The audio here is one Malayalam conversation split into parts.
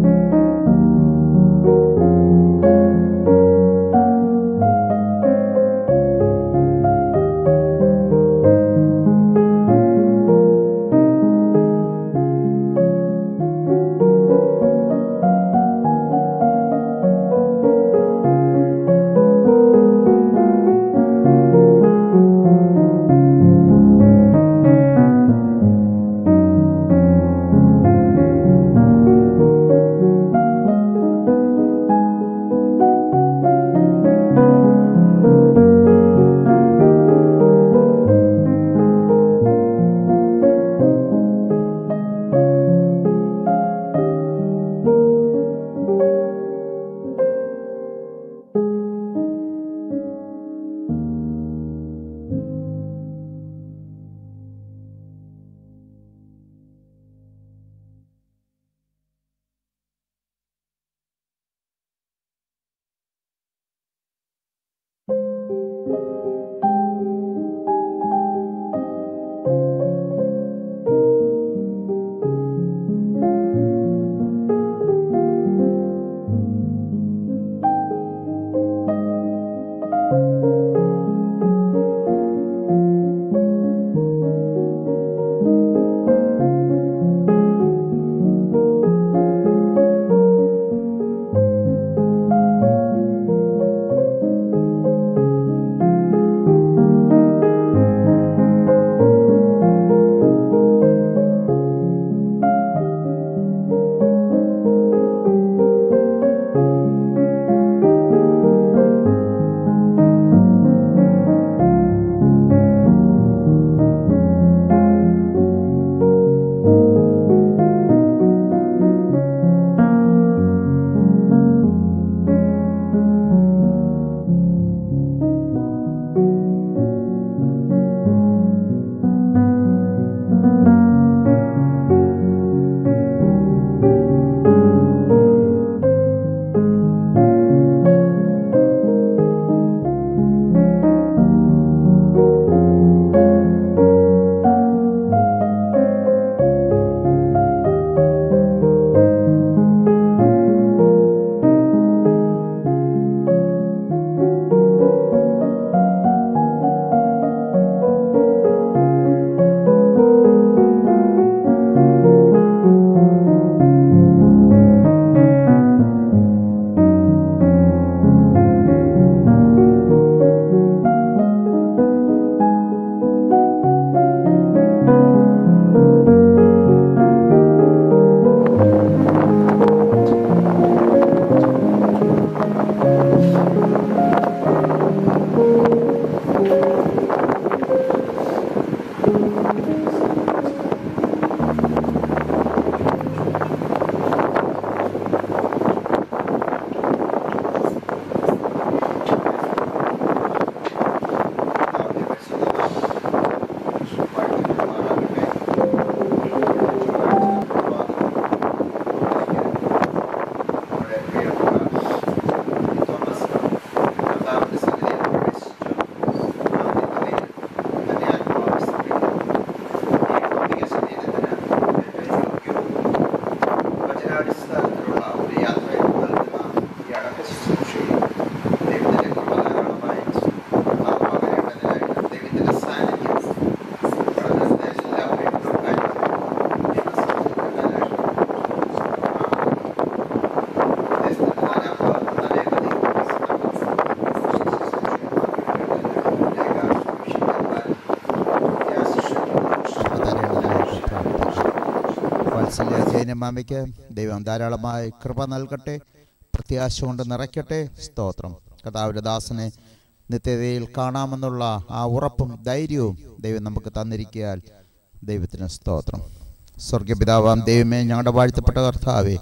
വാത്സല്യ ജൈനമാമയ്ക്ക് ദൈവം ധാരാളമായി കൃപ നൽകട്ടെ പ്രത്യാശ കൊണ്ട് നിറയ്ക്കട്ടെ സ്തോത്രം കഥാവിൻ്റെ ദാസനെ നിത്യതയിൽ കാണാമെന്നുള്ള ആ ഉറപ്പും ധൈര്യവും ദൈവം നമുക്ക് തന്നിരിക്കാൻ ദൈവത്തിന് സ്തോത്രം സ്വർഗപിതാവാം ദൈവമേ ഞങ്ങളുടെ വാഴ്ത്തപ്പെട്ട കർത്താവേ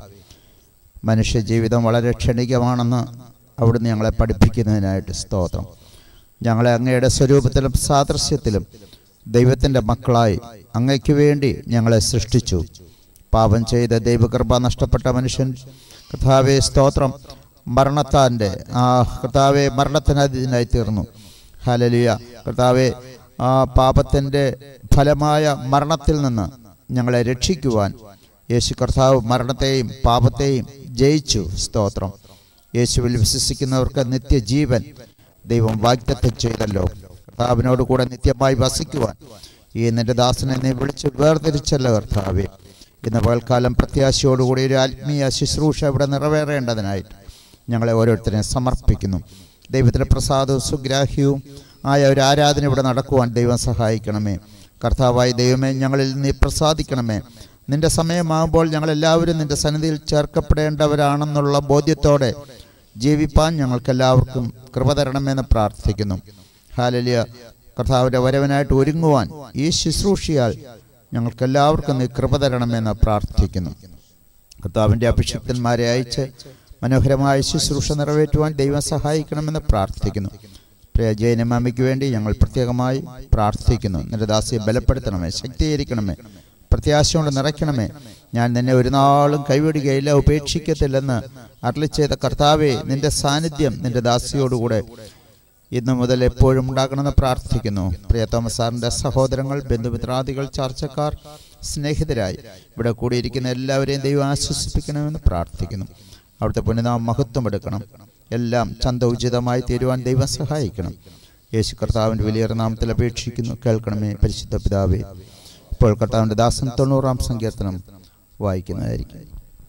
മനുഷ്യ ജീവിതം വളരെ ക്ഷണികമാണെന്ന് അവിടുന്ന് ഞങ്ങളെ പഠിപ്പിക്കുന്നതിനായിട്ട് സ്തോത്രം ഞങ്ങളെ അങ്ങയുടെ സ്വരൂപത്തിലും സാദൃശ്യത്തിലും ദൈവത്തിൻ്റെ മക്കളായി അങ്ങയ്ക്ക് വേണ്ടി ഞങ്ങളെ സൃഷ്ടിച്ചു പാപം ചെയ്ത ദൈവകൃപ നഷ്ടപ്പെട്ട മനുഷ്യൻ കർത്താവെ സ്തോത്രം മരണത്താൻ്റെ ആ കർത്താവെ മരണത്തിനതിനായി തീർന്നു ഹലലിയ കർത്താവെ ആ പാപത്തിൻ്റെ ഫലമായ മരണത്തിൽ നിന്ന് ഞങ്ങളെ രക്ഷിക്കുവാൻ യേശു കർത്താവ് മരണത്തെയും പാപത്തെയും ജയിച്ചു സ്തോത്രം യേശുവിൽ വിശ്വസിക്കുന്നവർക്ക് നിത്യജീവൻ ദൈവം വാഗ്ദത്തം ചെയ്തല്ലോ കർത്താവിനോട് കൂടെ നിത്യമായി വസിക്കുവാൻ ഈ നിന്റെ ദാസനെ നീ വിളിച്ച് വേർതിരിച്ചല്ലോ കർത്താവെ ഇന്ന് പകൽക്കാലം പ്രത്യാശയോടുകൂടി ഒരു ആത്മീയ ശുശ്രൂഷ ഇവിടെ നിറവേറേണ്ടതിനായിട്ട് ഞങ്ങളെ ഓരോരുത്തരെയും സമർപ്പിക്കുന്നു ദൈവത്തിൻ്റെ പ്രസാദവും സുഗ്രാഹ്യവും ആയ ഒരു ആരാധന ഇവിടെ നടക്കുവാൻ ദൈവം സഹായിക്കണമേ കർത്താവായ ദൈവമേ ഞങ്ങളിൽ നീ പ്രസാദിക്കണമേ നിന്റെ സമയമാകുമ്പോൾ ഞങ്ങളെല്ലാവരും നിന്റെ സന്നിധിയിൽ ചേർക്കപ്പെടേണ്ടവരാണെന്നുള്ള ബോധ്യത്തോടെ ജീവിപ്പാൻ ഞങ്ങൾക്കെല്ലാവർക്കും കൃപ തരണമെന്ന് പ്രാർത്ഥിക്കുന്നു ഹാലലിയ കർത്താവിൻ്റെ വരവനായിട്ട് ഒരുങ്ങുവാൻ ഈ ശുശ്രൂഷയാൽ ഞങ്ങൾക്കെല്ലാവർക്കും നീ കൃപ തരണമെന്ന് പ്രാർത്ഥിക്കുന്നു കർത്താവിൻ്റെ അഭിഷിക്തന്മാരെ അയച്ച് മനോഹരമായ ശുശ്രൂഷ നിറവേറ്റുവാൻ ദൈവം സഹായിക്കണമെന്ന് പ്രാർത്ഥിക്കുന്നു പ്രിയ ജയനമാമിക്ക് വേണ്ടി ഞങ്ങൾ പ്രത്യേകമായി പ്രാർത്ഥിക്കുന്നു നിന്റെ ദാസിയെ ബലപ്പെടുത്തണമേ ശക്തീകരിക്കണമേ പ്രത്യാശ കൊണ്ട് നിറയ്ക്കണമേ ഞാൻ നിന്നെ ഒരു നാളും കൈവിടുകയില്ല ഉപേക്ഷിക്കത്തില്ലെന്ന് അരളി ചെയ്ത കർത്താവെ നിന്റെ സാന്നിധ്യം നിന്റെ ദാസിയോടുകൂടെ ഇന്നു മുതൽ എപ്പോഴും ഉണ്ടാകണമെന്ന് പ്രാർത്ഥിക്കുന്നു പ്രിയ തോമസ് സാറിൻ്റെ സഹോദരങ്ങൾ ബന്ധുമിത്രാദികൾ ചർച്ചക്കാർ സ്നേഹിതരായി ഇവിടെ കൂടിയിരിക്കുന്ന എല്ലാവരെയും ദൈവം ആശ്വസിപ്പിക്കണമെന്ന് പ്രാർത്ഥിക്കുന്നു അവിടുത്തെ പുണ്യനാം മഹത്വം എടുക്കണം എല്ലാം ചന്ത ഉചിതമായി തീരുവാൻ ദൈവം സഹായിക്കണം യേശു കർത്താവിൻ്റെ വലിയ നാമത്തിൽ അപേക്ഷിക്കുന്നു കേൾക്കണമേ പരിശുദ്ധ പിതാവേ ഇപ്പോൾ കർത്താവിൻ്റെ ദാസൻ തൊണ്ണൂറാം സങ്കീർത്തനം വായിക്കുന്നതായിരിക്കും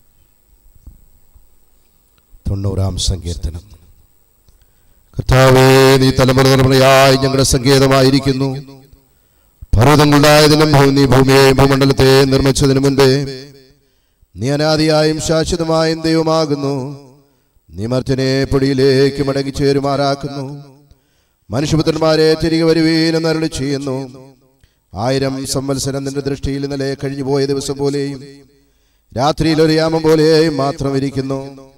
തൊണ്ണൂറാം സങ്കീർത്തനം കർത്താവേ നീ തലമുറ തലമുറയായി ഞങ്ങളുടെ സങ്കേതമായിരിക്കുന്നു പർവ്വതങ്ങളുണ്ടായതിനും ഭൂ- നീ ഭൂമിയെ ഭൂമണ്ഡലത്തെ നിർമ്മിച്ചതിനു മുൻപേ നീ അനാദിയായും ശാശ്വതമായും ദൈവമാകുന്നു നീ മർത്യനെ പൊടിയിലേക്ക് മടങ്ങിച്ചേരുമാറാക്കുന്നു മനുഷ്യപുത്രന്മാരെ തിരികെ വരുവീനെന്ന് അരുളി ചെയ്യുന്നു ആയിരം സംവത്സരം നിന്റെ ദൃഷ്ടിയിൽ ഇന്നലെ കഴിഞ്ഞുപോയ ദിവസം പോലെയും രാത്രിയിൽ ഒരു യാമം പോലെയും മാത്രം ഇരിക്കുന്നു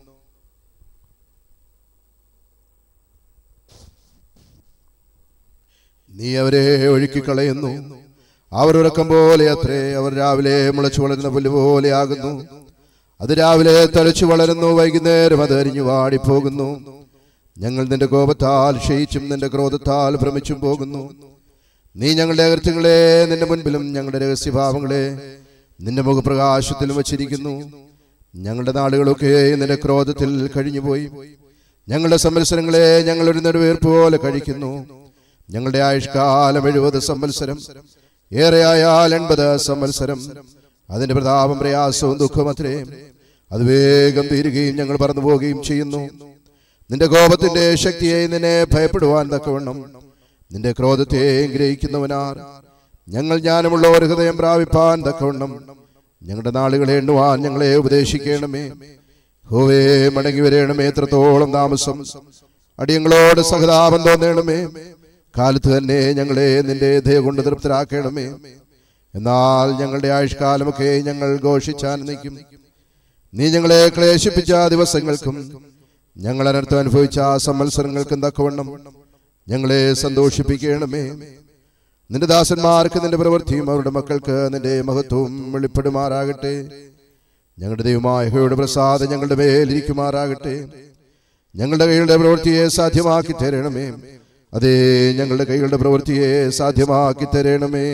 നീ അവരെ ഒഴുക്കിക്കളയുന്നു അവർ ഉറക്കം പോലെ അത്രേ അവർ രാവിലെ മുളച്ചു വളരുന്ന പുല്ല് പോലെയാകുന്നു അത് രാവിലെ തളിച്ചു വളരുന്നു വൈകുന്നേരം അത് അരിഞ്ഞു വാടിപ്പോകുന്നു ഞങ്ങൾ നിന്റെ കോപത്താൽ ക്ഷയിച്ചും നിന്റെ ക്രോധത്താൽ ഭ്രമിച്ചും പോകുന്നു നീ ഞങ്ങളുടെ അകൃത്യങ്ങളെ നിന്റെ മുൻപിലും ഞങ്ങളുടെ രഹസ്യഭാവങ്ങളെ നിന്റെ മുഖപ്രകാശത്തിലും വച്ചിരിക്കുന്നു ഞങ്ങളുടെ നാടുകളൊക്കെ നിന്റെ ക്രോധത്തിൽ കഴിഞ്ഞുപോയി ഞങ്ങളുടെ സംവത്സരങ്ങളെ ഞങ്ങൾ ഒരു നെടുവേർപ്പ് പോലെ കഴിക്കുന്നു ഞങ്ങളുടെ ആയുഷ്കാലം എഴുപത് സംവത്സരം ഏറെയായാൽ എൺപത് സംവത്സരം അതിന്റെ പ്രതാപം പ്രയാസവും ദുഃഖവും അത്രേ അത് വേഗം തീരുകയും ഞങ്ങൾ പറന്നു പോവുകയും ചെയ്യുന്നു നിന്റെ കോപത്തിന്റെ ശക്തിയെ നിന്നെ ഭയപ്പെടുവാൻ തക്കവണ്ണം നിന്റെ ക്രോധത്തെ ഗ്രഹിക്കുന്നവനാർ ഞങ്ങൾ ജ്ഞാനമുള്ള ഒരു ഹൃദയം പ്രാപിപ്പാൻ തക്കവണ്ണം ഞങ്ങളുടെ നാളുകളെ എണ്ണുവാൻ ഞങ്ങളെ ഉപദേശിക്കണമേ ഹോവേ മടങ്ങി വരേണമേ എത്രത്തോളം താമസം അടിയങ്ങളോട് സഹതാപം തോന്നണമേ കാലത്ത് തന്നെ ഞങ്ങളെ നിന്റെ ദയ കൊണ്ട് തൃപ്തരാക്കണമേ എന്നാൽ ഞങ്ങളുടെ ആയുഷ്കാലമൊക്കെ ഞങ്ങൾ ഘോഷിച്ചാനന്ദിക്കും നീ ഞങ്ങളെ ക്ലേശിപ്പിച്ച ദിവസങ്ങൾക്കും ഞങ്ങൾ അനർത്ഥം അനുഭവിച്ച ആ സംവത്സരങ്ങൾക്കും തക്കവണ്ണം ഞങ്ങളെ സന്തോഷിപ്പിക്കണമേ നിന്റെ ദാസന്മാർക്ക് നിന്റെ പ്രവൃത്തിയും അവരുടെ മക്കൾക്ക് നിന്റെ മഹത്വവും വെളിപ്പെടുമാറാകട്ടെ ഞങ്ങളുടെ ദൈവമായ ഹോയുടെ പ്രസാദം ഞങ്ങളുടെ മേലിരിക്കുമാറാകട്ടെ ഞങ്ങളുടെ കൈകളുടെ പ്രവൃത്തിയെ സാധ്യമാക്കി തരണമേ അതേ ഞങ്ങളുടെ കൈകളുടെ പ്രവൃത്തിയെ സാധ്യമാക്കി തരണമേ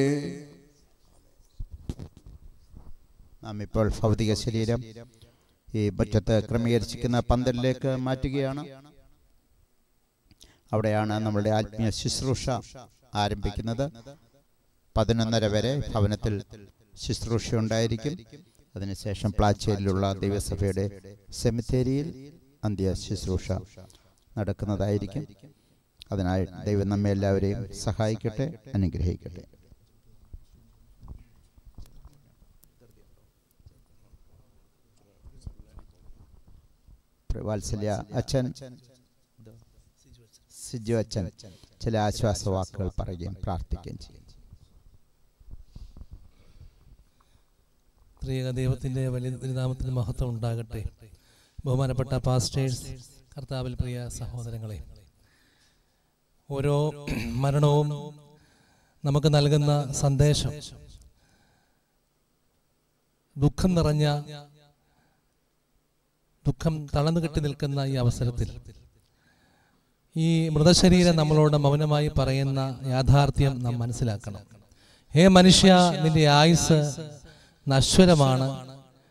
നാം ഇപ്പോൾ ഭൗതിക ശരീരം ഈ മുറ്റത്ത് ക്രമീകരിച്ചിരിക്കുന്ന പന്തലിലേക്ക് മാറ്റുകയാണ് അവിടെയാണ് നമ്മളുടെ ആത്മീയ ശുശ്രൂഷ ആരംഭിക്കുന്നത് പതിനൊന്നര വരെ ഭവനത്തിൽ ശുശ്രൂഷ ഉണ്ടായിരിക്കും അതിനുശേഷം പ്ലാച്ചേരിയിലുള്ള ദൈവസഭയുടെ സെമിത്തേരിയിൽ അന്ത്യ ശുശ്രൂഷ നടക്കുന്നതായിരിക്കും അതിനായി ദൈവം നമ്മെ എല്ലാവരെയും സഹായിക്കട്ടെ അനുഗ്രഹിക്കട്ടെ വാത്സല്യ അച്ഛൻ സിജു അച്ഛൻ ചില ആശ്വാസ വാക്കുകൾ പറയുകയും പ്രാർത്ഥിക്കുകയും ചെയ്യും ത്രിയേക ദൈവത്തിൻ്റെ വലിയ തിരുനാമത്തിന് മഹത്വം ഉണ്ടാകട്ടെ ബഹുമാനപ്പെട്ട പാസ്റ്റേഴ്സ് കർത്താവിൽ പ്രിയ സഹോദരങ്ങളെ ഓരോ മരണവും നമുക്ക് നൽകുന്ന സന്ദേശം ദുഃഖം നിറഞ്ഞ ദുഃഖം തളർന്നു കെട്ടി നിൽക്കുന്ന ഈ അവസരത്തിൽ ഈ മൃതശരീരം നമ്മളോട് മൗനമായി പറയുന്ന യാഥാർത്ഥ്യം നാം മനസ്സിലാക്കണം ഹേ മനുഷ്യ നിന്റെ ആയുസ് നശ്വരമാണ്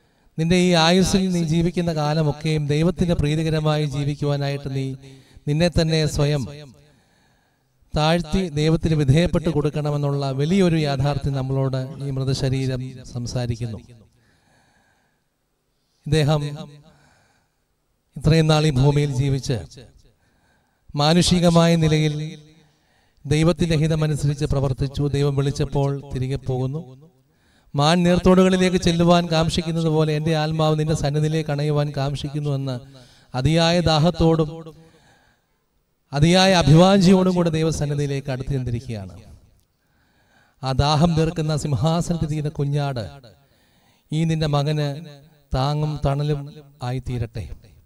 നിന്റെ ഈ ആയുസ്സിൽ നീ ജീവിക്കുന്ന കാലമൊക്കെയും ദൈവത്തിന്റെ പ്രീതികരമായി ജീവിക്കുവാനായിട്ട് നീ നിന്നെ തന്നെ സ്വയം താഴ്ത്തി ദൈവത്തിന് വിധേയപ്പെട്ട് കൊടുക്കണമെന്നുള്ള വലിയൊരു യാഥാർത്ഥ്യം നമ്മളോട് ഈ മൃതശരീരം സംസാരിക്കുന്നു ഇദ്ദേഹം ഇത്രയും നാൾ ഈ ഭൂമിയിൽ ജീവിച്ച് മാനുഷികമായ നിലയിൽ ദൈവത്തിന്റെ ഹിതമനുസരിച്ച് പ്രവർത്തിച്ചു ദൈവം വിളിച്ചപ്പോൾ തിരികെ പോകുന്നു മാൻ നീർത്തോടുകളിലേക്ക് ചെല്ലുവാൻ കാക്ഷിക്കുന്നത് പോലെ എൻ്റെ ആത്മാവ് നിന്റെ സന്നിധിയിലേക്ക് അണയുവാൻ കാക്ഷിക്കുന്നുവെന്ന് അതിയായ ദാഹത്തോടും അതിയായ അഭിവാഞ്ചിയോടും കൂടെ ദൈവസന്നിധിയിലേക്ക് അടുത്ത് ചെന്നിരിക്കുകയാണ് ആ ദാഹം തീർക്കുന്ന സിംഹാസനത്തിരിക്കുന്ന കുഞ്ഞാട് ഈ നിന്റെ മകന് താങ്ങും തണലും ആയിത്തീരട്ടെ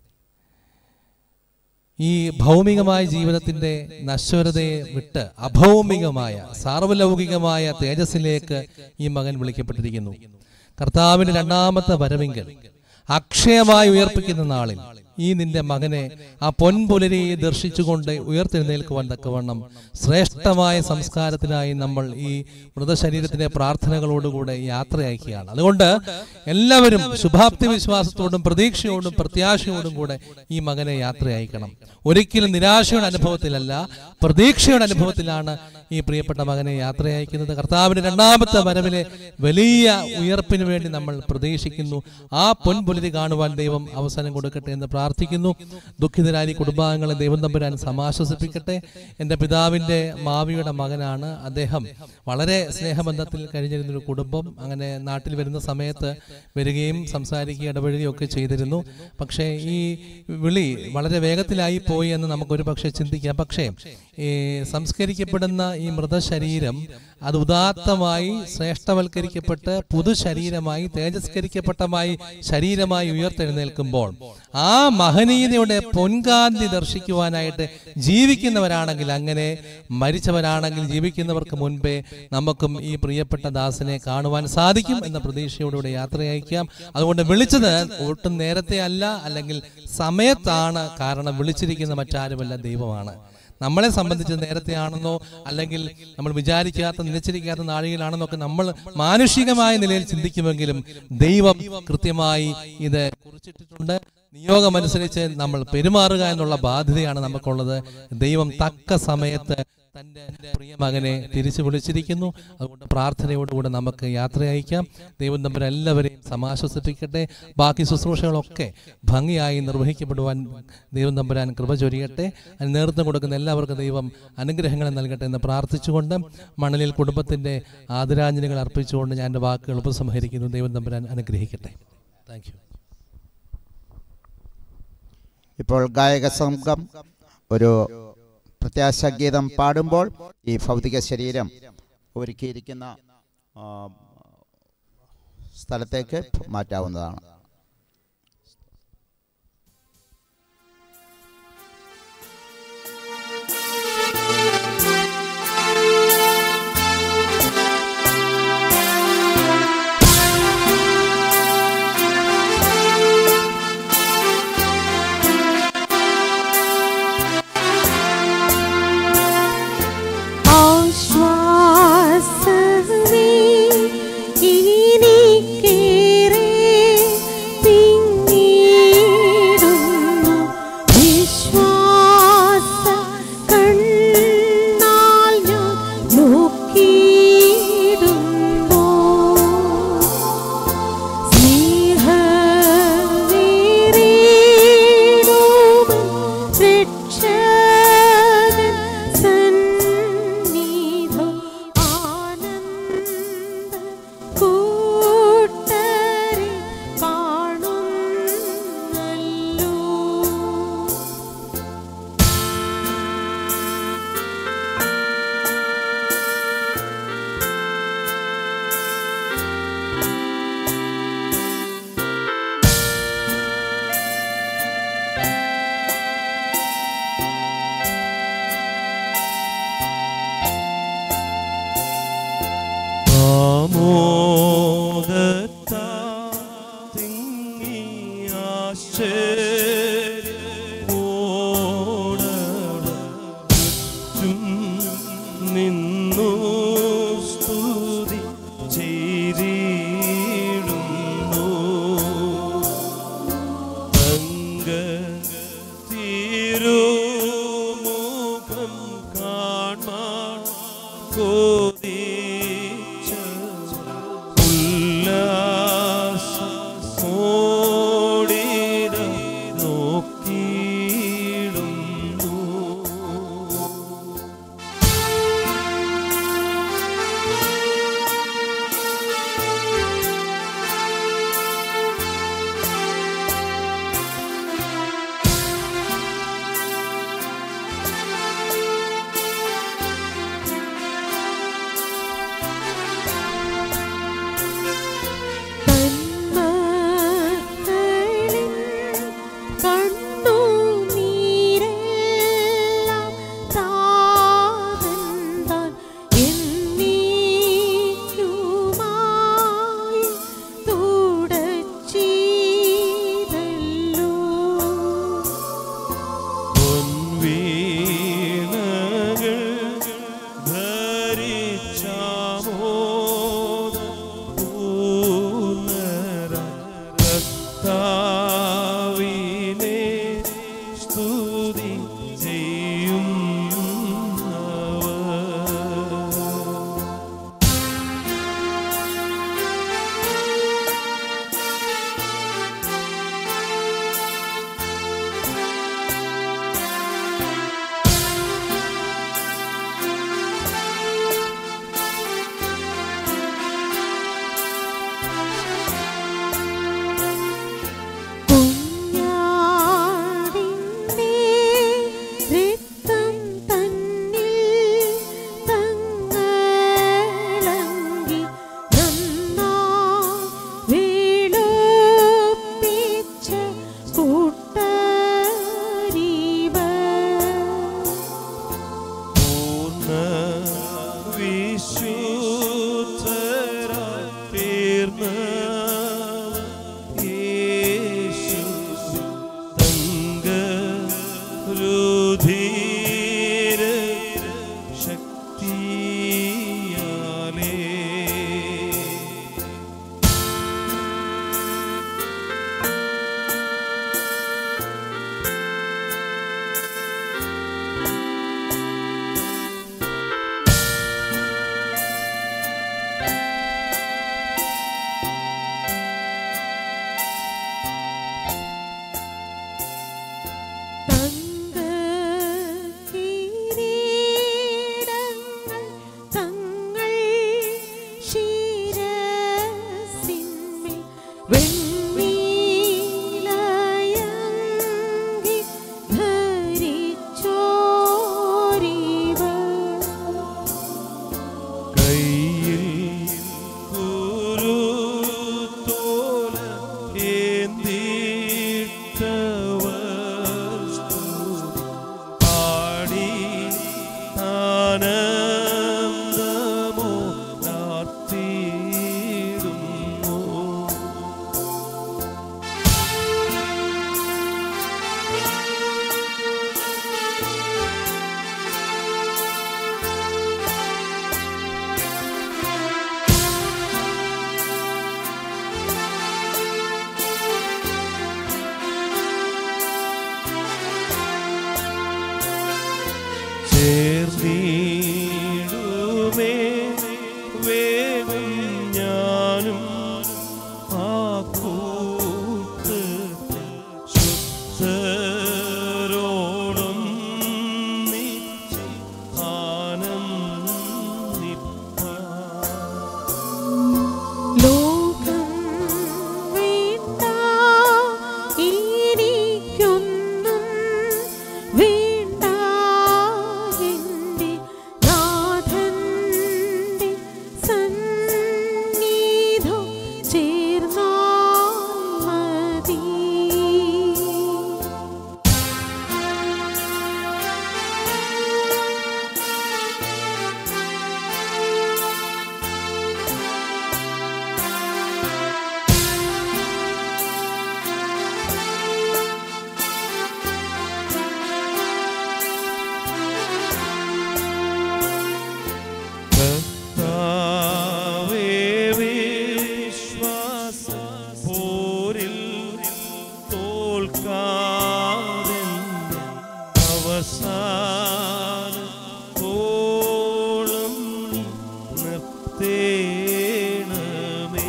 ഈ ഭൗമികമായ ജീവിതത്തിന്റെ നശ്വരതയെ വിട്ട് അഭൗമികമായ സാർവലൗകികമായ തേജസ്സിലേക്ക് ഈ മകൻ വിളിക്കപ്പെട്ടിരിക്കുന്നു കർത്താവിന്റെ രണ്ടാമത്തെ വരവെങ്കിൽ അക്ഷയമായി ഉയർപ്പിക്കുന്ന നാളിൽ ഈ നിന്റെ മകനെ ആ പൊൻപുലരിയെ ദർശിച്ചുകൊണ്ട് ഉയർത്തെഴുന്നേൽക്കുവാൻ തക്കവണ്ണം ശ്രേഷ്ഠമായ സംസ്കാരത്തിനായി നമ്മൾ ഈ മൃതശരീരത്തിന്റെ പ്രാർത്ഥനകളോടുകൂടെ യാത്ര അയക്കുകയാണ് അതുകൊണ്ട് എല്ലാവരും ശുഭാപ്തി വിശ്വാസത്തോടും പ്രതീക്ഷയോടും പ്രത്യാശയോടും കൂടെ ഈ മകനെ യാത്ര അയക്കണം ഒരിക്കലും നിരാശയുടെ അനുഭവത്തിലല്ല പ്രതീക്ഷയുടെ അനുഭവത്തിലാണ് ഈ പ്രിയപ്പെട്ട മകനെ യാത്ര അയക്കുന്നത് കർത്താവിന്റെ രണ്ടാമത്തെ വരവിലെ വലിയ ഉയർപ്പിന് വേണ്ടി നമ്മൾ പ്രതീക്ഷിക്കുന്നു ആ പൊൻപുലരി കാണുവാൻ ദൈവം അവസരം കൊടുക്കട്ടെ എന്ന് പ്രാർത്ഥിക്കുന്നു ദുഃഖിതരായ ഈ കുടുംബാംഗങ്ങളെ ദൈവം തമ്പുരാൻ സമാശ്വസിപ്പിക്കട്ടെ എൻ്റെ പിതാവിൻ്റെ മാവിയുടെ മകനാണ് അദ്ദേഹം വളരെ സ്നേഹബന്ധത്തിൽ കഴിഞ്ഞിരുന്നൊരു കുടുംബം അങ്ങനെ നാട്ടിൽ വരുന്ന സമയത്ത് വരികയും സംസാരിക്കുകയും ഇടപെടുകയും ഒക്കെ ചെയ്തിരുന്നു പക്ഷേ ഈ വിളി വളരെ വേഗത്തിലായി പോയി എന്ന് നമുക്കൊരു പക്ഷേ ചിന്തിക്കാം പക്ഷേ ഈ സംസ്കരിക്കപ്പെടുന്ന ഈ മൃതശരീരം അത് ഉദാത്തമായി ശ്രേഷ്ഠവൽക്കരിക്കപ്പെട്ട് പുതുശരീരമായി തേജസ്കരിക്കപ്പെട്ടമായി ശരീരമായി ഉയർത്തെഴുന്നേൽക്കുമ്പോൾ ആ മഹനീയതയുടെ പൊൻകാന്തി ദർശിക്കുവാനായിട്ട് ജീവിക്കുന്നവരാണെങ്കിൽ അങ്ങനെ മരിച്ചവരാണെങ്കിൽ ജീവിക്കുന്നവർക്ക് മുൻപേ നമുക്കും ഈ പ്രിയപ്പെട്ട ദാസനെ കാണുവാൻ സാധിക്കും എന്ന പ്രതീക്ഷയോടുകൂടെ യാത്ര അയക്കാം അതുകൊണ്ട് വിളിച്ചത് ഒട്ടും നേരത്തെ അല്ല അല്ലെങ്കിൽ സമയത്താണ് കാരണം വിളിച്ചിരിക്കുന്ന മറ്റാരുമല്ല ദൈവമാണ് നമ്മളെ സംബന്ധിച്ച് നേരത്തെ ആണെന്നോ അല്ലെങ്കിൽ നമ്മൾ വിചാരിക്കാത്ത നിലച്ചിരിക്കാത്ത നാഴികയിലാണെന്നൊക്കെ നമ്മൾ മാനുഷികമായ നിലയിൽ ചിന്തിക്കുമെങ്കിലും ദൈവം കൃത്യമായി ഇത് കുറിച്ചിട്ടിട്ടുണ്ട് നിയോഗമനുസരിച്ച് നമ്മൾ പെരുമാറുക എന്നുള്ള ബാധ്യതയാണ് നമുക്കുള്ളത് ദൈവം തക്ക സമയത്ത് തൻ്റെ പ്രിയ മകനെ തിരിച്ചു വിളിച്ചിരിക്കുന്നു അതുകൊണ്ട് പ്രാർത്ഥനയോടുകൂടെ നമുക്ക് യാത്ര അയക്കാം ദൈവം തമ്മിൽ എല്ലാവരെയും സമാശ്വസിപ്പിക്കട്ടെ ബാക്കി ശുശ്രൂഷകളൊക്കെ ഭംഗിയായി നിർവഹിക്കപ്പെടുവാൻ ദൈവം തമ്പുരാൻ കൃപ ചൊരിയട്ടെ അതിന് നേതൃത്വം കൊടുക്കുന്ന എല്ലാവർക്കും ദൈവം അനുഗ്രഹങ്ങൾ നൽകട്ടെ എന്ന് പ്രാർത്ഥിച്ചുകൊണ്ട് മണലിൽ കുടുംബത്തിൻ്റെ ആദരാഞ്ജലികൾ അർപ്പിച്ചുകൊണ്ട് ഞാൻ എൻ്റെ വാക്കുകൾ ഉപസംഹരിക്കുന്നു ദൈവം തമ്പുരാൻ അനുഗ്രഹിക്കട്ടെ താങ്ക് യു ഇപ്പോൾ ഗായക സംഘം ഒരു പ്രത്യാശഗീതം പാടുമ്പോൾ ഈ ഭൗതിക ശരീരം ഒരുക്കിയിരിക്കുന്ന ആ, സ്ഥലത്തേക്ക് മാറ്റാവുന്നതാണ് ആശ്വാസമേ എനിക്കേറെ തിരുമുഖം കാൺമാൻ കോതിച്ച ഉല്ലാസമോടിത നോക്കിയിടുന്നു തന്മക്കളിൻ കണ്ണു അവസാനത്തോളം നിർത്തേണമേ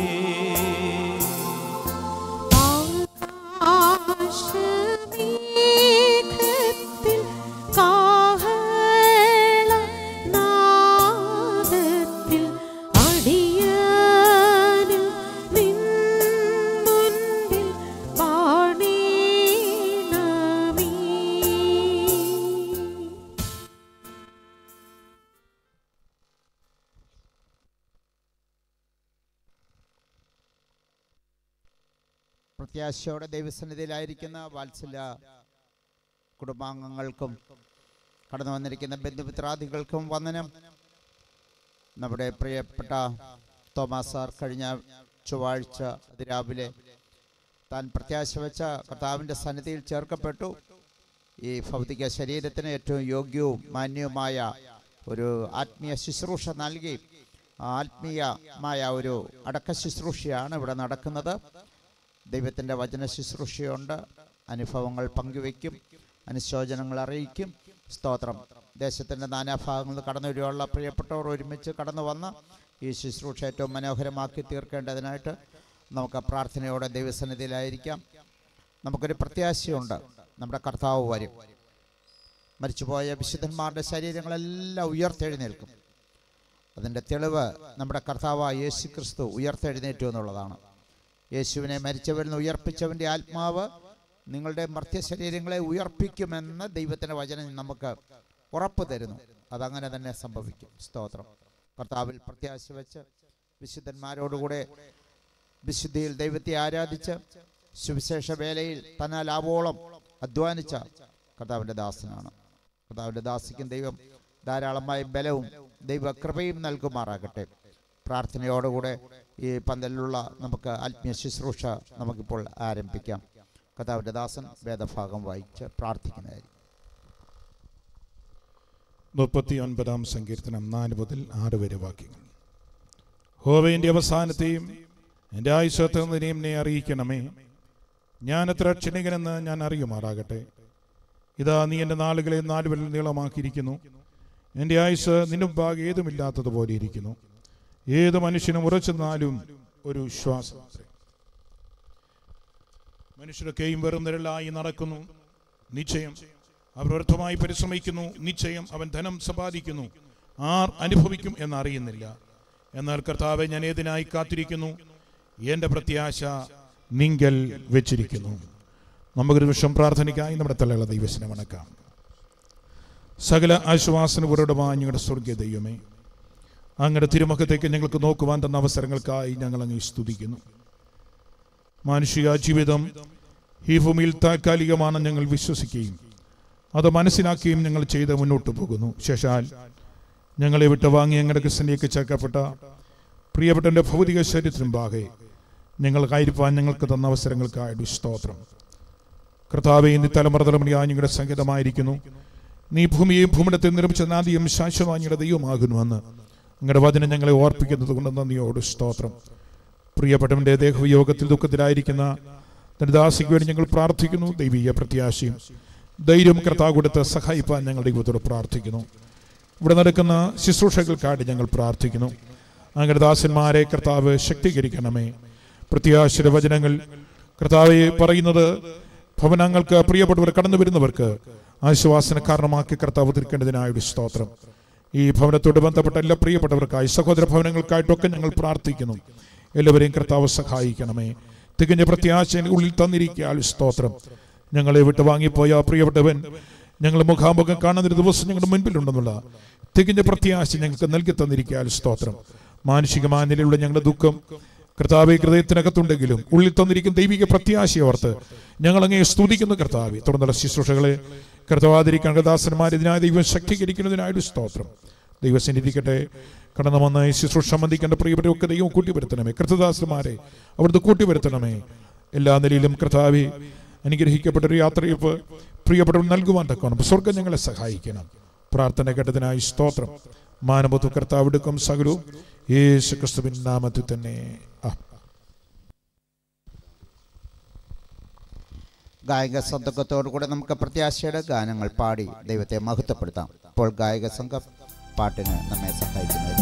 ആകാശമേഘത്തിൽ കാഹളനാദത്തിൽ അടിയാനും നിൻ മുൻപിൽ പാടീണമേ പ്രത്യാശയോടെ ദൈവസന്നിധിയിലായിരിക്കുന്ന വാത്സല്യ കുടുംബാംഗങ്ങൾക്കും കടന്നു വന്നിരിക്കുന്ന ബന്ധുമിത്രാദികൾക്കും വന്ദനം നമ്മുടെ പ്രിയപ്പെട്ട തോമസ് സാർ കഴിഞ്ഞ ചൊവ്വാഴ്ച അതിരാവിലെ താൻ പ്രത്യാശ വെച്ച കർത്താവിൻ്റെ സന്നിധിയിൽ ചേർക്കപ്പെട്ടു ഈ ഭൗതിക ശരീരത്തിന് ഏറ്റവും യോഗ്യവും മാന്യവുമായ ഒരു ആത്മീയ ശുശ്രൂഷ നൽകി ആത്മീയമായ ഒരു അടക്ക ശുശ്രൂഷയാണ് ഇവിടെ നടക്കുന്നത് ദൈവത്തിൻ്റെ വചന ശുശ്രൂഷയുണ്ട് അനുഭവങ്ങൾ പങ്കുവയ്ക്കും അനുശോചനങ്ങൾ അറിയിക്കും സ്തോത്രം ദേശത്തിൻ്റെ നാനാഭാഗങ്ങളിൽ കടന്നു വരികയുള്ള പ്രിയപ്പെട്ടവർ ഒരുമിച്ച് കടന്നു വന്ന് ഈ ശുശ്രൂഷ ഏറ്റവും മനോഹരമാക്കി തീർക്കേണ്ടതിനായിട്ട് നമുക്ക് പ്രാർത്ഥനയോടെ ദൈവസന്നിധിയിലായിരിക്കാം നമുക്കൊരു പ്രത്യാശയുണ്ട് നമ്മുടെ കർത്താവ് വരും മരിച്ചുപോയ വിശുദ്ധന്മാരുടെ ശരീരങ്ങളെല്ലാം ഉയർത്തെഴുന്നേൽക്കും അതിൻ്റെ തെളിവ് നമ്മുടെ കർത്താവായ യേശു ക്രിസ്തു ഉയർത്തെഴുന്നേറ്റു എന്നുള്ളതാണ് യേശുവിനെ മരിച്ചവരിൽ നിന്ന് ഉയർപ്പിച്ചവൻ്റെ ആത്മാവ് നിങ്ങളുടെ മർത്യശരീരങ്ങളെ ഉയർപ്പിക്കുമെന്ന് ദൈവത്തിൻ്റെ വചനം നമുക്ക് ഉറപ്പ് തരുന്നു അതങ്ങനെ തന്നെ സംഭവിക്കും സ്തോത്രം കർത്താവിൽ പ്രത്യാശ വെച്ച് വിശുദ്ധന്മാരോടുകൂടെ വിശുദ്ധിയിൽ ദൈവത്തെ ആരാധിച്ച് സുവിശേഷ വേലയിൽ തന്നാൽ ആവോളം അധ്വാനിച്ച കർത്താവിൻ്റെ ദാസനാണ് കർത്താവിൻ്റെ ദാസിക്കും ദൈവം ധാരാളമായ ബലവും ദൈവകൃപയും നൽകുമാറാകട്ടെ പ്രാർത്ഥനയോടുകൂടെ ഈ പന്തലിലുള്ള നമുക്ക് ആത്മീയ ശുശ്രൂഷ നമുക്കിപ്പോൾ ആരംഭിക്കാം കർത്താവിൻ്റെ ദാസൻ വേദഭാഗം വായിച്ച് പ്രാർത്ഥിക്കുന്നതായിരിക്കും മുപ്പത്തി ഒൻപതാം സങ്കീർത്തനം നാല് മുതൽ ആറ് വരെ വാക്യങ്ങൾ ഹോവയുടെ അവസാനത്തെയും എൻ്റെ ആയുസത്വത്തിനെയും നീ അറിയിക്കണമേ ഞാൻ എത്ര ക്ഷണികനെന്ന് ഞാൻ അറിയുമാറാകട്ടെ ഇതാ നീ എൻ്റെ നാളുകളെ നാല് വരെ നീളമാക്കിയിരിക്കുന്നു എൻ്റെ ആയുസ് നിന്നുമ്പാകെ ഏതുമില്ലാത്തതുപോലെ ഇരിക്കുന്നു ഏത് മനുഷ്യനും ഉറച്ചെന്നാലും ഒരു ശ്വാസം മനുഷ്യരൊക്കെയും വെറും നിഴലായി നടക്കുന്നു നിശ്ചയം അവർ വ്യർത്ഥമായി പരിശ്രമിക്കുന്നു നിശ്ചയം അവൻ ധനം സമ്പാദിക്കുന്നു ആർ അനുഭവിക്കും എന്നറിയുന്നില്ല എന്നാൽ കർത്താവെ ഞാൻ ഏതിനായി കാത്തിരിക്കുന്നു എൻ്റെ പ്രത്യാശ നിങ്കൽ വെച്ചിരിക്കുന്നു നമുക്കൊരു നിമിഷം പ്രാർത്ഥനയ്ക്കായി നമ്മുടെ തലയുള്ള ദൈവസിനെ വണക്കാം സകല ആശ്വാസനപൂർവ്വമായ ഞങ്ങളുടെ സ്വർഗീയ ദൈവമേ അങ്ങയുടെ തിരുമുഖത്തേക്ക് ഞങ്ങൾക്ക് നോക്കുവാൻ തന്ന അവസരങ്ങൾക്കായി ഞങ്ങൾ അങ്ങ് സ്തുതിക്കുന്നു മാനുഷിക ജീവിതം ഈ ഭൂമിയിൽ താൽക്കാലികമാണെന്ന് ഞങ്ങൾ വിശ്വസിക്കുകയും അത് മനസ്സിലാക്കുകയും ഞങ്ങൾ ചെയ്ത് മുന്നോട്ട് പോകുന്നു ശേഷാൽ ഞങ്ങളെ വിട്ട് വാങ്ങി ഞങ്ങളുടെ ക്രിസ്തനിലേക്ക് ചേർക്കപ്പെട്ട പ്രിയപ്പെട്ടൻ്റെ ഭൗതിക ശരീരത്തിനും ബാകെ ഞങ്ങൾക്കായിരിക്കാൻ ഞങ്ങൾക്ക് തന്ന അവസരങ്ങൾക്കായിട്ട് സ്തോത്രം കർത്താവെ ഇന്ന് തലമുറ തലമുറയായി ഞങ്ങളുടെ സംഗീതമായിരിക്കുന്നു നീ ഭൂമിയെയും ഭൂമിടത്തെ നിർമ്മിച്ച നാദിയും ശാശ്വതമായ ഞങ്ങളുടെ ദൈവമാകുന്നുവെന്ന് നിങ്ങളുടെ വചനം ഞങ്ങളെ ഓർപ്പിക്കുന്നത് കൊണ്ട് നന്ദിയോട് സ്തോത്രം പ്രിയപ്പെട്ടവന്റെ ദേഹവിയോഗത്തിൽ ദുഃഖത്തിലായിരിക്കുന്ന തന്റെ ദാസിക്ക് വേണ്ടി ഞങ്ങൾ പ്രാർത്ഥിക്കുന്നു ദൈവീയ പ്രത്യാശയും ധൈര്യം കർത്താവ് കൊടുത്ത് സഹായിപ്പാൻ ഞങ്ങൾ ദൈവത്തോട് പ്രാർത്ഥിക്കുന്നു ഇവിടെ നടക്കുന്ന ശുശ്രൂഷകൾക്കായിട്ട് ഞങ്ങൾ പ്രാർത്ഥിക്കുന്നു അങ്ങനെ ദാസന്മാരെ കർത്താവ് ശക്തീകരിക്കണമേ പ്രത്യാശയുടെ വചനങ്ങൾ കർത്താവെ പറയുന്നത് ഭവനങ്ങൾക്ക് പ്രിയപ്പെട്ടവർ കടന്നു വരുന്നവർക്ക് ആശ്വാസന കാരണമാക്കി കർത്താവ് തീർക്കേണ്ടതിനായൊരു സ്തോത്രം ഈ ഭവനത്തോട് ബന്ധപ്പെട്ട എല്ലാ പ്രിയപ്പെട്ടവർക്കായി സഹോദര ഭവനങ്ങൾക്കായിട്ടൊക്കെ ഞങ്ങൾ പ്രാർത്ഥിക്കുന്നു എല്ലാവരെയും കർത്താവ് സഹായിക്കണമേ തികഞ്ഞ പ്രത്യാശ ഉള്ളിൽ തന്നിരിക്കാൻ സ്തോത്രം ഞങ്ങളെ വിട്ട് വാങ്ങിപ്പോയ ആ പ്രിയപ്പെട്ടവൻ ഞങ്ങൾ മുഖാമുഖം കാണുന്ന ഒരു ദിവസം ഞങ്ങളുടെ മുൻപിലുണ്ടെന്നുള്ള തികഞ്ഞ പ്രത്യാശ ഞങ്ങൾക്ക് നൽകി തന്നിരിക്കാൻ സ്തോത്രം മാനുഷികമായ നിലയിലുള്ള ഞങ്ങളുടെ ദുഃഖം കർത്താവെ ഹൃദയത്തിനകത്തുണ്ടെങ്കിലും ഉള്ളിൽ തന്നിരിക്കുന്ന ദൈവിക പ്രത്യാശയോർത്ത് ഞങ്ങൾ അങ്ങേ സ്തുതിക്കുന്ന കർത്താവെ തുടർന്നുള്ള ശുശ്രൂഷകളെ കർത്തവാതിരിക്കാൻ ദാസന്മാർ ഇതിനായി ദൈവം ശക്തീകരിക്കുന്നതിനായൊരു സ്തോത്രം ദൈവസന്നിധിക്കട്ടെ കടന്നു വന്ന ഈ ശുശ്രൂഷ സംബന്ധിക്കേണ്ട പ്രിയപ്പെട്ടവർക്ക് ദൈവം കൂട്ടിവരുത്തണമേ കൃതദാസന്മാരെ അവിടുത്തെ കൂട്ടിവരുത്തണമേ എല്ലാ നിലയിലും കർത്താവെ അനുഗ്രഹിക്കപ്പെട്ട ഒരു യാത്രയപ്പ് പ്രിയപ്പെട്ടവർ നൽകുവാൻ തക്കണം സ്വർഗം ഞങ്ങളെ സഹായിക്കണം പ്രാർത്ഥന കേട്ടതിനായി സ്തോത്രം മാനവത്വ കർത്താവ് എടുക്കും സകലവും യേശു ക്രിസ്തുവിൻ നാമത്തിൽ തന്നെ ആ ഗായക സംഘത്തോടു കൂടെ നമുക്ക് പ്രത്യാശയുടെ ഗാനങ്ങൾ പാടി ദൈവത്തെ മഹത്വപ്പെടുത്താം ഇപ്പോൾ ഗായക സംഘം പാട്ടിന് നമ്മെ സഹായിക്കുന്നത്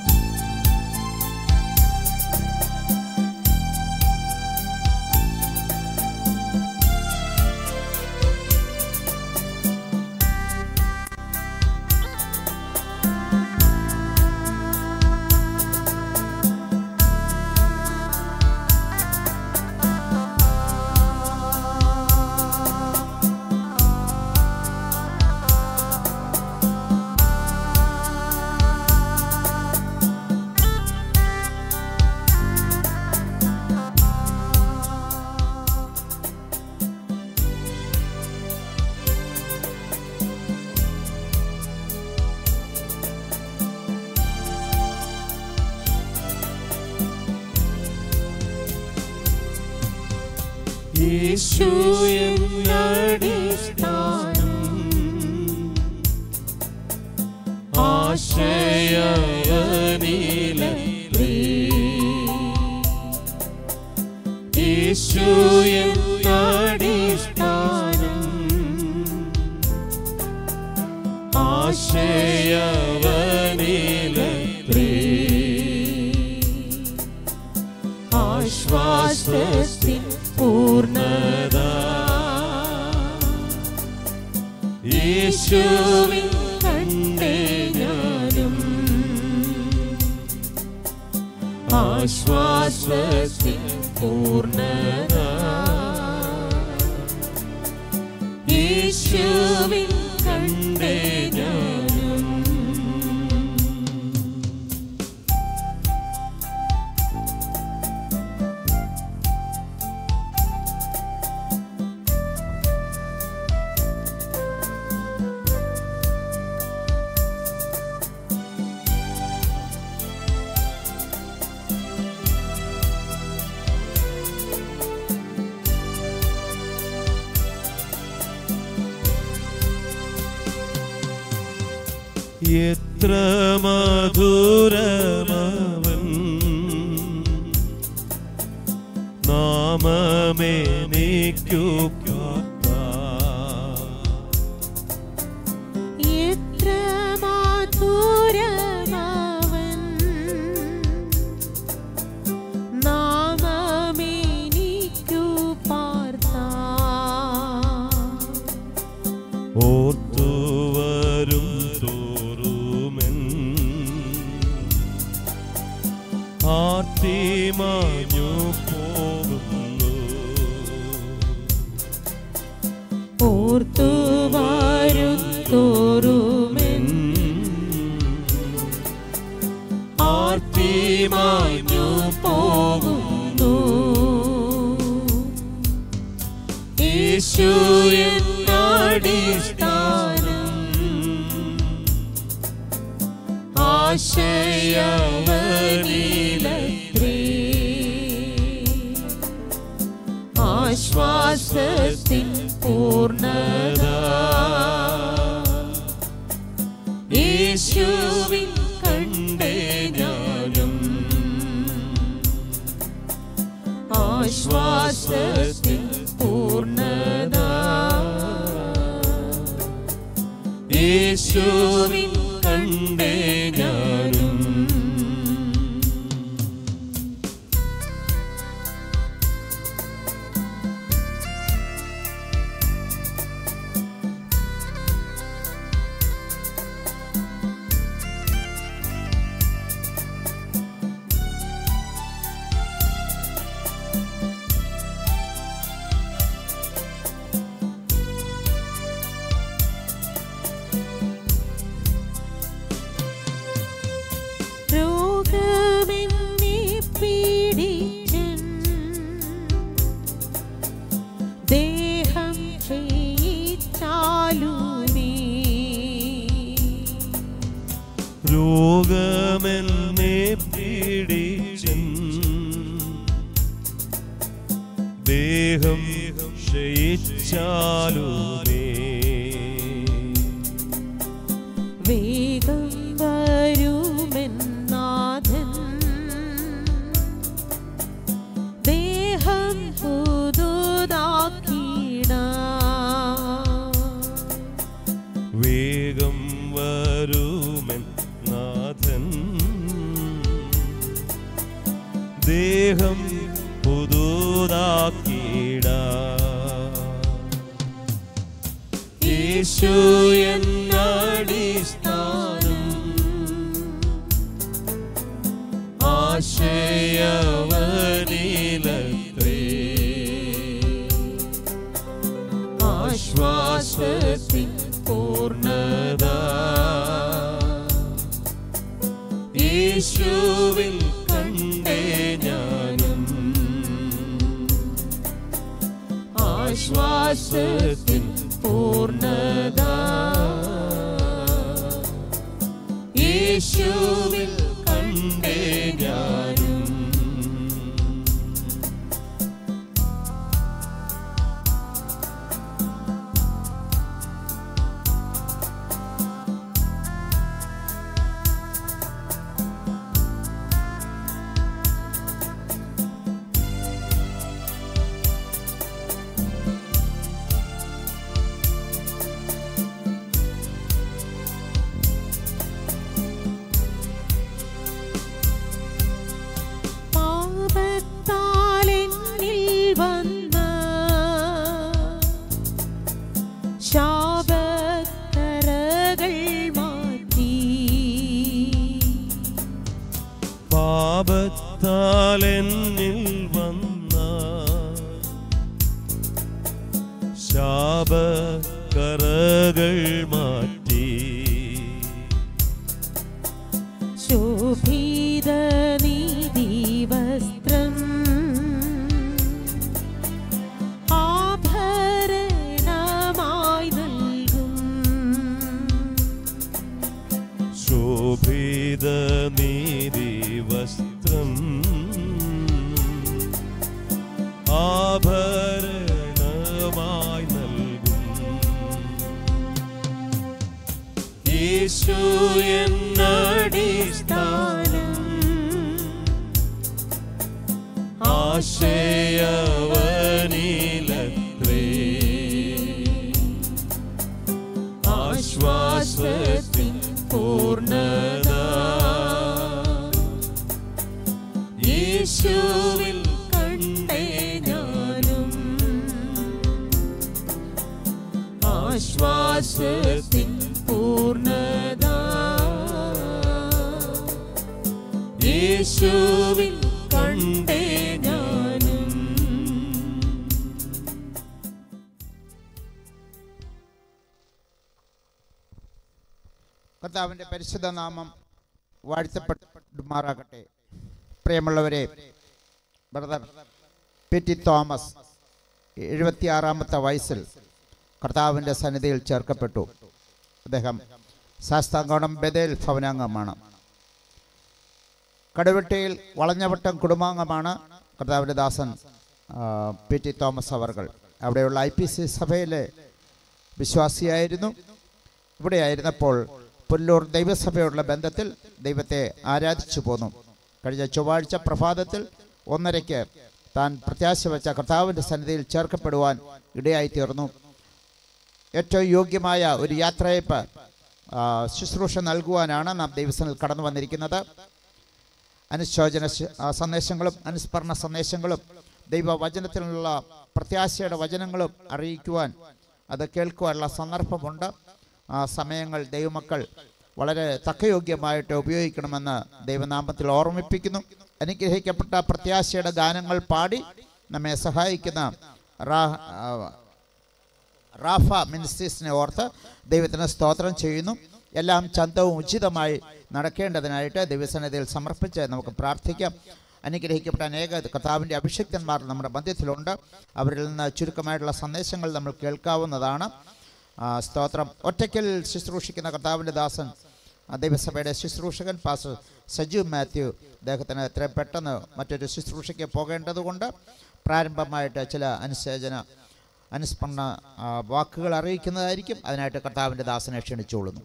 യേശു എന്നടിസ്ഥാനം ആശയവനിലേ യേശു എന്നടിസ്ഥാനം ആശയവനിലേ ആശ്വാസത്തിൻ പൂർണ്ണത യേശുവിൻ കണ്ടേ ഞാനും ആശ്വാസത്തിൻ പൂർണ്ണത യേശുവിൻ കണ്ടേ ഞാനും എത്ര മധുരമവൻ നാമമേനിക്കു എത്ര മാധുരമാവൻ നാമമേനിക്കു പാർത്താ ഓർത്തു വരും തോറുമെൻ ആർത്തി മാഞ്ഞു പോകുന്നു ഓർത്തു വരുത്തോറുമെൻ ആർത്തി മാഞ്ഞു പോകുന്നു യേശു എന്നടിസ്ഥാനം ആശയവനിലേ ആശ്വാസത്തിൻ പൂർണ്ണത യേശുവിൻ കണ്ടേ ഞാനും ആശ്വാസത്തിൻ പൂർണ്ണത യേശുവിൻ കണ്ടേ ഞാനും രോഗമെന്നെ പീഡിച്ചൻ ദേഹം ക്ഷയിച്ചാലുമേ രോഗമെന്നെ പീഡിച്ചൻ ദേഹം ക്ഷയിച്ചാലുമേ വേഗം വരുമെന്നാഥൻ ദേഹം പുതുതാക്കിട ദേഹം പുതുതാക്കിട യേശു എന്നടിസ്ഥാനം ആശയവനിലത്രേ ആശ്വാസത്തിൻ പൂർണ്ണത യേശുവിൽ കണ്ടേ ഞാനും ആശ്വാസത്തിൻ പൂർണ്ണത യേശുവിൽ കണ്ടേ ഞാനും പാപത്താൽ എന്നിൽ വന്ന ശാപക്കറകൾ മാറ്റി പാപത്താൽ എന്നിൽ വന്ന ശാപകറകൾ മാറ്റി ശോഭിത നീതി വസ്ത്രം ആഭരണമായി നൽകും ശോഭിത നീതി വസ്ത്രം ആഭരണമായി നൽകും യേശു എന്നടിസ്ഥാനം ആശയവനിലത്രേ ആശ്വാസത്തിൻ പൂർണ്ണത യേശുവിൽ കണ്ടേ ഞാനും ആശ്വാസത്തിൻ പൂർണ്ണത യേശുവിൽ കണ്ടേ ഞാനും കർത്താവിൻ്റെ പരിശുദ്ധ നാമം വാഴ്ത്തപ്പെടുമാറാകട്ടെ പ്രിയമുള്ളവരെ ബ്രദർ പി ടി തോമസ് എഴുപത്തിയാറാമത്തെ വയസ്സിൽ കർത്താവിൻ്റെ സന്നിധിയിൽ ചേർക്കപ്പെട്ടു അദ്ദേഹം ശാസ്താങ്കോണം ബദേൽ ഭവനാംഗമാണ് കടുവെട്ടിയിൽ വളഞ്ഞവട്ടം കുടുംബാംഗമാണ് കർത്താവിൻ്റെ ദാസൻ ആ, പി ടി തോമസ് അവർകൾ അവിടെയുള്ള ഐ പി സി സഭയിലെ വിശ്വാസിയായിരുന്നു ഇവിടെ ആയിരുന്നപ്പോൾ പുല്ലൂർ ദൈവസഭയോടുള്ള ബന്ധത്തിൽ ദൈവത്തെ ആരാധിച്ചു പോന്നു കഴിഞ്ഞ ചൊവ്വാഴ്ച പ്രഭാതത്തിൽ ഒന്നരയ്ക്ക് താൻ പ്രത്യാശ വെച്ച കർത്താവിൻ്റെ സന്നിധിയിൽ ചേർക്കപ്പെടുവാൻ ഇടയായി തീർന്നു ഏറ്റവും യോഗ്യമായ ഒരു യാത്രയപ്പ് ആ, ശുശ്രൂഷ നൽകുവാനാണ് നാം ദൈവസനിൽ കടന്നു വന്നിരിക്കുന്നത് അനുശോചന ശ- ആ, സന്ദേശങ്ങളും അനുസ്മരണ സന്ദേശങ്ങളും ദൈവവചനത്തിലുള്ള പ്രത്യാശയുടെ വചനങ്ങളും അറിയിക്കുവാൻ അത് കേൾക്കുവാനുള്ള സന്ദർഭമുണ്ട് ആ സമയങ്ങൾ ദൈവമക്കൾ വളരെ തക്കയോഗ്യമായിട്ട് ഉപയോഗിക്കണമെന്ന് ദൈവനാമത്തിൽ ഓർമ്മിപ്പിക്കുന്നു അനുഗ്രഹിക്കപ്പെട്ട പ്രത്യാശയുടെ ഗാനങ്ങൾ പാടി നമ്മെ സഹായിക്കുന്ന റാ ആ, റാഫ മിനിസ്ട്രീസിനെ ഓർത്ത് ദൈവത്തിന് സ്തോത്രം ചെയ്യുന്നു എല്ലാം ചന്തവും ഉചിതമായി നടക്കേണ്ടതിനായിട്ട് ദൈവസന്നിധിയിൽ സമർപ്പിച്ച് നമുക്ക് പ്രാർത്ഥിക്കാം അനുഗ്രഹിക്കപ്പെട്ട അനേക കർത്താവിൻ്റെ അഭിഷിക്തന്മാർ നമ്മുടെ മധ്യത്തിലുണ്ട് അവരിൽ നിന്ന് ചുരുക്കമായിട്ടുള്ള സന്ദേശങ്ങൾ നമ്മൾ കേൾക്കാവുന്നതാണ് ആ, സ്തോത്രം ഒറ്റയ്ക്കൽ ശുശ്രൂഷിക്കുന്ന കർത്താവിൻ്റെ ദാസൻ ആ, ദൈവസഭയുടെ ശുശ്രൂഷകൻ പാസ്റ്റർ സജീവ് മാത്യു അദ്ദേഹത്തിന് എത്രയും പെട്ടെന്ന് മറ്റൊരു ശുശ്രൂഷയ്ക്ക് പോകേണ്ടതുകൊണ്ട് പ്രാരംഭമായിട്ട് ചില അനുശോചന അനുസ്മരണ ആ, വാക്കുകൾ അറിയിക്കുന്നതായിരിക്കും അതിനായിട്ട് കർത്താവിൻ്റെ ദാസനെ ക്ഷണിച്ചുകൊള്ളുന്നു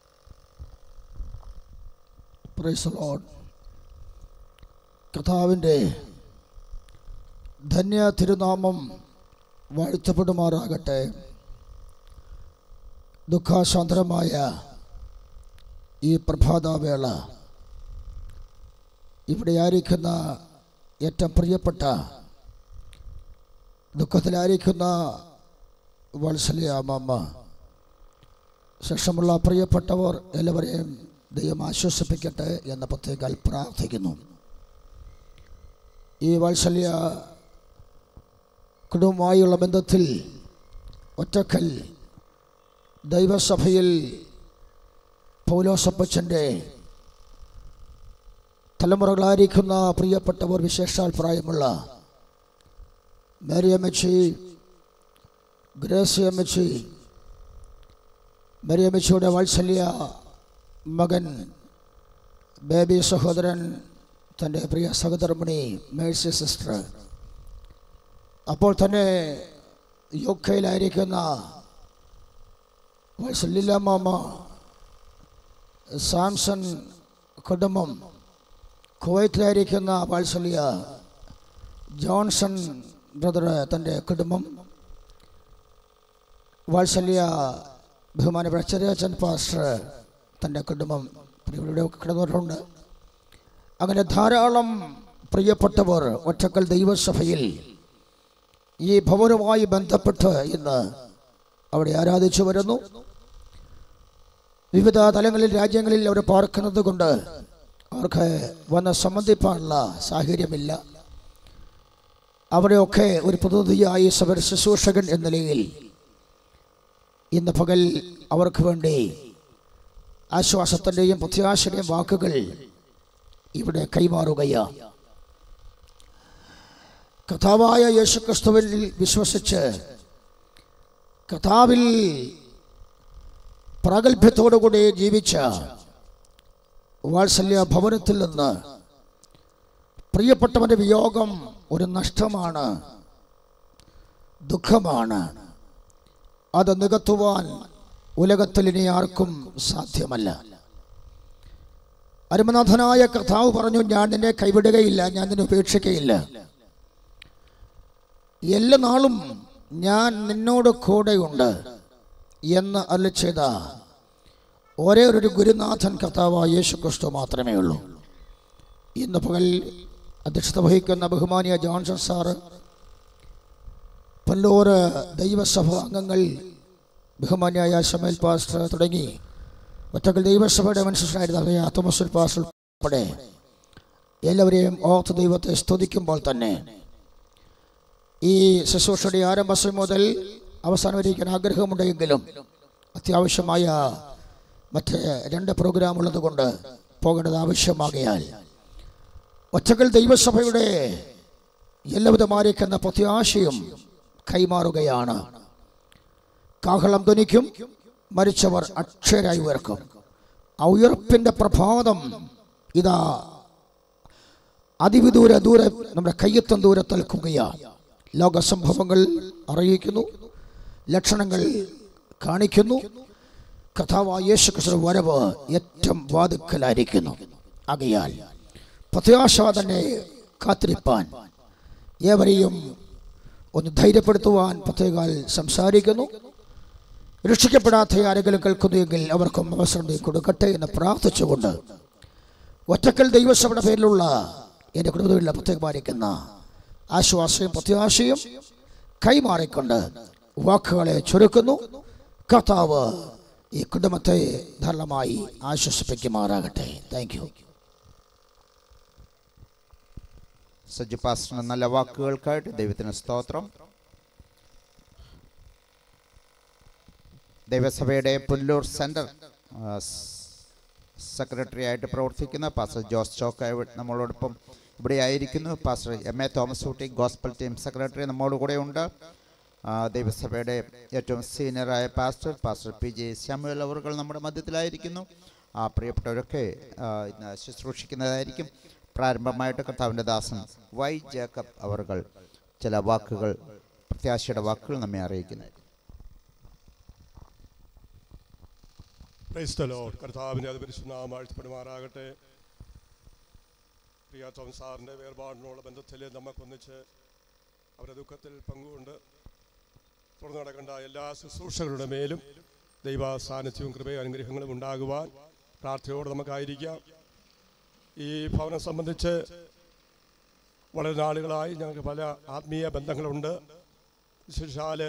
പ്രൈസ് ലോഡ് കഥാവിൻ്റെ ധന്യ തിരുനാമം വാഴ്ത്തപ്പെടുമാറാകട്ടെ ദുഃഖാശാന്തരമായ ഈ പ്രഭാതവേള ഇവിടെ ആയിരിക്കുന്ന ഏറ്റവും പ്രിയപ്പെട്ട ദുഃഖത്തിലായിരിക്കുന്ന വത്സല്യ അമ്മമ്മ ശേഷമുള്ള പ്രിയപ്പെട്ടവർ എല്ലാവരെയും ദൈവം ആശ്വസിപ്പിക്കട്ടെ എന്ന് പ്രത്യേകം പ്രാർത്ഥിക്കുന്നു ഈ വാത്സല്യ കുടുംബമായുള്ള ബന്ധത്തിൽ ഒറ്റക്കൽ ദൈവസഭയിൽ പൗലോസപ്പച്ചൻ്റെ തലമുറകളായിരിക്കുന്ന പ്രിയപ്പെട്ടവർ വിശേഷാൽ പ്രായമുള്ള മേരിയമ്മച്ചി ഗ്രേസിയമ്മച്ചി മേരിയമ്മച്ചിയുടെ വാത്സല്യ മകൻ ബേബി സഹോദരൻ തൻ്റെ പ്രിയ സഹധർമ്മിണി മേഴ്സി സിസ്റ്റർ അപ്പോൾ തന്നെ യു കെയിലായിരിക്കുന്ന വാത്സല്യ മാമ സാംസൺ കുടുംബം കുവൈറ്റിലായിരിക്കുന്ന വാത്സല്യ ജോൺസൺ ബ്രദർ തൻ്റെ കുടുംബം വാത്സല്യ ബഹുമാനപ്പെട്ട ചെറിയച്ചൻ പാസ്റ്റർ തൻ്റെ കുടുംബം ഇവിടെ കിടന്നിട്ടുണ്ട് അങ്ങനെ ധാരാളം പ്രിയപ്പെട്ടവർ ഒറ്റക്കൽ ദൈവസഭയിൽ ഈ ഭവനവുമായി ബന്ധപ്പെട്ട് ഇന്ന് അവിടെ ആരാധിച്ചു വരുന്നു വിവിധ തലങ്ങളിൽ രാജ്യങ്ങളിൽ അവർ പാർക്കുന്നത് കൊണ്ട് അവർക്ക് വന്ന് സംബന്ധിപ്പാനുള്ള സാഹചര്യമില്ല അവരെയൊക്കെ ഒരു പ്രതിനിധിയായി സബർ ശുശ്രൂഷകൻ എന്ന നിലയിൽ ഇന്ന് പകൽ അവർക്ക് വേണ്ടി ആശ്വാസത്തിൻ്റെയും പ്രത്യാശയുടെയും വാക്കുകൾ ഇവിടെ കൈമാറുകയാണ് കഥാവായ യേശുക്രിസ്തുവിൽ വിശ്വസിച്ച് കഥാവിൽ പ്രാഗൽഭ്യത്തോടുകൂടി ജീവിച്ച വാത്സല്യ ഭവനത്തിൽ നിന്ന് പ്രിയപ്പെട്ടവന്റെ വിയോഗം ഒരു നഷ്ടമാണ് ദുഃഖമാണ് അത് നികത്തുവാൻ ഉലകത്തിൽ ഇനി ആർക്കും സാധ്യമല്ല അരുമനാഥനായ കർത്താവ് പറഞ്ഞു ഞാൻ നിന്നെ കൈവിടുകയില്ല ഞാൻ നിന്നെ ഉപേക്ഷിക്കയില്ല എല്ലാ നാളും ഞാൻ നിന്നോട് കൂടെയുണ്ട് എന്ന് അല്ല ചെയ്ത ഒരേ ഒരു ഗുരുനാഥൻ കർത്താവായ യേശു ക്രിസ്തു മാത്രമേ ഉള്ളൂ ഇന്ന് പകൽ അധ്യക്ഷത വഹിക്കുന്ന ബഹുമാനിയ ജോൺസൺ സാറ് പല്ലൂർ ദൈവസഭ അംഗങ്ങൾ ബഹുമാന്യായ ഷമേൽ പാസ്റ്റർ തുടങ്ങി ഒറ്റക്കൽ ദൈവസഭയുടെ മനുഷ്യനായിരുന്ന തോമസ് പാസ്റ്റർ ഉൾപ്പെടെ എല്ലാവരെയും ഓർത്ത് ദൈവത്തെ സ്തുതിക്കുമ്പോൾ തന്നെ ഈ ശുശ്രൂഷയുടെ ആരംഭം മുതൽ അവസാനം വരെയിരിക്കാൻ ആഗ്രഹമുണ്ടെങ്കിലും അത്യാവശ്യമായ മറ്റ് രണ്ട് പ്രോഗ്രാം ഉള്ളത് കൊണ്ട് പോകേണ്ടത് ആവശ്യമാകയാൽ ഒറ്റക്കൽ ദൈവസഭയുടെ എല്ലാവിധമായിരിക്കുന്ന പ്രത്യാശയും കൈമാറുകയാണ് കാഹളം ധ്വനിക്കും മരിച്ചവർ അക്ഷരായി ഉയർക്കും ആ ഉയർപ്പിന്റെ പ്രഭാതം ഇതാ അതിവിദൂര ദൂരെ നമ്മുടെ കയ്യെത്തും ദൂരത്ത് നിൽക്കുകയാണ് ലോക സംഭവങ്ങൾ അറിയിക്കുന്നു ലക്ഷണങ്ങൾ കാണിക്കുന്നു കഥാവായ യേശു ക്രിസ്തു വരവ് ഏറ്റവും വാതുക്കലായിരിക്കുന്നു ആകയാൽ പ്രത്യാശ തന്നെ കാത്തിരിപ്പാൻ ഏവരെയും ഒന്ന് ധൈര്യപ്പെടുത്തുവാൻ പ്രത്യേകാൽ സംസാരിക്കുന്നു രക്ഷിക്കപ്പെടാത്ത ആരെങ്കിലും കേൾക്കുന്നുവെങ്കിൽ അവർക്കും അവസരം നീ കൊടുക്കട്ടെ എന്ന് പ്രാർത്ഥിച്ചുകൊണ്ട് ഒറ്റക്കൽ ദൈവസഭയുടെ പേരിലുള്ള എൻ്റെ കുടുംബത്തിലുള്ള പ്രത്യേകമായിരിക്കുന്ന ആശ്വാസവും പ്രത്യാശയും കൈമാറിക്കൊണ്ട് വാക്കുകളെ ചുരുക്കുന്നു കർത്താവ് ഈ കുടുംബത്തെ ധാരാളമായി ആശ്വസിപ്പിക്കുമാറാകട്ടെ താങ്ക് യു സജ്ജു പാസ്റ്ററിന് നല്ല വാക്കുകൾക്കായിട്ട് ദൈവത്തിന് സ്തോത്രം ദൈവസഭയുടെ പുല്ലൂർ സെൻറ്റർ സെക്രട്ടറി ആയിട്ട് പ്രവർത്തിക്കുന്ന പാസ്റ്റർ ജോസ് ചോക്ക ഇവ- നമ്മളോടൊപ്പം ഇവിടെ ആയിരിക്കുന്നു pastor M A Thomas Ooty gospel team secretary നമ്മോട് കൂടെ ഉണ്ട് ആ, ദൈവസഭയുടെ ഏറ്റവും സീനിയറായ pastor pastor P J Samuel അവറുകൾ നമ്മുടെ മധ്യത്തിലായിരിക്കുന്നു ആ പ്രിയപ്പെട്ടവരൊക്കെ ആ, ഇന്ന് ശുശ്രൂഷിക്കുന്നതായിരിക്കും പ്രാരംഭമായിട്ട് കർത്താവിൻ്റെ ദാസൻ വൈ ജേക്കബ് അവറുകൾ ചില വാക്കുകൾ പ്രത്യാശയുടെ വാക്കുകൾ നമ്മെ അറിയിക്കുന്നു പ്രൈസ് ദ ലോർഡ് കർത്താവിൻ്റെ അത് പരിശുദ്ധനാമം വാഴ്ത്തപ്പെടുമാറാകട്ടെ പ്രിയ ടോം സാറിൻ്റെ വേർപാടിനുള്ള ബന്ധത്തിൽ നമുക്കൊന്നിച്ച് അവരുടെ ദുഃഖത്തിൽ പങ്കുകൊണ്ട് തുടർന്ന് നടക്കേണ്ട എല്ലാ ശുശ്രൂഷകളുടെ മേലും ദൈവ സാന്നിധ്യവും കൃപയും അനുഗ്രഹങ്ങളും ഉണ്ടാകുവാൻ പ്രാർത്ഥനയോടെ നമുക്കായിരിക്കാം ഈ ഭവനം സംബന്ധിച്ച് വളരെ നാളുകളായി ഞങ്ങൾക്ക് പല ആത്മീയ ബന്ധങ്ങളുണ്ട് വിശേഷാല്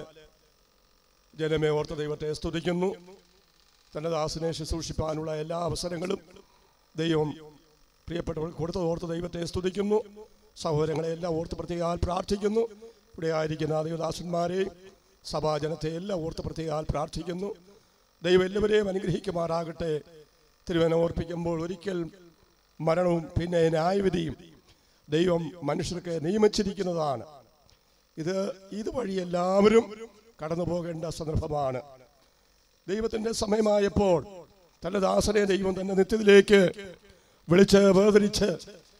ജനമേ ഓർത്ത ദൈവത്തെ സ്തുതിക്കുന്നു തൻ്റെ ദാസനെ ശുശ്രൂഷിപ്പാനുള്ള എല്ലാ അവസരങ്ങളും ദൈവം പ്രിയപ്പെട്ടവർക്ക് കൊടുത്ത ഓർത്ത് ദൈവത്തെ സ്തുതിക്കുന്നു സഹോദരങ്ങളെ എല്ലാം ഓർത്ത് പ്രത്യേകാൽ പ്രാർത്ഥിക്കുന്നു ഇവിടെ ആയിരിക്കുന്ന ദൈവദാസന്മാരെയും സഭാജനത്തെ എല്ലാം ഓർത്ത് പ്രത്യേകാൽ പ്രാർത്ഥിക്കുന്നു ദൈവം എല്ലാവരെയും അനുഗ്രഹിക്കുമാറാകട്ടെ തിരുവന ഓർപ്പിക്കുമ്പോൾ ഒരിക്കൽ മരണവും പിന്നെ ന്യായവിധിയും ദൈവം മനുഷ്യർക്ക് നിയമിച്ചിരിക്കുന്നതാണ് ഇത് ഇതുവഴി എല്ലാവരും കടന്നു പോകേണ്ട സന്ദർഭമാണ് ദൈവത്തിന്റെ സമയമായപ്പോൾ തന്റെ ദാസനെ ദൈവം തന്റെ നിത്യത്തിലേക്ക് വിളിച്ച് വേർതിരിച്ച്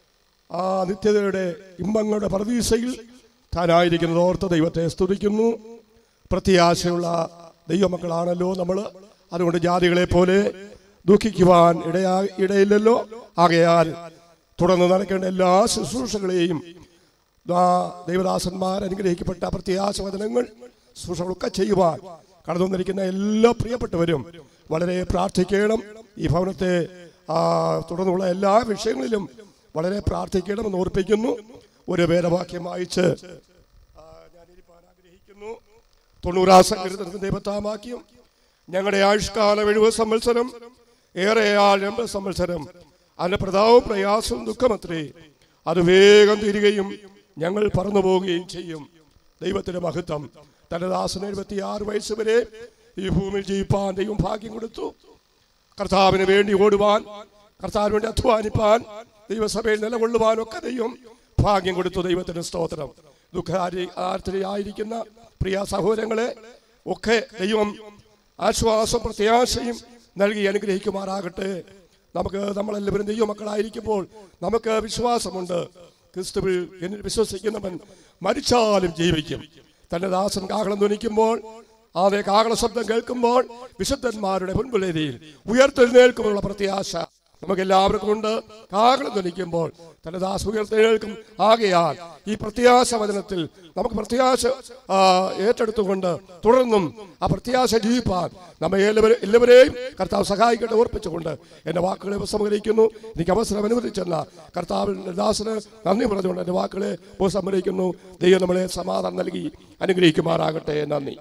ആ നിത്യതയുടെ ഇമ്പങ്ങളുടെ പ്രതീക്ഷയിൽ താനായിരിക്കുന്നത് ഓർത്ത് ദൈവത്തെ സ്തുതിക്കുന്നു പ്രത്യാശയുള്ള ദൈവമക്കളാണല്ലോ നമ്മൾ അതുകൊണ്ട് ജാതികളെ പോലെ ദുഃഖിക്കുവാൻ ഇടയാ ഇടയില്ലല്ലോ ആകയാൽ തുടർന്ന് നടക്കേണ്ട എല്ലാ ശുശ്രൂഷകളെയും ദാ ദൈവദാസന്മാർ അനുഗ്രഹിക്കപ്പെട്ട പ്രത്യാശവചനങ്ങൾ ശുശ്രൂഷകളൊക്കെ ചെയ്യുവാൻ കടന്നു വന്നിരിക്കുന്ന എല്ലാ പ്രിയപ്പെട്ടവരും വളരെ പ്രാർത്ഥിക്കണം ഈ ഭവനത്തെ ആ, തുടർന്നുള്ള എല്ലാ വിഷയങ്ങളിലും വളരെ പ്രാർത്ഥിക്കണമെന്ന് ഓർപ്പിക്കുന്നു ഒരു വേദവാക്യം വായിച്ച് ആ, ഞാനിരിപ്പാൻ ആഗ്രഹിക്കുന്നു തൊണ്ണൂറാം സങ്കീർത്തനത്തിന്റെ പത്താം വാക്യം ഞങ്ങളുടെ ആയുഷ്കാലം എഴുപത് സംവത്സരം ഏറെ ആൾ എൺപത് സംവത്സരം അതിന്റെ പ്രതാവും പ്രയാസവും ദുഃഖമത്രേ അത് വേഗം തീരുകയും ഞങ്ങൾ പറന്നു പോവുകയും ചെയ്യും ദൈവത്തിന്റെ മഹത്വം തന്റെ ദാസന് എഴുപത്തി ആറ് വയസ്സ് വരെ ഈ ഭൂമിയിൽ ജീവിപ്പാൻ ദൈവം ഭാഗ്യം കൊടുത്തു കർത്താവിന് വേണ്ടി ഓടുവാൻ കർത്താവിന് വേണ്ടി അധ്വാനിപ്പാൻ ദൈവസഭയിൽ നിലകൊള്ളുവാൻ ഒക്കെ ദൈവം ഭാഗ്യം കൊടുത്തു ദൈവത്തിന് സ്തോത്രം ദുഃഖാരി ആർത്തരയായിരിക്കുന്ന പ്രിയ സഹോദരങ്ങളെ ഒക്കെ ദൈവം ആശ്വാസം പ്രത്യാശയും നൽകി അനുഗ്രഹിക്കുമാറാകട്ടെ നമുക്ക് നമ്മളെല്ലാവരും ദൈവമക്കളായിരിക്കുമ്പോൾ നമുക്ക് വിശ്വാസമുണ്ട് ക്രിസ്തുവിൽ എന്നിൽ വിശ്വസിക്കുന്നവൻ മരിച്ചാലും ജീവിക്കും തന്റെ ദാസൻ കാഹളം ധ്വനിക്കുമ്പോൾ അതേ കാഹള ശബ്ദം കേൾക്കുമ്പോൾ വിശുദ്ധന്മാരുടെ മുൻപിലേരിയിൽ ഉയർത്തെഴുന്നേൽക്കുമെന്നുള്ള പ്രത്യാശ നമുക്ക് എല്ലാവർക്കും ഉണ്ട് കാഹളം ധ്വനിക്കുമ്പോൾ തന്റെ ദാസ് ഉയർത്തെഴുന്നേൽക്കും ആകയാൽ ഈ പ്രത്യാശ വചനത്തിൽ നമുക്ക് പ്രത്യാശ ആ, ഏറ്റെടുത്തുകൊണ്ട് തുടർന്നും ആ പ്രത്യാശ ജീവിപ്പാൻ നമ്മെ എല്ലാവരും എല്ലാവരെയും കർത്താവ് സഹായിക്കട്ടെ ഓർപ്പിച്ചുകൊണ്ട് എന്റെ വാക്കുകളെ ഉപസംഹരിക്കുന്നു എനിക്ക് അവസരം അനുവദിച്ചെന്ന കർത്താവിന്റെ ദാസന് നന്ദി പറഞ്ഞുകൊണ്ട് എന്റെ വാക്കുകളെ ഉപസംഹരിക്കുന്നു ദൈവം നമ്മളെ സമാധാനം നൽകി അനുഗ്രഹിക്കുമാറാകട്ടെ നന്ദി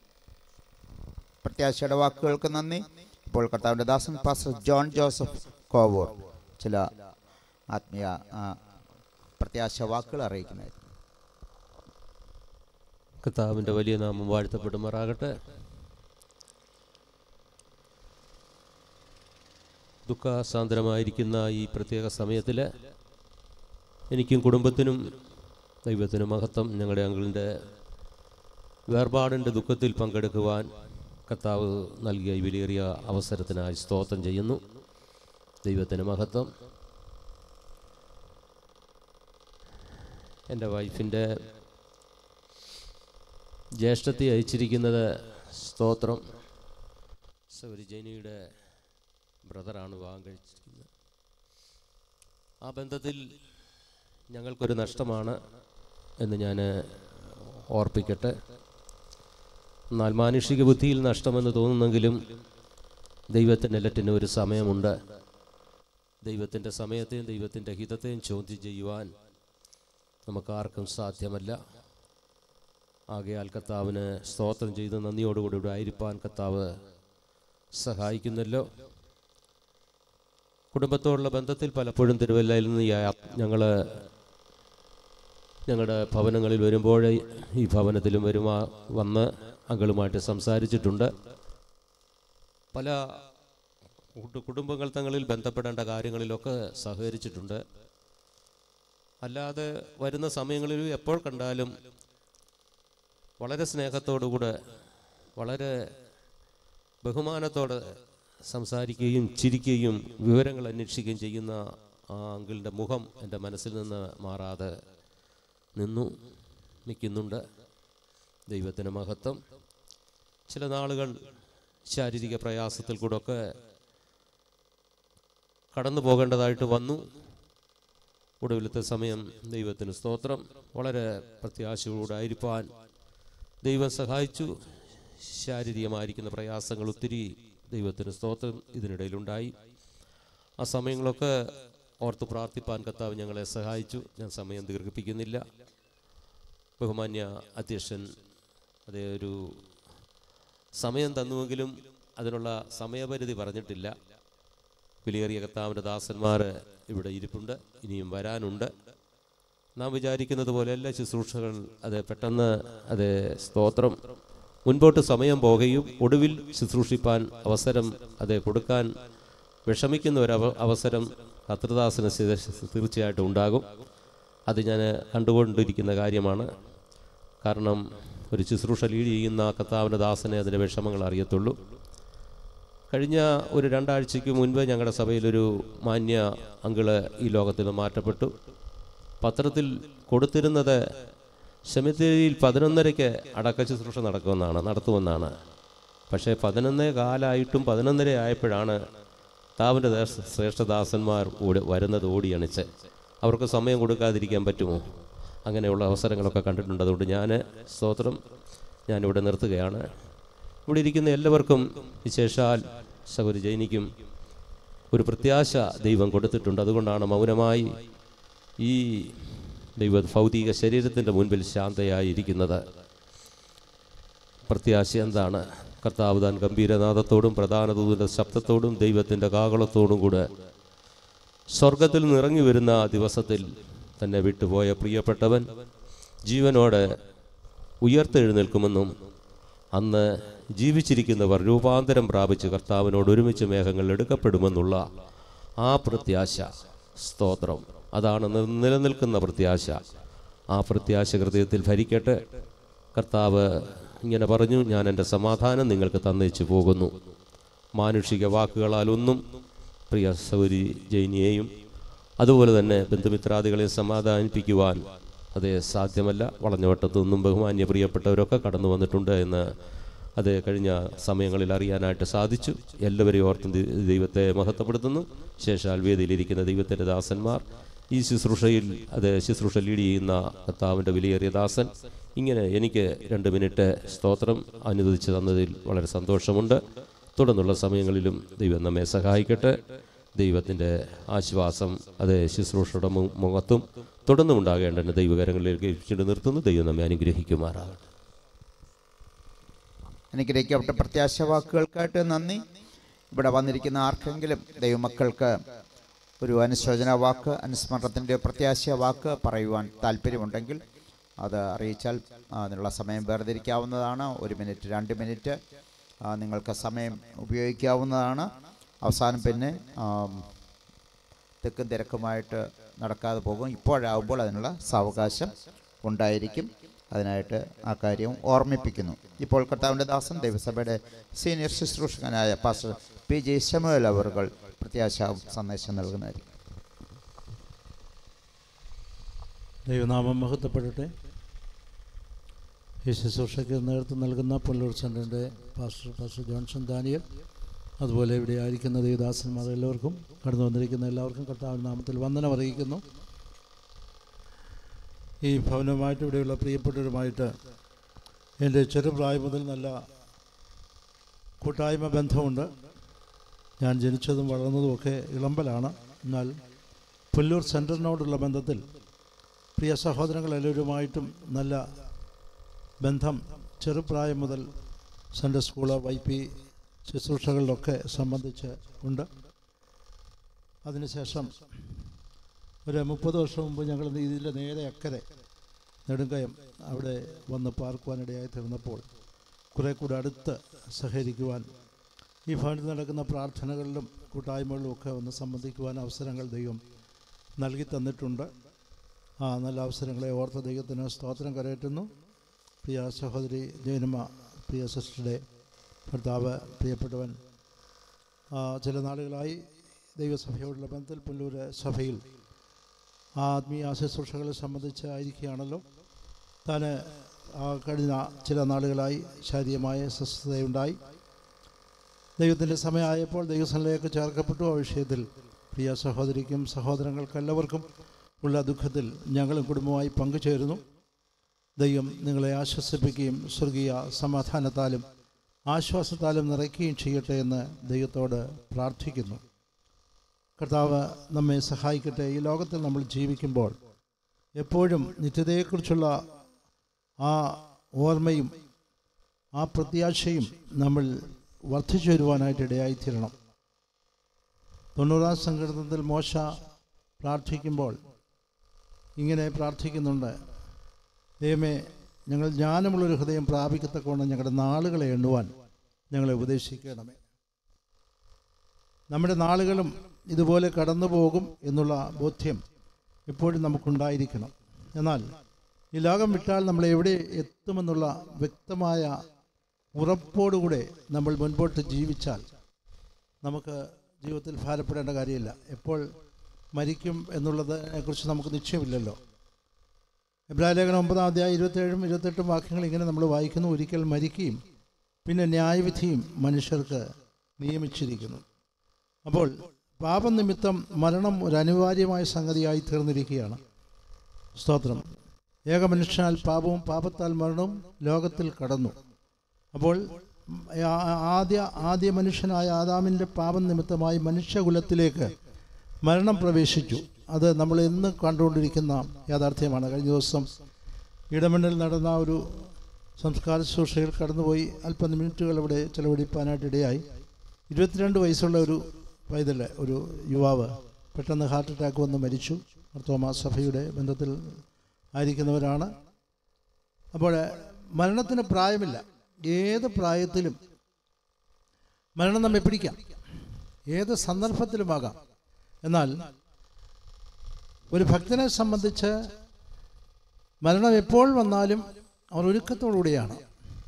പ്രത്യാശയുടെ വാക്കുകൾക്ക് നന്ദി ഇപ്പോൾ കർത്താവിൻ്റെ ദാസൻ പാസ്റ്റർ ജോൺ ജോസഫ് കോവൂർ ചില ആത്മീയ ആ, പ്രത്യാശ വാക്കുകൾ അറിയിക്കുന്നത് കർത്താവിൻ്റെ വലിയ നാമം വാഴ്ത്തപ്പെടുമാറാകട്ടെ ദുഃഖസാന്ദ്രമായിരിക്കുന്ന ഈ പ്രത്യേക സമയത്തിൽ എനിക്കും കുടുംബത്തിനും ദൈവത്തിനും മഹത്വം ഞങ്ങളുടെ അങ്കിളിൻ്റെ വേർപാടിൻ്റെ ദുഃഖത്തിൽ പങ്കെടുക്കുവാൻ കർത്താവ് നൽകിയ ഈ വിലയേറിയ അവസരത്തിനായി സ്തോത്രം ചെയ്യുന്നു ദൈവത്തിന് മഹത്വം എൻ്റെ വൈഫിൻ്റെ ജ്യേഷ്ഠത്തെ അയച്ചിരിക്കുന്നത് സ്തോത്രം സൗരി ജൈനിയുടെ ബ്രദറാണ് വിവാഹം കഴിച്ചിരിക്കുന്നത് ആ ബന്ധത്തിൽ ഞങ്ങൾക്കൊരു നഷ്ടമാണ് എന്ന് ഞാൻ ഓർപ്പിക്കട്ടെ എന്നാൽ മാനുഷിക ബുദ്ധിയിൽ നഷ്ടമെന്ന് തോന്നുന്നെങ്കിലും ദൈവത്തിൻ്റെ എല്ലാറ്റിനും ഒരു സമയമുണ്ട് ദൈവത്തിൻ്റെ സമയത്തെയും ദൈവത്തിൻ്റെ ഹിതത്തെയും ചോദ്യം ചെയ്യുവാൻ നമുക്കാർക്കും സാധ്യമല്ല ആകയാൽ കർത്താവിന് സ്തോത്രം ചെയ്ത് നന്ദിയോടുകൂടി ഇവിടെ ആയിരിക്കാൻ കർത്താവ് സഹായിക്കുന്നല്ലോ കുടുംബത്തോടുള്ള ബന്ധത്തിൽ പലപ്പോഴും തിരുവല്ലയിൽ നിന്ന് ഞങ്ങൾ ഞങ്ങളുടെ ഭവനങ്ങളിൽ വരുമ്പോൾ ഈ ഭവനത്തിലും വരുമാ വന്ന് അങ്കളുമായിട്ട് സംസാരിച്ചിട്ടുണ്ട് പല കുടു- കുടുംബങ്ങൾ തങ്ങളിൽ ബന്ധപ്പെടേണ്ട കാര്യങ്ങളിലൊക്കെ സഹകരിച്ചിട്ടുണ്ട് അല്ലാതെ വരുന്ന സമയങ്ങളിൽ എപ്പോൾ കണ്ടാലും വളരെ സ്നേഹത്തോടുകൂടെ വളരെ ബഹുമാനത്തോടെ സംസാരിക്കുകയും ചിരിക്കുകയും വിവരങ്ങൾ അന്വേഷിക്കുകയും ചെയ്യുന്ന ആ അങ്കിളിൻ്റെ മുഖം എൻ്റെ മനസ്സിൽ നിന്ന് മാറാതെ നിന്നു നിൽക്കുന്നുണ്ട് ദൈവത്തിന് മഹത്വം ചില നാളുകൾ ശാരീരിക പ്രയാസത്തിൽ കൂടെ ഒക്കെ കടന്നു പോകേണ്ടതായിട്ട് വന്നു ഒടുവിലത്തെ സമയം ദൈവത്തിന് സ്തോത്രം വളരെ പ്രത്യാശയോടെ ആയിരിക്കാൻ ദൈവം സഹായിച്ചു ശാരീരികമായിരിക്കുന്ന പ്രയാസങ്ങൾ ഒത്തിരി ദൈവത്തിന് സ്തോത്രം ഇതിനിടയിലുണ്ടായി ആ സമയങ്ങളൊക്കെ ഓർത്ത് പ്രാർത്ഥിപ്പാൻ കർത്താവ് ഞങ്ങളെ സഹായിച്ചു ഞാൻ സമയം ദീർഘിപ്പിക്കുന്നില്ല ബഹുമാന്യ അധ്യക്ഷൻ അതേ ഒരു സമയം തന്നുവെങ്കിലും അതിനുള്ള സമയപരിധി പറഞ്ഞിട്ടില്ല വിലയേറിയ കർത്താവിൻ്റെ ദാസന്മാർ ഇവിടെ ഇരിപ്പുണ്ട് ഇനിയും വരാനുണ്ട് നാം വിചാരിക്കുന്നത് പോലെ എല്ലാ ശുശ്രൂഷകൾ അത് പെട്ടെന്ന് അത് സ്തോത്രം മുൻപോട്ട് സമയം പോകുകയും ഒടുവിൽ ശുശ്രൂഷിപ്പാൻ അവസരം അത് കൊടുക്കാൻ വിഷമിക്കുന്ന ഒരു അവ- അവസരം കർത്തൃദാസന് സ്ഥിര- തീർച്ചയായിട്ടും ഉണ്ടാകും അത് ഞാൻ കണ്ടുകൊണ്ടിരിക്കുന്ന കാര്യമാണ് കാരണം ഒരു ശുശ്രൂഷ ലീഡ് ചെയ്യുന്ന കർത്താവിൻ്റെ ദാസനെ അതിൻ്റെ വിഷമങ്ങൾ അറിയത്തുള്ളൂ കഴിഞ്ഞ ഒരു രണ്ടാഴ്ചയ്ക്ക് മുൻപ് ഞങ്ങളുടെ സഭയിലൊരു മാന്യ അങ്കിള് ഈ ലോകത്തിൽ നിന്ന് മാറ്റപ്പെട്ടു പത്രത്തിൽ കൊടുത്തിരുന്നത് സെമിത്തേരിയിൽ പതിനൊന്നരയ്ക്ക് അടക്ക ശുശ്രൂഷ നടക്കുമെന്നാണ് നടത്തുമെന്നാണ് പക്ഷേ പതിനൊന്നേ കാലായിട്ടും പതിനൊന്നര ആയപ്പോഴാണ് താവിൻ്റെ ശ്രേഷ്ഠദാസന്മാർ കൂടെ വരുന്നത് ഓടിയണിച്ച് അവർക്ക് സമയം കൊടുക്കാതിരിക്കാൻ പറ്റുമോ അങ്ങനെയുള്ള അവസരങ്ങളൊക്കെ കണ്ടിട്ടുണ്ട് അതുകൊണ്ട് ഞാൻ സ്തോത്രം ഞാനിവിടെ നിർത്തുകയാണ് ഇവിടെ ഇരിക്കുന്ന എല്ലാവർക്കും വിശേഷാൽ സഹോദരി ജൈനിക്കും ഒരു പ്രത്യാശ ദൈവം കൊടുത്തിട്ടുണ്ട് അതുകൊണ്ടാണ് മൗനമായി ഈ ദൈവ ഭൗതിക ശരീരത്തിൻ്റെ മുൻപിൽ ശാന്തയായിരിക്കുന്നത് പ്രത്യാശ എന്താണ് കർത്താവ് താൻ ഗംഭീരനാഥത്തോടും പ്രധാന ദൂതിൻ്റെ ശബ്ദത്തോടും ദൈവത്തിൻ്റെ കാകളത്തോടും കൂടെ സ്വർഗത്തിൽ നിറങ്ങി വരുന്ന ആ ദിവസത്തിൽ തന്നെ വിട്ടുപോയ പ്രിയപ്പെട്ടവൻ ജീവനോടെ ഉയർത്തെഴുന്നേൽക്കുമെന്നും അന്ന് ജീവിച്ചിരിക്കുന്നവർ രൂപാന്തരം പ്രാപിച്ച് കർത്താവിനോട് ഒരുമിച്ച് മേഘങ്ങൾ എടുക്കപ്പെടുമെന്നുള്ള ആ പ്രത്യാശ സ്തോത്രം അതാണ് നി- നിലനിൽക്കുന്ന പ്രത്യാശ ആ പ്രത്യാശ ഹൃദയത്തിൽ ഭരിക്കട്ടെ കർത്താവ് ഇങ്ങനെ പറഞ്ഞു ഞാൻ എൻ്റെ സമാധാനം നിങ്ങൾക്ക് തന്നേച്ചു പോകുന്നു മാനുഷിക വാക്കുകളാലൊന്നും പ്രിയ സൗരി ജൈനിയെയും അതുപോലെ തന്നെ ബന്ധുമിത്രാദികളെ സമാധാനിപ്പിക്കുവാൻ അത് സാധ്യമല്ല വളഞ്ഞവട്ടത്തു നിന്നും ബഹുമാന്യ പ്രിയപ്പെട്ടവരൊക്കെ കടന്നു വന്നിട്ടുണ്ട് എന്ന് അത് കഴിഞ്ഞ സമയങ്ങളിൽ അറിയാനായിട്ട് സാധിച്ചു എല്ലാവരെയും ഓർത്തും ദി- ദൈവത്തെ മഹത്വപ്പെടുത്തുന്നു ശേഷാൽ വേദിയിലിരിക്കുന്ന ദൈവത്തിൻ്റെ ദാസന്മാർ ഈ ശുശ്രൂഷയിൽ അത് ശുശ്രൂഷ ലീഡ് ചെയ്യുന്ന കർത്താവിൻ്റെ വിലയേറിയ ദാസൻ ഇങ്ങനെ എനിക്ക് രണ്ട് മിനിറ്റ് സ്തോത്രം അനുവദിച്ചു തന്നതിൽ വളരെ സന്തോഷമുണ്ട് തുടർന്നുള്ള സമയങ്ങളിലും ദൈവം നമ്മെ സഹായിക്കട്ടെ ദൈവത്തിൻ്റെ ആശ്വാസം അത് ശുശ്രൂഷയുടെ മു- മുഖത്തും തുടർന്നും ഉണ്ടാകേണ്ട ദൈവകരങ്ങളിലേക്ക് ഏൽപ്പിച്ചിട്ട് നിർത്തുന്നു ദൈവം നമ്മെ അനുഗ്രഹിക്കുമാറാകട്ടെ അനുഗ്രഹിക്കപ്പെട്ട പ്രത്യാശ വാക്കുകൾക്കായിട്ട് നന്ദി ഇവിടെ വന്നിരിക്കുന്ന ആർക്കെങ്കിലും ദൈവമക്കൾക്ക് ഒരു അനുശോചന വാക്ക് അനുസ്മരണത്തിൻ്റെ പ്രത്യാശ വാക്ക് പറയുവാൻ താല്പര്യമുണ്ടെങ്കിൽ അത് അറിയിച്ചാൽ ആ, അതിനുള്ള സമയം വേർതിരിക്കാവുന്നതാണ് ഒരു മിനിറ്റ് രണ്ട് മിനിറ്റ് ആ, നിങ്ങൾക്ക് സമയം ഉപയോഗിക്കാവുന്നതാണ് അവസാനം പിന്നെ ആം, തിക്കും തിരക്കുമായിട്ട് നടക്കാതെ പോകും ഇപ്പോഴാകുമ്പോൾ അതിനുള്ള സാവകാശം ഉണ്ടായിരിക്കും അതിനായിട്ട് ആ കാര്യം ഓർമ്മിപ്പിക്കുന്നു ഇപ്പോൾ കർത്താവിൻ്റെ ദാസൻ ദൈവസഭയുടെ സീനിയർ ശുശ്രൂഷകനായ പാസ്റ്റർ പി ജെ ശമുവൽ അവറുകൾ പ്രത്യാശ സന്ദേശം നൽകുന്നതായിരിക്കും ദൈവനാമം മഹത്വപ്പെടട്ടെ ഈ ശുശ്രൂഷയ്ക്ക് നേതൃത്വം നൽകുന്ന പുല്ലൂർ സെൻറ്ററിൻ്റെ പാസ്റ്റർ പാസ്റ്റർ ജോൺസൺ ദാനിയൽ അതുപോലെ ഇവിടെ ആയിരിക്കുന്ന ദേവദാസന്മാർ എല്ലാവർക്കും കടന്നു വന്നിരിക്കുന്ന എല്ലാവർക്കും കർത്താവിൻ്റെ നാമത്തിൽ വന്ദനം അറിയിക്കുന്നു ഈ ഭവനവുമായിട്ട് ഇവിടെയുള്ള പ്രിയപ്പെട്ടവരുമായിട്ട് എൻ്റെ ചെറുപ്രായം മുതൽ നല്ല കൂട്ടായ്മ ബന്ധമുണ്ട് ഞാൻ ജനിച്ചതും വളർന്നതും ഒക്കെ ഇളമ്പലാണ് എന്നാൽ പുല്ലൂർ സെൻറ്ററിനോടുള്ള ബന്ധത്തിൽ പ്രിയ സഹോദരങ്ങൾ എല്ലാവരുമായിട്ടും നല്ല ബന്ധം ചെറുപ്രായം മുതൽ സൺഡേ സ്കൂള് വൈ പി ശുശ്രൂഷകളിലൊക്കെ സംബന്ധിച്ച് ഉണ്ട് അതിനുശേഷം ഒരു മുപ്പത് വർഷം മുമ്പ് ഞങ്ങൾ ഇതിൻ്റെ നേരെ അക്കരെ നെടുങ്കയം അവിടെ വന്ന് പാർക്കുവാനിടയായി തീർന്നപ്പോൾ കുറേ കൂടെ അടുത്ത് സഹകരിക്കുവാൻ ഈ ഭവനത്തിൽ നടക്കുന്ന പ്രാർത്ഥനകളിലും കൂട്ടായ്മകളിലും ഒക്കെ വന്ന് സംബന്ധിക്കുവാൻ അവസരങ്ങൾ ദൈവം നൽകി തന്നിട്ടുണ്ട് ആ നല്ല അവസരങ്ങളെ ഓർത്ത ദൈവത്തിന് സ്തോത്രം കരയറ്റുന്നു പ്രിയ സഹോദരി ജൈനമ്മ പ്രിയ സിസ്റ്ററുടെ ഭർത്താവ് പ്രിയപ്പെട്ടവൻ ആ, ചില നാളുകളായി ദൈവസഭയോടുള്ള ബന്ധത്തിൽ പുല്ലൂർ സഭയിൽ ആ ആത്മീയ ശുശ്രൂഷകളെ സംബന്ധിച്ചായിരിക്കുകയാണല്ലോ താൻ ആ കഴിഞ്ഞ ചില നാളുകളായി ശാരീരികമായ സ്വസ്ഥതയുണ്ടായി ദൈവത്തിൻ്റെ സമയമായപ്പോൾ ദൈവസനിലേക്ക് ചേർക്കപ്പെട്ടു ആ വിഷയത്തിൽ പ്രിയ സഹോദരിക്കും സഹോദരങ്ങൾക്കെല്ലാവർക്കും ഉള്ള ദുഃഖത്തിൽ ഞങ്ങളും കുടുംബമായി പങ്കുചേരുന്നു ദൈവം നിങ്ങളെ ആശ്വസിപ്പിക്കുകയും സ്വർഗീയ സമാധാനത്താലും ആശ്വാസത്താലും നിറയ്ക്കുകയും ചെയ്യട്ടെ എന്ന് ദൈവത്തോട് പ്രാർത്ഥിക്കുന്നു കർത്താവ് നമ്മെ സഹായിക്കട്ടെ ഈ ലോകത്തിൽ നമ്മൾ ജീവിക്കുമ്പോൾ എപ്പോഴും നിത്യതയെക്കുറിച്ചുള്ള ആ ഓർമ്മയും ആ പ്രത്യാശയും നമ്മൾ വർദ്ധിച്ചു വരുവാനായിട്ട് ഇടയായിത്തീരണം തൊണ്ണൂറാം സങ്കീർത്തനത്തിൽ മോശ പ്രാർത്ഥിക്കുമ്പോൾ ഇങ്ങനെ പ്രാർത്ഥിക്കുന്നുണ്ട് ദൈവമേ ഞങ്ങൾ ജ്ഞാനമുള്ളൊരു ഹൃദയം പ്രാപിക്കത്തക്കവണ്ണം ഞങ്ങളുടെ നാളുകളെ എണ്ണുവാൻ ഞങ്ങളെ ഉപദേശിക്കണമേ നമ്മുടെ നാളുകളും ഇതുപോലെ കടന്നു പോകും എന്നുള്ള ബോധ്യം എപ്പോഴും നമുക്കുണ്ടായിരിക്കണം എന്നാൽ ഈ ലോകം വിട്ടാൽ നമ്മൾ എവിടെ എത്തുമെന്നുള്ള വ്യക്തമായ ഉറപ്പോടുകൂടെ നമ്മൾ മുൻപോട്ട് ജീവിച്ചാൽ നമുക്ക് ജീവിതത്തിൽ ഭാരപ്പെടേണ്ട കാര്യമില്ല എപ്പോൾ മരിക്കും എന്നുള്ളതിനെ കുറിച്ച് നമുക്ക് നിശ്ചയമില്ലല്ലോ എബ്രാഹിം ലേഖനം ഒമ്പതാം അധ്യായം ഇരുപത്തേഴും ഇരുപത്തെട്ടും വാക്യങ്ങൾ ഇങ്ങനെ നമ്മൾ വായിക്കുന്നു ഒരിക്കൽ മരിക്കുകയും പിന്നെ ന്യായവിധിയും മനുഷ്യർക്ക് നിയമിച്ചിരിക്കുന്നു അപ്പോൾ പാപനിമിത്തം മരണം ഒരു അനിവാര്യമായ സംഗതിയായി തീർന്നിരിക്കുകയാണ് സ്തോത്രം ഏക മനുഷ്യനാൽ പാപവും പാപത്താൽ മരണവും ലോകത്തിൽ കടന്നു അപ്പോൾ ആ- ആദ്യ ആദ്യ മനുഷ്യനായ ആദാമിൻ്റെ പാപം നിമിത്തമായി മനുഷ്യകുലത്തിലേക്ക് മരണം പ്രവേശിച്ചു അത് നമ്മൾ ഇന്ന് കണ്ടുകൊണ്ടിരിക്കുന്ന യാഥാർത്ഥ്യമാണ് കഴിഞ്ഞ ദിവസം ഇടമണ്ണിൽ നടന്ന ഒരു സംസ്കാര ശുശ്രൂഷയിൽ കടന്നുപോയി അല്പം മിനിറ്റുകൾ ഇവിടെ ചെലവഴിപ്പാനായിട്ട് ഇടയായി ഇരുപത്തിരണ്ട് വയസ്സുള്ള ഒരു പൈതൽ ഒരു യുവാവ് പെട്ടെന്ന് ഹാർട്ട് അറ്റാക്ക് വന്ന് മരിച്ചു മർത്തോമാ സഭയുടെ ബന്ധത്തിൽ ആയിരിക്കുന്നവരാണ് അപ്പോൾ മരണത്തിന് പ്രായമില്ല ഏത് പ്രായത്തിലും മരണം നമ്മെ പിടിക്കാം ഏത് സന്ദർഭത്തിലുമാകാം എന്നാൽ ഒരു ഭക്തനെ സംബന്ധിച്ച് മരണം എപ്പോൾ വന്നാലും അവർ ഒരുക്കത്തോടുകൂടിയാണ്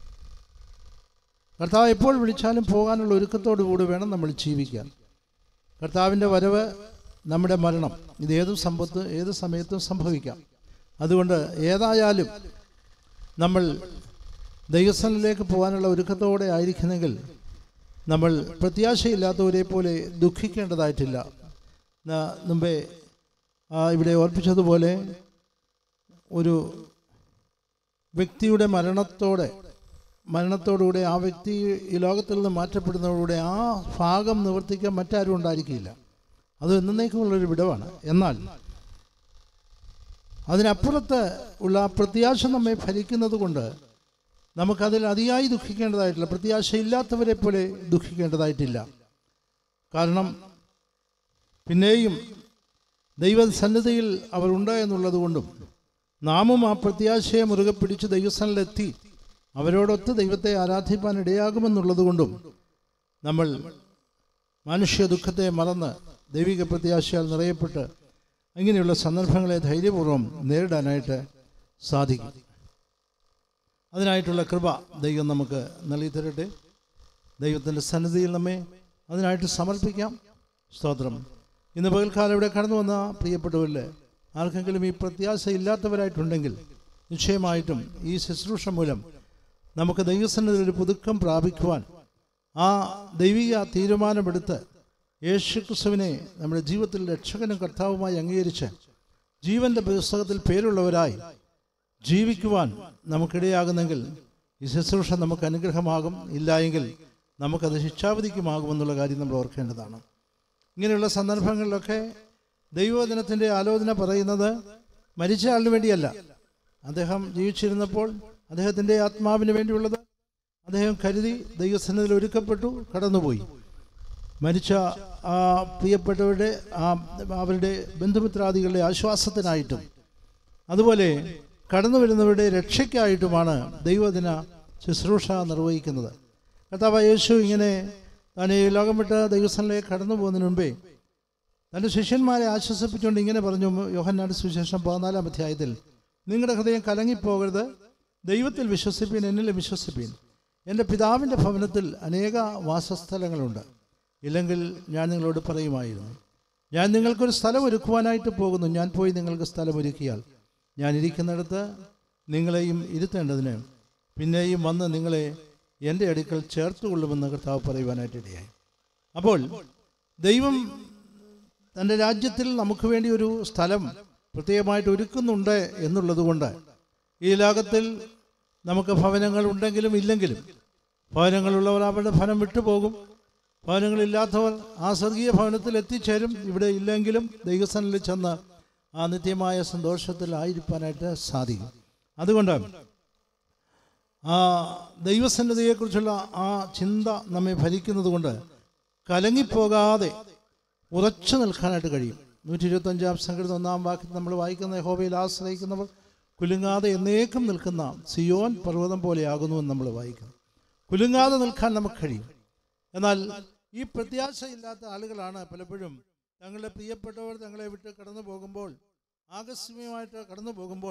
കർത്താവ് എപ്പോൾ വിളിച്ചാലും പോകാനുള്ള ഒരുക്കത്തോടു കൂടി വേണം നമ്മൾ ജീവിക്കാൻ കർത്താവിൻ്റെ വരവ് നമ്മുടെ മരണം ഇത് ഏത് സമ്പത്ത് ഏത് സമയത്തും സംഭവിക്കാം അതുകൊണ്ട് ഏതായാലും നമ്മൾ ദൈവസ്ഥനിലേക്ക് പോകാനുള്ള ഒരുക്കത്തോടെ ആയിരിക്കുന്നെങ്കിൽ നമ്മൾ പ്രത്യാശയില്ലാത്തവരെ പോലെ ദുഃഖിക്കേണ്ടതായിട്ടില്ല ന- മുമ്പേ ആ, ഇവിടെ ഓർപ്പിച്ചതുപോലെ ഒരു വ്യക്തിയുടെ മരണത്തോടെ മരണത്തോടുകൂടെ ആ വ്യക്തി ഈ ലോകത്തിൽ നിന്ന് മാറ്റപ്പെടുന്നതോടുകൂടെ ആ ഭാഗം നിവർത്തിക്കാൻ മറ്റാരും ഉണ്ടായിരിക്കില്ല അത് എന്നേക്കുമുള്ളൊരു വിടവാണ് എന്നാൽ അതിനപ്പുറത്ത് ഉള്ള ആ പ്രത്യാശ നമ്മെ ഭരിക്കുന്നത് കൊണ്ട് നമുക്കതിൽ അതിയായി ദുഃഖിക്കേണ്ടതായിട്ടില്ല പ്രത്യാശ ഇല്ലാത്തവരെ പോലെ ദുഃഖിക്കേണ്ടതായിട്ടില്ല കാരണം പിന്നെയും ദൈവസന്നിധിയിൽ അവരുണ്ട് എന്നുള്ളത് കൊണ്ടും നാമും ആ പ്രത്യാശയെ മുറുകെ പിടിച്ച് ദൈവസ്ഥനിലെത്തി അവരോടൊത്ത് ദൈവത്തെ ആരാധിപ്പാൻ ഇടയാകുമെന്നുള്ളത് കൊണ്ടും നമ്മൾ മാനുഷ്യ ദുഃഖത്തെ മറന്ന് ദൈവിക പ്രത്യാശയാൽ നിറയപ്പെട്ട് ഇങ്ങനെയുള്ള സന്ദർഭങ്ങളെ ധൈര്യപൂർവ്വം നേരിടാനായിട്ട് സാധിക്കും അതിനായിട്ടുള്ള കൃപ ദൈവം നമുക്ക് നൽകി തരട്ടെ ദൈവത്തിൻ്റെ സന്നിധിയിൽ നമ്മെ അതിനായിട്ട് സമർപ്പിക്കാം സ്തോത്രം ഇന്ന് പകൽക്കാലം ഇവിടെ കടന്നു വന്ന പ്രിയപ്പെട്ടവരിൽ ആർക്കെങ്കിലും ഈ പ്രത്യാശ ഇല്ലാത്തവരായിട്ടുണ്ടെങ്കിൽ നിശ്ചയമായിട്ടും ഈ ശുശ്രൂഷ മൂലം നമുക്ക് ദൈവസന്നിധിയിൽ ഒരു പുതുക്കം പ്രാപിക്കുവാൻ ആ ദൈവിക തീരുമാനമെടുത്ത് യേശു ക്രിസ്തുവിനെ നമ്മുടെ ജീവിതത്തിൽ രക്ഷകനും കർത്താവുമായി അംഗീകരിച്ച് ജീവന്റെ പുസ്തകത്തിൽ പേരുള്ളവരായി ജീവിക്കുവാൻ നമുക്കിടയാകുന്നെങ്കിൽ ഈ ശുശ്രൂഷ നമുക്ക് അനുഗ്രഹമാകും ഇല്ല എങ്കിൽ നമുക്കത് ശിക്ഷാവധിക്കുമാകുമെന്നുള്ള കാര്യം നമ്മൾ ഓർക്കേണ്ടതാണ് ഇങ്ങനെയുള്ള സന്ദർഭങ്ങളിലൊക്കെ ദൈവവചനത്തിൻ്റെ ആലോചന പറയുന്നത് മരിച്ച ആളിന് വേണ്ടിയല്ല അദ്ദേഹം ജീവിച്ചിരുന്നപ്പോൾ അദ്ദേഹത്തിൻ്റെ ആത്മാവിന് വേണ്ടിയുള്ളത് അദ്ദേഹം കരുതി ദൈവസന്നിധിയിൽ ഒരുക്കപ്പെട്ടു കടന്നുപോയി മരിച്ച ആ പ്രിയപ്പെട്ടവരുടെ ആ അവരുടെ ബന്ധുമിത്രാദികളുടെ ആശ്വാസത്തിനായിട്ടും അതുപോലെ കടന്നു വരുന്നവരുടെ രക്ഷയ്ക്കായിട്ടുമാണ് ദൈവദിന ശുശ്രൂഷ നിർവഹിക്കുന്നത് കർത്താവ് യേശു ഇങ്ങനെ താൻ ഈ ലോകം വിട്ട് ദൈവസ്ഥനിലേക്ക് കടന്നു പോകുന്നതിന് മുമ്പേ തൻ്റെ ശിഷ്യന്മാരെ ആശ്വസിപ്പിച്ചുകൊണ്ട് ഇങ്ങനെ പറഞ്ഞു യോഹന്നാട് സുവിശേഷം പതിനാലാം അധ്യായത്തിൽ നിങ്ങളുടെ ഹൃദയം കലങ്ങിപ്പോകരുത് ദൈവത്തിൽ വിശ്വസിപ്പീൻ എന്നിൽ വിശ്വസിപ്പീൻ എൻ്റെ പിതാവിൻ്റെ ഭവനത്തിൽ അനേക വാസസ്ഥലങ്ങളുണ്ട് ഇല്ലെങ്കിൽ ഞാൻ നിങ്ങളോട് പറയുമായിരുന്നു ഞാൻ നിങ്ങൾക്കൊരു സ്ഥലം ഒരുക്കുവാനായിട്ട് പോകുന്നു ഞാൻ പോയി നിങ്ങൾക്ക് സ്ഥലം ഒരുക്കിയാൽ ഞാൻ ഇരിക്കുന്നിടത്ത് നിങ്ങളെയും ഇരുത്തേണ്ടതിന് പിന്നെയും വന്ന് നിങ്ങളെ എൻ്റെ അടുക്കൽ ചേർത്തുകൊള്ളുമെന്ന് കർത്താവ് പറയുവാനായിട്ട് ഇടയായി അപ്പോൾ ദൈവം തൻ്റെ രാജ്യത്തിൽ നമുക്ക് വേണ്ടി ഒരു സ്ഥലം പ്രത്യേകമായിട്ട് ഒരുക്കുന്നുണ്ട് എന്നുള്ളത് കൊണ്ട് ഈ ലോകത്തിൽ നമുക്ക് ഭവനങ്ങൾ ഉണ്ടെങ്കിലും ഇല്ലെങ്കിലും ഭവനങ്ങളുള്ളവർ അവരുടെ ഫലം വിട്ടുപോകും ഭവനങ്ങളില്ലാത്തവർ ആ സ്വർഗീയ ഭവനത്തിൽ എത്തിച്ചേരും ഇവിടെ ഇല്ലെങ്കിലും ദൈവസനിൽ ചെന്ന് ആ നിത്യമായ സന്തോഷത്തിൽ ആയിരിക്കാനായിട്ട് സാധിക്കും അതുകൊണ്ട് ആ ദൈവസന്നദ്ധയെക്കുറിച്ചുള്ള ആ ചിന്ത നമ്മെ ഭരിക്കുന്നത് കൊണ്ട് കലങ്ങിപ്പോകാതെ ഉറച്ചു നിൽക്കാനായിട്ട് കഴിയും നൂറ്റി ഇരുപത്തഞ്ചാം സംഘടന ഒന്നാം വാക്യത്തിൽ നമ്മൾ വായിക്കുന്ന യഹോവയിൽ ആശ്രയിക്കുന്നവർ കുലുങ്ങാതെ എന്നേക്കും നിൽക്കുന്ന സിയോൻ പർവ്വതം പോലെയാകുന്നുവെന്ന് നമ്മൾ വായിക്കുന്നു കുലുങ്ങാതെ നിൽക്കാൻ നമുക്ക് കഴിയും എന്നാൽ ഈ പ്രത്യാശയില്ലാത്ത ആളുകളാണ് പലപ്പോഴും തങ്ങളുടെ പ്രിയപ്പെട്ടവർ തങ്ങളെ വിട്ട് കടന്നു പോകുമ്പോൾ ആകസ്മികമായിട്ട് കടന്നു പോകുമ്പോൾ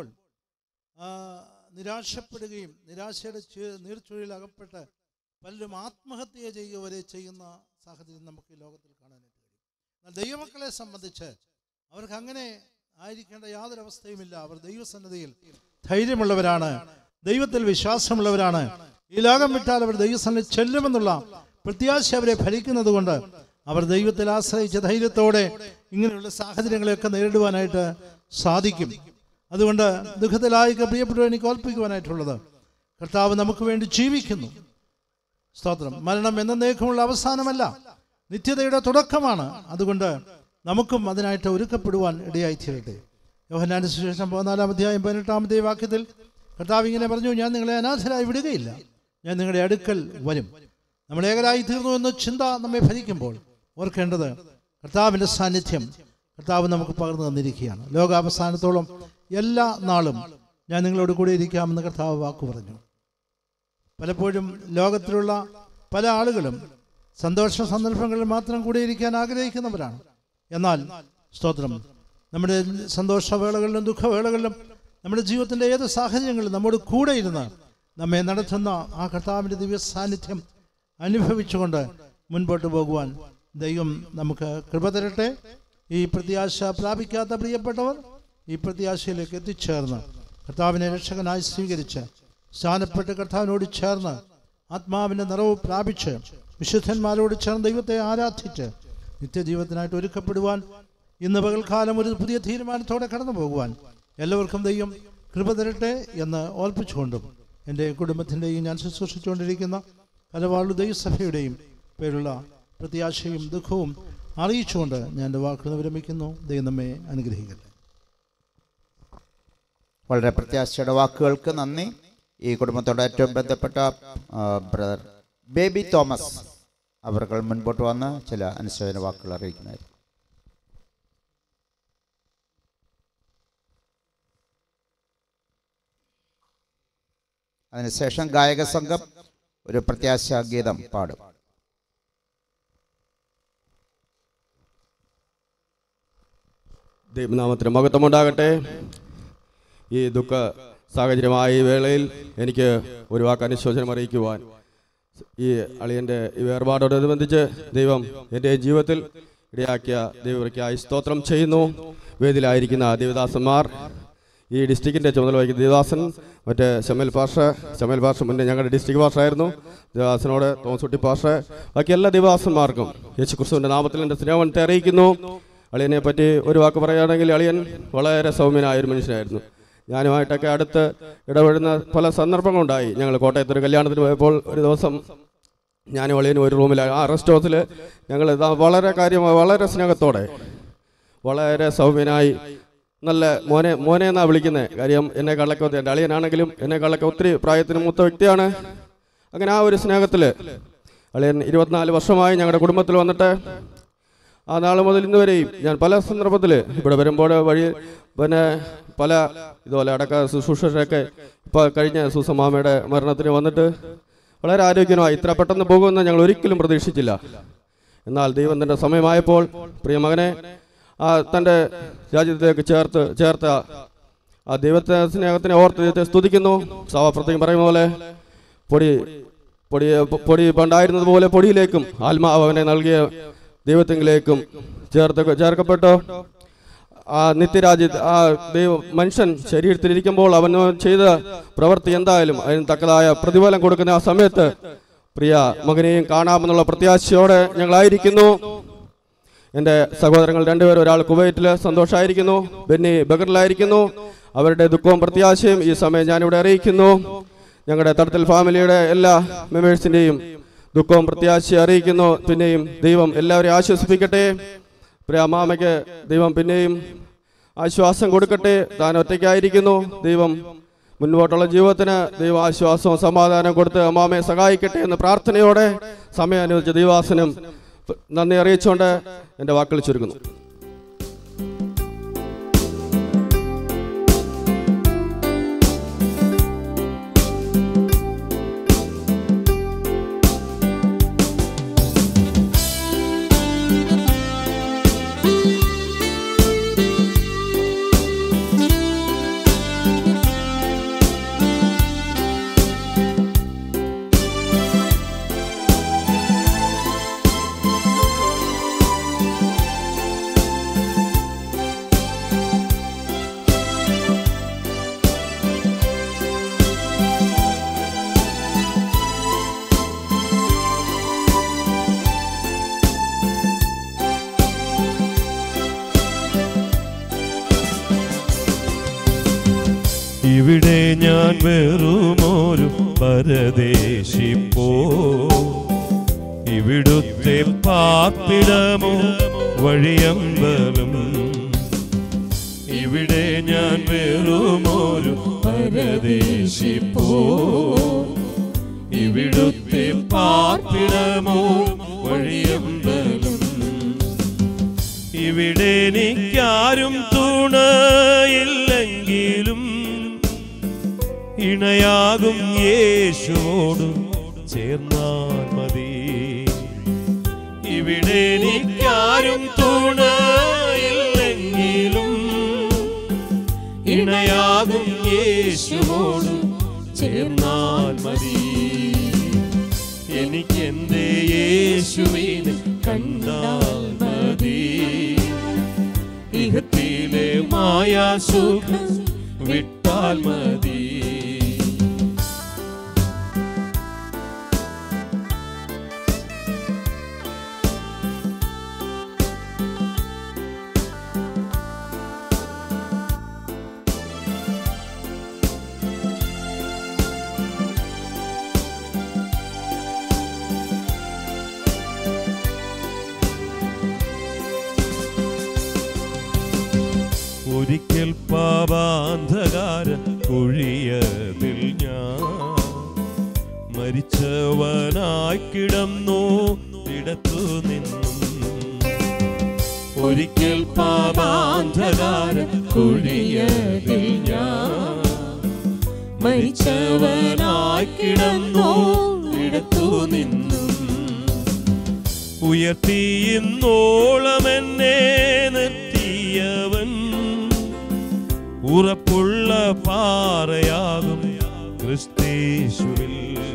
ആ, നിരാശപ്പെടുകയും നിരാശയുടെ ചെ- നീർച്ചുഴിയിൽ അകപ്പെട്ട് പലരും ആത്മഹത്യ ചെയ്യുക വരെ ചെയ്യുന്ന സാഹചര്യം നമുക്ക് ഈ ലോകത്തിൽ കാണാനായിട്ട് കഴിയും എന്നാൽ ദൈവമക്കളെ സംബന്ധിച്ച് അവർക്ക് അങ്ങനെ ആയിരിക്കേണ്ട യാതൊരു അവസ്ഥയുമില്ല അവർ ദൈവസന്നതിയിൽ ധൈര്യമുള്ളവരാണ് ദൈവത്തിൽ വിശ്വാസമുള്ളവരാണ് ഈ ലോകം വിട്ടാൽ അവർ ദൈവസന്നിധി ചെല്ലുമെന്നുള്ള പ്രത്യാശ അവരെ ഭരിക്കുന്നത് കൊണ്ട് അവർ ദൈവത്തിൽ ആശ്രയിച്ച ധൈര്യത്തോടെ ഇങ്ങനെയുള്ള സാഹചര്യങ്ങളെയൊക്കെ നേരിടുവാനായിട്ട് സാധിക്കും അതുകൊണ്ട് ദുഃഖത്തിലായി പ്രിയപ്പെട്ടവർ എനിക്ക് ഓർപ്പിക്കുവാനായിട്ടുള്ളത് കർത്താവ് നമുക്ക് വേണ്ടി ജീവിക്കുന്നു സ്തോത്രം മരണം എന്നേക്കുമുള്ള അവസാനമല്ല നിത്യതയുടെ തുടക്കമാണ് അതുകൊണ്ട് നമുക്കും അതിനായിട്ട് ഒരുക്കപ്പെടുവാൻ ഇടയായി തീരട്ടെ യോഹനാന്റെ സുശേഷം പതിനാലാം അധ്യായം പതിനെട്ടാമത്തെ വാക്യത്തിൽ കർത്താവ് ഇങ്ങനെ പറഞ്ഞു ഞാൻ നിങ്ങളെ അനാഥരായി വിടുകയില്ല ഞാൻ നിങ്ങളുടെ അടുക്കൽ വരും നമ്മൾ ഏകരായി തീർന്നു എന്ന ചിന്ത നമ്മെ ഭരിക്കുമ്പോൾ ഓർക്കേണ്ടത് കർത്താവിൻ്റെ സാന്നിധ്യം കർത്താവ് നമുക്ക് പകർന്നു തന്നിരിക്കുകയാണ് ലോകാവസാനത്തോളം എല്ലാ നാളും ഞാൻ നിങ്ങളോട് കൂടെ ഇരിക്കാമെന്ന് കർത്താവ് വാക്കു പറഞ്ഞു പലപ്പോഴും ലോകത്തിലുള്ള പല ആളുകളും സന്തോഷ സന്ദർഭങ്ങളിൽ മാത്രം കൂടെ ഇരിക്കാൻ ആഗ്രഹിക്കുന്നവരാണ് എന്നാൽ സ്തോത്രം നമ്മുടെ സന്തോഷവേളകളിലും ദുഃഖവേളകളിലും നമ്മുടെ ജീവിതത്തിൻ്റെ ഏത് സാഹചര്യങ്ങളിലും നമ്മോട് കൂടെ ഇരുന്ന് നമ്മെ നടത്തുന്ന ആ കർത്താവിൻ്റെ ദിവ്യ സാന്നിധ്യം അനുഭവിച്ചുകൊണ്ട് മുൻപോട്ട് പോകുവാൻ ദൈവം നമുക്ക് കൃപ തരട്ടെ ഈ പ്രത്യാശ പ്രാപിക്കാത്ത പ്രിയപ്പെട്ടവർ ഈ പ്രത്യാശയിലേക്ക് എത്തിച്ചേർന്ന് കർത്താവിനെ രക്ഷകനായി സ്വീകരിച്ച് സ്ഥാനപ്പെട്ട് കർത്താവിനോട് ചേർന്ന് ആത്മാവിൻ്റെ നിറവ് പ്രാപിച്ച് വിശുദ്ധന്മാരോട് ചേർന്ന് ദൈവത്തെ ആരാധിച്ച് നിത്യജീവിതത്തിനായിട്ട് ഒരുക്കപ്പെടുവാൻ ഇന്ന് പകൽക്കാലം ഒരു പുതിയ തീരുമാനത്തോടെ കടന്നു പോകുവാൻ എല്ലാവർക്കും ദൈവം കൃപ തരട്ടെ എന്ന് ഓർപ്പിച്ചുകൊണ്ടും എൻ്റെ കുടുംബത്തിൻ്റെയും ഞാൻ ശുശ്രൂഷിച്ചുകൊണ്ടിരിക്കുന്ന കലവാളു ദൈവസഭയുടെയും പേരുള്ള പ്രത്യാശയും ദുഃഖവും അറിയിച്ചുകൊണ്ട് ഞാൻ എൻ്റെ വാക്കുകൾ വിരമിക്കുന്നു ദൈവം നമ്മെ അനുഗ്രഹിക്കട്ടെ വളരെ പ്രത്യാശയുടെ വാക്കുകൾക്ക് നന്ദി ഈ കുടുംബത്തോട് ഏറ്റവും ബന്ധപ്പെട്ട ആ, ബ്രദർ ബേബി തോമസ് അവർ മുൻപോട്ട് വന്ന് ചില അനുശോചന വാക്കുകൾ അറിയിക്കുന്നതായിരിക്കും അതിനുശേഷം ഗായക സംഘം ഒരു പ്രത്യാശാ ഗീതം പാടും ദൈവനാമത്തിന് മഹത്വമുണ്ടാകട്ടെ ഈ ദുഃഖ സാഹചര്യമായ ഈ വേളയിൽ എനിക്ക് ഒരു വാക്ക് അനുശോചനം അറിയിക്കുവാൻ ഈ അളിയൻ്റെ ഈ വേർപാടോടനുബന്ധിച്ച് ദൈവം എൻ്റെ ജീവിതത്തിൽ ഇടയാക്കിയ ദൈവയ്ക്കായി സ്തോത്രം ചെയ്യുന്നു വേദിയിലായിരിക്കുന്ന ദേവദാസന്മാർ ഈ ഡിസ്ട്രിക്റ്റിൻ്റെ ചുമതല വഹിക്കുന്ന ദേവദാസൻ മറ്റേ ശമൽ പാഷ ശമൽ പാഷ മുന്നേ ഞങ്ങളുടെ ഡിസ്ട്രിക്ട് പാഷായിരുന്നു ദേവദാസനോട് തോമസുട്ടി പാഷ ബാക്കി എല്ലാ ദേവദാസന്മാർക്കും യേശു ക്രിസ്തുവിൻ്റെ നാമത്തിൽ എൻ്റെ സ്നേഹത്തെ അറിയിക്കുന്നു അളിയനെ പറ്റി ഒരു വാക്ക് പറയുകയാണെങ്കിൽ അളിയൻ വളരെ സൗമ്യനായ ഒരു മനുഷ്യനായിരുന്നു ഞാനുമായിട്ടൊക്കെ അടുത്ത് ഇടപെടുന്ന പല സന്ദർഭങ്ങളുണ്ടായി ഞങ്ങൾ കോട്ടയത്ത് ഒരു കല്യാണത്തിന് പോയപ്പോൾ ഒരു ദിവസം ഞാനും അളിയനും ഒരു റൂമിൽ ആ റെസ്റ്റ് ഹൗസിൽ ഞങ്ങൾ ഇതാ വളരെ കാര്യമായി വളരെ സ്നേഹത്തോടെ വളരെ സൗമ്യനായി നല്ല മോനെ മോനെ എന്നാ വിളിക്കുന്നത് കാര്യം എന്നെ കള്ളൊക്കെ എൻ്റെ അളിയനാണെങ്കിലും എന്നെ കള്ളൊക്കെ ഒത്തിരി പ്രായത്തിന് മൂത്ത വ്യക്തിയാണ് അങ്ങനെ ആ ഒരു സ്നേഹത്തിൽ അളിയൻ ഇരുപത്തിനാല് വർഷമായി ഞങ്ങളുടെ കുടുംബത്തിൽ വന്നിട്ട് ആ നാൾ മുതൽ ഇന്ന് വരെയും ഞാൻ പല സന്ദർഭത്തിൽ ഇവിടെ വരുമ്പോൾ വഴി പിന്നെ പല ഇതുപോലെ അടക്ക ശുശ്രൂഷയൊക്കെ ഇപ്പോൾ കഴിഞ്ഞ സുസമാമയുടെ മരണത്തിന് വന്നിട്ട് വളരെ ആരോഗ്യമായി ഇത്ര പെട്ടെന്ന് പോകുമെന്ന് ഞങ്ങൾ ഒരിക്കലും പ്രതീക്ഷിച്ചില്ല എന്നാൽ ദൈവം തൻ്റെ സമയമായപ്പോൾ പ്രിയ മകനെ ആ തൻ്റെ രാജ്യത്തേക്ക് ചേർത്ത് ചേർത്ത ആ ദൈവത്തെ സ്നേഹത്തിനെ ഓർത്ത് ദൈവത്തെ സ്തുതിക്കുന്നു സഭാപ്രത്യേകം പറയുന്ന പോലെ പൊടി പൊടി പൊടി പണ്ടായിരുന്നത് പോലെ പൊടിയിലേക്കും ആത്മാവ് അവനെ നൽകിയ ദൈവത്തിങ്കിലേക്കും ചേർത്ത് ചേർക്കപ്പെട്ടു ആ നിത്യരാജ്യ ആ ദൈവ മനുഷ്യൻ ശരീരത്തിലിരിക്കുമ്പോൾ അവൻ ചെയ്ത പ്രവൃത്തി എന്തായാലും അതിന് തക്കതായ പ്രതിഫലം കൊടുക്കുന്ന ആ സമയത്ത് പ്രിയ മകനെയും കാണാമെന്നുള്ള പ്രത്യാശയോടെ ഞങ്ങളായിരിക്കുന്നു എൻ്റെ സഹോദരങ്ങൾ രണ്ടുപേരും ഒരാൾ കുവൈറ്റിൽ സന്തോഷമായിരിക്കുന്നു ബെന്നി ബഗറിലായിരിക്കുന്നു അവരുടെ ദുഃഖവും പ്രത്യാശയും ഈ സമയം ഞാനിവിടെ അറിയിക്കുന്നു ഞങ്ങളുടെ തടത്തിൽ ഫാമിലിയുടെ എല്ലാ മെമ്പേഴ്സിൻ്റെയും ദുഃഖവും പ്രത്യാശയും അറിയിക്കുന്നു പിന്നെയും ദൈവം എല്ലാവരെയും ആശ്വസിപ്പിക്കട്ടെ പ്രിയ അമ്മാമയ്ക്ക് ദൈവം പിന്നെയും ആശ്വാസം കൊടുക്കട്ടെ താൻ ഒറ്റയ്ക്കായിരിക്കുന്നു ദൈവം മുൻപോട്ടുള്ള ജീവിതത്തിന് ദൈവം ആശ്വാസവും സമാധാനം കൊടുത്ത് അമ്മാമയെ സഹായിക്കട്ടെ എന്ന പ്രാർത്ഥനയോടെ സമയം അനുവദിച്ച ദൈവാസനം നന്ദി അറിയിച്ചുകൊണ്ട് എൻ്റെ വാക്കുകൾ ചുരുക്കുന്നു ഇവിടെ ഞാൻ വെറുമൊരു പരദേശി പോ ഇവിടുത്തെ പാപ്പിടമോ വഴിയമ്പലം ഇവിടെ ഞാൻ വെറുമൊരു പരദേശി പോ ഇവിടുത്തെ പാർപ്പിടമോ വഴിയമ്പലം ഇവിടെ എനിക്കാരും തുണയില്ലെങ്കിലും ഇണയാകും യേശുവോട് ചേർന്നാൽ മതി ഇവിടെ എനിക്കാരും തുണയില്ലെങ്കിലും ഇണയാകും യേശുവോട് ചേർന്നാൽ മതി എനിക്ക് എന്റെ യേശുവിനെ കണ്ടാൽ മതി ഇഹത്തിലെ മായാസുഖം വിട്ടാൽ മതി ഒരിക്കൽ പാപാന്ധകാര കുഴിയതിൽ ഞാൻ മരിച്ചവനായി കിടന്നു ഇടത്തു നിന്നും ഒരിക്കൽ പാപാന്ധകാര കുഴിയതിൽ ഞാൻ മരിച്ചവനായി കിടന്നു ഇടത്തു നിന്നും ഉയർത്തിയിന്നോളം എന്നെ നിർത്തിയവൻ ഉറപ്പുള്ള പാറയാകും ക്രിസ്തീശുവിൽ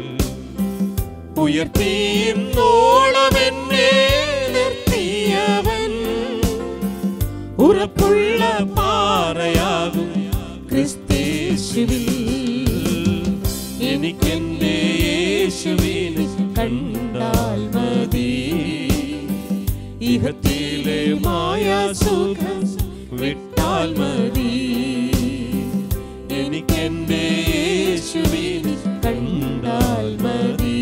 ഉയർത്തിയിന്നോളം എന്നെ നിർത്തിയവൻ ഉറപ്പുള്ള പാറയാകും ക്രിസ്തീശുവിൽ എനിക്കെന്റെ യേശുവിനെ കണ്ടാൽ മതി ഇഹത്തിലെ മായാസുഖം വിട്ടാൽ മതി എനിക്കെന്റെ യേശുവിനെ കണ്ടാൽ മതി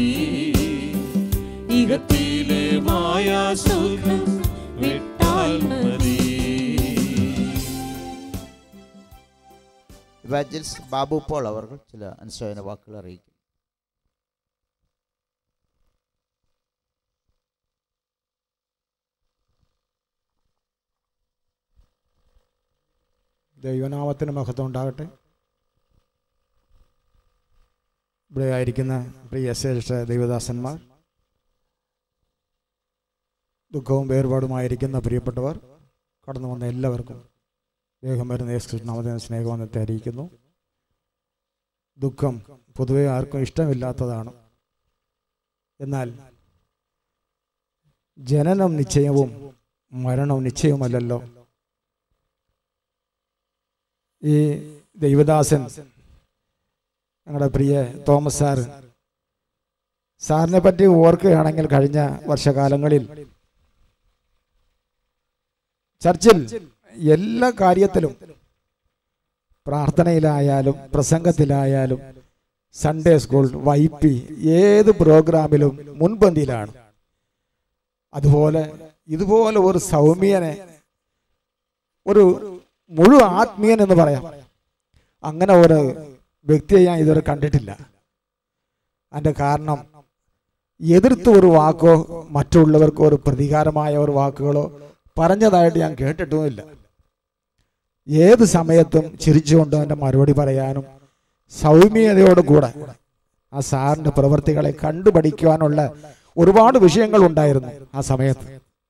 ഇഹത്തിലെ മായാസുഖം വിട്ടാൽ മതി ഇവാഞ്ചൽസ് ബാബു പോൾ അവർ ചില അനുശോചന വാക്കുകൾ അറിയിക്കും ദൈവനാമത്തിന് മഹത്വം ഉണ്ടാകട്ടെ ഇവിടെ ആയിരിക്കുന്ന പ്രിയ ശ്രേഷ്ഠ ദൈവദാസന്മാർ ദുഃഖവും വേർപാടുമായിരിക്കുന്ന പ്രിയപ്പെട്ടവർ കടന്നു വന്ന എല്ലാവർക്കും വേഗം വരുന്ന യേശുനാമത്തിന് സ്നേഹവന്ദത്തെ അറിയിക്കുന്നു ദുഃഖം പൊതുവെ ആർക്കും ഇഷ്ടമില്ലാത്തതാണ് എന്നാൽ ജനനം നിശ്ചയവും മരണം നിശ്ചയവുമല്ലല്ലോ ഈ ദൈവദാസൻ ഞങ്ങളുടെ പ്രിയ തോമസ് സാർ സാറിനെ പറ്റി ഓർക്കുകയാണെങ്കിൽ കഴിഞ്ഞ വർഷകാലങ്ങളിൽ ചർച്ചിൽ എല്ലാ കാര്യത്തിലും പ്രാർത്ഥനയിലായാലും പ്രസംഗത്തിലായാലും സൺഡേ സ്കൂൾ വൈപ്പി ഏത് പ്രോഗ്രാമിലും മുൻപന്തിയിലാണ് അതുപോലെ ഇതുപോലെ ഒരു സൗമ്യനെ ഒരു മുഴു ആത്മീയൻ എന്ന് പറയാം അങ്ങനെ ഒരു വ്യക്തിയെ ഞാൻ ഇതുവരെ കണ്ടിട്ടില്ല അതിൻ്റെ കാരണം എതിർത്ത് ഒരു വാക്കോ മറ്റുള്ളവർക്ക് ഒരു പ്രതികാരമായ ഒരു വാക്കുകളോ പറഞ്ഞതായിട്ട് ഞാൻ കേട്ടിട്ടുമില്ല ഏത് സമയത്തും ചിരിച്ചുകൊണ്ട് അവൻ്റെ മറുപടി പറയാനും സൗമ്യതയോടുകൂടെ ആ സാറിൻ്റെ പ്രവൃത്തികളെ കണ്ടുപഠിക്കുവാനുള്ള ഒരുപാട് വിഷയങ്ങൾ ഉണ്ടായിരുന്നു ആ സമയത്ത്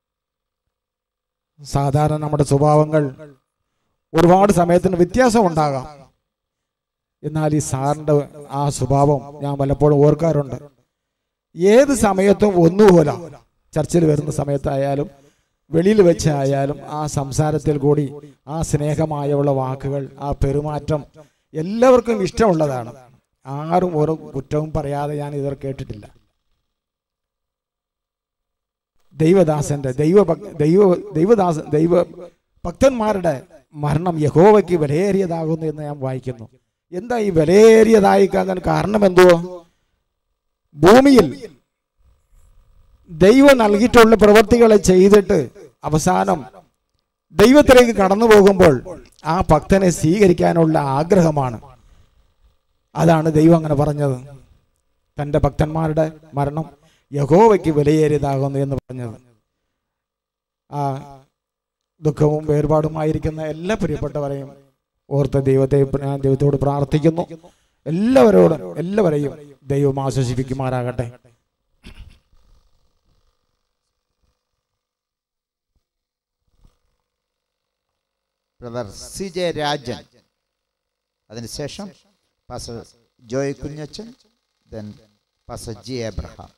സാധാരണ നമ്മുടെ സ്വഭാവങ്ങൾ ഒരുപാട് സമയത്തിന് വ്യത്യാസം ഉണ്ടാകാം എന്നാൽ ഈ സാറിൻ്റെ ആ സ്വഭാവം ഞാൻ പലപ്പോഴും ഓർക്കാറുണ്ട് ഏത് സമയത്തും ഒന്നുപോലെ ചർച്ചിൽ വരുന്ന സമയത്തായാലും വെളിയിൽ വെച്ചായാലും ആ സംസാരത്തിൽ കൂടി ആ സ്നേഹമായുള്ള വാക്കുകൾ ആ പെരുമാറ്റം എല്ലാവർക്കും ഇഷ്ടമുള്ളതാണ് ആരും ഒരു കുറ്റവും പറയാതെ ഞാൻ ഇതുവരെ കേട്ടിട്ടില്ല ദൈവദാസന്റെ ദൈവ ദൈവ ദൈവദാസ ദൈവ ഭക്തന്മാരുടെ മരണം യഹോവയ്ക്ക് വിലയേറിയതാകുന്നു എന്ന് ഞാൻ വായിക്കുന്നു എന്താ ഈ വിലയേറിയതായിക്കാൻ കാരണം എന്തുവോ ഭൂമിയിൽ ദൈവം നൽകിയിട്ടുള്ള പ്രവൃത്തികളെ ചെയ്തിട്ട് അവസാനം ദൈവത്തിലേക്ക് കടന്നു പോകുമ്പോൾ ആ ഭക്തനെ സ്വീകരിക്കാനുള്ള ആഗ്രഹമാണ് അതാണ് ദൈവം അങ്ങനെ പറഞ്ഞത് തൻ്റെ ഭക്തന്മാരുടെ മരണം യഹോവയ്ക്ക് വിലയേറിയതാകുന്നു എന്ന് പറഞ്ഞത് ആ ദുഃഖവും വേർപാടുമായിരിക്കുന്ന എല്ലാ പ്രിയപ്പെട്ടവരെയും ഓർത്ത് ദൈവത്തെ ഞാൻ ദൈവത്തോട് പ്രാർത്ഥിക്കുന്നു എല്ലാവരോടും എല്ലാവരെയും ദൈവം ആശ്വസിപ്പിക്കുമാറാകട്ടെ ബ്രദർ സി ജെ രാജൻ അതിനുശേഷം pastor Joy Kunjachan then pastor G Abraham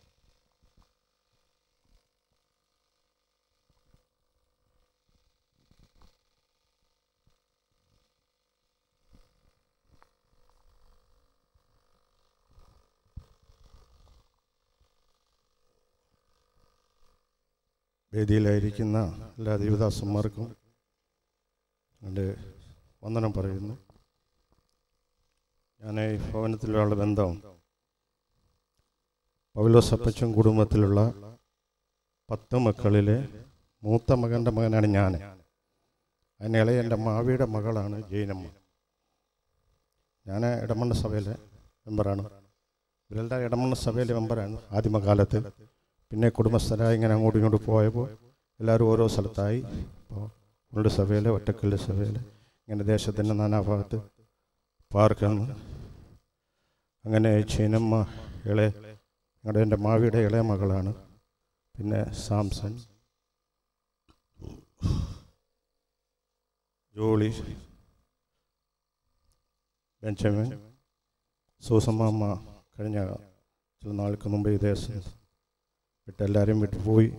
വേദിയിലായിരിക്കുന്ന എല്ലാ ദൈവദാസന്മാർക്കും എൻ്റെ വന്ദനം പറയുന്നു ഞാൻ ഈ ഭവനത്തിലുള്ള ബന്ധം പൗലോസ് അപ്പച്ചൻ കുടുംബത്തിലുള്ള പത്ത് മക്കളിലെ മൂത്ത മകൻ്റെ മകനാണ് ഞാൻ അതിന് ഇളയ എൻ്റെ മാവിയുടെ മകളാണ് ജൈനമ്മ ഞാൻ ഇടമണ്ണ സഭയിലെ മെമ്പറാണ് ഇവരെല്ലാം ഇടമണ്ണ സഭയിലെ മെമ്പറാണ് ആദ്യമകാലത്ത് പിന്നെ കുടുംബസ്ഥരായി ഇങ്ങനെ അങ്ങോട്ടും ഇങ്ങോട്ടും പോയപ്പോൾ എല്ലാവരും ഓരോ സ്ഥലത്തായി ഇപ്പോൾ ഉള്ള സഭയിൽ ഒറ്റക്കല്ല് സഭയിൽ ഇങ്ങനെ ദേശത്തിൻ്റെ നാനാഭാഗത്ത് പാർക്കുന്നു അങ്ങനെ ചീനമ്മ ഇളയ ഞങ്ങളുടെ എൻ്റെ മാവിയുടെ ഇളയ മകളാണ് പിന്നെ സാംസൺ ജോളി ബെഞ്ചമിൻ സൂസമ്മ കഴിഞ്ഞ ചില നാൾക്ക് മുമ്പ് ഈ ദേശം വിട്ട് എല്ലാവരെയും വിട്ടു പോയി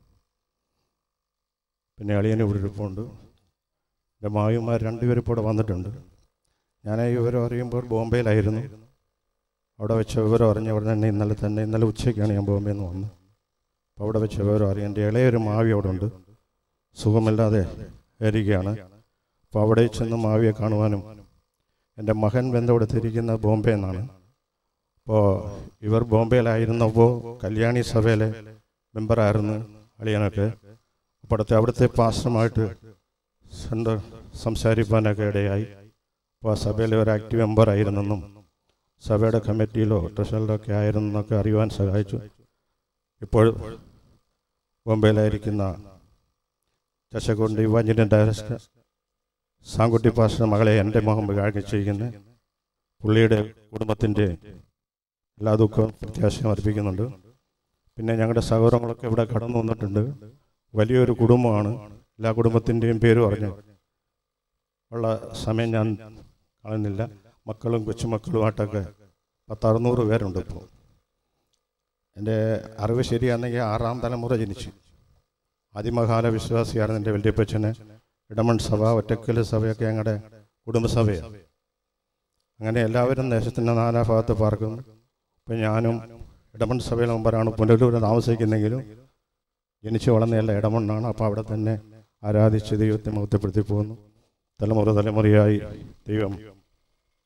പിന്നെ അളിയനെ ഇവിടെ ഇരിപ്പുണ്ട് എൻ്റെ മാവിമാർ രണ്ടുപേരും ഇപ്പോൾ ഇവിടെ വന്നിട്ടുണ്ട് ഞാൻ ഈ വിവരം അറിയുമ്പോൾ ബോംബെയിലായിരുന്നു അവിടെ വെച്ച വിവരം അറിഞ്ഞ അവിടെ തന്നെ ഇന്നലെ തന്നെ ഇന്നലെ ഉച്ചയ്ക്കാണ് ഞാൻ ബോംബെയിൽ നിന്ന് വന്നത് അപ്പോൾ അവിടെ വെച്ച വിവരം അറിയാം എൻ്റെ ഇളയൊരു മാവി അവിടെ ഉണ്ട് സുഖമില്ലാതെ ഇരിക്കുകയാണ് അപ്പോൾ അവിടെ ചെന്ന് മാവിയെ കാണുവാനും എൻ്റെ മകൻ ബന്ധപ്പെടുത്തിയിരിക്കുന്ന ബോംബെ എന്നാണ് അപ്പോൾ ഇവർ ബോംബെയിലായിരുന്നപ്പോൾ കല്യാണി സഭയിലെ മെമ്പറായിരുന്നു അളിയനൊക്കെ അപ്പോൾ അടുത്ത അവിടുത്തെ പാസ്റ്ററുമായിട്ട് സെൻറ്റർ സംസാരിക്കാനൊക്കെ ഇടയായി അപ്പോൾ ആ സഭയിലെ ഒരു ആക്റ്റീവ് മെമ്പറായിരുന്നെന്നും സഭയുടെ കമ്മിറ്റിയിലോ ട്രഷറിലോ ഒക്കെ ആയിരുന്നെന്നൊക്കെ അറിയുവാൻ സഹായിച്ചു ഇപ്പോൾ ബോംബെയിലായിരിക്കുന്ന ചശകൊണ്ട് യുവാഞ്ചിൻ്റെ ഡയറക്ടർ സാങ്കുട്ടി പാസ്റ്റർ മകളെ എൻ്റെ മുഖം കാഴ്ച പുള്ളിയുടെ കുടുംബത്തിൻ്റെ എല്ലാ ദുഃഖവും പ്രത്യാശയും അർപ്പിക്കുന്നുണ്ട് പിന്നെ ഞങ്ങളുടെ സഹോദരങ്ങളൊക്കെ ഇവിടെ കടന്നു വന്നിട്ടുണ്ട് വലിയൊരു കുടുംബമാണ് എല്ലാ കുടുംബത്തിൻ്റെയും പേര് പറഞ്ഞു ഉള്ള സമയം ഞാൻ കാണുന്നില്ല മക്കളും കൊച്ചുമക്കളുമായിട്ടൊക്കെ പത്തറുന്നൂറ് പേരുണ്ട് ഇപ്പോൾ എൻ്റെ അറിവ് ശരിയാണെങ്കിൽ ആറാം തലമുറ ജനിച്ചു ആദിമകാല വിശ്വാസിയായിരുന്നു എൻ്റെ വല്യപ്പച്ചന് ഇടമൺ സഭ ഒറ്റക്കൽ സഭയൊക്കെ ഞങ്ങളുടെ കുടുംബസഭയാണ് അങ്ങനെ എല്ലാവരും ദേശത്തിൻ്റെ നാനാഭാഗത്ത് പാർക്കുന്നു ഇപ്പം ഞാനും ഇടമൺ സഭയിലെ മുമ്പാണ് പുനലൂർ താമസിക്കുന്നെങ്കിലും ജനിച്ചു വളർന്നയല്ല ഇടമണ്ണാണ് അപ്പോൾ അവിടെ തന്നെ ആരാധിച്ച് ദൈവത്തെ മഹത്വപ്പെടുത്തി പോകുന്നു തലമുറ തലമുറയായി ദൈവം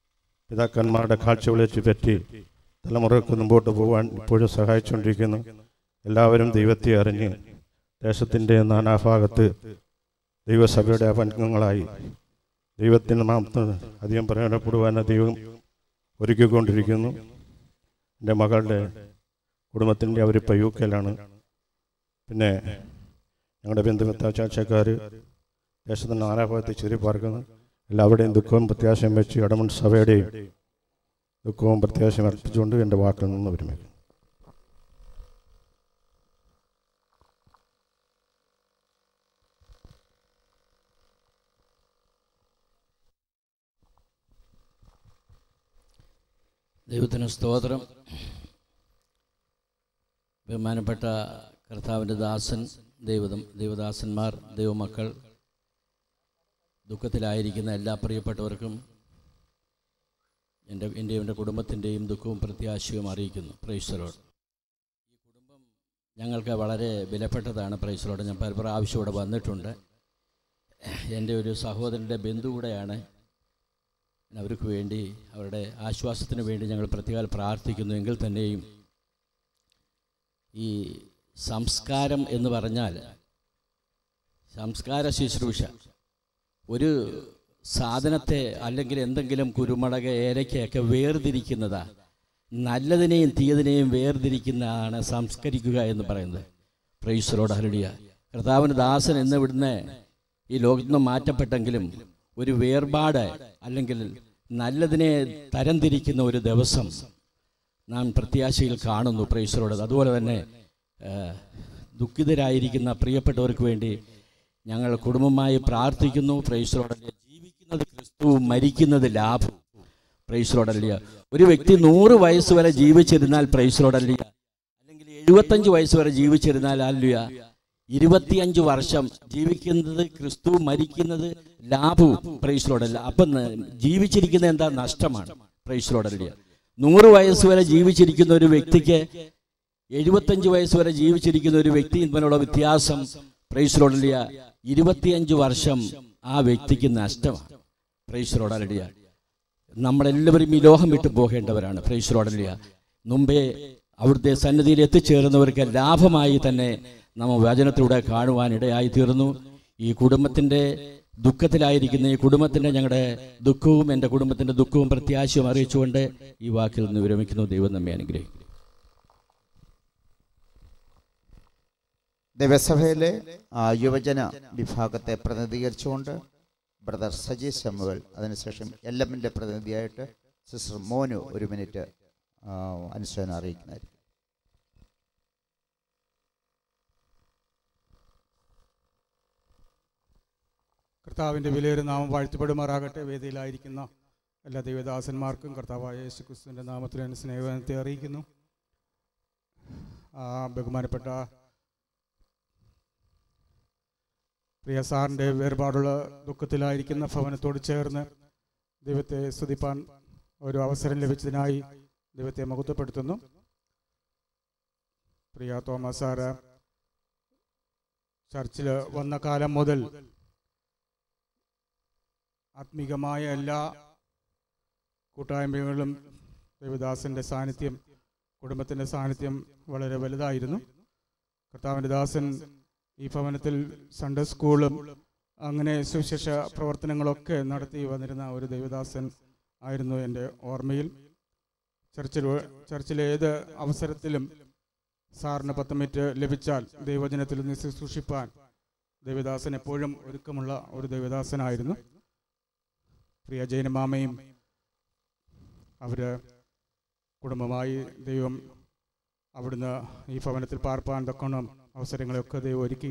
പിതാക്കന്മാരുടെ കാഴ്ചകളെ പറ്റി തലമുറക്ക് മുമ്പോട്ട് പോകാൻ ഇപ്പോഴും സഹായിച്ചുകൊണ്ടിരിക്കുന്നു എല്ലാവരും ദൈവത്തെ അറിഞ്ഞ് ദേശത്തിൻ്റെ നാനാഭാഗത്ത് ദൈവസഭയുടെ അംഗങ്ങളായി ദൈവത്തിൻ്റെ നാമത്തിൽ അധികം പ്രയോജനപ്പെടുവാൻ ദൈവം ഒരുക്കിക്കൊണ്ടിരിക്കുന്നു എൻ്റെ മകളുടെ കുടുംബത്തിൻ്റെ അവരിപ്പോൾ യു കെയിലാണ് പിന്നെ ഞങ്ങളുടെ ബന്ധുമിത്ത ചാച്ചക്കാർ ദേശത്തിൻ്റെ നാനാഭാഗത്ത് ചെറിയ പാർക്കുന്നു എല്ലാവരുടെയും ദുഃഖവും പ്രത്യാശയും വെച്ച് ഇടമൺ സഭയുടെയും ദുഃഖവും പ്രത്യാശയും അർപ്പിച്ചുകൊണ്ട് എൻ്റെ വാക്കിൽ നിന്ന് വിരമിക്കുന്നു ദൈവത്തിന് സ്തോത്രം ബഹുമാനപ്പെട്ട കർത്താവിൻ്റെ ദാസൻ ദൈവതം ദൈവദാസന്മാർ ദൈവമക്കൾ ദുഃഖത്തിലായിരിക്കുന്ന എല്ലാ പ്രിയപ്പെട്ടവർക്കും എൻ്റെ എൻ്റെയും എൻ്റെ കുടുംബത്തിൻ്റെയും ദുഃഖവും പ്രത്യാശയും അറിയിക്കുന്നു പ്രൈസലോട് ഈ കുടുംബം ഞങ്ങൾക്ക് വളരെ വിലപ്പെട്ടതാണ് പ്രൈസലോട് ഞാൻ പല പ്രാവശ്യം ഇവിടെ വന്നിട്ടുണ്ട് എൻ്റെ ഒരു സഹോദരൻ്റെ ബന്ധു കൂടെയാണ് അവർക്ക് വേണ്ടി അവരുടെ ആശ്വാസത്തിന് വേണ്ടി ഞങ്ങൾ പ്രത്യേകം പ്രാർത്ഥിക്കുന്നു എങ്കിൽ തന്നെയും ഈ സംസ്കാരം എന്ന് പറഞ്ഞാൽ സംസ്കാര ശുശ്രൂഷ ഒരു സാധനത്തെ അല്ലെങ്കിൽ എന്തെങ്കിലും കുരുമുളക് ഏലക്കയൊക്കെ വേർതിരിക്കുന്നതാ നല്ലതിനെയും തീയതിനെയും വേർതിരിക്കുന്നതാണ് സംസ്കരിക്കുക എന്ന് പറയുന്നത് പ്രൈസറോട് ഹരടിയ കർത്താവിന് ദാസൻ എന്ന് ഇവിടുന്ന് ഈ ലോകത്ത് നിന്ന് മാറ്റപ്പെട്ടെങ്കിലും ഒരു വേർപാട് അല്ലെങ്കിൽ നല്ലതിനെ തരംതിരിക്കുന്ന ഒരു ദിവസം നാം പ്രത്യാശയിൽ കാണുന്നു പ്രൈസറോട് അതുപോലെ തന്നെ ദുഃഖിതരായിരിക്കുന്ന പ്രിയപ്പെട്ടവർക്ക് വേണ്ടി ഞങ്ങൾ കുടുംബമായി പ്രാർത്ഥിക്കുന്നു പ്രൈസറോടല്ലേ ജീവിക്കുന്നത് ക്രിസ്തു മരിക്കുന്നത് ലാഭം പ്രൈസറോടല്ല ഒരു വ്യക്തി നൂറ് വയസ്സ് വരെ ജീവിച്ചിരുന്നാൽ പ്രൈസറോടല്ല അല്ലെങ്കിൽ എഴുപത്തഞ്ച് വയസ്സ് വരെ ജീവിച്ചിരുന്നാൽ അല്ല ഇരുപത്തിയഞ്ച് വർഷം ജീവിക്കുന്നത് ക്രിസ്തു മരിക്കുന്നത് ലാഭവും പ്രൈസറോടല്ല അപ്പം ജീവിച്ചിരിക്കുന്നത് എന്താ നഷ്ടമാണ് പ്രൈസറോടല്ല നൂറ് വയസ്സ് വരെ ജീവിച്ചിരിക്കുന്ന ഒരു വ്യക്തിക്ക് എഴുപത്തഞ്ച് വയസ്സ് വരെ ജീവിച്ചിരിക്കുന്ന ഒരു വ്യക്തി തമ്മിലുള്ള വ്യത്യാസം പ്രൈസറോടലിയ ഇരുപത്തിയഞ്ച് വർഷം ആ വ്യക്തിക്ക് നഷ്ടമാണ് പ്രൈസറോടലിയ നമ്മളെല്ലാവരും ഈ ലോകം വിട്ടു പോകേണ്ടവരാണ് പ്രൈസറോടലിയ മുമ്പേ അവിടുത്തെ സന്നിധിയിൽ എത്തിച്ചേർന്നവർക്ക് ലാഭമായി തന്നെ നമ്മൾ വചനത്തിലൂടെ കാണുവാൻ ഇടയായി തീർന്നു ഈ കുടുംബത്തിൻ്റെ ദുഃഖത്തിലായിരിക്കുന്ന ഈ കുടുംബത്തിൻ്റെ ഞങ്ങളുടെ ദുഃഖവും എൻ്റെ കുടുംബത്തിൻ്റെ ദുഃഖവും പ്രത്യാശയും അറിയിച്ചുകൊണ്ട് ഈ വാക്കിൽ നിന്ന് വിരമിക്കുന്നു ദൈവം നമ്മെ അനുഗ്രഹിക്കും ദേവസഭയിലെ ആ, യുവജന വിഭാഗത്തെ പ്രതിനിധീകരിച്ചുകൊണ്ട് ബ്രദർ സജി ശമുവൽ അതിനുശേഷം എൽ എമ്മിൻ്റെ പ്രതിനിധിയായിട്ട് സിസ്റ്റർ മോനു ഒരു മിനിറ്റ് ആ, അനുശോചനം അറിയിക്കുന്നതായിരിക്കും കർത്താവിൻ്റെ വിലയേറെ നാമം വാഴ്ത്തപ്പെടുമാറാകട്ടെ വേദിയിലായിരിക്കുന്ന എല്ലാ ദൈവദാസന്മാർക്കും കർത്താവായ യേശു ക്രിസ്തുവിൻ്റെ നാമത്തിൽ എന്നെ സ്നേഹത്തെ അറിയിക്കുന്നു ആ, ബഹുമാനപ്പെട്ട പ്രിയ സാറിൻ്റെ വേർപാടുള്ള ദുഃഖത്തിലായിരിക്കുന്ന ഭവനത്തോട് ചേർന്ന് ദൈവത്തെ സ്തുതിപ്പാൻ ഒരു അവസരം ലഭിച്ചതിനായി ദൈവത്തെ മഹത്വപ്പെടുത്തുന്നു പ്രിയ തോമസ് സാറ് ചർച്ചിൽ വന്ന കാലം മുതൽ ആത്മീകമായ എല്ലാ കൂട്ടായ്മകളിലും ദേവദാസന്റെ സാന്നിധ്യം കുടുംബത്തിൻ്റെ സാന്നിധ്യം വളരെ വലുതായിരുന്നു കർത്താവിൻ്റെ ദാസൻ ഈ ഭവനത്തിൽ സൺഡേ സ്കൂളും അങ്ങനെ സുവിശേഷ പ്രവർത്തനങ്ങളൊക്കെ നടത്തി വന്നിരുന്ന ഒരു ദേവദാസൻ ആയിരുന്നു എൻ്റെ ഓർമ്മയിൽ ചർച്ചിൽ ചർച്ചിലെ ഏത് അവസരത്തിലും സാറിന് പത്ത് മിനിറ്റ് ലഭിച്ചാൽ ദൈവജനത്തിൽ നിന്ന് ശുശ്രൂഷിപ്പാൻ ദേവദാസൻ എപ്പോഴും ഒരുക്കമുള്ള ഒരു ദേവദാസനായിരുന്നു പ്രിയ ജൈനമാമയും അവർ കുടുംബമായി ദൈവം അവിടുന്ന് ഈ ഭവനത്തിൽ പാർപ്പാൻ തക്കണം അവസരങ്ങളെയൊക്കെ ദൈവം ഒരുക്കി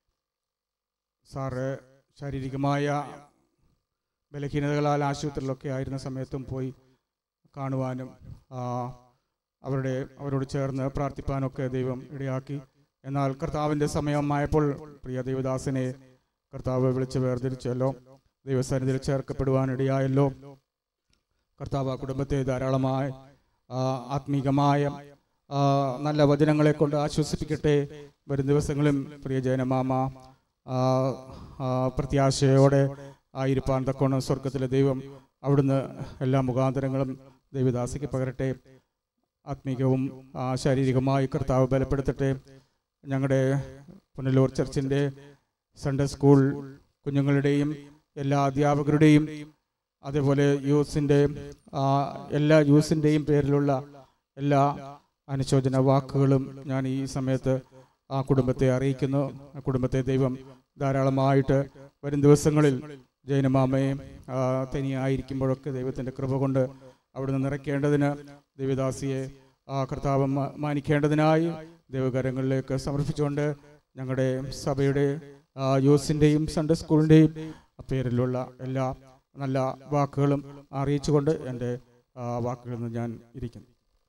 സാറ് ശാരീരികമായ ബലഹീനതകളാൽ ആശുപത്രിയിലൊക്കെ ആയിരുന്ന സമയത്തും പോയി കാണുവാനും ആ, അവരുടെ അവരോട് ചേർന്ന് പ്രാർത്ഥിപ്പാനൊക്കെ ദൈവം ഇടയാക്കി എന്നാൽ കർത്താവിൻ്റെ സമയമായപ്പോൾ പ്രിയ ദൈവദാസനെ കർത്താവ് വിളിച്ച് വേർതിരിച്ചല്ലോ ദൈവസന്നിധിയിൽ ചേർക്കപ്പെടുവാൻ ഇടയായല്ലോ കർത്താവ് ആ കുടുംബത്തെ ധാരാളമായി ആ, ആത്മീകമായ ആ, നല്ല വചനങ്ങളെ കൊണ്ട് ആശ്വസിപ്പിക്കട്ടെ വരും ദിവസങ്ങളും പ്രിയ ജയനമാമ ആ, ആ, പ്രത്യാശയോടെ ആയിരിക്കാൻ തക്കോണം സ്വർഗത്തിലെ ദൈവം അവിടുന്ന് എല്ലാ മുഖാന്തരങ്ങളും ദൈവദാസിക്ക് പകരട്ടെ ആത്മീകവും ആ, ശാരീരികമായി കർത്താവ് ബലപ്പെടുത്തട്ടെ ഞങ്ങളുടെ പുനലൂർ ചർച്ചിൻ്റെ സൺഡേ സ്കൂൾ കുഞ്ഞുങ്ങളുടെയും എല്ലാ അധ്യാപകരുടെയും അതേപോലെ യൂസിൻ്റെ എല്ലാ യൂസിൻ്റെയും പേരിലുള്ള എല്ലാ അനുശോചന വാക്കുകളും ഞാൻ ഈ സമയത്ത് ആ കുടുംബത്തെ അറിയിക്കുന്നു ആ കുടുംബത്തെ ദൈവം ധാരാളമായിട്ട് വരും ദിവസങ്ങളിൽ ജൈനമാമയെ ആ, തനിയായിരിക്കുമ്പോഴൊക്കെ ദൈവത്തിൻ്റെ കൃപ കൊണ്ട് അവിടുന്ന് നിറയ്ക്കേണ്ടതിന് ദൈവദാസിയെ ആ കർത്താവ് മാ- മാനിക്കേണ്ടതിനായി ദൈവകരങ്ങളിലേക്ക് സമർപ്പിച്ചുകൊണ്ട് ഞങ്ങളുടെ സഭയുടെ ആ, യൂസിൻ്റെയും സൺഡേ സ്കൂളിൻ്റെയും പേരിലുള്ള എല്ലാ നല്ല വാക്കുകളും അറിയിച്ചുകൊണ്ട് എൻ്റെ ആ, വാക്കുകളിൽ നിന്ന് ഞാൻ ഇരിക്കുന്നു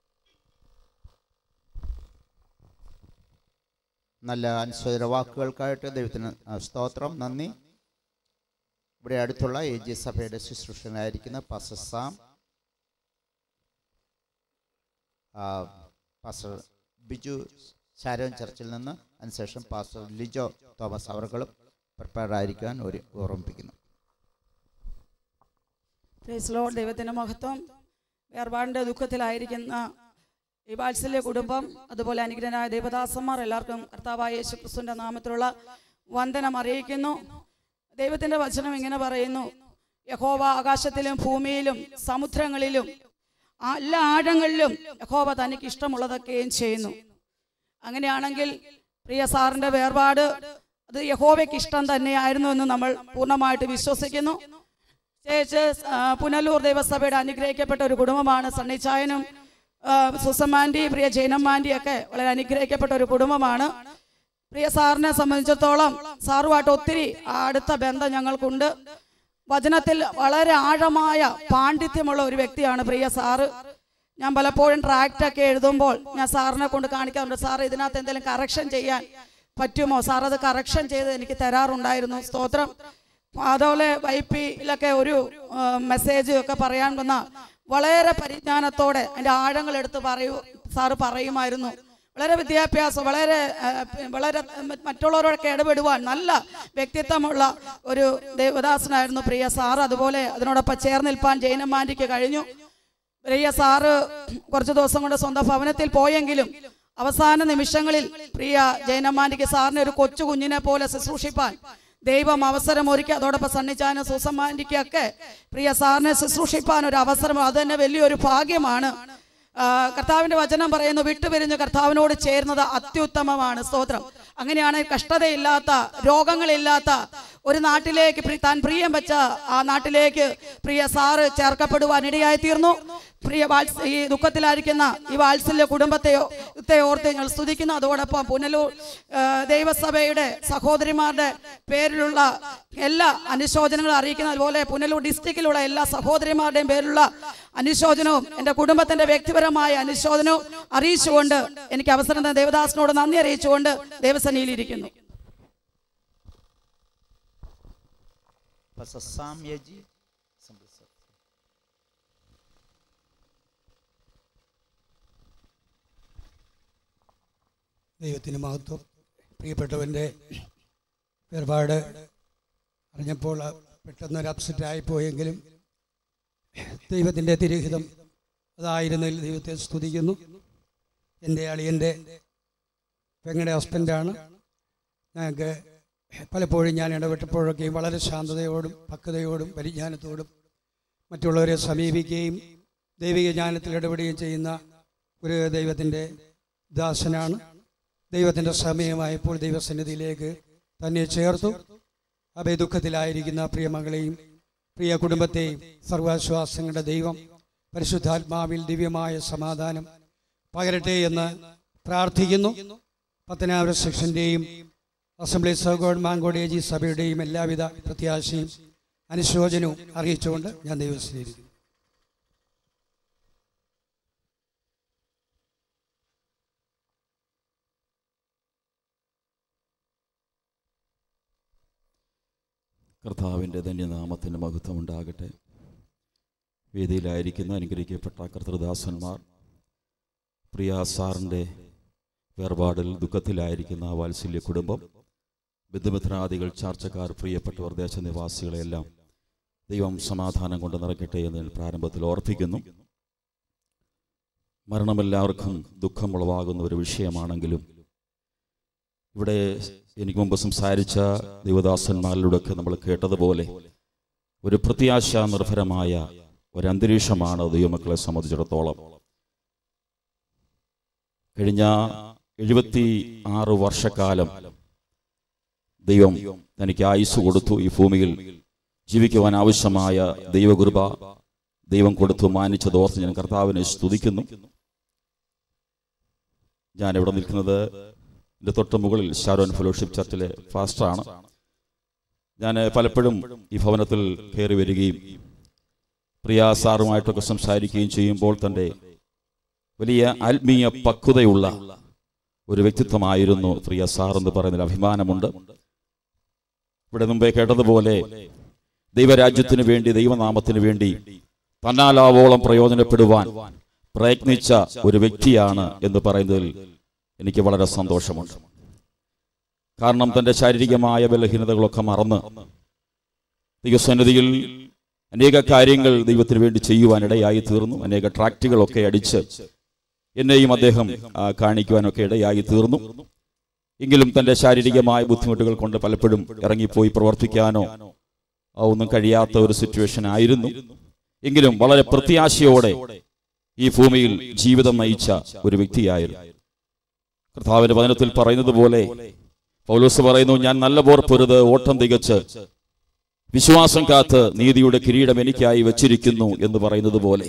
നല്ല അനുശോചന വാക്കുകൾക്കായിട്ട് ദൈവത്തിന് ആ, സ്തോത്രം നന്ദി ഇവിടെ അടുത്തുള്ള എ ജി സഭയുടെ ശുശ്രൂഷനായിരിക്കുന്ന പാസ്റ്റർ സാം ആ, പാസ്റ്റർ ബിജു ശാരോൻ ചർച്ചിൽ നിന്ന് അതിനുശേഷം പാസ്റ്റർ ലിജോ തോമസ് അവർകളും പ്രിപ്പയർഡ് ആയിരിക്കാൻ ഒരു ഓർമ്മിപ്പിക്കുന്നു പ്രൈസ് ലോർഡ് ദൈവത്തിൻ്റെ മഹത്വം വേർപാടിൻ്റെ ദുഃഖത്തിലായിരിക്കുന്ന ഈ വാത്സല്യ കുടുംബം അതുപോലെ അനുഗ്രഹനായ ദേവദാസന്മാർ എല്ലാവർക്കും കർത്താവായ യേശു ക്രിസ്തുവിൻ്റെ നാമത്തിലുള്ള വന്ദനം അറിയിക്കുന്നു ദൈവത്തിൻ്റെ വചനം ഇങ്ങനെ പറയുന്നു യഹോവ ആകാശത്തിലും ഭൂമിയിലും സമുദ്രങ്ങളിലും ആ എല്ലാ ആഴങ്ങളിലും യഹോവ തനിക്ക് ഇഷ്ടമുള്ളതൊക്കെയും ചെയ്യുന്നു അങ്ങനെയാണെങ്കിൽ പ്രിയ സാറിൻ്റെ വേർപാട് അത് യഹോവയ്ക്ക് ഇഷ്ടം തന്നെയായിരുന്നു എന്ന് നമ്മൾ പൂർണ്ണമായിട്ട് വിശ്വസിക്കുന്നു ചേച്ച് പുനലൂർ ദേവസഭയുടെ അനുഗ്രഹിക്കപ്പെട്ട ഒരു കുടുംബമാണ് സണ്ണിച്ചായനും സുസമാൻറ്റി പ്രിയ ജൈനമ്മാൻറ്റി ഒക്കെ വളരെ അനുഗ്രഹിക്കപ്പെട്ട ഒരു കുടുംബമാണ് പ്രിയ സാറിനെ സംബന്ധിച്ചിടത്തോളം സാറുമായിട്ട് ഒത്തിരി അടുത്ത ബന്ധം ഞങ്ങൾക്കുണ്ട് വചനത്തിൽ വളരെ ആഴമായ പാണ്ഡിത്യമുള്ള ഒരു വ്യക്തിയാണ് പ്രിയ സാറ് ഞാൻ പലപ്പോഴും ട്രാക്റ്റ് ഒക്കെ എഴുതുമ്പോൾ ഞാൻ സാറിനെ കൊണ്ട് കാണിക്കാറുണ്ട് സാർ ഇതിനകത്ത് എന്തെങ്കിലും കറക്ഷൻ ചെയ്യാൻ പറ്റുമോ സാർ അത് കറക്ഷൻ ചെയ്ത് എനിക്ക് തരാറുണ്ടായിരുന്നു സ്തോത്രം അതുപോലെ വൈപ്പിയിലൊക്കെ ഒരു മെസ്സേജ് ഒക്കെ പറയാൻ വന്ന വളരെ പരിജ്ഞാനത്തോടെ അതിൻ്റെ ആഴങ്ങൾ എടുത്ത് പറയൂ സാറ് പറയുമായിരുന്നു വളരെ വിദ്യാഭ്യാസം വളരെ ആ, വളരെ മറ്റുള്ളവരോടൊക്കെ ഇടപെടുവാൻ നല്ല വ്യക്തിത്വമുള്ള ഒരു ദേവദാസനായിരുന്നു പ്രിയ സാറ് അതുപോലെ അതിനോടൊപ്പം ചേർന്ന് നിൽപ്പാൻ ജൈനമാൻറ്റിക്ക് കഴിഞ്ഞു പ്രിയ സാറ് കുറച്ച് ദിവസം കൊണ്ട് സ്വന്തം ഭവനത്തിൽ പോയെങ്കിലും അവസാന നിമിഷങ്ങളിൽ പ്രിയ ജൈനമാൻറ്റിക്ക് സാറിനെ ഒരു കൊച്ചു കുഞ്ഞിനെ പോലെ ശുശ്രൂഷിപ്പാൻ ദൈവം അവസരം ഒരുക്കി അതോടൊപ്പം സണ്ണിച്ചാനും സുസമാൻറ്റിക്കൊക്കെ പ്രിയ സാറിനെ ശുശ്രൂഷിപ്പാൻ ഒരു അവസരം അത് തന്നെ വലിയൊരു ഭാഗ്യമാണ് ആ, കർത്താവിന്റെ വചനം പറയുന്നു വിട്ടുപിരിഞ്ഞ് കർത്താവിനോട് ചേരുന്നത് അത്യുത്തമമാണ് സ്തോത്രം അങ്ങനെയാണ് കഷ്ടതയില്ലാത്ത രോഗങ്ങളില്ലാത്ത ഒരു നാട്ടിലേക്ക് പ്രി- താൻ പ്രിയം വെച്ച ആ നാട്ടിലേക്ക് പ്രിയ സാറ് ചേർക്കപ്പെടുവാൻ ഇടയായി തീർന്നു പ്രിയ വാത്സ ഈ ദുഃഖത്തിലായിരിക്കുന്ന ഈ വാത്സല്യ കുടുംബത്തെയോ ത്തെ ഓർത്ത് ഞങ്ങൾ സ്തുതിക്കുന്നു അതോടൊപ്പം പുനലൂർ ആ, ദൈവസഭയുടെ സഹോദരിമാരുടെ പേരിലുള്ള എല്ലാ അനുശോചനങ്ങളും അറിയിക്കുന്ന അതുപോലെ പുനലൂർ ഡിസ്ട്രിക്റ്റിലുള്ള എല്ലാ സഹോദരിമാരുടെയും പേരിലുള്ള അനുശോചനവും എൻ്റെ കുടുംബത്തിന്റെ വ്യക്തിപരമായ അനുശോചനവും അറിയിച്ചുകൊണ്ട് എനിക്ക് അവസരം തന്ന ദേവദാസിനോട് നന്ദി അറിയിച്ചുകൊണ്ട് ദേവസന്നിയിലിരിക്കുന്നു പാസ്റ്റർ സാം എ ജി ദൈവത്തിന് മഹത്വം പ്രിയപ്പെട്ടവൻ്റെ വേർപാട് അറിഞ്ഞപ്പോൾ പെട്ടെന്നൊരു അപ്സെറ്റ് ആയിപ്പോയെങ്കിലും ദൈവത്തിൻ്റെ തിരുഹിതം അതായിരുന്നതിൽ ദൈവത്തെ സ്തുതിക്കുന്നു എൻ്റെ അളിയൻ്റെ പെങ്ങളുടെ ഹസ്ബൻഡാണ് ഞങ്ങൾക്ക് പലപ്പോഴും ഞാൻ ഇടപെട്ടപ്പോഴൊക്കെയും വളരെ ശാന്തതയോടും പക്വതയോടും പരിജ്ഞാനത്തോടും മറ്റുള്ളവരെ സമീപിക്കുകയും ദൈവിക ജ്ഞാനത്തിൽ ഇടപെടുകയും ചെയ്യുന്ന ഒരു ദൈവത്തിൻ്റെ ദാസനാണ് ദൈവത്തിൻ്റെ സമയമായപ്പോൾ ദൈവസന്നിധിയിലേക്ക് തന്നെ ചേർത്തു അഭയ ദുഃഖത്തിലായിരിക്കുന്ന പ്രിയ മകളെയും പ്രിയ കുടുംബത്തെയും സർവാശ്വാസങ്ങളുടെ ദൈവം പരിശുദ്ധാത്മാവിൽ ദിവ്യമായ സമാധാനം പകരട്ടെ എന്ന് പ്രാർത്ഥിക്കുന്നു പത്തനാപുരം സെക്ഷൻ്റെയും അസംബ്ലി സഹോഡ് മാങ്കോട് എ ജി സഭയുടെയും എല്ലാവിധ പ്രത്യാശയും അനുശോചനവും അറിയിച്ചുകൊണ്ട് ഞാൻ ദൈവസ്ഥിതിയിരിക്കുന്നു കർത്താവിൻ്റെ ധന്യനാമത്തിൻ്റെ മഹത്വം ഉണ്ടാകട്ടെ വേദിയിലായിരിക്കുന്ന അനുഗ്രഹിക്കപ്പെട്ട കർത്തൃദാസന്മാർ പ്രിയ സാറിൻ്റെ വേർപാടിൽ ദുഃഖത്തിലായിരിക്കുന്ന വാത്സല്യ കുടുംബം ബന്ധുമിത്രാദികൾ ചാർച്ചക്കാർ പ്രിയപ്പെട്ടവർ ദേശനിവാസികളെല്ലാം ദൈവം സമാധാനം കൊണ്ട് നിറയ്ക്കട്ടെ എന്ന് ഞാൻ പ്രാരംഭത്തിൽ ഓർപ്പിക്കുന്നു മരണമെല്ലാവർക്കും ദുഃഖമുളവാകുന്ന ഒരു വിഷയമാണെങ്കിലും ഇവിടെ എനിക്ക് മുമ്പ് സംസാരിച്ച ദൈവദാസന്മാരിലൂടെയൊക്കെ നമ്മൾ കേട്ടതുപോലെ ഒരു പ്രത്യാശ നിർഭരമായ ഒരു അന്തരീക്ഷമാണ് ദൈവമക്കളെ സംബന്ധിച്ചിടത്തോളം കഴിഞ്ഞ എഴുപത്തി ആറ് വർഷക്കാലം ദൈവം തനിക്ക് ആയുസ് കൊടുത്തു ഈ ഭൂമിയിൽ ജീവിക്കുവാൻ ആവശ്യമായ ദൈവകൃപ ദൈവം കൊടുത്തു മാനിച്ചതോർത്ത് ഞാൻ കർത്താവിനെ സ്തുതിക്കുന്നു ഞാൻ ഇവിടെ നിൽക്കുന്നത് എൻ്റെ തൊട്ട് മുകളിൽ ഷാരോൻ ഫെലോഷിപ്പ് ചർച്ചിലെ ഫാസ്റ്ററാണ് ഞാൻ പലപ്പോഴും ഈ ഭവനത്തിൽ കയറി വരികയും പ്രിയ സാറുമായിട്ടൊക്കെ സംസാരിക്കുകയും ചെയ്യുമ്പോൾ തൻ്റെ വലിയ ആത്മീയ പക്വതയുള്ള ഒരു വ്യക്തിത്വമായിരുന്നു പ്രിയ സാർ എന്ന് പറയുന്നതിൽ അഭിമാനമുണ്ട് ഇവിടെ മുമ്പേ കേട്ടതുപോലെ ദൈവരാജ്യത്തിന് വേണ്ടി ദൈവനാമത്തിന് വേണ്ടി തന്നാലാവോളം പ്രയോജനപ്പെടുവാൻ പ്രയത്നിച്ച ഒരു വ്യക്തിയാണ് എന്ന് പറയുന്നതിൽ എനിക്ക് വളരെ സന്തോഷമുണ്ട് കാരണം തൻ്റെ ശാരീരികമായ ബലഹീനതകളൊക്കെ മറന്ന് ദൈവസന്നിധിയിൽ അനേക കാര്യങ്ങൾ ദൈവത്തിന് വേണ്ടി ചെയ്യുവാൻ ഇടയായി തീർന്നു അനേക ട്രാക്റ്റുകളൊക്കെ അടിച്ച് എന്നെയും അദ്ദേഹം ആ, കാണിക്കുവാനൊക്കെ ഇടയായി തീർന്നു എങ്കിലും തൻ്റെ ശാരീരികമായ ബുദ്ധിമുട്ടുകൾ കൊണ്ട് പലപ്പോഴും ഇറങ്ങിപ്പോയി പ്രവർത്തിക്കാനോ ആ, ഒന്നും കഴിയാത്ത ഒരു സിറ്റുവേഷൻ ആയിരുന്നു എങ്കിലും വളരെ പ്രത്യാശയോടെ ഈ ഭൂമിയിൽ ജീവിതം നയിച്ച ഒരു വ്യക്തിയായിരുന്നു കർത്താവിന്റെ വചനത്തിൽ പറയുന്നത് പോലെ പൗലോസ് പറയുന്നു ഞാൻ നല്ല പോർ പൊരുത് ഓട്ടം തികച്ച് വിശ്വാസം കാത്ത് നീതിയുടെ കിരീടം എനിക്കായി വച്ചിരിക്കുന്നു എന്ന് പറയുന്നത് പോലെ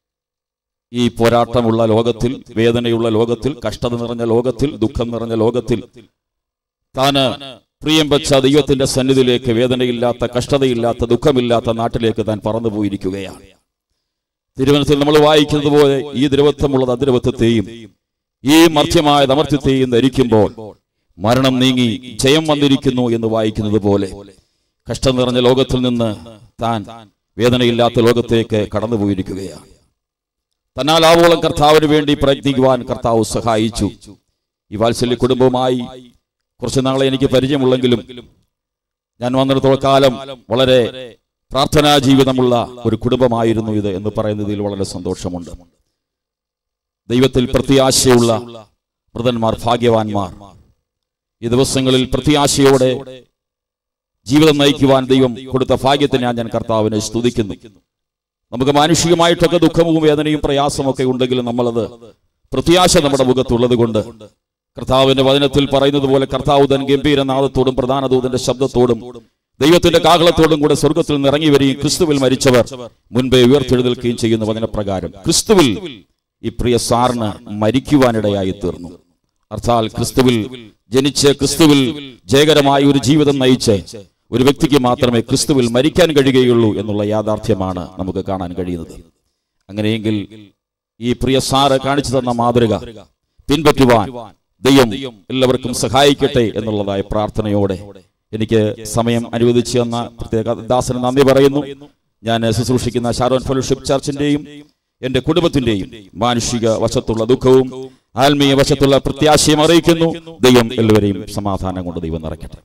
ഈ പോരാട്ടമുള്ള ലോകത്തിൽ വേദനയുള്ള ലോകത്തിൽ കഷ്ടത നിറഞ്ഞ ലോകത്തിൽ ദുഃഖം നിറഞ്ഞ ലോകത്തിൽ താന് പ്രിയം വെച്ച ദൈവത്തിന്റെ സന്നിധിയിലേക്ക് വേദനയില്ലാത്ത കഷ്ടതയില്ലാത്ത ദുഃഖമില്ലാത്ത നാട്ടിലേക്ക് താൻ പറന്നു പോയിരിക്കുകയാണ് തിരുവനന്തപുരത്തിൽ നമ്മൾ വായിക്കുന്നത് പോലെ ഈ ദ്രവത്വമുള്ളത് അദ്രവത്വത്തെയും ഈ മർത്യമായ അമർത്യത്തെയും ധരിക്കുമ്പോൾ മരണം നീങ്ങി ജയം വന്നിരിക്കുന്നു എന്ന് വായിക്കുന്നത് പോലെ കഷ്ടം നിറഞ്ഞ ലോകത്തിൽ നിന്ന് താൻ വേദനയില്ലാത്ത ലോകത്തേക്ക് കടന്നുപോയിരിക്കുകയാണ് തന്നാൽ ആവോളം കർത്താവിന് വേണ്ടി പ്രയത്നിക്കുവാൻ കർത്താവ് സഹായിച്ചു ഈ വാത്സല്യ കുടുംബവുമായി കുറച്ച് നാളെ എനിക്ക് പരിചയമുള്ളെങ്കിലും ഞാൻ വന്നിടത്തോളം കാലം വളരെ പ്രാർത്ഥനാ ജീവിതമുള്ള ഒരു കുടുംബമായിരുന്നു ഇത് എന്ന് പറയുന്നതിൽ വളരെ സന്തോഷമുണ്ട് ദൈവത്തിൽ പ്രത്യാശയുള്ള മൃതന്മാർ ഭാഗ്യവാന്മാർ ഈ ദിവസങ്ങളിൽ പ്രത്യാശയോടെ ജീവിതം നയിക്കുവാൻ ദൈവം കൊടുത്ത ഭാഗ്യത്തിനാ ഞാൻ കർത്താവിനെ സ്തുതിക്കുന്നു നമുക്ക് മാനുഷികമായിട്ടൊക്കെ ദുഃഖവും വേദനയും പ്രയാസമൊക്കെ ഉണ്ടെങ്കിലും നമ്മളത് പ്രത്യാശ നമ്മുടെ മുഖത്തുള്ളത് കൊണ്ട് കർത്താവിന്റെ വചനത്തിൽ പറയുന്നത് പോലെ കർത്താവ് തൻ ഗംഭീരനാഥത്തോടും പ്രധാന ദൂതന്റെ ശബ്ദത്തോടും ദൈവത്തിന്റെ കാഹളത്തോടും കൂടെ സ്വർഗത്തിൽ നിന്ന് ഇറങ്ങി വരികയും ക്രിസ്തുവിൽ മരിച്ചവർ മുൻപേ ഉയർത്തെഴുന്നേൽക്കുകയും ചെയ്യുന്ന വചനപ്രകാരം ക്രിസ്തുവിൽ ഈ പ്രിയ സാറിന് മരിക്കുവാനിടയായി തീർന്നു അർത്ഥാൽ ക്രിസ്തുവിൽ ജനിച്ച് ക്രിസ്തുവിൽ ജയകരമായ ഒരു ജീവിതം നയിച്ച് ഒരു വ്യക്തിക്ക് മാത്രമേ ക്രിസ്തുവിൽ മരിക്കാൻ കഴിയുകയുള്ളൂ എന്നുള്ള യാഥാർത്ഥ്യമാണ് നമുക്ക് കാണാൻ കഴിയുന്നത് അങ്ങനെയെങ്കിൽ ഈ പ്രിയ സാറ് കാണിച്ചു തന്ന മാതൃക പിൻപറ്റുവാൻ ദൈവം എല്ലാവർക്കും സഹായിക്കട്ടെ എന്നുള്ളതായ പ്രാർത്ഥനയോടെ എനിക്ക് സമയം അനുവദിച്ചു തന്ന പ്രത്യേക ദാസന് നന്ദി പറയുന്നു ഞാൻ ശുശ്രൂഷിക്കുന്ന ഷാരോൺ ഫെലോഷിപ്പ് ചർച്ചിന്റെയും എന്റെ കുടുംബത്തിന്റെയും മാനുഷിക വശത്തുള്ള ദുഃഖവും ആത്മീയ വശത്തുള്ള പ്രത്യാശയും അറിയിക്കുന്നു ദൈവം എല്ലാവരെയും സമാധാനം കൊണ്ട് ദൈവം നിറയ്ക്കട്ടെ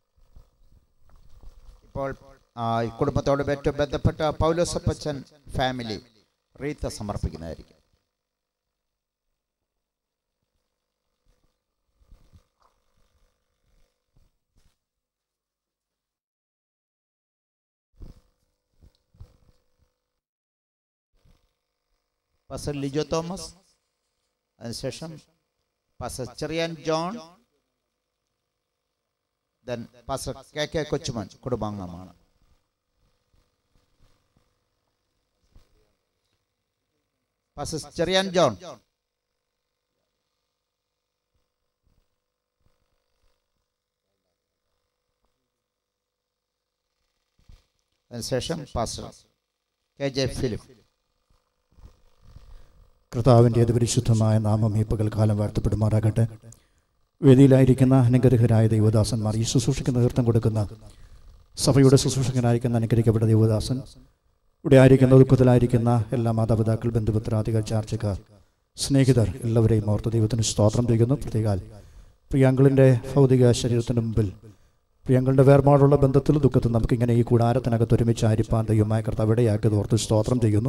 ഇപ്പോൾ ആ, ഈ കുടുംബത്തോട് ഏറ്റവും ബന്ധപ്പെട്ട പൗലോസപ്പച്ചൻ ഫാമിലി റീത്ത സമർപ്പിക്കുന്നതായിരിക്കും പാസർ ലിജോ തോമസ് അതിനുശേഷം pastor Cherian John then pastor K K Kochumon കുടുംബാംഗമാണ് പാസർ ചെറിയാൻ ജോൺ അതിനുശേഷം പാസർ കെ ജെ ഫിലിപ്പ് കർത്താവിൻ്റെ അതിപരിശുദ്ധമായ നാമം ഈ പകൽക്കാലം വാഴ്ത്തപ്പെടുമാറാകട്ടെ വേദിയിലായിരിക്കുന്ന അനുഗ്രഹരായ ദൈവദാസന്മാർ ഈ ശുശ്രൂഷയ്ക്ക് നേതൃത്വം കൊടുക്കുന്ന സഭയുടെ ശുശ്രൂഷകനായിരിക്കുന്ന അനുഗ്രഹിക്കപ്പെട്ട ദൈവദാസൻ ഇവിടെ ആയിരിക്കുന്ന ദുഃഖത്തിലായിരിക്കുന്ന എല്ലാ മാതാപിതാക്കൾ ബന്ധുപത്രാധികൾ ചാർച്ചക്കാർ സ്നേഹിതർ എല്ലാവരെയും ഓർത്ത് ദൈവത്തിന് സ്തോത്രം ചെയ്യുന്നു പ്രത്യേകാൽ പ്രിയാങ്കളിൻ്റെ ഭൗതിക ശരീരത്തിന് മുമ്പിൽ പ്രിയങ്ങളുടെ വേർപാടുള്ള ബന്ധത്തിൽ ദുഃഖത്തിൽ നമുക്കിങ്ങനെ ഈ കൂടാരത്തിനകത്ത് ഒരുമിച്ച് ആയിരിക്കാൻ ദൈവമായ കർത്താവ് ഇടയാക്കിയത് ഓർത്ത് സ്തോത്രം ചെയ്യുന്നു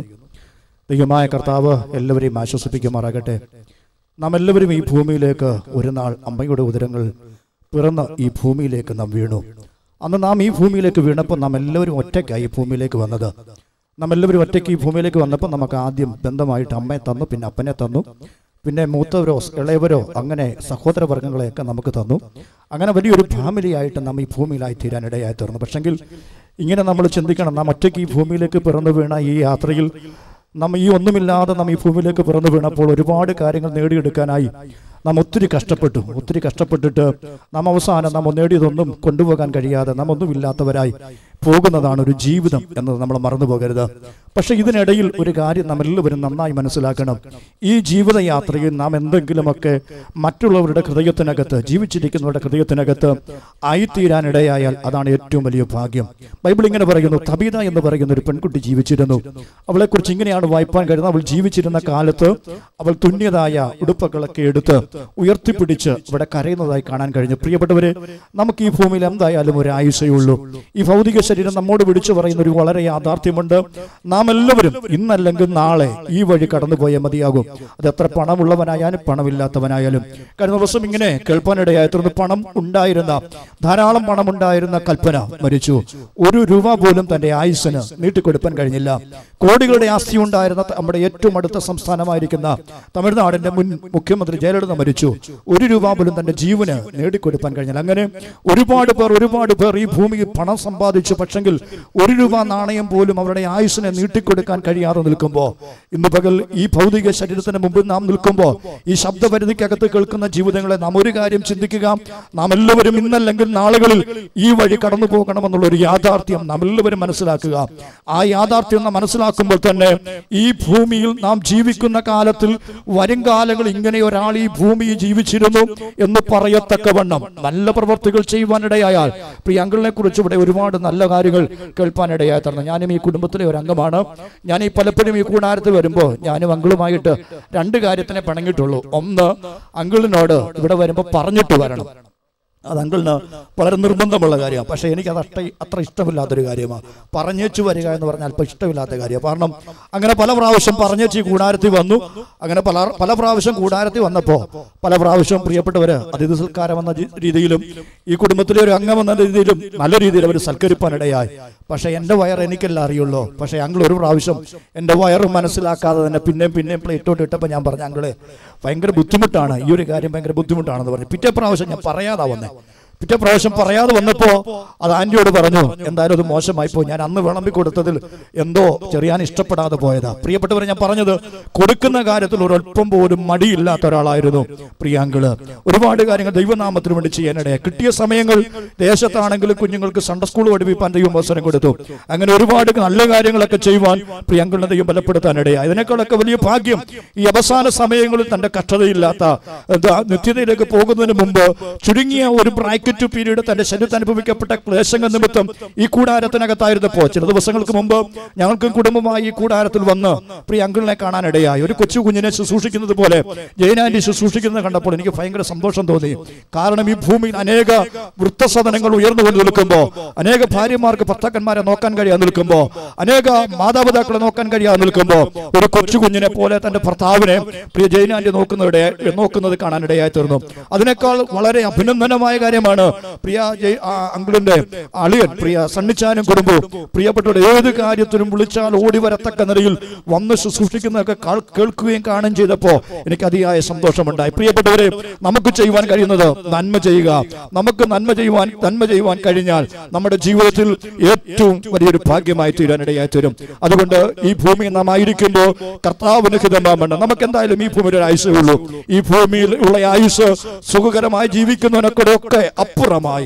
ദൈവമായ കർത്താവ് എല്ലാവരെയും ആശ്വസിപ്പിക്കുമാറാകട്ടെ നാം എല്ലാവരും ഈ ഭൂമിയിലേക്ക് ഒരു നാൾ അമ്മയുടെ ഉദരങ്ങൾ പിറന്ന് ഈ ഭൂമിയിലേക്ക് നാം വീണു അന്ന് നാം ഈ ഭൂമിയിലേക്ക് വീണപ്പോൾ നാം എല്ലാവരും ഒറ്റയ്ക്കായി ഈ ഭൂമിയിലേക്ക് വന്നത് നാം എല്ലാവരും ഒറ്റയ്ക്ക് ഈ ഭൂമിയിലേക്ക് വന്നപ്പോൾ നമുക്ക് ആദ്യം ബന്ധമായിട്ട് അമ്മയെ തന്നു പിന്നെ അപ്പനെ തന്നു പിന്നെ മൂത്തവരോ ഇളയവരോ അങ്ങനെ സഹോദരവർഗ്ഗങ്ങളെയൊക്കെ നമുക്ക് തന്നു അങ്ങനെ വലിയൊരു ഫാമിലിയായിട്ട് നാം ഈ ഭൂമിയിലായി തീരാനിടയായി തീർന്നു പക്ഷെങ്കിൽ ഇങ്ങനെ നമ്മൾ ചിന്തിക്കണം നാം ഒറ്റയ്ക്ക് ഈ ഭൂമിയിലേക്ക് പിറന്നു വീണ ഈ യാത്രയിൽ നാം ഈ ഒന്നുമില്ലാതെ നാം ഈ ഭൂമിയിലേക്ക് പിറന്നു വീണപ്പോൾ ഒരുപാട് കാര്യങ്ങൾ നേടിയെടുക്കാനായി നാം ഒത്തിരി കഷ്ടപ്പെട്ടു ഒത്തിരി കഷ്ടപ്പെട്ടിട്ട് നാം അവസാനം നാം നേടിയതൊന്നും കൊണ്ടുപോകാൻ കഴിയാതെ നാം ഒന്നുമില്ലാത്തവരായി പോകുന്നതാണ് ഒരു ജീവിതം എന്നത് നമ്മൾ മറന്നു പോകരുത് പക്ഷെ ഇതിനിടയിൽ ഒരു കാര്യം നാം എല്ലാവരും നന്നായി മനസ്സിലാക്കണം ഈ ജീവിതയാത്രയിൽ നാം എന്തെങ്കിലുമൊക്കെ മറ്റുള്ളവരുടെ ഹൃദയത്തിനകത്ത് ജീവിച്ചിരിക്കുന്നവരുടെ ഹൃദയത്തിനകത്ത് ആയിത്തീരാനിടയായാൽ അതാണ് ഏറ്റവും വലിയ ഭാഗ്യം ബൈബിൾ ഇങ്ങനെ പറയുന്നു തബീത എന്ന് പറയുന്ന ഒരു പെൺകുട്ടി ജീവിച്ചിരുന്നു അവളെക്കുറിച്ച് ഇങ്ങനെയാണ് വായിപ്പാൻ കഴിയുന്നത് അവൾ ജീവിച്ചിരുന്ന കാലത്ത് അവൾ തുന്നിയതായ ഉടുപ്പുകളൊക്കെ എടുത്ത് ഉയർത്തിപ്പിടിച്ച് ഇവിടെ കരയുന്നതായി കാണാൻ കഴിഞ്ഞു പ്രിയപ്പെട്ടവരെ നമുക്ക് ഈ ഭൂമിയിൽ എന്തായാലും ഒരു ആയുഷയുള്ളൂ ഈ ഭൗതിക ശരീരം നമ്മോട് വിളിച്ചു പറയുന്ന ഒരു വളരെ യാഥാർത്ഥ്യമുണ്ട് നാം എല്ലാവരും ഇന്നല്ലെങ്കിൽ നാളെ ഈ വഴി കടന്നുപോയാൽ മതിയാകും അത് എത്ര പണമുള്ളവനായാലും പണമില്ലാത്തവനായാലും കഴിഞ്ഞ ദിവസം ഇങ്ങനെ കേൾപ്പാനിടയായി തുടർന്ന് പണം ഉണ്ടായിരുന്ന ധാരാളം പണം ഉണ്ടായിരുന്ന കൽപ്പന മരിച്ചു ഒരു രൂപ പോലും തന്റെ ആയുസ്സിന് നീട്ടിക്കൊടുക്കാൻ കഴിഞ്ഞില്ല കോടികളുടെ ആസ്തി ഉണ്ടായിരുന്ന നമ്മുടെ ഏറ്റവും അടുത്ത സംസ്ഥാനമായിരിക്കുന്ന തമിഴ്നാടിന്റെ മുൻ മുഖ്യമന്ത്രി ജയലളിത മരിച്ചു ഒരു രൂപ പോലും തന്റെ ജീവന് നേടിക്കൊടുക്കാൻ കഴിഞ്ഞില്ല അങ്ങനെ ഒരുപാട് പേർ ഒരുപാട് പേർ ഈ ഭൂമിയിൽ പണം സമ്പാദിച്ചു പക്ഷെങ്കിൽ ഒരു രൂപ നാണയം പോലും അവരുടെ ആയുസ്സിനെ നീട്ടിക്കൊടുക്കാൻ കഴിയാതെ നിൽക്കുമ്പോൾ ഇന്ന് പകൽ ഈ ഭൗതിക ശരീരത്തിന് മുമ്പിൽ നാം നിൽക്കുമ്പോൾ ഈ ശബ്ദപരിധിക്കകത്ത് കേൾക്കുന്ന ജീവിതങ്ങളെ നാം ഒരു കാര്യം ചിന്തിക്കുക നാം എല്ലാവരും ഇന്നല്ലെങ്കിൽ നാളുകളിൽ ഈ വഴി കടന്നു പോകണമെന്നുള്ള ഒരു യാഥാർത്ഥ്യം നാം എല്ലാവരും മനസ്സിലാക്കുക ആ യാഥാർത്ഥ്യം നാം മനസ്സിലാക്കുമ്പോൾ തന്നെ ഈ ഭൂമിയിൽ നാം ജീവിക്കുന്ന കാലത്തിൽ വരും കാലങ്ങൾ ഇങ്ങനെ ഒരാൾ ഈ ഭൂമിയിൽ ജീവിച്ചിരുന്നു എന്ന് പറയത്തക്കവണ്ണം നല്ല പ്രവർത്തികൾ ചെയ്യുവാനിടയായാൽ പ്രിയങ്കളിനെ കുറിച്ച് ഇവിടെ ഒരുപാട് നല്ല കാര്യങ്ങൾ കേൾപ്പാനിടയായി തരണം ഞാനും ഈ കുടുംബത്തിലെ ഒരു അംഗമാണ് ഞാൻ ഈ പലപ്പോഴും ഈ കൂടാരത്തിൽ വരുമ്പോൾ ഞാനും അങ്കിളുമായിട്ട് രണ്ട് കാര്യത്തിനെ പിണങ്ങിയിട്ടുള്ളൂ ഒന്ന് അങ്കിളിനോട് ഇവിടെ വരുമ്പോൾ പറഞ്ഞിട്ട് വരണം അത് അങ്കിളിന് വളരെ നിർബന്ധമുള്ള കാര്യമാണ് പക്ഷേ എനിക്ക് അത് അത്ര അത്ര ഇഷ്ടമില്ലാത്തൊരു കാര്യമാണ് പറഞ്ഞേച്ചു വരിക എന്ന് പറഞ്ഞാൽ അല്പം ഇഷ്ടമില്ലാത്ത കാര്യമാണ് കാരണം അങ്ങനെ പല പ്രാവശ്യം പറഞ്ഞേച്ച് ഈ കൂടാരത്തിൽ വന്നു അങ്ങനെ പല പല പ്രാവശ്യം കൂടാരത്തിൽ വന്നപ്പോൾ പല പ്രാവശ്യം പ്രിയപ്പെട്ടവര് അതിഥി സൽക്കാരം എന്ന ജി- രീതിയിലും ഈ കുടുംബത്തിലെ ഒരു അംഗം എന്ന രീതിയിലും നല്ല രീതിയിൽ അവർ സൽക്കരിപ്പാനിടയായി പക്ഷേ എൻ്റെ വയർ എനിക്കല്ല അറിയുള്ളൂ പക്ഷേ അങ്കിൾ ഒരു പ്രാവശ്യം എൻ്റെ വയറ് മനസ്സിലാക്കാതെ തന്നെ പിന്നെയും പിന്നെയും പ്ലേറ്റോട്ട് ഇട്ടപ്പോൾ ഞാൻ പറഞ്ഞു അങ്കിളെ ഭയങ്കര ബുദ്ധിമുട്ടാണ് ഈ ഒരു കാര്യം ഭയങ്കര ബുദ്ധിമുട്ടാണെന്ന് പറഞ്ഞു പിറ്റേ പ്രാവശ്യം ഞാൻ പറയാതാ വന്നേ പിറ്റേ പ്രാവശ്യം പറയാതെ വന്നപ്പോ അത് ആന്റിയോട് പറഞ്ഞു എന്തായാലും അത് മോശമായി പോയി ഞാൻ അന്ന് വിളമ്പി കൊടുത്തതിൽ എന്തോ ചെറിയാൻ ഇഷ്ടപ്പെടാതെ പോയതാ പ്രിയപ്പെട്ടവരെ ഞാൻ പറഞ്ഞത് കൊടുക്കുന്ന കാര്യത്തിൽ ഒരല്പം പോലും മടിയില്ലാത്ത ഒരാളായിരുന്നു പ്രിയാങ്കിള് ഒരുപാട് കാര്യങ്ങൾ ദൈവനാമത്തിന് വേണ്ടി ചെയ്യാനിടയായി കിട്ടിയ സമയങ്ങൾ ദേശത്താണെങ്കിലും കുഞ്ഞുങ്ങൾക്ക് സൺഡേ സ്കൂൾ പഠിപ്പിക്കാൻ ദൈവം അവസരം കൊടുത്തു അങ്ങനെ ഒരുപാട് നല്ല കാര്യങ്ങളൊക്കെ ചെയ്യുവാൻ പ്രിയങ്കളിനെ ദൈവം ബലപ്പെടുത്താനിടയായി അതിനേക്കാളൊക്കെ വലിയ ഭാഗ്യം ഈ അവസാന സമയങ്ങളിൽ തന്റെ കഷ്ടതയില്ലാത്ത എന്താ നിത്യതയിലേക്ക് പോകുന്നതിന് മുമ്പ് ചുരുങ്ങിയ ഒരു ബ്രാക്കറ്റ് പീരീഡ് തന്റെ ശരീരത്തിൽ അനുഭവിക്കപ്പെട്ട ക്ലേശങ്ങൾ നിമിത്തം ഈ കൂടാരത്തിനകത്തായിരുന്നപ്പോ ചില ദിവസങ്ങൾക്ക് മുമ്പ് ഞങ്ങൾക്ക് കുടുംബമായി ഈ കൂടാരത്തിൽ വന്ന് പ്രിയ അങ്കിളിനെ കാണാനിടയായി ഒരു കൊച്ചു കുഞ്ഞിനെ ശുശ്രൂഷിക്കുന്നത് പോലെ ജയനാന്റി ശുശ്രൂഷിക്കുന്നത് കണ്ടപ്പോൾ എനിക്ക് ഭയങ്കര സന്തോഷം തോന്നി കാരണം ഈ ഭൂമിയിൽ അനേക വൃത്തസദനങ്ങൾ ഉയർന്നുകൊണ്ട് നിൽക്കുമ്പോൾ അനേക ഭാര്യമാർക്ക് ഭർത്താക്കന്മാരെ നോക്കാൻ കഴിയാതെ നിൽക്കുമ്പോൾ അനേക മാതാപിതാക്കളെ നോക്കാൻ കഴിയാതെ നിൽക്കുമ്പോൾ ഒരു കൊച്ചു കുഞ്ഞിനെ പോലെ തന്റെ ഭർത്താവിനെ പ്രിയ ജയനാന്റി നോക്കുന്നതിടെ നോക്കുന്നത് കാണാനിടയായി തീർന്നു അതിനേക്കാൾ വളരെ അഭിനന്ദനമായ കാര്യമാണ് പ്രിയ ജയ് ആ അങ്കിളിന്റെ അളിയൻ പ്രിയ സണ്ണിച്ചാനും കുടുംബവും പ്രിയപ്പെട്ടവരുടെ ഏത് കാര്യത്തിനും വിളിച്ചാൽ ഓടി വരത്തക്ക നിലയിൽ വന്ന് ശുശ്രൂഷിക്കുന്നതൊക്കെ കാൾ- കേൾക്കുകയും കാണുകയും ചെയ്തപ്പോ എനിക്ക് അതിയായ സന്തോഷമുണ്ടായി പ്രിയപ്പെട്ടവരെ നമുക്ക് ചെയ്യുവാൻ കഴിയുന്നത് നന്മ ചെയ്യുക നമുക്ക് നന്മ ചെയ്യുവാൻ നന്മ ചെയ്യുവാൻ കഴിഞ്ഞാൽ നമ്മുടെ ജീവിതത്തിൽ ഏറ്റവും വലിയൊരു ഭാഗ്യമായി തീരാനിടയായി തീരും അതുകൊണ്ട് ഈ ഭൂമി നാം ആയിരിക്കുമ്പോൾ കർത്താവിന് ഹിതമാമണ്ണം നമുക്ക് എന്തായാലും ഈ ഭൂമിയിൽ ഒരു ആയുസേ ഉള്ളൂ ഈ ഭൂമിയിൽ ഉള്ള ആയുസ് സുഖകരമായി ജീവിക്കുന്നതിനൊക്കെ ഒക്കെ അപ്പുറമായി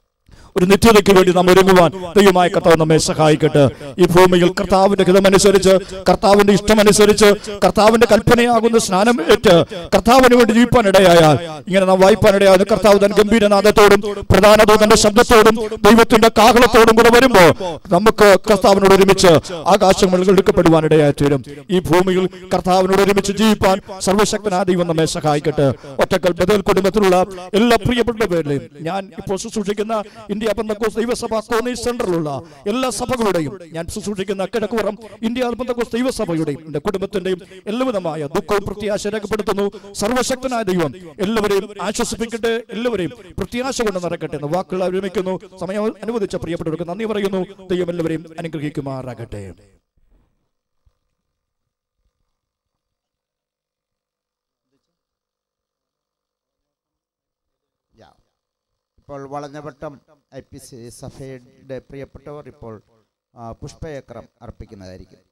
ഒരു നിത്യതയ്ക്ക് വേണ്ടി നാം ഒരുങ്ങുവാൻ ദൈവമായ കർത്താവ് നമ്മെ സഹായിക്കട്ടെ ഈ ഭൂമിയിൽ കർത്താവിന്റെ ഹിതമനുസരിച്ച് കർത്താവിന്റെ ഇഷ്ടമനുസരിച്ച് കർത്താവിന്റെ കൽപ്പനയാകുന്ന സ്നാനം ഏറ്റ് കർത്താവിന് വേണ്ടി ജീവിപ്പാൻ ഇടയായാൽ ഇങ്ങനെ നാം വായിപ്പാൻ ഇടയാകുന്ന കർത്താവ് തൻ ഗംഭീരനാഥത്തോടും പ്രധാന ദൂതന്റെ ശബ്ദത്തോടും ദൈവത്തിന്റെ കാഹളത്തോടും കൂടെ വരുമ്പോൾ നമുക്ക് കർത്താവിനോട് ഒരുമിച്ച് ആകാശങ്ങളിൽ എടുക്കപ്പെടുവാൻ ഇടയായി തീരും ഈ ഭൂമിയിൽ കർത്താവിനോട് ഒരുമിച്ച് ജീവിപ്പാൻ സർവശക്തനായ ദൈവം നമ്മെ സഹായിക്കട്ടെ ഒറ്റക്കൽ ബദൽ കുടുംബത്തിലുള്ള എല്ലാ പ്രിയപ്പെട്ട പേരിലെയും ഞാൻ ഇപ്പോൾ ശുശ്രൂഷിക്കുന്ന ഇന്ത്യ ഇന്ത്യ പന്തക്കോസ് ദൈവസഭ കോന്നി സെന്ററിലുള്ള എല്ലാ സഭകളുടെയും ഞാൻ ശുശ്രൂഷിക്കുന്ന കിഴക്കുപുറം ഇന്ത്യ പന്തക്കോസ് ദൈവസഭയുടെയും എൻ്റെ കുടുംബത്തിന്റെയും എല്ലാവിധമായ ദുഃഖവും പ്രത്യാശ രേഖപ്പെടുത്തുന്നു സർവശക്തനായ ദൈവം എല്ലാവരെയും ആശ്വസിപ്പിക്കട്ടെ എല്ലാവരെയും പ്രത്യാശ കൊണ്ട് നിറക്കട്ടെ എന്ന് വാക്കുകൾ വിരമിക്കുന്നു സമയം അനുവദിച്ച പ്രിയപ്പെട്ടവർക്ക് നന്ദി പറയുന്നു ദൈവം എല്ലാവരെയും അനുഗ്രഹിക്കുമാറാകട്ടെ ഇപ്പോൾ വളഞ്ഞവട്ടം ഐ പി സി സഭയുടെ പ്രിയപ്പെട്ടവർ ഇപ്പോൾ ആ, പുഷ്പചക്രം അർപ്പിക്കുന്നതായിരിക്കും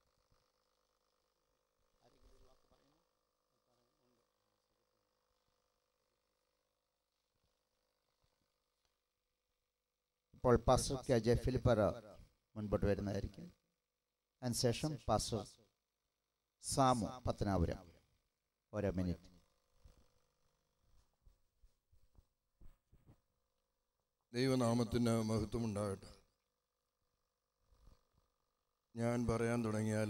ഇപ്പോൾ പാസ്റ്റർ കെ ജെ ഫിലിപ്പർ മുൻപോട്ട് വരുന്നതായിരിക്കും അതിനുശേഷം പാസ്റ്റർ സാമു പത്തനാപുരം ഓരോ മിനിറ്റ് ദൈവനാമത്തിന് മഹത്വമുണ്ടാകട്ടെ ഞാൻ പറയാൻ തുടങ്ങിയാൽ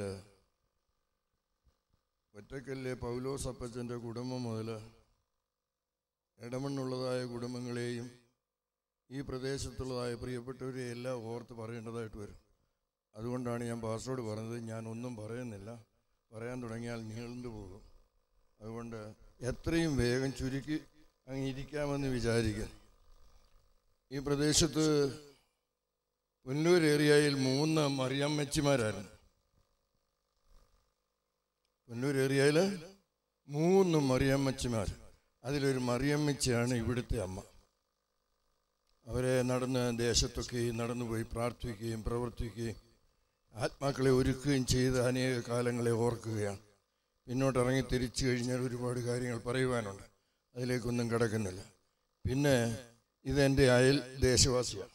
ഒറ്റക്കല്ലെ പൗലോസ് അപ്പച്ചൻ്റെ കുടുംബം മുതൽ ഇടമണ്ണുള്ളതായ കുടുംബങ്ങളെയും ഈ പ്രദേശത്തുള്ളതായ പ്രിയപ്പെട്ടവരെ എല്ലാം ഓർത്ത് പറയേണ്ടതായിട്ട് വരും അതുകൊണ്ടാണ് ഞാൻ പാസ്റ്ററോട് പറഞ്ഞത് ഞാൻ ഒന്നും പറയുന്നില്ല പറയാൻ തുടങ്ങിയാൽ നീണ്ടു പോകും അതുകൊണ്ട് എത്രയും വേഗം ചുരുക്കി അങ്ങ് ഇരിക്കാമെന്ന് വിചാരിക്കുന്നു ഈ പ്രദേശത്ത് പുല്ലൂർ ഏരിയയിൽ മൂന്ന് മറിയമ്മച്ചിമാരായിരുന്നു പുല്ലൂർ ഏരിയയിൽ മൂന്ന് മറിയമ്മച്ചിമാർ അതിലൊരു മറിയമ്മച്ചിയാണ് ഇവിടുത്തെ അമ്മ അവരെ നടന്ന് ദേശത്തൊക്കെയും നടന്നുപോയി പ്രാർത്ഥിക്കുകയും പ്രവർത്തിക്കുകയും ആത്മാക്കളെ ഒരുക്കുകയും ചെയ്ത് അനേക കാലങ്ങളെ ഓർക്കുകയാണ് പിന്നോട്ട് ഇറങ്ങി തിരിച്ചു കഴിഞ്ഞാൽ ഒരുപാട് കാര്യങ്ങൾ പറയുവാനുണ്ട് അതിലേക്കൊന്നും കിടക്കുന്നില്ല പിന്നെ ഇതെൻ്റെ അയൽ ദേശവാസിയാണ്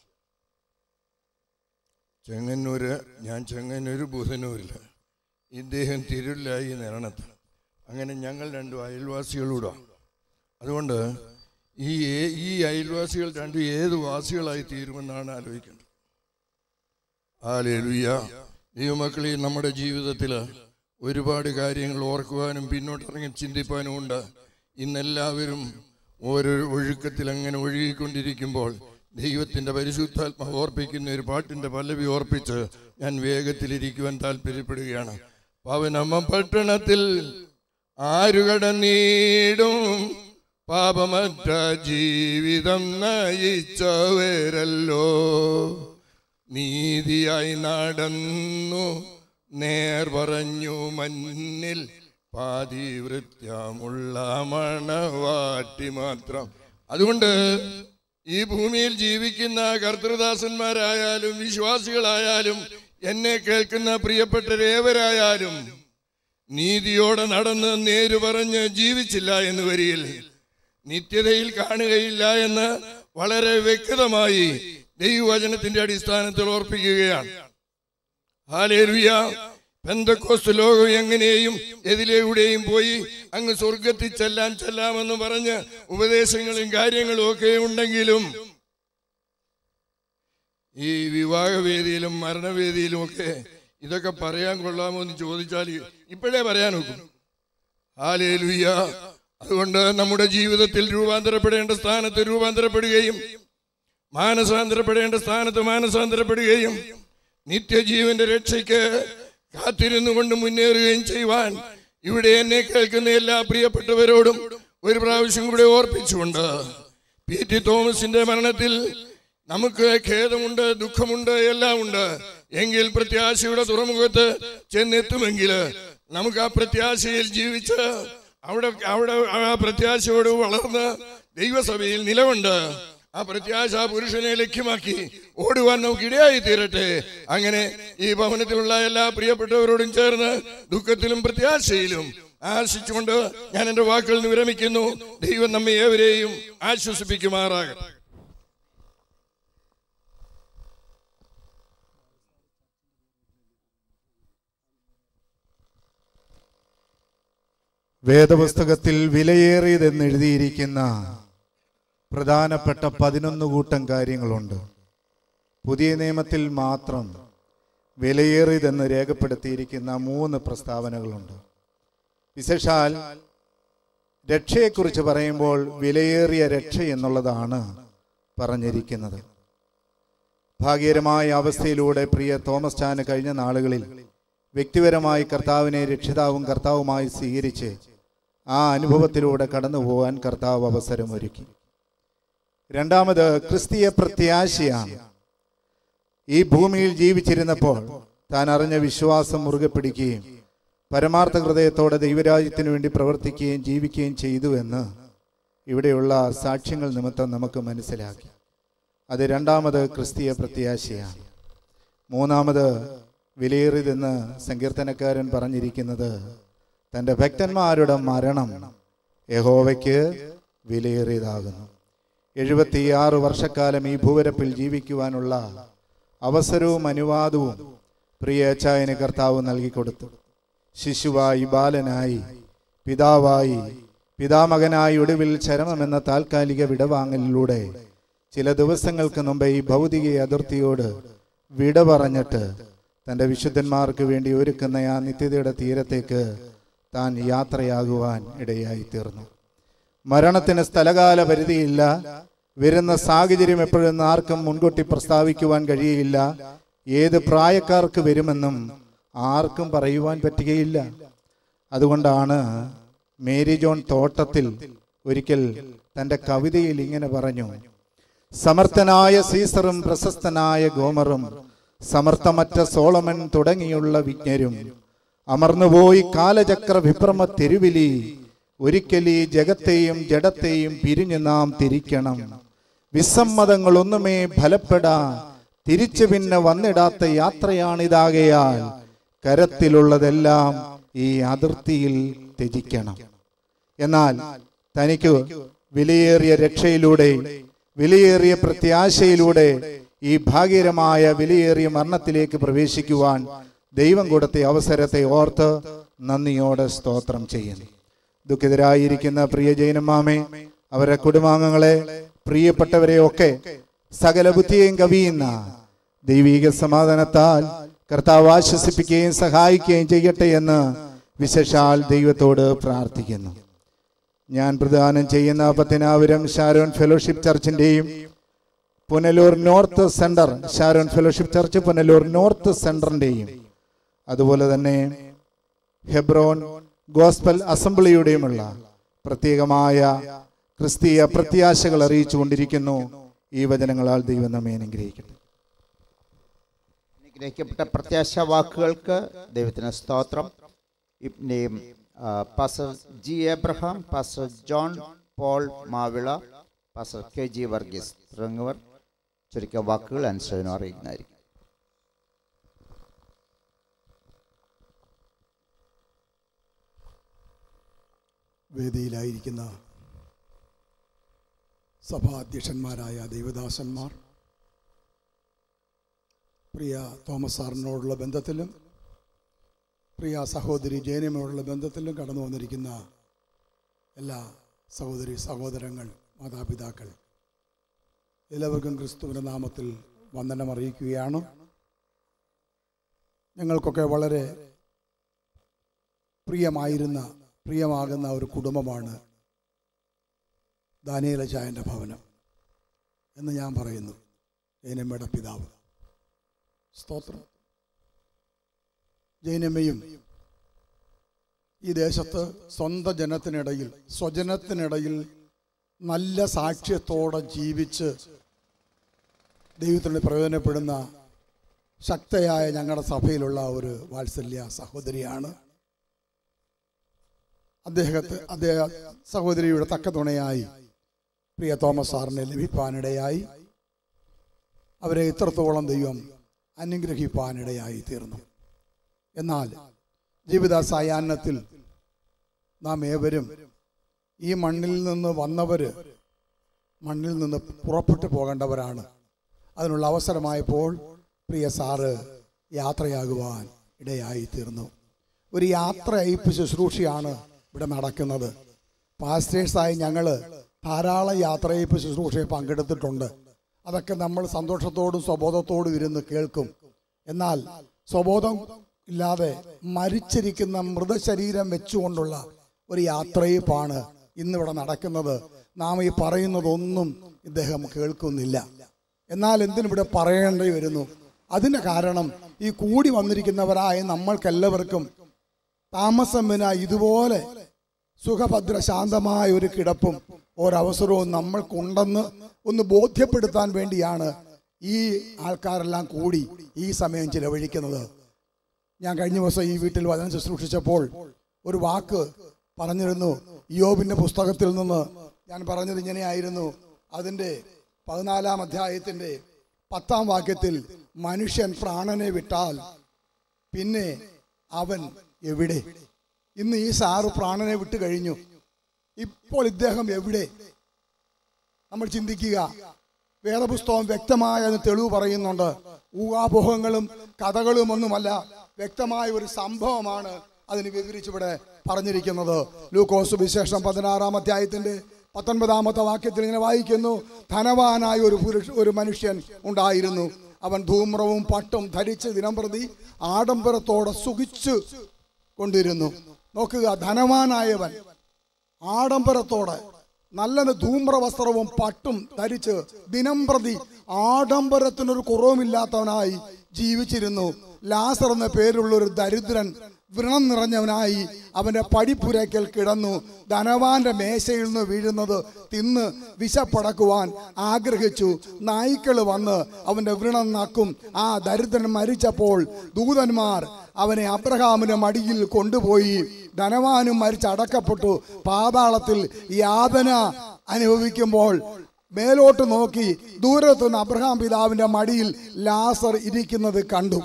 ചെങ്ങന്നൂര് ഞാൻ ചെങ്ങന്നൂര് ബുധനൂരിൽ ഇദ്ദേഹം തിരുലായി നിരണത്ത് അങ്ങനെ ഞങ്ങൾ രണ്ടും അയൽവാസികളൂടാണ് അതുകൊണ്ട് ഈ ഏ- ഈ അയൽവാസികൾ രണ്ടും ഏത് വാസികളായി തീരുമെന്നാണ് ആലോചിക്കേണ്ടത് ആലേലുയ്യ ദൈവമക്കളെ നമ്മുടെ ജീവിതത്തിൽ ഒരുപാട് കാര്യങ്ങൾ ഓർക്കുവാനും പിന്നോട്ടിറങ്ങി ചിന്തിപ്പാനും ഉണ്ട് ഇന്നെല്ലാവരും ഓരോ ഒഴുക്കത്തിൽ അങ്ങനെ ഒഴുകിക്കൊണ്ടിരിക്കുമ്പോൾ ദൈവത്തിൻ്റെ പരിശുദ്ധാത്മാവ് ഓർപ്പിക്കുന്ന ഒരു പാട്ടിൻ്റെ പല്ലവി ഓർപ്പിച്ച് ഞാൻ വേഗത്തിലിരിക്കുവാൻ താല്പര്യപ്പെടുകയാണ് പവനമ്മ പട്ടണത്തിൽ ആരു കടന്നീടും പാപമറ്റ ജീവിതം നയിച്ചവരല്ലോ നീതിയായി നടന്നു നേർ പറഞ്ഞു മഞ്ഞിൽ പാതിവൃത്യമുള്ള മണവാട്ടി മാത്രം അതുകൊണ്ട് ഈ ഭൂമിയിൽ ജീവിക്കുന്ന കർത്തൃദാസന്മാരായാലും വിശ്വാസികളായാലും എന്നെ കേൾക്കുന്ന പ്രിയപ്പെട്ടവരേവരായാലും നീതിയോടെ നടന്ന് നേര് പറഞ്ഞ് ജീവിച്ചില്ല എന്ന് വരിയിൽ നിത്യതയിൽ കാണുകയില്ല എന്ന് വളരെ വ്യക്തമായി ദൈവവചനത്തിന്റെ അടിസ്ഥാനത്തിൽ ഓർപ്പിക്കുകയാണ് ഹാലേലുയ പെന്തക്കോസ് ലോകം എങ്ങനെയും എതിലെവിടെയും പോയി അങ്ങ് സ്വർഗത്തിൽ ചെല്ലാൻ ചെല്ലാമെന്ന് പറഞ്ഞ് ഉപദേശങ്ങളും കാര്യങ്ങളും ഒക്കെ ഉണ്ടെങ്കിലും ഈ വിവാഹവേദിയിലും മരണവേദിയിലും ഒക്കെ ഇതൊക്കെ പറയാൻ കൊള്ളാമോ എന്ന് ചോദിച്ചാൽ ഇപ്പോഴേ പറയാൻ നോക്കും ഹാലേലുയ്യ അതുകൊണ്ട് നമ്മുടെ ജീവിതത്തിൽ രൂപാന്തരപ്പെടേണ്ട സ്ഥാനത്ത് രൂപാന്തരപ്പെടുകയും മാനസാന്തരപ്പെടേണ്ട സ്ഥാനത്ത് മാനസാന്തരപ്പെടുകയും നിത്യജീവന്റെ രക്ഷയ്ക്ക് കാത്തിരുന്നു കൊണ്ട് മുന്നേറുകയും ചെയ്യുവാൻ ഇവിടെ എന്നെ കേൾക്കുന്ന എല്ലാ പ്രിയപ്പെട്ടവരോടും ഒരു പ്രാവശ്യം കൂടെ ഓർപ്പിച്ചുകൊണ്ട് പി ടി തോമസിന്റെ മരണത്തിൽ നമുക്ക് ഖേദമുണ്ട് ദുഃഖമുണ്ട് എല്ലാം ഉണ്ട് എങ്കിൽ പ്രത്യാശയുടെ തുറമുഖത്ത് ചെന്നെത്തുമെങ്കിൽ നമുക്ക് ആ പ്രത്യാശയിൽ ജീവിച്ച് അവിടെ അവിടെ ആ പ്രത്യാശയോട് വളർന്ന് ദൈവസഭയിൽ നിലവുണ്ട് ആ പ്രത്യാശ ആ പുരുഷനെ ലക്ഷ്യമാക്കി ഓടുവാൻ നമുക്ക് ഇടയായി തീരട്ടെ അങ്ങനെ ഈ ഭവനത്തിലുള്ള എല്ലാ പ്രിയപ്പെട്ടവരോടും ചേർന്ന് ദുഃഖത്തിലും പ്രത്യാശയിലും ആശിച്ചുകൊണ്ട് ഞാൻ എൻ്റെ വാക്കുകളിൽ നിന്ന് വിരമിക്കുന്നു ദൈവം നമ്മെ ഏവരെയും ആശ്വസിപ്പിക്കുമാറാകട്ടെ വേദപുസ്തകത്തിൽ വിലയേറിയതെന്ന് എഴുതിയിരിക്കുന്ന പ്രധാനപ്പെട്ട പതിനൊന്ന് കൂട്ടം കാര്യങ്ങളുണ്ട് പുതിയ നിയമത്തിൽ മാത്രം വിലയേറിയതെന്ന് രേഖപ്പെടുത്തിയിരിക്കുന്ന മൂന്ന് പ്രസ്താവനകളുണ്ട് വിശേഷാൽ രക്ഷയെക്കുറിച്ച് പറയുമ്പോൾ വിലയേറിയ രക്ഷ എന്നുള്ളതാണ് പറഞ്ഞിരിക്കുന്നത് ഭാഗ്യകരമായ അവസ്ഥയിലൂടെ പ്രിയ തോമസ് ചാന് കഴിഞ്ഞ നാളുകളിൽ വ്യക്തിപരമായി കർത്താവിനെ രക്ഷിതാവും കർത്താവുമായി സ്വീകരിച്ച് ആ അനുഭവത്തിലൂടെ കടന്നു പോകാൻ കർത്താവ് അവസരമൊരുക്കി രണ്ടാമത് ക്രിസ്തീയ പ്രത്യാശയാണ് ഈ ഭൂമിയിൽ ജീവിച്ചിരുന്നപ്പോൾ താൻ അറിഞ്ഞ വിശ്വാസം മുറുകെ പിടിക്കുകയും പരമാർത്ഥ ഹൃദയത്തോടെ ദൈവരാജ്യത്തിന് വേണ്ടി പ്രവർത്തിക്കുകയും ജീവിക്കുകയും ചെയ്തു എന്ന് ഇവിടെയുള്ള സാക്ഷ്യങ്ങൾ നിമിത്തം നമുക്ക് മനസ്സിലാക്കി അത് രണ്ടാമത് ക്രിസ്തീയ പ്രത്യാശയാണ് മൂന്നാമത് വിലയേറിയതെന്ന് സങ്കീർത്തനക്കാരൻ പറഞ്ഞിരിക്കുന്നത് തൻ്റെ ഭക്തന്മാരുടെ മരണം യഹോവയ്ക്ക് വിലയേറിയതാകുന്നു എഴുപത്തിയാറ് വർഷക്കാലം ഈ ഭൂവരപ്പിൽ ജീവിക്കുവാനുള്ള അവസരവും അനുവാദവും പ്രിയ അച്ചായന് കർത്താവ് നൽകിക്കൊടുത്തു ശിശുവായി ബാലനായി പിതാവായി പിതാമകനായി ഒടുവിൽ ചരമമെന്ന താൽക്കാലിക വിടവാങ്ങലിലൂടെ ചില ദിവസങ്ങൾക്ക് മുമ്പ് ഈ ഭൗതിക അതിർത്തിയോട് വിട പറഞ്ഞിട്ട് തൻ്റെ വിശുദ്ധന്മാർക്ക് വേണ്ടി ഒരുക്കുന്ന ആ നിത്യതയുടെ തീരത്തേക്ക് താൻ യാത്രയാകുവാൻ ഇടയായി തീർന്നു മരണത്തിന് സ്ഥലകാല പരിധിയില്ല വരുന്ന സാഹചര്യം എപ്പോഴെന്ന് ആർക്കും മുൻകൂട്ടി പ്രസ്താവിക്കുവാൻ കഴിയുകയില്ല ഏത് പ്രായക്കാർക്ക് വരുമെന്നും ആർക്കും പറയുവാൻ പറ്റുകയില്ല അതുകൊണ്ടാണ് മേരി ജോൺ തോട്ടത്തിൽ ഒരിക്കൽ തൻ്റെ കവിതയിൽ ഇങ്ങനെ പറഞ്ഞു സമർത്ഥനായ സീസറും പ്രശസ്തനായ ഗോമറും സമർത്ഥമറ്റ സോളമൻ തുടങ്ങിയുള്ള വിജ്ഞരും അമർന്നുപോയി കാലചക്ര വിഭ്രമ തെരുവിലി ഒരിക്കൽ ഈ ജഗത്തെയും ജഡത്തെയും പിരിഞ്ഞു നാം തിരിക്കണം വിസമ്മതങ്ങളൊന്നുമേ ഫലപ്പെടാ തിരിച്ചു പിന്നെ വന്നിടാത്ത യാത്രയാണിതാകയാൽ കരത്തിലുള്ളതെല്ലാം ഈ അതിർത്തിയിൽ ത്യജിക്കണം എന്നാൽ തനിക്ക് വിലയേറിയ രക്ഷയിലൂടെ വിലയേറിയ പ്രത്യാശയിലൂടെ ഈ ഭാഗ്യകരമായ വിലയേറിയ മരണത്തിലേക്ക് പ്രവേശിക്കുവാൻ ദൈവം കൊടുത്ത അവസരത്തെ ഓർത്ത് നന്ദിയോടെ സ്തോത്രം ചെയ്യുന്നു ദുഃഖിതരായിരിക്കുന്ന പ്രിയ ജൈനമാമേ അവരുടെ കുടുംബാംഗങ്ങളെ പ്രിയപ്പെട്ടവരെ ഒക്കെ സകല ബുദ്ധിയെയും കവിയുന്ന ദൈവീക സമാധാനത്താൽ കർത്താവ് ആശ്വസിപ്പിക്കുകയും സഹായിക്കുകയും ചെയ്യട്ടെ എന്ന് വിശേഷാൽ ദൈവത്തോട് പ്രാർത്ഥിക്കുന്നു ഞാൻ പ്രദാനം ചെയ്യുന്ന പത്തിനാപുരം ഷാരോൺ ഫെലോഷിപ്പ് ചർച്ചിന്റെയും Punalur north center Sharon fellowship church Punalur north സെന്ററിന്റെയും അതുപോലെ തന്നെ ഹെബ്രോൻ ഗോസ്പൽ അസംബ്ലിയുടെയുമുള്ള പ്രത്യേകമായ ക്രിസ്തീയ പ്രത്യാശകൾ അറിയിച്ചുകൊണ്ടിരിക്കുന്നു ഈ വചനങ്ങളാൽ ദൈവം നമ്മെ അനുഗ്രഹിക്കട്ടെ അനുഗ്രഹിക്കപ്പെട്ട പ്രത്യാശ വാക്കുകൾക്ക് ദൈവത്തിന് സ്തോത്രം ഇപ്നെയും pastor G Abraham pastor John Paul Mavila pastor K G Varghese തുടങ്ങിയവർ ചുരുക്കിയ വാക്കുകൾ അനുസരിച്ച് അറിയിക്കുന്നതായിരിക്കും വേദിയിലായിരിക്കുന്ന സഭാധ്യക്ഷന്മാരായ ദൈവദാസന്മാർ പ്രിയ തോമസ് സാറിനോടുള്ള ബന്ധത്തിലും പ്രിയ സഹോദരി ജയനമോടുള്ള ബന്ധത്തിലും കടന്നു വന്നിരിക്കുന്ന എല്ലാ സഹോദരി സഹോദരങ്ങൾ മാതാപിതാക്കൾ എല്ലാവർക്കും ക്രിസ്തുവിൻ്റെ നാമത്തിൽ വന്ദനം അറിയിക്കുകയാണ് ഞങ്ങൾക്കൊക്കെ വളരെ പ്രിയമായിരുന്ന പ്രിയമാകുന്ന ഒരു കുടുംബമാണ് ദാനിയല ചായൻ്റെ ഭവനം എന്ന് ഞാൻ പറയുന്നു ജൈനമ്മയുടെ പിതാവ് സ്തോത്രം ജൈനമ്മയും ഈ ദേശത്ത് സ്വന്തം ജനത്തിനിടയിൽ സ്വജനത്തിനിടയിൽ നല്ല സാക്ഷ്യത്തോടെ ജീവിച്ച് ദൈവത്തിന് പ്രയോജനപ്പെടുന്ന ശക്തയായ ഞങ്ങളുടെ സഭയിലുള്ള ഒരു വാത്സല്യ സഹോദരിയാണ് അദ്ദേഹത്തെ അദ്ദേഹം സഹോദരിയുടെ തക്ക തുണയായി പ്രിയ തോമസ് സാറിനെ ലഭിപ്പാനിടയായി അവരെ ഇത്രത്തോളം ദൈവം അനുഗ്രഹിപ്പാനിടയായി തീർന്നു എന്നാൽ ജീവിത സായാഹ്നത്തിൽ നാം ഏവരും ഈ മണ്ണിൽ നിന്ന് വന്നവര് മണ്ണിൽ നിന്ന് പുറപ്പെട്ടു പോകേണ്ടവരാണ് അതിനുള്ള അവസരമായപ്പോൾ പ്രിയ സാറ് യാത്രയാകുവാൻ ഇടയായി തീർന്നു ഒരു യാത്ര അയപ്പ് ശുശ്രൂഷയാണ് ഇവിടെ നടക്കുന്നത് പാസ്റ്റേഴ്സായി ഞങ്ങൾ ധാരാളം യാത്രയപ്പ് ശുശ്രൂഷയിൽ പങ്കെടുത്തിട്ടുണ്ട് അതൊക്കെ നമ്മൾ സന്തോഷത്തോടും സ്വബോധത്തോടും ഇരുന്ന് കേൾക്കും എന്നാൽ സ്വബോധം ഇല്ലാതെ മരിച്ചിരിക്കുന്ന മൃതശരീരം വെച്ചുകൊണ്ടുള്ള ഒരു യാത്രയപ്പാണ് ഇന്നിവിടെ നടക്കുന്നത് നാം ഈ പറയുന്നതൊന്നും ഇദ്ദേഹം കേൾക്കുന്നില്ല എന്നാൽ എന്തിനിവിടെ പറയേണ്ടി വരുന്നു അതിൻ്റെ കാരണം ഈ കൂടി വന്നിരിക്കുന്നവരായ നമ്മൾക്കെല്ലാവർക്കും താമസം വിന ഇതുപോലെ സുഖഭദ്ര ശാന്തമായ ഒരു കിടപ്പും ഒരവസരവും നമ്മൾക്കുണ്ടെന്ന് ഒന്ന് ബോധ്യപ്പെടുത്താൻ വേണ്ടിയാണ് ഈ ആൾക്കാരെല്ലാം കൂടി ഈ സമയം ചിലവഴിക്കുന്നത് ഞാൻ കഴിഞ്ഞ ദിവസം ഈ വീട്ടിൽ വചനം ശുശ്രൂഷിച്ചപ്പോൾ ഒരു വാക്ക് പറഞ്ഞിരുന്നു യോബിന്റെ പുസ്തകത്തിൽ നിന്ന് ഞാൻ പറഞ്ഞത് ഇങ്ങനെയായിരുന്നു അതിൻ്റെ പതിനാലാം അധ്യായത്തിൻ്റെ പത്താം വാക്യത്തിൽ മനുഷ്യൻ പ്രാണനെ വിട്ടാൽ പിന്നെ അവൻ എവിടെ ഇന്ന് ഈ സാറ് പ്രാണനെ വിട്ട് കഴിഞ്ഞു ഇപ്പോൾ ഇദ്ദേഹം എവിടെ നമ്മൾ ചിന്തിക്കുക വേദപുസ്തകം വ്യക്തമായ അതിന് തെളിവ് പറയുന്നുണ്ട് ഊഹാപോഹങ്ങളും കഥകളും ഒന്നുമല്ല വ്യക്തമായ ഒരു സംഭവമാണ് അതിന് വിവരിച്ചിവിടെ പറഞ്ഞിരിക്കുന്നത് ലൂക്കോസ് വിശേഷം പതിനാറാം അധ്യായത്തിന്റെ പത്തൊൻപതാമത്തെ വാക്യത്തിൽ ഇങ്ങനെ വായിക്കുന്നു ധനവാനായ ഒരു പുരുഷ ഒരു മനുഷ്യൻ ഉണ്ടായിരുന്നു അവൻ ധൂമ്രവും പട്ടും ധരിച്ച് ദിനംപ്രതി ആഡംബരത്തോടെ സുഖിച്ചു കൊണ്ടിരുന്നു നോക്കുക ധനവാനായവൻ ആഡംബരത്തോടെ നല്ല ധൂമ്ര വസ്ത്രവും പട്ടും ധരിച്ച് ദിനം പ്രതി ആഡംബരത്തിനൊരു കുറവുമില്ലാത്തവനായി ജീവിച്ചിരുന്നു ലാസർ എന്ന പേരുള്ള ഒരു ദരിദ്രൻ വ്രണം നിറഞ്ഞവനായി അവന്റെ പടിപ്പുരയ്ക്കൽ കിടന്നു ധനവാന്റെ മേശയിൽ നിന്ന് വീഴുന്നത് തിന്ന് വിശപ്പടക്കുവാൻ ആഗ്രഹിച്ചു നായ്ക്കൾ വന്ന് അവന്റെ വ്രണം നക്കും ആ ദരിദ്രൻ മരിച്ചപ്പോൾ ദൂതന്മാർ അവനെ അബ്രഹാമിന്റെ മടിയിൽ കൊണ്ടുപോയി ധനവാനും മരിച്ചടക്കപ്പെട്ടു പാതാളത്തിൽ യാതന അനുഭവിക്കുമ്പോൾ മേലോട്ട് നോക്കി ദൂരത്തുനിന്ന് അബ്രഹാം പിതാവിന്റെ മടിയിൽ ലാസർ ഇരിക്കുന്നത് കണ്ടു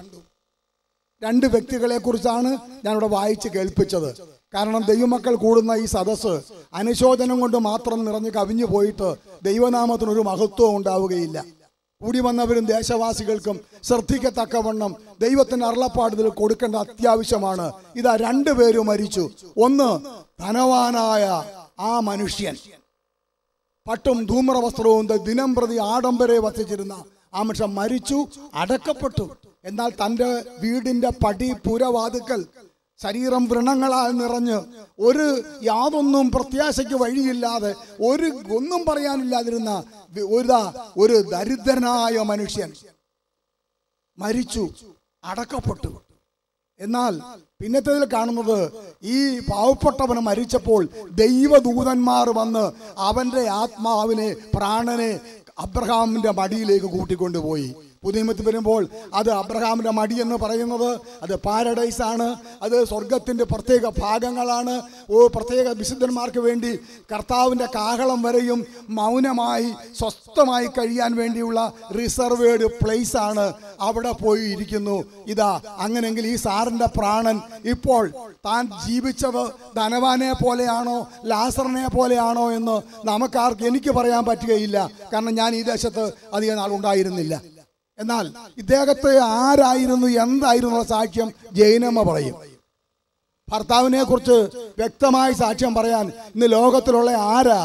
രണ്ട് വ്യക്തികളെ കുറിച്ചാണ് ഞാനിവിടെ വായിച്ച് കേൾപ്പിച്ചത് കാരണം ദൈവമക്കൾ കൂടുന്ന ഈ സദസ്സ് അനുശോചനം കൊണ്ട് മാത്രം നിറഞ്ഞു കവിഞ്ഞു പോയിട്ട് ദൈവനാമത്തിനൊരു മഹത്വം ഉണ്ടാവുകയില്ല കൂടി വന്നവരും ദേശവാസികൾക്കും ശ്രദ്ധിക്കത്തക്കവണ്ണം ദൈവത്തിന്റെ അരുളപ്പാട് ഇതിൽ കൊടുക്കേണ്ട അത്യാവശ്യമാണ് ഇതാ രണ്ടുപേരും മരിച്ചു ഒന്ന് ധനവാനായ ആ മനുഷ്യൻ പട്ടും ധൂമ്ര വസ്ത്രവും ദിനം പ്രതി ആഡംബരെ വസിച്ചിരുന്ന ആ മനുഷ്യൻ മരിച്ചു അടക്കപ്പെട്ടു എന്നാൽ തൻ്റെ വീടിന്റെ പടി പുരവാതുക്കൽ ശരീരം വ്രണങ്ങളാൽ നിറഞ്ഞ് ഒരു യാതൊന്നും പ്രത്യാശയ്ക്ക് വഴിയില്ലാതെ ഒരു ഒന്നും പറയാനില്ലാതിരുന്ന വി- ഒരു ഒരു ദരിദ്രനായ മനുഷ്യൻ മരിച്ചു അടക്കപ്പെട്ടു എന്നാൽ പിന്നത്തേതിൽ കാണുന്നത് ഈ പാവപ്പെട്ടവന് മരിച്ചപ്പോൾ ദൈവദൂതന്മാർ വന്ന് അവന്റെ ആത്മാവിനെ പ്രാണനെ അബ്രഹാമിന്റെ മടിയിലേക്ക് കൂട്ടിക്കൊണ്ടുപോയി പുതിയ നിയമത്തിൽ വരുമ്പോൾ അത് അബ്രഹാമിന്റെ മടി എന്ന് പറയുന്നത് അത് പാരഡൈസ് ആണ് അത് സ്വർഗത്തിന്റെ പ്രത്യേക ഭാഗങ്ങളാണ് ഓ പ്രത്യേക വിശുദ്ധന്മാർക്ക് വേണ്ടി കർത്താവിന്റെ കാഹളം വരെയും മൗനമായി സ്വസ്ഥമായി കഴിയാൻ വേണ്ടിയുള്ള റിസർവേഡ് പ്ലേസ് ആണ് അവിടെ പോയി ഇരിക്കുന്നു ഇതാ അങ്ങനെങ്കിൽ ഈ സാറിന്റെ പ്രാണൻ ഇപ്പോൾ താൻ ജീവിച്ചത് ധനവാനെ പോലെയാണോ ലാസറിനെ പോലെയാണോ എന്ന് നമുക്കാർക്ക് എനിക്ക് പറയാൻ പറ്റുകയില്ല കാരണം ഞാൻ ഈ ദേശത്ത് അധികം നാൾ ഉണ്ടായിരുന്നില്ല എന്നാൽ ഇദ്ദേഹത്തെ ആരായിരുന്നു എന്തായിരുന്നു എന്നുള്ള സാക്ഷ്യം ജൈനമ്മ പറയും ഭർത്താവിനെ കുറിച്ച് വ്യക്തമായി സാക്ഷ്യം പറയാൻ ഇന്ന് ലോകത്തിലുള്ള ആരാ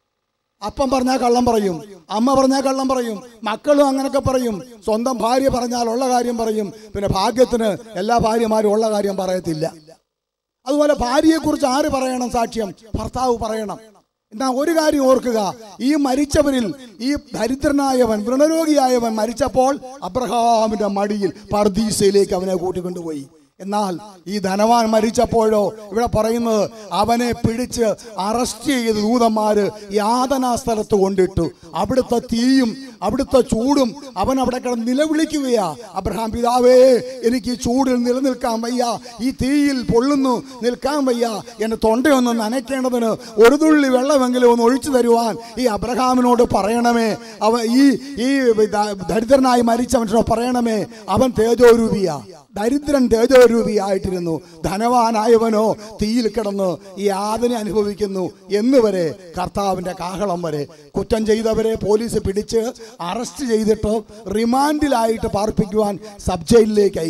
അപ്പം പറഞ്ഞാൽ കള്ളം പറയും അമ്മ പറഞ്ഞാൽ കള്ളം പറയും മക്കളും അങ്ങനെയൊക്കെ പറയും സ്വന്തം ഭാര്യ പറഞ്ഞാൽ ഉള്ള കാര്യം പറയും പിന്നെ ഭാഗ്യത്തിന് എല്ലാ ഭാര്യമാരും ഉള്ള കാര്യം പറയത്തില്ല അതുപോലെ ഭാര്യയെക്കുറിച്ച് ആര് പറയണം സാക്ഷ്യം ഭർത്താവ് പറയണം എന്നാ ഒരു കാര്യം ഓർക്കുക ഈ മരിച്ചവരിൽ ഈ ദരിദ്രനായവൻ വൃണരോഗിയായവൻ മരിച്ചപ്പോൾ അബ്രഹാമിന്റെ മടിയിൽ പർദീസയിലേക്ക് അവനെ കൂട്ടിക്കൊണ്ടുപോയി എന്നാൽ ഈ ധനവാൻ മരിച്ചപ്പോഴോ ഇവിടെ പറയുന്നത് അവനെ പിടിച്ച് അറസ്റ്റ് ചെയ്ത് ദൂതന്മാര് യാതനാ സ്ഥലത്ത് കൊണ്ടിട്ടു അവിടുത്തെ തീയും അവിടുത്തെ ചൂടും അവൻ അവിടെ കിടന്ന് നിലവിളിക്കുകയാ അബ്രഹാം പിതാവേ എനിക്ക് ഈ ചൂടിൽ നിലനിൽക്കാൻ വയ്യ ഈ തീയിൽ പൊള്ളുന്നു നിൽക്കാൻ വയ്യ എന്റെ തൊണ്ടയൊന്ന് നനയ്ക്കേണ്ടതിന് ഒരു തുള്ളി വെള്ളമെങ്കിലും ഒന്ന് ഒഴിച്ചു തരുവാൻ ഈ അബ്രഹാമിനോട് പറയണമേ അവ ഈ ഈ ദ- ദരിദ്രനായി മരിച്ച മനുഷ്യനോട് പറയണമേ അവൻ തേജോരൂപിയാ ദരിദ്രൻ തേജോരൂപിയായിട്ടിരുന്നു ധനവാനായവനോ തീയിൽ കിടന്ന് ഈ യാതന അനുഭവിക്കുന്നു എന്ന് വരെ കർത്താവിന്റെ കാഹളം വരെ കുറ്റം ചെയ്തവരെ പോലീസ് പിടിച്ച് അറസ്റ്റ് ചെയ്തിട്ട് റിമാൻഡിലായിട്ട് പാർപ്പിക്കുവാൻ സബ് ജയിലിലേക്ക് അയക്കും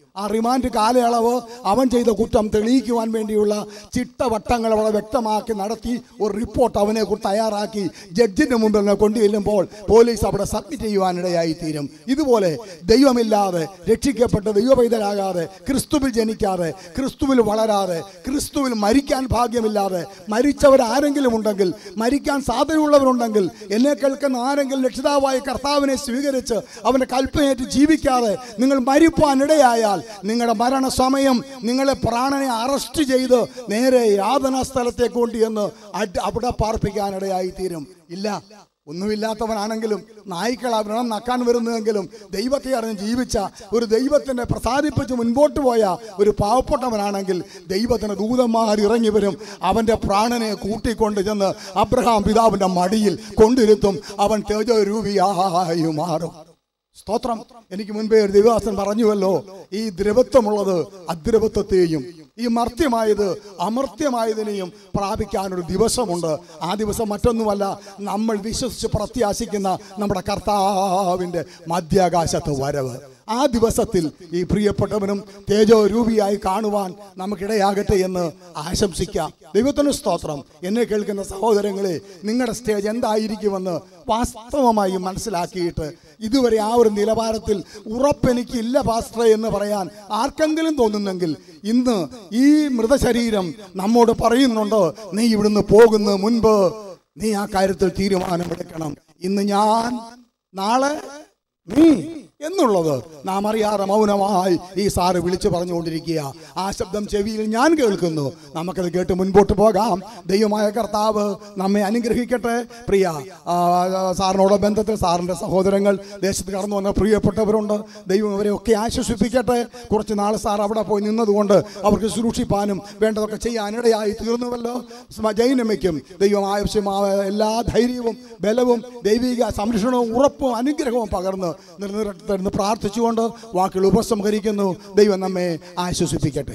ആ റിമാൻഡ് കാലയളവ് അവൻ ചെയ്ത കുറ്റം തെളിയിക്കുവാൻ വേണ്ടിയുള്ള ചിട്ടവട്ടങ്ങൾ അവിടെ വ്യക്തമാക്കി നടത്തി ഒരു റിപ്പോർട്ട് അവനെ കുറിച്ച് തയ്യാറാക്കി ജഡ്ജിന്റെ മുമ്പിൽ നിന്ന് കൊണ്ടുചെല്ലുമ്പോൾ പോലീസ് അവിടെ സബ്മിറ്റ് ചെയ്യുവാനിടയായി തീരും ഇതുപോലെ ദൈവമില്ലാതെ രക്ഷിക്കപ്പെട്ട് ദൈവപൈതലാകാതെ ക്രിസ്തുവിൽ ജനിക്കാതെ ക്രിസ്തുവിൽ വളരാതെ ക്രിസ്തുവിൽ മരിക്കാൻ ഭാഗ്യമില്ലാതെ മരിച്ചവർ ആരെങ്കിലും ഉണ്ടെങ്കിൽ മരിക്കാൻ സാധ്യതയുള്ളവരുണ്ടെങ്കിൽ എന്നെ കേൾക്കുന്ന ആരെങ്കിലും രക്ഷിതാവായ കർത്താവിനെ സ്വീകരിച്ച് അവന്റെ കൽപ്പനയേറ്റ് ജീവിക്കാതെ നിങ്ങൾ മരിപ്പാനിടയായാൽ നിങ്ങളുടെ മരണസമയം നിങ്ങളെ പ്രാണനെ അറസ്റ്റ് ചെയ്ത് നേരെ യാതനാ സ്ഥലത്തേക്ക് കൊണ്ടുചെന്ന് അഡ് അവിടെ പാർപ്പിക്കാനിടയായി തീരും ഇല്ല ഒന്നുമില്ലാത്തവനാണെങ്കിലും നായ്ക്കൾ അവനെ നക്കാൻ വരുന്നതെങ്കിലും ദൈവത്തെ അറിഞ്ഞ് ജീവിച്ച ഒരു ദൈവത്തിനെ പ്രസാദിപ്പിച്ച് മുൻപോട്ട് പോയ ഒരു പാവപ്പെട്ടവനാണെങ്കിൽ ദൈവത്തിന് ദൂതന്മാർ ഇറങ്ങി വരും അവന്റെ പ്രാണനെ കൂട്ടിക്കൊണ്ട് ചെന്ന് അബ്രഹാം പിതാവിന്റെ മടിയിൽ കൊണ്ടിരുത്തും അവൻ തേജരൂപിയായി മാറും സ്തോത്രം എനിക്ക് മുൻപേ ഒരു ദിവസം പറഞ്ഞുവല്ലോ ഈ ദ്രവത്വമുള്ളത് അദ്രവത്വത്തെയും ഈ മർത്യമായത് അമർത്യമായതിനെയും പ്രാപിക്കാനൊരു ദിവസമുണ്ട് ആ ദിവസം മറ്റൊന്നുമല്ല നമ്മൾ വിശ്വസിച്ച് പ്രത്യാശിക്കുന്ന നമ്മുടെ കർത്താവിൻ്റെ മധ്യാകാശത്ത് വരവ് ആ ദിവസത്തിൽ ഈ പ്രിയപ്പെട്ടവനും തേജോരൂപിയായി കാണുവാൻ നമുക്കിടയാകട്ടെ എന്ന് ആശംസിക്കാം ദൈവത്തിന് സ്തോത്രം എന്നെ കേൾക്കുന്ന സഹോദരങ്ങളെ നിങ്ങളുടെ സ്റ്റേജ് എന്തായിരിക്കുമെന്ന് വാസ്തവമായി മനസ്സിലാക്കിയിട്ട് ഇതുവരെ ആ ഒരു നിലവാരത്തിൽ ഉറപ്പെനിക്കില്ല പാസ്റ്റർ എന്ന് പറയാൻ ആർക്കെങ്കിലും തോന്നുന്നെങ്കിൽ ഇന്ന് ഈ മൃതശരീരം നമ്മോട് പറയുന്നുണ്ട് നീ ഇവിടുന്ന് പോകുന്ന മുൻപ് നീ ആ കാര്യത്തിൽ തീരുമാനമെടുക്കണം ഇന്ന് ഞാൻ നാളെ നീ എന്നുള്ളത് നാം അറിയാതെ മൗനമായി ഈ സാറ് വിളിച്ചു പറഞ്ഞുകൊണ്ടിരിക്കുക ആ ശബ്ദം ചെവിയിൽ ഞാൻ കേൾക്കുന്നു നമുക്കത് കേട്ട് മുൻപോട്ട് പോകാം ദൈവമായ കർത്താവ് നമ്മെ അനുഗ്രഹിക്കട്ടെ പ്രിയ ആ, സാറിനോട് ബന്ധത്തിൽ സാറിൻ്റെ സഹോദരങ്ങൾ ദേശത്ത് കടന്നു വന്ന പ്രിയപ്പെട്ടവരുണ്ട് ദൈവം അവരെ ഒക്കെ ആശ്വസിപ്പിക്കട്ടെ കുറച്ച് നാൾ സാർ അവിടെ പോയി നിന്നതുകൊണ്ട് അവർക്ക് സൂക്ഷിപ്പാനും വേണ്ടതൊക്കെ ചെയ്യാനിടയായി തീർന്നുവല്ലോ സ്മ- ജൈനമയ്ക്കും ദൈവം ആവശ്യമായ എല്ലാ ധൈര്യവും ബലവും ദൈവിക സംരക്ഷണവും ഉറപ്പും അനുഗ്രഹവും പകർന്ന് നിർനിർത്തരുന്ന് പ്രാർത്ഥിച്ചുകൊണ്ട് വാക്കുകൾ ഉപസംഹരിക്കുന്നു ദൈവം നമ്മെ ആശ്വസിപ്പിക്കട്ടെ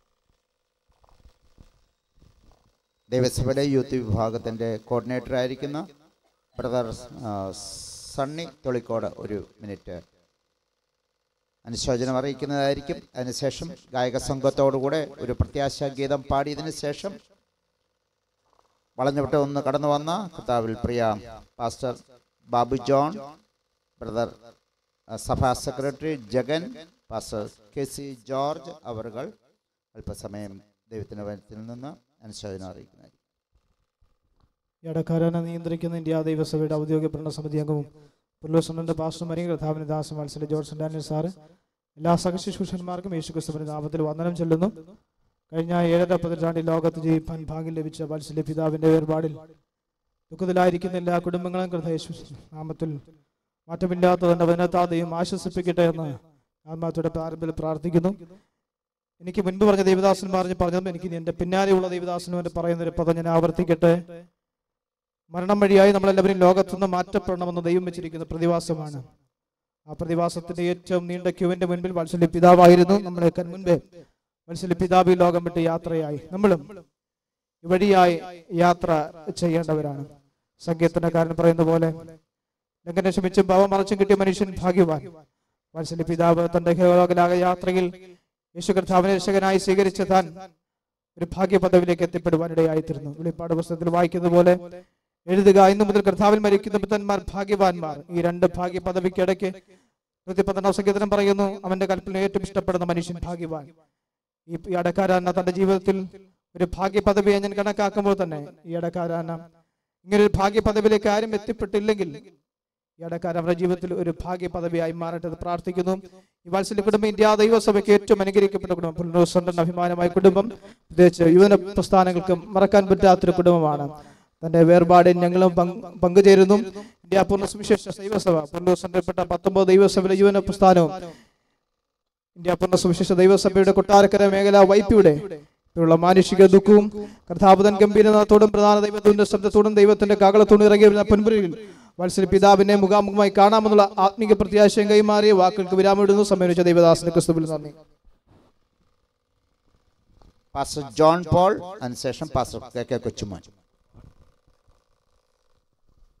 ദേവസഭയുടെ യൂത്ത് വിഭാഗത്തിൻ്റെ കോർഡിനേറ്റർ ആയിരിക്കുന്ന ബ്രദർ ആ, സണ്ണി തൊളിക്കോട് ഒരു മിനിറ്റ് അനുശോചനം അറിയിക്കുന്നതായിരിക്കും അതിനുശേഷം ഗായക സംഘത്തോടുകൂടെ ഒരു പ്രത്യാശാ ഗീതം പാടിയതിനു ശേഷം വളഞ്ഞുവിട്ട് ഒന്ന് കടന്നു വന്ന കർത്താവിൽ പ്രിയ പാസ്റ്റർ ബാബു ജോൺ ബ്രദർ ആ, സഭാ secretary Jagan pastor K C George അവറുകൾ അല്പസമയം ദൈവത്തിൻ്റെ വനത്തിൽ നിന്ന് അനുശോചനം അറിയിക്കുന്നതായിരിക്കും ഇടക്കാരനെ നിയന്ത്രിക്കുന്ന ഇന്ത്യ ദൈവസഭയുടെ ഔദ്യോഗിക ഭരണസമിതി അംഗവും പുല്ലോസണ്ണന്റെ പാസ്റ്റർമാരെയും കഥാവിന് ദാസം മത്സര ജോർജ് ഡാനിയൽ സാറ് എല്ലാ സഹശിശുഷന്മാർക്കും യേശു ക്രിസ്തുവിന്റെ നാമത്തിൽ വന്ദനം ചൊല്ലുന്നു കഴിഞ്ഞ ഏഴര പതിറ്റാണ്ടിൽ ലോകത്ത് ജീവിപ്പാൻ ഭാഗ്യം ലഭിച്ച വത്സല്യ പിതാവിന്റെ വേർപാടിൽ ദുഃഖത്തിലായിരിക്കുന്ന എല്ലാ കുടുംബങ്ങളും കൃത യേശു നാമത്തിൽ മാറ്റമില്ലാത്ത തന്റെ വനത്താതെയും ആശ്വസിപ്പിക്കട്ടെ എന്ന് ആത്മാർത്ഥയുടെ പ്രാരംഭത്തിൽ പ്രാർത്ഥിക്കുന്നു എനിക്ക് മുൻപ് പറഞ്ഞ ദേവദാസൻ പറഞ്ഞ് പറഞ്ഞതും എനിക്ക് ഇനി എൻ്റെ പിന്നാലെയുള്ള ദേവദാസനും എൻ്റെ പറയുന്ന ഒരു പദം ഞാൻ ആവർത്തിക്കട്ടെ മരണം വഴിയായി നമ്മളെല്ലാവരും ലോകത്തുനിന്ന് മാറ്റപ്പെടണമെന്ന് ദൈവം വെച്ചിരിക്കുന്ന പ്രതിഭാസമാണ് ആ പ്രതിഭാസത്തിന്റെ ഏറ്റവും നീണ്ട ക്യൂവിന്റെ മുൻപിൽ വത്സല്യ പിതാവായിരുന്നു നമ്മളെക്കാൾ മുൻപേ വത്സല്യ പിതാവ് ഈ ലോകം വിട്ട് യാത്രയായി നമ്മളും ഇവഴിയായി യാത്ര ചെയ്യേണ്ടവരാണ് സംഗീതനക്കാരൻ പറയുന്ന പോലെ ലംഘനം ക്ഷമിച്ചും ഭാവം മറച്ചും കിട്ടിയ മനുഷ്യൻ ഭാഗ്യവാൻ വത്സല്യ പിതാവ് തന്റെ ഹേലോകലാക യാത്രയിൽ യേശു കർത്താവിനെ രക്ഷകനായി സ്വീകരിച്ച താൻ ഒരു ഭാഗ്യ പദവിയിലേക്ക് എത്തിപ്പെടുവാനിടയായിത്തീർന്നു വെളിപ്പാട് പുസ്തകത്തിൽ വായിക്കുന്നത് പോലെ എഴുതുക ഇന്നു മുതൽ കർത്താവിൽ മരിക്കുന്ന പുത്തന്മാർ ഭാഗ്യവാന്മാർ ഈ രണ്ട് ഭാഗ്യ പദവിക്കിടയ്ക്ക് നൂറ്റി പന്ത്രണ്ടാം സംഗീതനം പറയുന്നു അവന്റെ കൽപ്പന ഏറ്റവും ഇഷ്ടപ്പെടുന്ന മനുഷ്യൻ ഭാഗ്യവാൻ ഈ ഈ അടക്കാരാന തന്റെ ജീവിതത്തിൽ ഒരു ഭാഗ്യ പദവിയെ ഞാൻ കണക്കാക്കുമ്പോൾ തന്നെ ഈ അടക്കാരാന ഇങ്ങനെ ഒരു ഭാഗ്യ പദവിയിലേക്ക് ആരും എത്തിപ്പെട്ടില്ലെങ്കിൽ ഈ അടക്കാരൻ അവരുടെ ജീവിതത്തിൽ ഒരു ഭാഗ്യ പദവിയായി മാറട്ടെ എന്ന് പ്രാർത്ഥിക്കുന്നു ഈ വാത്സല്യ കുടുംബം ഇന്ത്യ ദൈവസഭയ്ക്ക് ഏറ്റവും അനുഗ്രഹിക്കപ്പെട്ട കുടുംബം പുനരുസന്റെ അഭിമാനമായ കുടുംബം പ്രത്യേകിച്ച് യുവന പ്രസ്ഥാനങ്ങൾക്കും മറക്കാൻ പറ്റാത്തൊരു കുടുംബമാണ് തന്റെ വേർപാടിൽ ഞങ്ങളും പങ്ക് പങ്കുചേരുന്നു ഇന്ത്യ പൂർണ്ണ സുവിശേഷ ദൈവസഭ പുനരുസന്ധപ്പെട്ട പത്തൊമ്പത് ദൈവസഭയിലെ യുവന പ്രസ്ഥാനവും ഇന്ത്യ പൂർണ്ണ സുവിശേഷ ദൈവസഭയുടെ കൊട്ടാരക്കര മേഖല വൈപ്പിയുടെ ഉള്ള മാനുഷിക ദുഃഖവും കർത്താപതൻ ഗംഭീരനാഥത്തോടും പ്രധാന ദൈവത്തിന്റെ ശബ്ദത്തോടും ദൈവത്തിന്റെ കാകളത്തോടും ഇറങ്ങി വരുന്ന പൊൻപുരയിൽ വത്സല പിതാവിനെ മുഖാമുഖമായി കാണാമെന്നുള്ള ആത്മീക പ്രത്യാശയം കൈമാറിയ വാക്കുകൾക്ക് വിരാമിടുന്നു സമീപിച്ച ദൈവദാസന്റെ ക്രിസ്തുവിൽ നന്ദി പാസ്റ്റർ ജോൺ പോൾ അതിനുശേഷം പാസ്റ്റർ കെ കെ കൊച്ചുമോൻ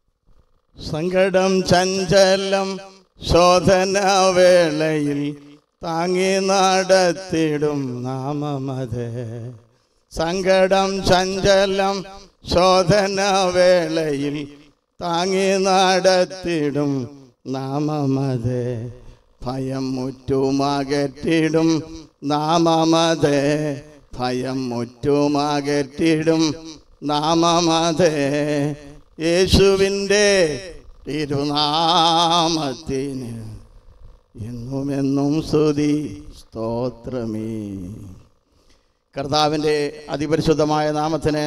സങ്കടം ചഞ്ചലം ശോധന വേളയിൽ താങ്ങി നടത്തിടും നാമമത് സങ്കടം ചഞ്ചലം ശോധന വേളയിൽ താങ്ങി നടത്തിടും നാമമത് ഭയം മുറ്റുമകറ്റിടും നാമമത് ഭയം മുറ്റുമകറ്റിടും നാമമത് യേശുവിൻ്റെ തിരുനാമത്തിന് എന്നുമെന്നും സ്തുതി സ്തോത്രമേ കർത്താവിൻ്റെ അതിപരിശുദ്ധമായ നാമത്തിന്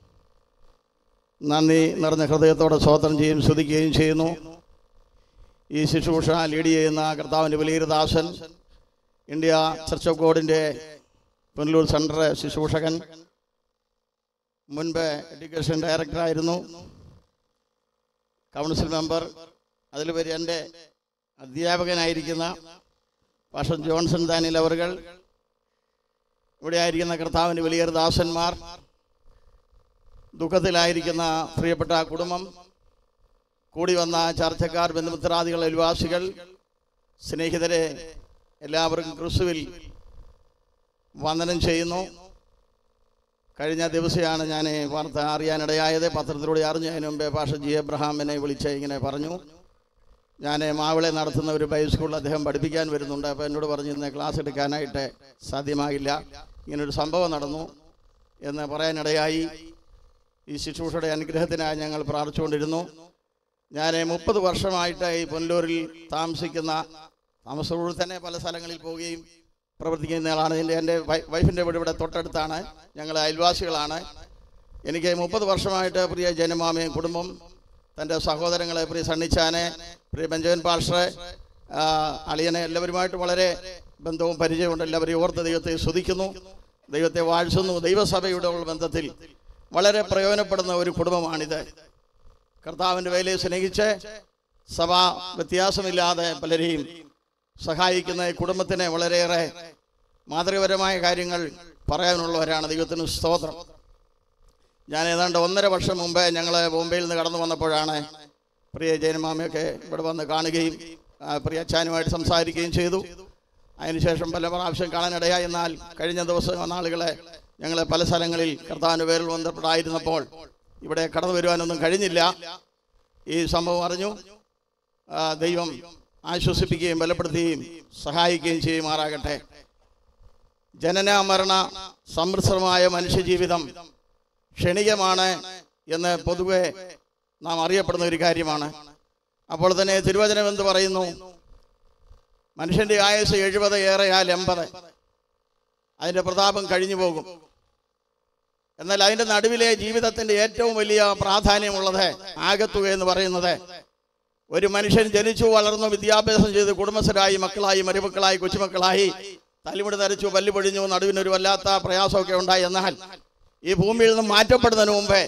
നന്ദി നിറഞ്ഞ ഹൃദയത്തോടെ സ്തോത്രം ചെയ്യും സ്തുതിക്കുകയും ചെയ്യുന്നു ഈ ശുശ്രൂഷ ലീഡ് ചെയ്യുന്ന കർത്താവിൻ്റെ വലിയദാസൻ ഇന്ത്യ ചർച്ച് ഓഫ് ഗോഡിൻ്റെ പുനലൂർ സെൻറ്റർ ശുശ്രൂഷകൻ മുൻപ് എഡ്യൂക്കേഷൻ ഡയറക്ടറായിരുന്നു കൗൺസിൽ മെമ്പർ അതിലുപരി എൻ്റെ അധ്യാപകനായിരിക്കുന്ന പാഷൻ ജോൺസൺ ദാനിൽ അവറുകൾ ഇവിടെ ആയിരിക്കുന്ന കർത്താവിൻ്റെ വലിയ ദാസന്മാർ ദുഃഖത്തിലായിരിക്കുന്ന പ്രിയപ്പെട്ട കുടുംബം കൂടി വന്ന ചർച്ചക്കാർ ബന്ധുമിത്രാദികൾ അയൽവാസികൾ സ്നേഹിതരെ എല്ലാവർക്കും ക്രിസ്തുവിൽ വന്ദനം ചെയ്യുന്നു കഴിഞ്ഞ ദിവസമാണ് ഞാൻ വാർത്ത അറിയാനിടയായത് പത്രത്തിലൂടെ അറിഞ്ഞതിന് മുമ്പേ പാഷ ജി എബ്രഹാം എന്നെ വിളിച്ച് ഇങ്ങനെ പറഞ്ഞു ഞാൻ മാവിളെ നടത്തുന്ന ഒരു ബൈ സ്കൂളിൽ അദ്ദേഹം പഠിപ്പിക്കാൻ വരുന്നുണ്ട് അപ്പോൾ എന്നോട് പറഞ്ഞു ഇന്ന് ക്ലാസ് എടുക്കാനായിട്ട് സാധ്യമാകില്ല ഇങ്ങനൊരു സംഭവം നടന്നു എന്ന് പറയാനിടയായി ഈ ശുശ്രൂഷയുടെ അനുഗ്രഹത്തിനായി ഞങ്ങൾ പ്രാർത്ഥിച്ചുകൊണ്ടിരുന്നു ഞാൻ മുപ്പത് വർഷമായിട്ട് ഈ പൊന്നൂരിൽ താമസിക്കുന്ന താമസത്തോട് തന്നെ പല സ്ഥലങ്ങളിൽ പോവുകയും പ്രവർത്തിക്കുന്ന ആളാണ് എൻ്റെ എൻ്റെ വൈഫിൻ്റെ വീട് ഇവിടെ തൊട്ടടുത്താണ് ഞങ്ങൾ അയൽവാസികളാണ് എനിക്ക് മുപ്പത് വർഷമായിട്ട് പ്രിയ ജനമാമയും കുടുംബം തൻ്റെ സഹോദരങ്ങളെ പ്രിയ സണ്ണിച്ചാനെ പ്രിയ ബെഞ്ചമിൻ പാഷറെ ആ, അളിയനെ എല്ലാവരുമായിട്ട് വളരെ ബന്ധവും പരിചയമുണ്ട് എല്ലാവരെയും ഓർത്ത് ദൈവത്തെ സ്തുതിക്കുന്നു ദൈവത്തെ വാഴ്ത്തുന്നു ദൈവസഭയുടെ ഉള്ള ബന്ധത്തിൽ വളരെ പ്രയോജനപ്പെടുന്ന ഒരു കുടുംബമാണിത് കർത്താവിൻ്റെ വേലയെ സ്നേഹിച്ച് സഭ വ്യത്യാസമില്ലാതെ പലരെയും സഹായിക്കുന്ന ഈ കുടുംബത്തിന് വളരെയേറെ മാതൃകപരമായ കാര്യങ്ങൾ പറയാനുള്ളവരാണ് ദൈവത്തിന് സ്തോത്രം ഞാൻ ഏതാണ്ട് ഒന്നര വർഷം മുമ്പേ ഞങ്ങൾ ബോംബെയിൽ നിന്ന് കടന്നു വന്നപ്പോഴാണ് പ്രിയ ജയനമാമയൊക്കെ ഇവിടെ വന്ന് കാണുകയും ആ, പ്രിയ അച്ഛനുമായിട്ട് സംസാരിക്കുകയും ചെയ്തു അതിനുശേഷം പല പ്രാവശ്യം കാണാനിടയായി എന്നാൽ കഴിഞ്ഞ ദിവസം നാളുകളെ ഞങ്ങൾ പല സ്ഥലങ്ങളിൽ കർത്താവിൻ്റെ പേരിൽ ബന്ധപ്പെട്ടായിരുന്നപ്പോൾ ഇവിടെ കടന്നു വരുവാനൊന്നും കഴിഞ്ഞില്ല ഈ സംഭവം അറിഞ്ഞു ആ, ദൈവം ആശ്വസിപ്പിക്കുകയും ബലപ്പെടുത്തുകയും സഹായിക്കുകയും ചെയ്യുമാറാകട്ടെ ജനന മരണ സമ്മിശ്രമായ മനുഷ്യജീവിതം ക്ഷണികമാണ് എന്ന് പൊതുവെ നാം അറിയപ്പെടുന്ന ഒരു കാര്യമാണ് അപ്പോൾ തന്നെ തിരുവചനം എന്ത് പറയുന്നു മനുഷ്യന്റെ ആയുസ് എഴുപത് ഏറെയാൽ എൺപത് അതിന്റെ പ്രതാപം കഴിഞ്ഞു പോകും എന്നാൽ അതിന്റെ നടുവിലെ ജീവിതത്തിന്റെ ഏറ്റവും വലിയ പ്രാധാന്യമുള്ളത് ആകത്തുക എന്ന് പറയുന്നത് ഒരു മനുഷ്യൻ ജനിച്ചു വളർന്നു വിദ്യാഭ്യാസം ചെയ്ത് കുടുംബസ്ഥരായി മക്കളായി മരുമക്കളായി കൊച്ചുമക്കളായി തലിമുടി നരച്ചു പല്ലു പൊഴിഞ്ഞു നടുവിനൊരു വല്ലാത്ത പ്രയാസമൊക്കെ ഉണ്ടായി എന്നാൽ ഈ ഭൂമിയിൽ നിന്ന് മാറ്റപ്പെടുന്നതിന് മുമ്പേ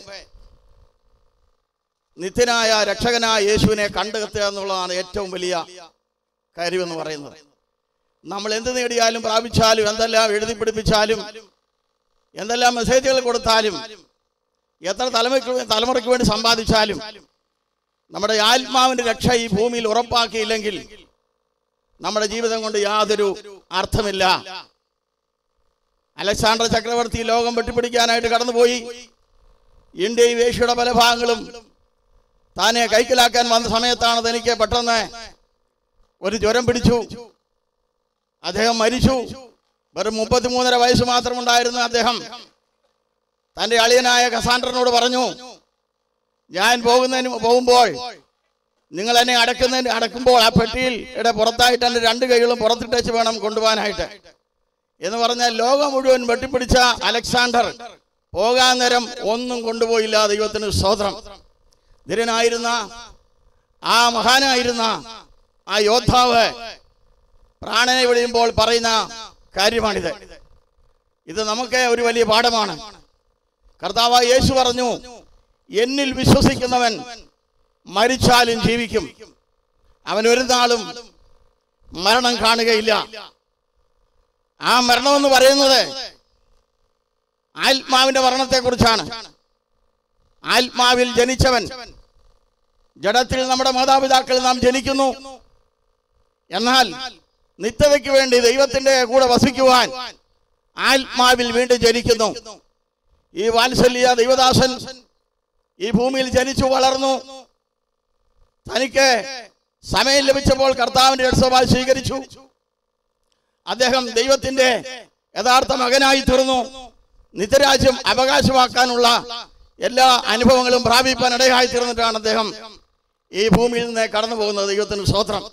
നിത്യനായ രക്ഷകനായ യേശുവിനെ കണ്ടെത്തുക എന്നുള്ളതാണ് ഏറ്റവും വലിയ കാര്യമെന്ന് പറയുന്നത് നമ്മൾ എന്ത് നേടിയാലും പ്രാപിച്ചാലും എന്തെല്ലാം എഴുതി പിടിപ്പിച്ചാലും എന്തെല്ലാം മെസ്സേജുകൾ കൊടുത്താലും എത്ര തലമുറയ്ക്ക് തലമുറയ്ക്ക് വേണ്ടി സമ്പാദിച്ചാലും നമ്മുടെ ആത്മാവിന്റെ രക്ഷ ഈ ഭൂമിയിൽ ഉറപ്പാക്കിയില്ലെങ്കിൽ നമ്മുടെ ജീവിതം കൊണ്ട് യാതൊരു അർത്ഥമില്ല അലക്സാണ്ടർ ചക്രവർത്തി ലോകം വെട്ടിപ്പിടിക്കാനായിട്ട് കടന്നുപോയി ഇന്ത്യയും ഏഷ്യയുടെ പല ഭാഗങ്ങളും താനെ കൈക്കലാക്കാൻ വന്ന സമയത്താണ് തനിക്ക് പെട്ടെന്ന് ഒരു ജ്വരം പിടിച്ചു അദ്ദേഹം മരിച്ചു വെറും മുപ്പത്തിമൂന്നര വയസ്സ് മാത്രമുണ്ടായിരുന്ന അദ്ദേഹം തന്റെ അളിയനായ കസാൻഡറിനോട് പറഞ്ഞു ഞാൻ പോകുന്നതിന് പോകുമ്പോൾ നിങ്ങൾ എന്നെ അടക്കുന്നതിന് അടക്കുമ്പോൾ ആ പെട്ടിയിൽ ഇവിടെ പുറത്തായിട്ട് എൻ്റെ രണ്ട് കൈകളും പുറത്തിട്ടേച്ച് വേണം കൊണ്ടുപോകാനായിട്ട് എന്ന് പറഞ്ഞാൽ ലോകം മുഴുവൻ വെട്ടിപ്പിടിച്ച അലക്സാണ്ടർ പോകാൻ നേരം ഒന്നും കൊണ്ടുപോയില്ല ദൈവത്തിന് സ്തോത്രം ധീരനായിരുന്ന ആ മഹാനായിരുന്ന ആ യോദ്ധാവ് പ്രാണനെ വിളിയുമ്പോൾ പറയുന്ന കാര്യമാണിത് ഇത് നമുക്ക് ഒരു വലിയ പാഠമാണ് കർത്താവ് യേശു പറഞ്ഞു എന്നിൽ വിശ്വസിക്കുന്നവൻ മരിച്ചാലും ജീവിക്കും അവൻ ഒരു നാളും മരണം കാണുകയില്ല ആ മരണമെന്ന് പറയുന്നത് ആത്മാവിന്റെ മരണത്തെക്കുറിച്ചാണ് ആത്മാവിൽ ജനിച്ചവൻ ജഡത്തിൽ നമ്മുടെ മാതാപിതാക്കൾ നാം ജനിക്കുന്നു എന്നാൽ നിത്യതയ്ക്ക് വേണ്ടി ദൈവത്തിന്റെ കൂടെ വസിക്കുവാൻ ആത്മാവിൽ വീണ്ടും ജനിക്കുന്നു ഈ വാത്സല്യ ദൈവദാസൻ ഈ ഭൂമിയിൽ ജനിച്ചു വളർന്നു തനിക്ക് സമയം ലഭിച്ചപ്പോൾ കർത്താവിന്റെ ഇടസഭ സ്വീകരിച്ചു അദ്ദേഹം ദൈവത്തിന്റെ യഥാർത്ഥ മകനായി തീർന്നു നിത്യരാജ്യം അവകാശമാക്കാനുള്ള എല്ലാ അനുഭവങ്ങളും പ്രാപിപ്പാൻ ഇടയായി തീർന്നിട്ടാണ് അദ്ദേഹം ഈ ഭൂമിയിൽ നിന്ന് കടന്നു പോകുന്നത് ദൈവത്തിന് സ്വത്രം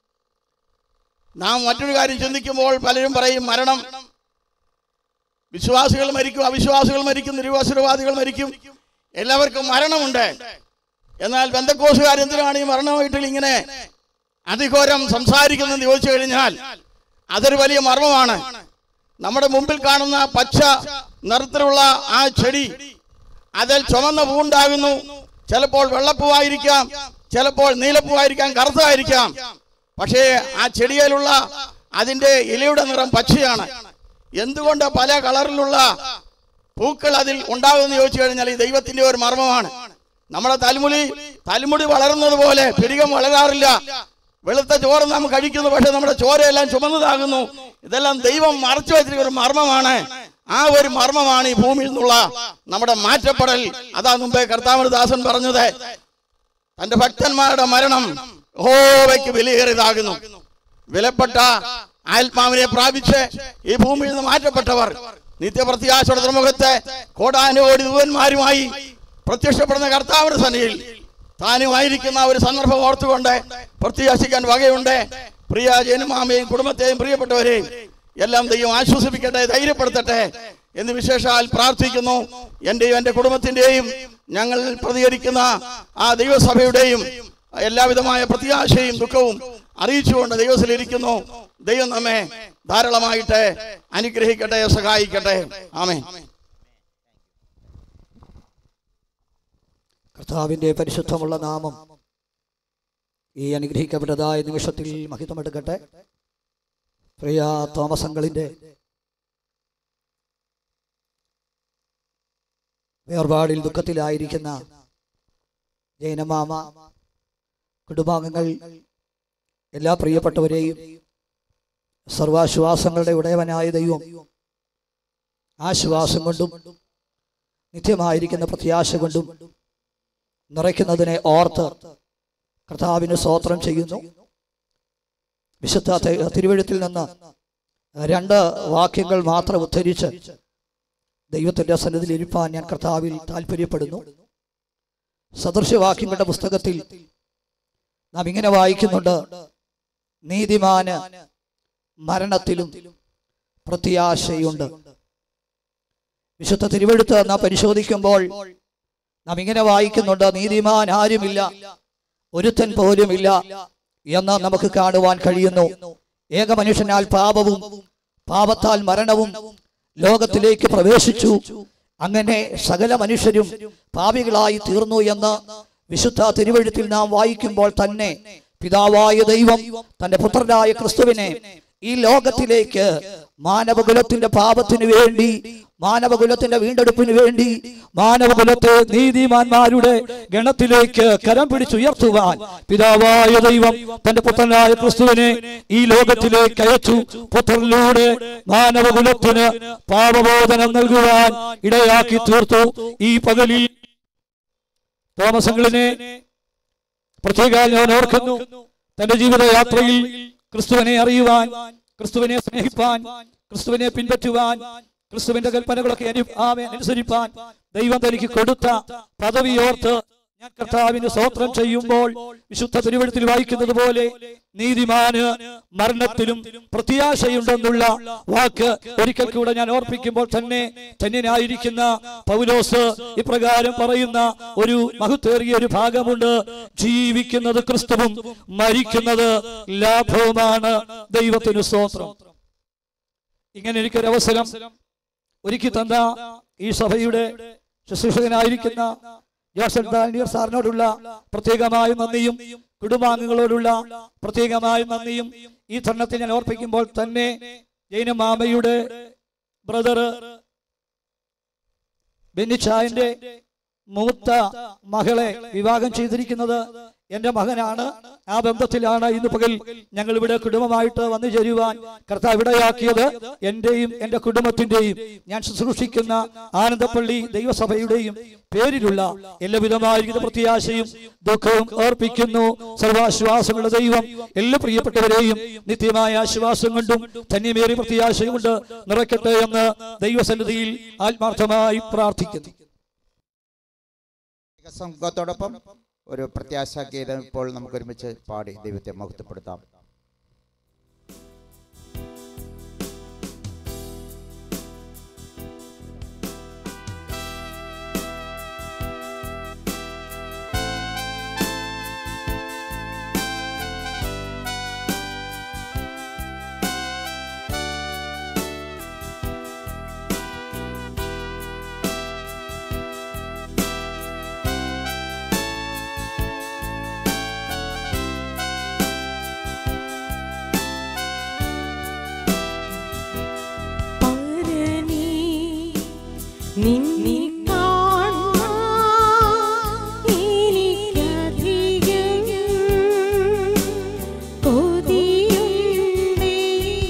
നാം മറ്റൊരു കാര്യം ചിന്തിക്കുമ്പോൾ പലരും പറയും മരണം വിശ്വാസികൾ മരിക്കും അവിശ്വാസികൾ മരിക്കും നിരുവാസുരവാദികൾ മരിക്കും എല്ലാവർക്കും മരണമുണ്ട് എന്നാൽ ബന്ധക്കോസുകാർ എന്തിനാണ് ഈ മരണമായിട്ട് ഇങ്ങനെ അതിഘോരം സംസാരിക്കുന്നതെന്ന് ചോദിച്ചു കഴിഞ്ഞാൽ അതൊരു വലിയ മർമ്മമാണ് നമ്മുടെ മുമ്പിൽ കാണുന്ന പച്ച നിറത്തിലുള്ള ആ ചെടി അതിൽ ചുമന്ന പൂവുണ്ടാകുന്നു ചിലപ്പോൾ വെള്ളപ്പൂവായിരിക്കാം ചിലപ്പോൾ നീലപ്പൂവായിരിക്കാം കറുത്തതായിരിക്കാം പക്ഷേ ആ ചെടിയിലുള്ള അതിന്റെ ഇലയുടെ നിറം പച്ചയാണ് എന്തുകൊണ്ട് പല കളറിലുള്ള പൂക്കൾ അതിൽ ഉണ്ടാകുമെന്ന് ചോദിച്ചു കഴിഞ്ഞാൽ ഈ ദൈവത്തിന്റെ ഒരു മർമ്മമാണ് നമ്മുടെ തലമുടി തലമുടി വളരുന്നത് പോലെ പിരികം വളരാറില്ല വെളുത്ത ചോറ് നാം കഴിക്കുന്നു പക്ഷെ നമ്മുടെ ചോരയെല്ലാം ചുമന്നതാകുന്നു ഇതെല്ലാം ദൈവം മറച്ചു വെച്ചിരിക്കുന്ന ഒരു മർമ്മമാണ് ആ ഒരു മർമ്മമാണ് ഈ ഭൂമിയിൽ നിന്നുള്ള നമ്മുടെ മാറ്റപ്പെടൽ അതാ മുമ്പേ കർത്താവിന് ദാസൻ പറഞ്ഞത് തന്റെ ഭക്തന്മാരുടെ മരണം ഹോവയ്ക്ക് വിലയേറിയതാകുന്നു വിലപ്പെട്ട ആത്മാവിനെ പ്രാപിച്ച് ഈ ഭൂമിയിൽ നിന്ന് മാറ്റപ്പെട്ടവർ നിത്യപ്രത്യാശയുടെ തുറമുഖത്തെ കോടാനുകോടി ദൂവന്മാരുമായി പ്രത്യക്ഷപ്പെടുന്ന കർത്താവിന്റെ സന്നിധിയിൽ താനുമായിരിക്കുന്ന ഒരു സന്ദർഭം ഓർത്തുകൊണ്ട് പ്രത്യാശിക്കാൻ വകയുണ്ട് പ്രിയ ജനുമാമയും കുടുംബത്തെയും പ്രിയപ്പെട്ടവരെയും എല്ലാം ദൈവം ആശ്വസിപ്പിക്കട്ടെ ധൈര്യപ്പെടുത്തട്ടെ എന്ന് വിശേഷാൽ പ്രാർത്ഥിക്കുന്നു എന്റെയും എന്റെ കുടുംബത്തിന്റെയും ഞങ്ങൾ പ്രതികരിക്കുന്ന ആ ദൈവസഭയുടെയും എല്ലാവിധമായ പ്രത്യാശയും ദുഃഖവും അറിയിച്ചുകൊണ്ട് ദൈവത്തിലിരിക്കുന്നു ദൈവം നമ്മെ ധാരാളമായിട്ട് അനുഗ്രഹിക്കട്ടെ സഹായിക്കട്ടെ ആമേ കർത്താവിൻ്റെ പരിശുദ്ധമുള്ള നാമം ഈ അനുഗ്രഹിക്കപ്പെട്ടതായ നിമിഷത്തിൽ മഹിതമെടുക്കട്ടെ പ്രിയ തോമസ് അങ്കളിൻ്റെ വേർപാടിൽ ദുഃഖത്തിലായിരിക്കുന്ന ജൈനമാമ കുടുംബാംഗങ്ങൾ എല്ലാ പ്രിയപ്പെട്ടവരെയും സർവാശ്വാസങ്ങളുടെ ഉടയവനായ ദൈവം ആശ്വാസം കൊണ്ടും നിത്യമായിരിക്കുന്ന പ്രത്യാശ കൊണ്ടും നിറയ്ക്കുന്നതിനെ ഓർത്ത് കർത്താവിന് സ്തോത്രം ചെയ്യുന്നു വിശുദ്ധ തി- തിരുവഴുത്തിൽ നിന്ന് രണ്ട് വാക്യങ്ങൾ മാത്രം ഉദ്ധരിച്ച് ദൈവത്തിൻ്റെ സന്നിധിയിൽ ഇരിപ്പാൻ ഞാൻ കർത്താവിൽ താല്പര്യപ്പെടുന്നു സദൃശവാക്യങ്ങളുടെ പുസ്തകത്തിൽ നാം ഇങ്ങനെ വായിക്കുന്നുണ്ട് നീതിമാന് മരണത്തിലും പ്രത്യാശയുണ്ട് വിശുദ്ധ തിരുവഴുത്ത് നാം പരിശോധിക്കുമ്പോൾ നാം ഇങ്ങനെ വായിക്കുന്നുണ്ട് നീതിമാൻ ആരുമില്ല ഒരുത്തൻ പോലുമില്ല എന്ന് നമുക്ക് കാണുവാൻ കഴിയുന്നു ഏക മനുഷ്യനാൽ പാപവും പാപത്താൽ മരണവും ലോകത്തിലേക്ക് പ്രവേശിച്ചു അങ്ങനെ സകല മനുഷ്യരും പാപികളായി തീർന്നു എന്ന് വിശുദ്ധ തിരുവഴുത്തിൽ നാം വായിക്കുമ്പോൾ തന്നെ പിതാവായ ദൈവം തന്റെ പുത്രനായ ക്രിസ്തുവിനെ ഈ ലോകത്തിലേക്ക് മാനവകുലത്തിന്റെ പാപത്തിന് വേണ്ടി മാനവകുലത്തിന്റെ വീണ്ടെടുപ്പിന് വേണ്ടി മാനവകുലത്തെ നീതിമാന്മാരുടെ ഗണത്തിലേക്ക് കരം പിടിച്ചുയർത്തുവാൻ പിതാവായ ദൈവം തന്റെ പുത്രനായ ക്രിസ്തുവിനെ ഈ ലോകത്തിലേക്ക് അയച്ചു പുത്രനിലൂടെ മാനവകുലത്തിന് പാപബോധനം നൽകുവാൻ ഇടയാക്കി തീർത്തു ഈ പകലിൽ തോമസങ്ങളിനെ പ്രത്യേക ഞാൻ ഓർക്കുന്നു തന്റെ ജീവിതയാത്രയിൽ ക്രിസ്തുവിനെ അറിയുവാൻ ക്രിസ്തുവിനെ സ്നേഹിപ്പാൻ ക്രിസ്തുവിനെ പിൻപറ്റുവാൻ ക്രിസ്തുവിന്റെ കൽപ്പനകളൊക്കെ അനു ആമേ അനുസരിപ്പാൻ ദൈവം തനിക്ക് കൊടുത്ത പദവിയോർത്ത് ഞാൻ കർത്താവിന് സ്തോത്രം ചെയ്യുമ്പോൾ വിശുദ്ധ തിരുവഴുത്തിൽ വായിക്കുന്നത് പോലെ നീതിമാന് മരണത്തിലും പ്രത്യാശയുണ്ടെന്നുള്ള വാക്ക് ഒരിക്കൽ കൂടെ ഞാൻ ഓർപ്പിക്കുമ്പോൾ തന്നെ ധന്യനായിരിക്കുന്ന പൗലോസ് ഇപ്രകാരം പറയുന്ന ഒരു മഹത്തേറിയ ഒരു ഭാഗമുണ്ട് ജീവിക്കുന്നത് ക്രിസ്തുവും മരിക്കുന്നത് ലാഭവുമാണ് ദൈവത്തിന് സ്തോത്രം ഇങ്ങനെ എനിക്കൊരു അവസരം ഒരുക്കി തന്ന ഈ സഭയുടെ ശുശ്രൂഷകനായിരിക്കുന്ന ജോസൻ ദാനിയർ സാറിനോടുള്ള പ്രത്യേകമായ നന്ദിയും കുടുംബാംഗങ്ങളോടുള്ള പ്രത്യേകമായ നന്ദിയും ഈ തരുണത്തിൽ ഞാൻ ഓർപ്പിക്കുമ്പോൾ തന്നെ ജൈന മാമയുടെ ബ്രദർ ബെന്നിച്ചായന്റെ മൂത്ത മകളെ വിവാഹം ചെയ്തിരിക്കുന്നത് എൻ്റെ മകനാണ് ആ ബന്ധത്തിലാണ് ഇന്ന് പകൽ ഞങ്ങൾ ഇവിടെ കുടുംബമായിട്ട് വന്നു ചേരുവാൻ കർത്താവ് ഇടയാക്കിയത് എൻ്റെയും എൻ്റെ കുടുംബത്തിൻ്റെയും ഞാൻ ശുശ്രൂഷിക്കുന്ന ആനന്ദപ്പള്ളി ദൈവസഭയുടെയും പേരിലുള്ള എല്ലാവിധമായിരിക്കുന്ന പ്രത്യാശയും ദുഃഖവും അർപ്പിക്കുന്നു സർവാശ്വാസമുള്ള ദൈവം എല്ലാ പ്രിയപ്പെട്ടവരെയും നിത്യമായ ആശ്വാസം കൊണ്ടും ധന്യമേറിയ പ്രത്യാശയും കൊണ്ട് നിറയ്ക്കട്ടെ എന്ന് ദൈവസന്നിധിയിൽ ആത്മാർത്ഥമായി പ്രാർത്ഥിക്കുന്നു സംഘത്തോടൊപ്പം ഒരു പ്രത്യാശാ ഗീതം ഇപ്പോൾ നമുക്ക് ഒരുമിച്ച് പാടി ദൈവത്തെ മഹത്വപ്പെടുത്താം പരനീ നിന്നെ കാണാൻ എനിക്കധികം കൊതിയുണ്ടേ.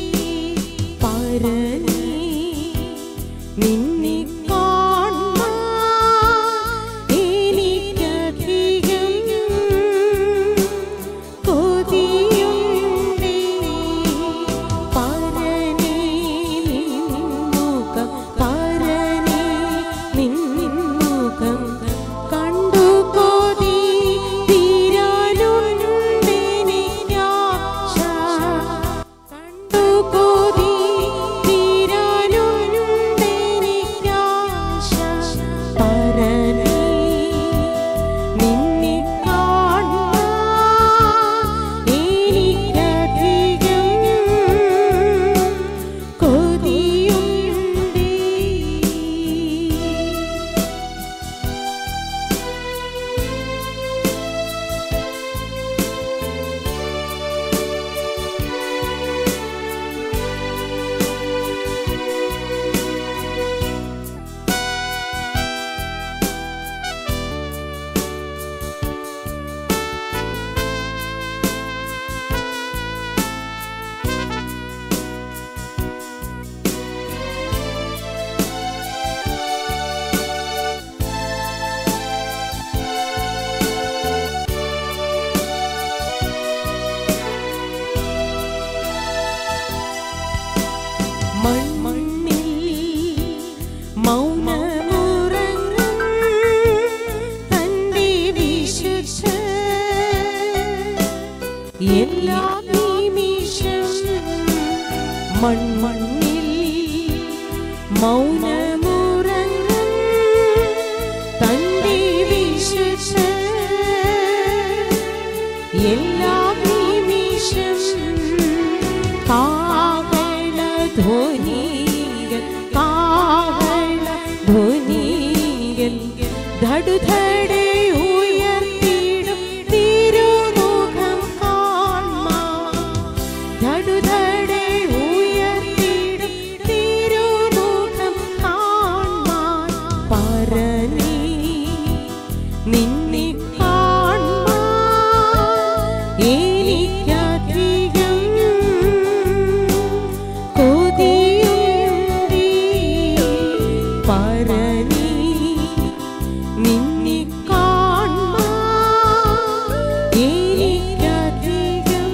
പരനീ നിന്നെ കാണാൻ എനിക്കധികം കൊതിയുണ്ടേ. പരനേ നിൻമുഖം പരനേ നിൻമുഖം കണ്ടു കൊതി തീരാനുണ്ടെനിക്കാശ കണ്ടു കൊതി തീരാനുണ്ടെനിക്കാശ പരനേ നിന്നെ കാണാൻ എനിക്കധികം കൊതിയുണ്ടേ മണ്ണിൽ മൗനമുറങ്ങും തന്റെ വിശുദ്ധ എല്ലാ നിമിഷം മൺമണ്ണിൽ മൗനമുറങ്ങും തന്റെ വിശുദ്ധ എല്ലാ നിമിഷം കാഹള ധ്വനികൾ കാഹള ധ്വനികൾ ധടുധടെ ഉയർത്തിടും തിരുമുഖം കാൺമാൻ ധടുധടെ ഉയർത്തിടും തിരുമുഖം കാൺമാൻ പരനേ നിന്നെ കാൺമാൻ എനിക്കധികം കൊതിയുണ്ടേ പരനേ നിന്നെ കാൺമാൻ എനിക്കധികം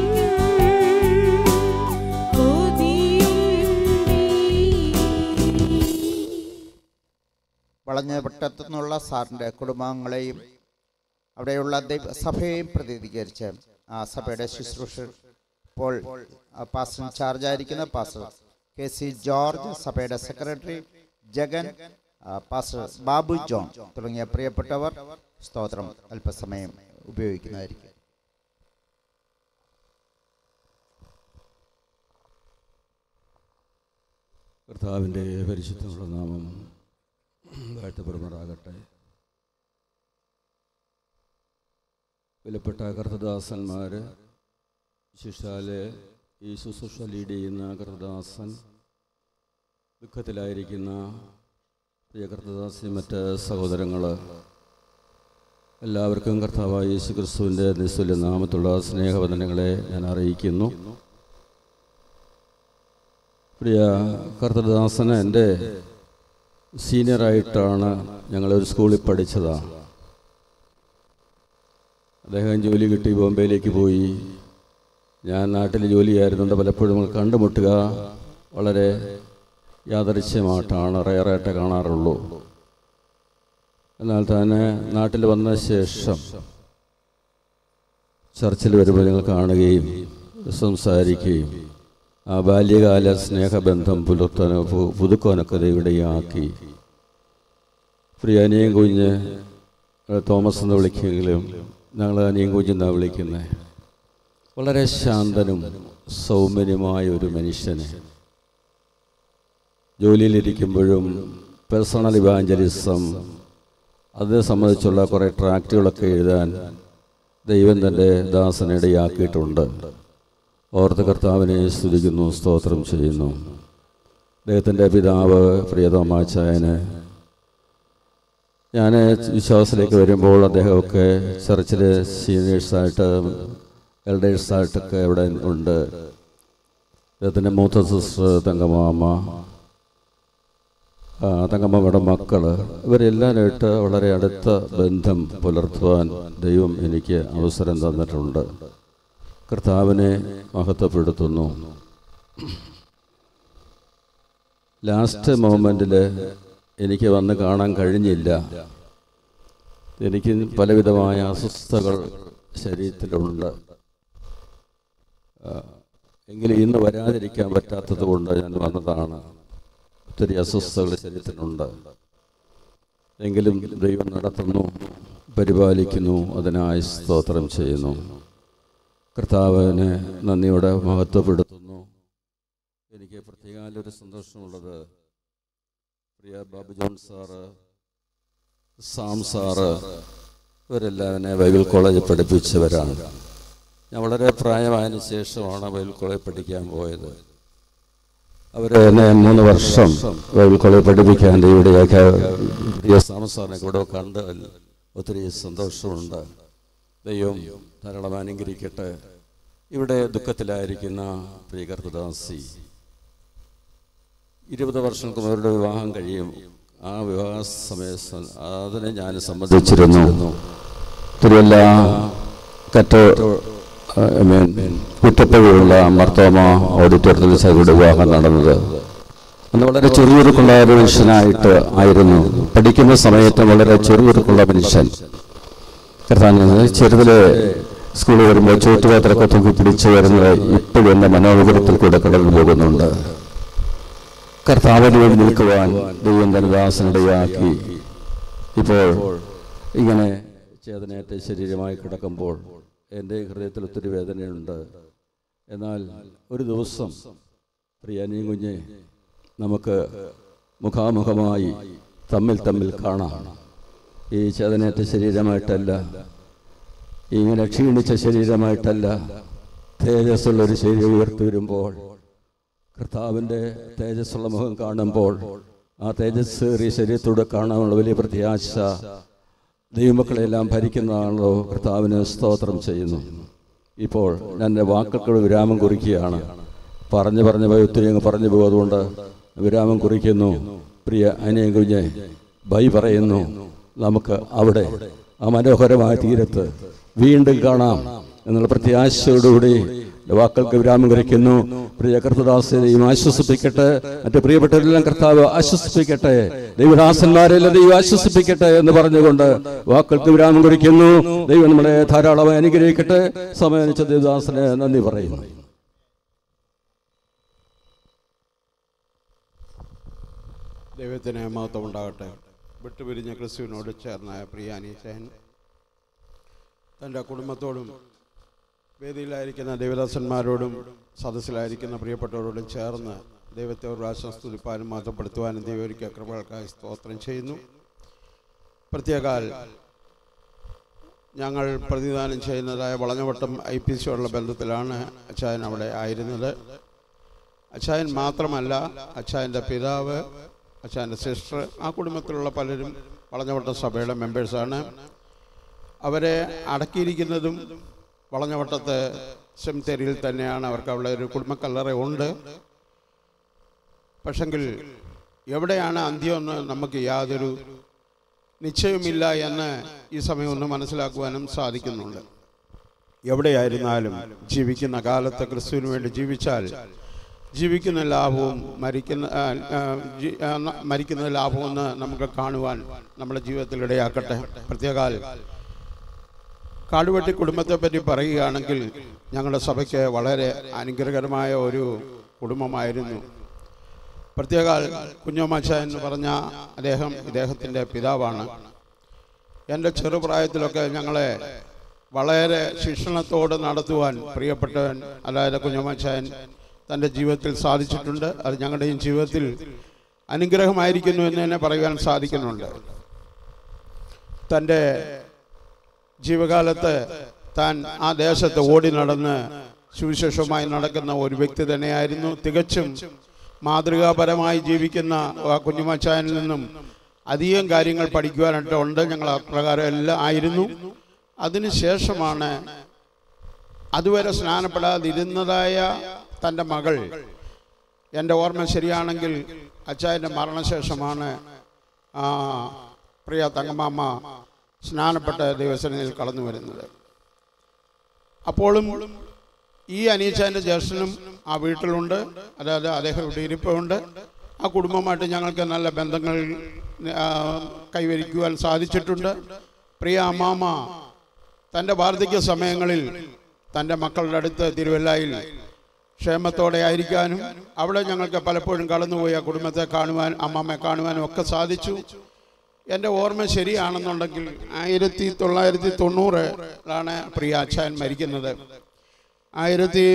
വളഞ്ഞപട്ടത്തു നിന്നുള്ള സാറിൻ്റെ കുടുംബാംഗങ്ങളെയും അവിടെയുള്ള ദൈവ സഭയെയും പ്രതിനിധീകരിച്ച് ആ സഭയുടെ ശുശ്രൂഷ ഇപ്പോൾ പാസ്റ്റർ ഇൻചാർജ് ആയിരിക്കുന്ന പാസ്റ്റർ കെ സി ജോർജ് സഭയുടെ സെക്രട്ടറി ജഗൻ ആ, പാസ്റ്റർ ബാബു ജോൺ തുടങ്ങിയ പ്രിയപ്പെട്ടവർ സ്തോത്രം അല്പസമയം ഉപയോഗിക്കുന്നതായിരിക്കും കർത്താവിൻ്റെ പരിശുദ്ധമുള്ള നാമം വാഴ്ത്തപ്പെടുമാറാകട്ടെ വിലപ്പെട്ട കർത്തദാസന്മാർ ശിഷ്ടാലെ ഈ ശുശ്രൂഷ ലീഡ് ചെയ്യുന്ന കർത്തദാസൻ ദുഃഖത്തിലായിരിക്കുന്ന പ്രിയ കർത്തദാസി മറ്റ് സഹോദരങ്ങൾ എല്ലാവർക്കും കർത്താവായ യേശു ക്രിസ്തുവിൻ്റെ നിസ്തുല്യ നാമത്തുള്ള സ്നേഹവന്ദനങ്ങളെ ഞാൻ അറിയിക്കുന്നു പ്രിയ കർത്തദാസന് എൻ്റെ സീനിയറായിട്ടാണ് ഞങ്ങളൊരു സ്കൂളിൽ പഠിച്ചതാണ് അദ്ദേഹം ജോലി കിട്ടി ബോംബെയിലേക്ക് പോയി ഞാൻ നാട്ടിൽ ജോലി ആയിരുന്നുണ്ട് പലപ്പോഴും നമ്മൾ കണ്ടുമുട്ടുക വളരെ യാദൃശ്യമായിട്ടാണ് റയറായിട്ട് കാണാറുള്ളൂ എന്നാൽ തന്നെ നാട്ടിൽ വന്ന ശേഷം ചർച്ചിൽ വരുമ്പോൾ ഞങ്ങൾ കാണുകയും സംസാരിക്കുകയും ആ ബാല്യകാല സ്നേഹബന്ധം പുലർത്താനോ പു- പുതുക്കാനൊക്കെ ദൈവടെയാക്കി പ്രിയ അനിയൻ കുഞ്ഞ് തോമസ് എന്ന് വിളിക്കുമെങ്കിലും ഞങ്ങൾ അനിയൻ കുഞ്ഞെന്നാണ് വിളിക്കുന്നത് വളരെ ശാന്തനും സൗമ്യനുമായ ഒരു മനുഷ്യനെ ജോലിയിലിരിക്കുമ്പോഴും പേഴ്സണൽ ഇവാഞ്ചലിസം അതിനെ സംബന്ധിച്ചുള്ള കുറേ ട്രാക്റ്റുകളൊക്കെ എഴുതാൻ ദൈവം തൻ്റെ ദാസനിടയാക്കിയിട്ടുണ്ട് ഓർത്ത് കർത്താവിനെ സ്തുതിക്കുന്നു സ്തോത്രം ചെയ്യുന്നു അദ്ദേഹത്തിൻ്റെ പിതാവ് പ്രിയതോമാച്ചായന് ഞാൻ വിശ്വാസത്തിലേക്ക് വരുമ്പോൾ അദ്ദേഹമൊക്കെ ചർച്ചിൽ സീനിയേഴ്സായിട്ട് എൽഡേഴ്സായിട്ടൊക്കെ ഇവിടെ ഉണ്ട് അദ്ദേഹത്തിൻ്റെ മൂത്ത സിസ്റ്റർ തങ്കമാമ ആ, തങ്കമ്മയുടെ മക്കൾ ഇവരെല്ലാവരുമായിട്ട് വളരെ അടുത്ത ബന്ധം പുലർത്തുവാൻ ദൈവം എനിക്ക് അവസരം തന്നിട്ടുണ്ട് കർത്താവിനെ മഹത്വപ്പെടുത്തുന്നു ലാസ്റ്റ് മൊമെൻറ്റിൽ എനിക്ക് വന്ന് കാണാൻ കഴിഞ്ഞില്ല എനിക്ക് പലവിധമായ അസ്വസ്ഥതകൾ ശരീരത്തിലുണ്ട് ആ, എങ്കിലും ഇന്ന് വരാതിരിക്കാൻ പറ്റാത്തത് കൊണ്ട് ഞാൻ വന്നതാണ് ഒത്തിരി അസ്വസ്ഥതകൾ ശരീരത്തിനുണ്ട് എങ്കിലും ദൈവം നടത്തുന്നു പരിപാലിക്കുന്നു അതിനായി സ്തോത്രം ചെയ്യുന്നു കർത്താവിനെ നന്ദിയോടെ മഹത്വപ്പെടുത്തുന്നു എനിക്ക് പ്രത്യേകം ഒരു സന്തോഷമുള്ളത് പ്രിയ Babu John sir Sam sir ഇവരെല്ലാം എന്നെ ബൈബിൾ കോളേജിൽ പഠിപ്പിച്ചവരാണ് ഞാൻ വളരെ പ്രായമായതിനു ശേഷമാണ് ബൈബിൾ കോളേജിൽ പഠിക്കാൻ പോയത് അവർ എന്നെ മൂന്ന് വർഷം ബൈബിൾ കോളേജ് പഠിപ്പിക്കാൻ ഇവിടെയൊക്കെ പ്രിയ സാമസാറിനെ കൂടെ കണ്ട് ഒത്തിരി സന്തോഷമുണ്ട് ദൈവം ധാരാളം അനുഗ്രഹിക്കട്ടെ ഇവിടെ ദുഃഖത്തിലായിരിക്കുന്ന പ്രിയ കർത്തദാസി ഇരുപത് വർഷങ്ങൾക്ക് അവരുടെ വിവാഹം കഴിയും ആ വിവാഹ സമയ അതിനെ ഞാൻ സംബന്ധിച്ചിരുന്നു തിരുവല്ല കറ്റ് ഐ മീൻ കുറ്റപ്പുഴയുള്ള മർത്തോമ ഓഡിറ്റോറിയത്തിൽ സൈഡിയുടെ വിവാഹം നടന്നത് അന്ന് വളരെ ചെറിയൊരുക്കുള്ള ഒരു മനുഷ്യനായിട്ട് ആയിരുന്നു പഠിക്കുന്ന സമയത്ത് വളരെ ചെറിയൊരുക്കുള്ള മനുഷ്യൻ കർത്താൻ ചെറുതിലെ സ്കൂളിൽ വരുമ്പോൾ ചുറ്റുപാത്രമൊക്കെ തൂക്കി പിടിച്ചു വരുന്നത് ഇപ്പോഴും എൻ്റെ മനോഹരത്തിൽ കൂടെ കടന്നു പോകുന്നുണ്ട് കർത്താവിന് വേണ്ടി നിൽക്കുവാൻ ദൈവം തന്നെ ദാസനിടയാക്കി ഇപ്പോൾ ഇങ്ങനെ ചേതനയേറ്റ ശരീരമായി കിടക്കുമ്പോൾ എൻ്റെ ഹൃദയത്തിൽ ഒത്തിരി വേദനയുണ്ട് എന്നാൽ ഒരു ദിവസം പ്രിയാനിയും കുഞ്ഞെ നമുക്ക് മുഖാമുഖമായി തമ്മിൽ തമ്മിൽ കാണാം ഈ ചേതനയേറ്റ ശരീരമായിട്ടല്ല ഇങ്ങനെ ക്ഷീണിച്ച ശരീരമായിട്ടല്ല തേജസ്സുള്ള ഒരു ശരീരം ഉയർത്തി വരുമ്പോൾ കർത്താവിൻ്റെ തേജസ്സുള്ള മുഖം കാണുമ്പോൾ ആ തേജസ്സേറിയ ശരീരത്തോടെ കാണാനുള്ള വലിയ പ്രത്യാശ ദൈവമക്കളെല്ലാം ഭരിക്കുന്നതാണല്ലോ കർത്താവിന് സ്തോത്രം ചെയ്യുന്നു ഇപ്പോൾ ഞാൻ എൻ്റെ വാക്കുകൾക്ക് വിരാമം കുറിക്കുകയാണ് പറഞ്ഞു പറഞ്ഞു പോയി ഒത്തിരി അങ്ങ് പറഞ്ഞു പോകും അതുകൊണ്ട് വിരാമം കുറിക്കുന്നു പ്രിയ അനിയ കുഞ്ഞെ ബൈ പറയുന്നു നമുക്ക് അവിടെ ആ മനോഹരമായ തീരത്ത് വീണ്ടും കാണാം എന്നുള്ള പ്രത്യാശയോടുകൂടി എൻ്റെ വാക്കൾക്ക് വിരാമം കുറിക്കുന്നു പ്രിയ കർത്തദാസനെയും ആശ്വസിപ്പിക്കട്ടെ മറ്റു പ്രിയപ്പെട്ടവരെല്ലാം കർത്താവ് ആശ്വസിപ്പിക്കട്ടെ ദൈവദാസന്മാരെല്ലാം ദൈവം ആശ്വസിപ്പിക്കട്ടെ എന്ന് പറഞ്ഞുകൊണ്ട് വാക്കൾക്ക് വിരാമം കുറിക്കുന്നു ദൈവം നമ്മളെ ധാരാളമായി അനുഗ്രഹിക്കട്ടെ സമയനിച്ച ദേവദാസന് നന്ദി പറയുന്നു ദൈവത്തിന് മഹത്വം ഉണ്ടാകട്ടെ വിട്ടുപിരിഞ്ഞ ക്രിസ്തുവിനോട് ചേർന്ന പ്രിയ അനീശൻ തൻ്റെ കുടുംബത്തോടും വേദിയിലായിരിക്കുന്ന ദേവദാസന്മാരോടും സദസ്സിലായിരിക്കുന്ന പ്രിയപ്പെട്ടവരോടും ചേർന്ന് ദൈവത്തെ ഒരു പ്രാവശ്യം സ്തുതിപ്പാനും മഹത്വപ്പെടുത്തുവാനും ദൈവരിക്ക കൃപകൾക്കായി സ്തോത്രം ചെയ്യുന്നു പ്രത്യേകാൽ ഞങ്ങൾ പ്രതിദാനം ചെയ്യുന്നതായ വളഞ്ഞവട്ടം ഐ പി സിയോടുള്ള ബന്ധത്തിലാണ് അച്ചായൻ അവിടെ ആയിരുന്നത് അച്ചായൻ മാത്രമല്ല അച്ചായൻ്റെ പിതാവ് അച്ചായൻ്റെ സിസ്റ്റർ ആ കുടുംബത്തിലുള്ള പലരും വളഞ്ഞവട്ടം സഭയുടെ മെമ്പേഴ്സാണ് അവരെ അടക്കിയിരിക്കുന്നതും വളഞ്ഞവട്ടത്ത് സെമിത്തേരിയിൽ തന്നെയാണ് അവർക്ക് അവിടെ ഒരു കുടുംബക്കല്ലറ ഉണ്ട് പക്ഷെങ്കിൽ എവിടെയാണ് അന്ത്യമെന്ന് നമുക്ക് യാതൊരു നിശ്ചയമില്ല എന്ന് ഈ സമയം ഒന്ന് മനസ്സിലാക്കുവാനും സാധിക്കുന്നുണ്ട് എവിടെയായിരുന്നാലും ജീവിക്കുന്ന കാലത്ത് ക്രിസ്തുവിന് വേണ്ടി ജീവിച്ചാൽ ജീവിക്കുന്ന ലാഭവും മരിക്കുന്ന ആ, ആ, ജി- ആ, ന- മരിക്കുന്ന ലാഭവും എന്ന് നമുക്ക് കാണുവാൻ നമ്മുടെ ജീവിതത്തിൽ ഇടയാക്കട്ടെ പ്രത്യേകാൽ കാടുവെട്ടി കുടുംബത്തെ പറ്റി പറയുകയാണെങ്കിൽ ഞങ്ങളുടെ സഭയ്ക്ക് വളരെ അനുഗ്രഹകരമായ ഒരു കുടുംബമായിരുന്നു പ്രത്യേക കുഞ്ഞോമാച്ച എന്ന് പറഞ്ഞ അദ്ദേഹം ഇദ്ദേഹത്തിൻ്റെ പിതാവാണ് എൻ്റെ ചെറുപ്രായത്തിലൊക്കെ ഞങ്ങളെ വളരെ ശിക്ഷണത്തോട് നടത്തുവാൻ പ്രിയപ്പെട്ടവൻ അതായത് കുഞ്ഞോമാച്ചായൻ തൻ്റെ ജീവിതത്തിൽ സാധിച്ചിട്ടുണ്ട് അത് ഞങ്ങളുടെയും ജീവിതത്തിൽ അനുഗ്രഹമായിരിക്കുന്നു എന്ന് തന്നെ പറയുവാൻ സാധിക്കുന്നുണ്ട് തൻ്റെ ജീവകാലത്ത് താൻ ആ ദേശത്ത് ഓടി നടന്ന് സുവിശേഷമായി നടക്കുന്ന ഒരു വ്യക്തി തന്നെയായിരുന്നു തികച്ചും മാതൃകാപരമായി ജീവിക്കുന്ന ആ കുഞ്ഞുമച്ചായനിൽ നിന്നും അധികം കാര്യങ്ങൾ പഠിക്കുവാനായിട്ട് ഉണ്ട് ഞങ്ങൾ അപ്രകാരം എല്ലാം ആയിരുന്നു അതിനുശേഷമാണ് അതുവരെ സ്നാനപ്പെടാതിരുന്നതായ തൻ്റെ മകൾ എൻ്റെ ഓർമ്മ ശരിയാണെങ്കിൽ അച്ചായൻ്റെ മരണശേഷമാണ് ആ പ്രിയ തങ്കമാമ്മ സ്നാനപ്പെട്ട ദൈവസേനയിൽ കടന്നു വരുന്നത് അപ്പോഴും ഈ അനീച്ചാൻ്റെ ജ്യേഷ്ഠനും ആ വീട്ടിലുണ്ട് അതായത് അദ്ദേഹം ഇവിടെ ഇരിപ്പുണ്ട് ആ കുടുംബമായിട്ട് ഞങ്ങൾക്ക് നല്ല ബന്ധങ്ങൾ ആ, കൈവരിക്കുവാൻ സാധിച്ചിട്ടുണ്ട് പ്രിയ അമ്മാമ്മ തൻ്റെ വാർദ്ധക്യ സമയങ്ങളിൽ തൻ്റെ മക്കളുടെ അടുത്ത് തിരുവല്ലയിൽ ക്ഷേമത്തോടെ ആയിരിക്കാനും അവിടെ ഞങ്ങൾക്ക് പലപ്പോഴും കടന്നുപോയി ആ കുടുംബത്തെ കാണുവാൻ അമ്മാമ്മയെ കാണുവാനും ഒക്കെ സാധിച്ചു എൻ്റെ ഓർമ്മ ശരിയാണെന്നുണ്ടെങ്കിൽ ആയിരത്തി തൊള്ളായിരത്തി തൊണ്ണൂറിലാണ് പ്രിയ അച്ഛൻ മരിക്കുന്നത് ആയിരത്തി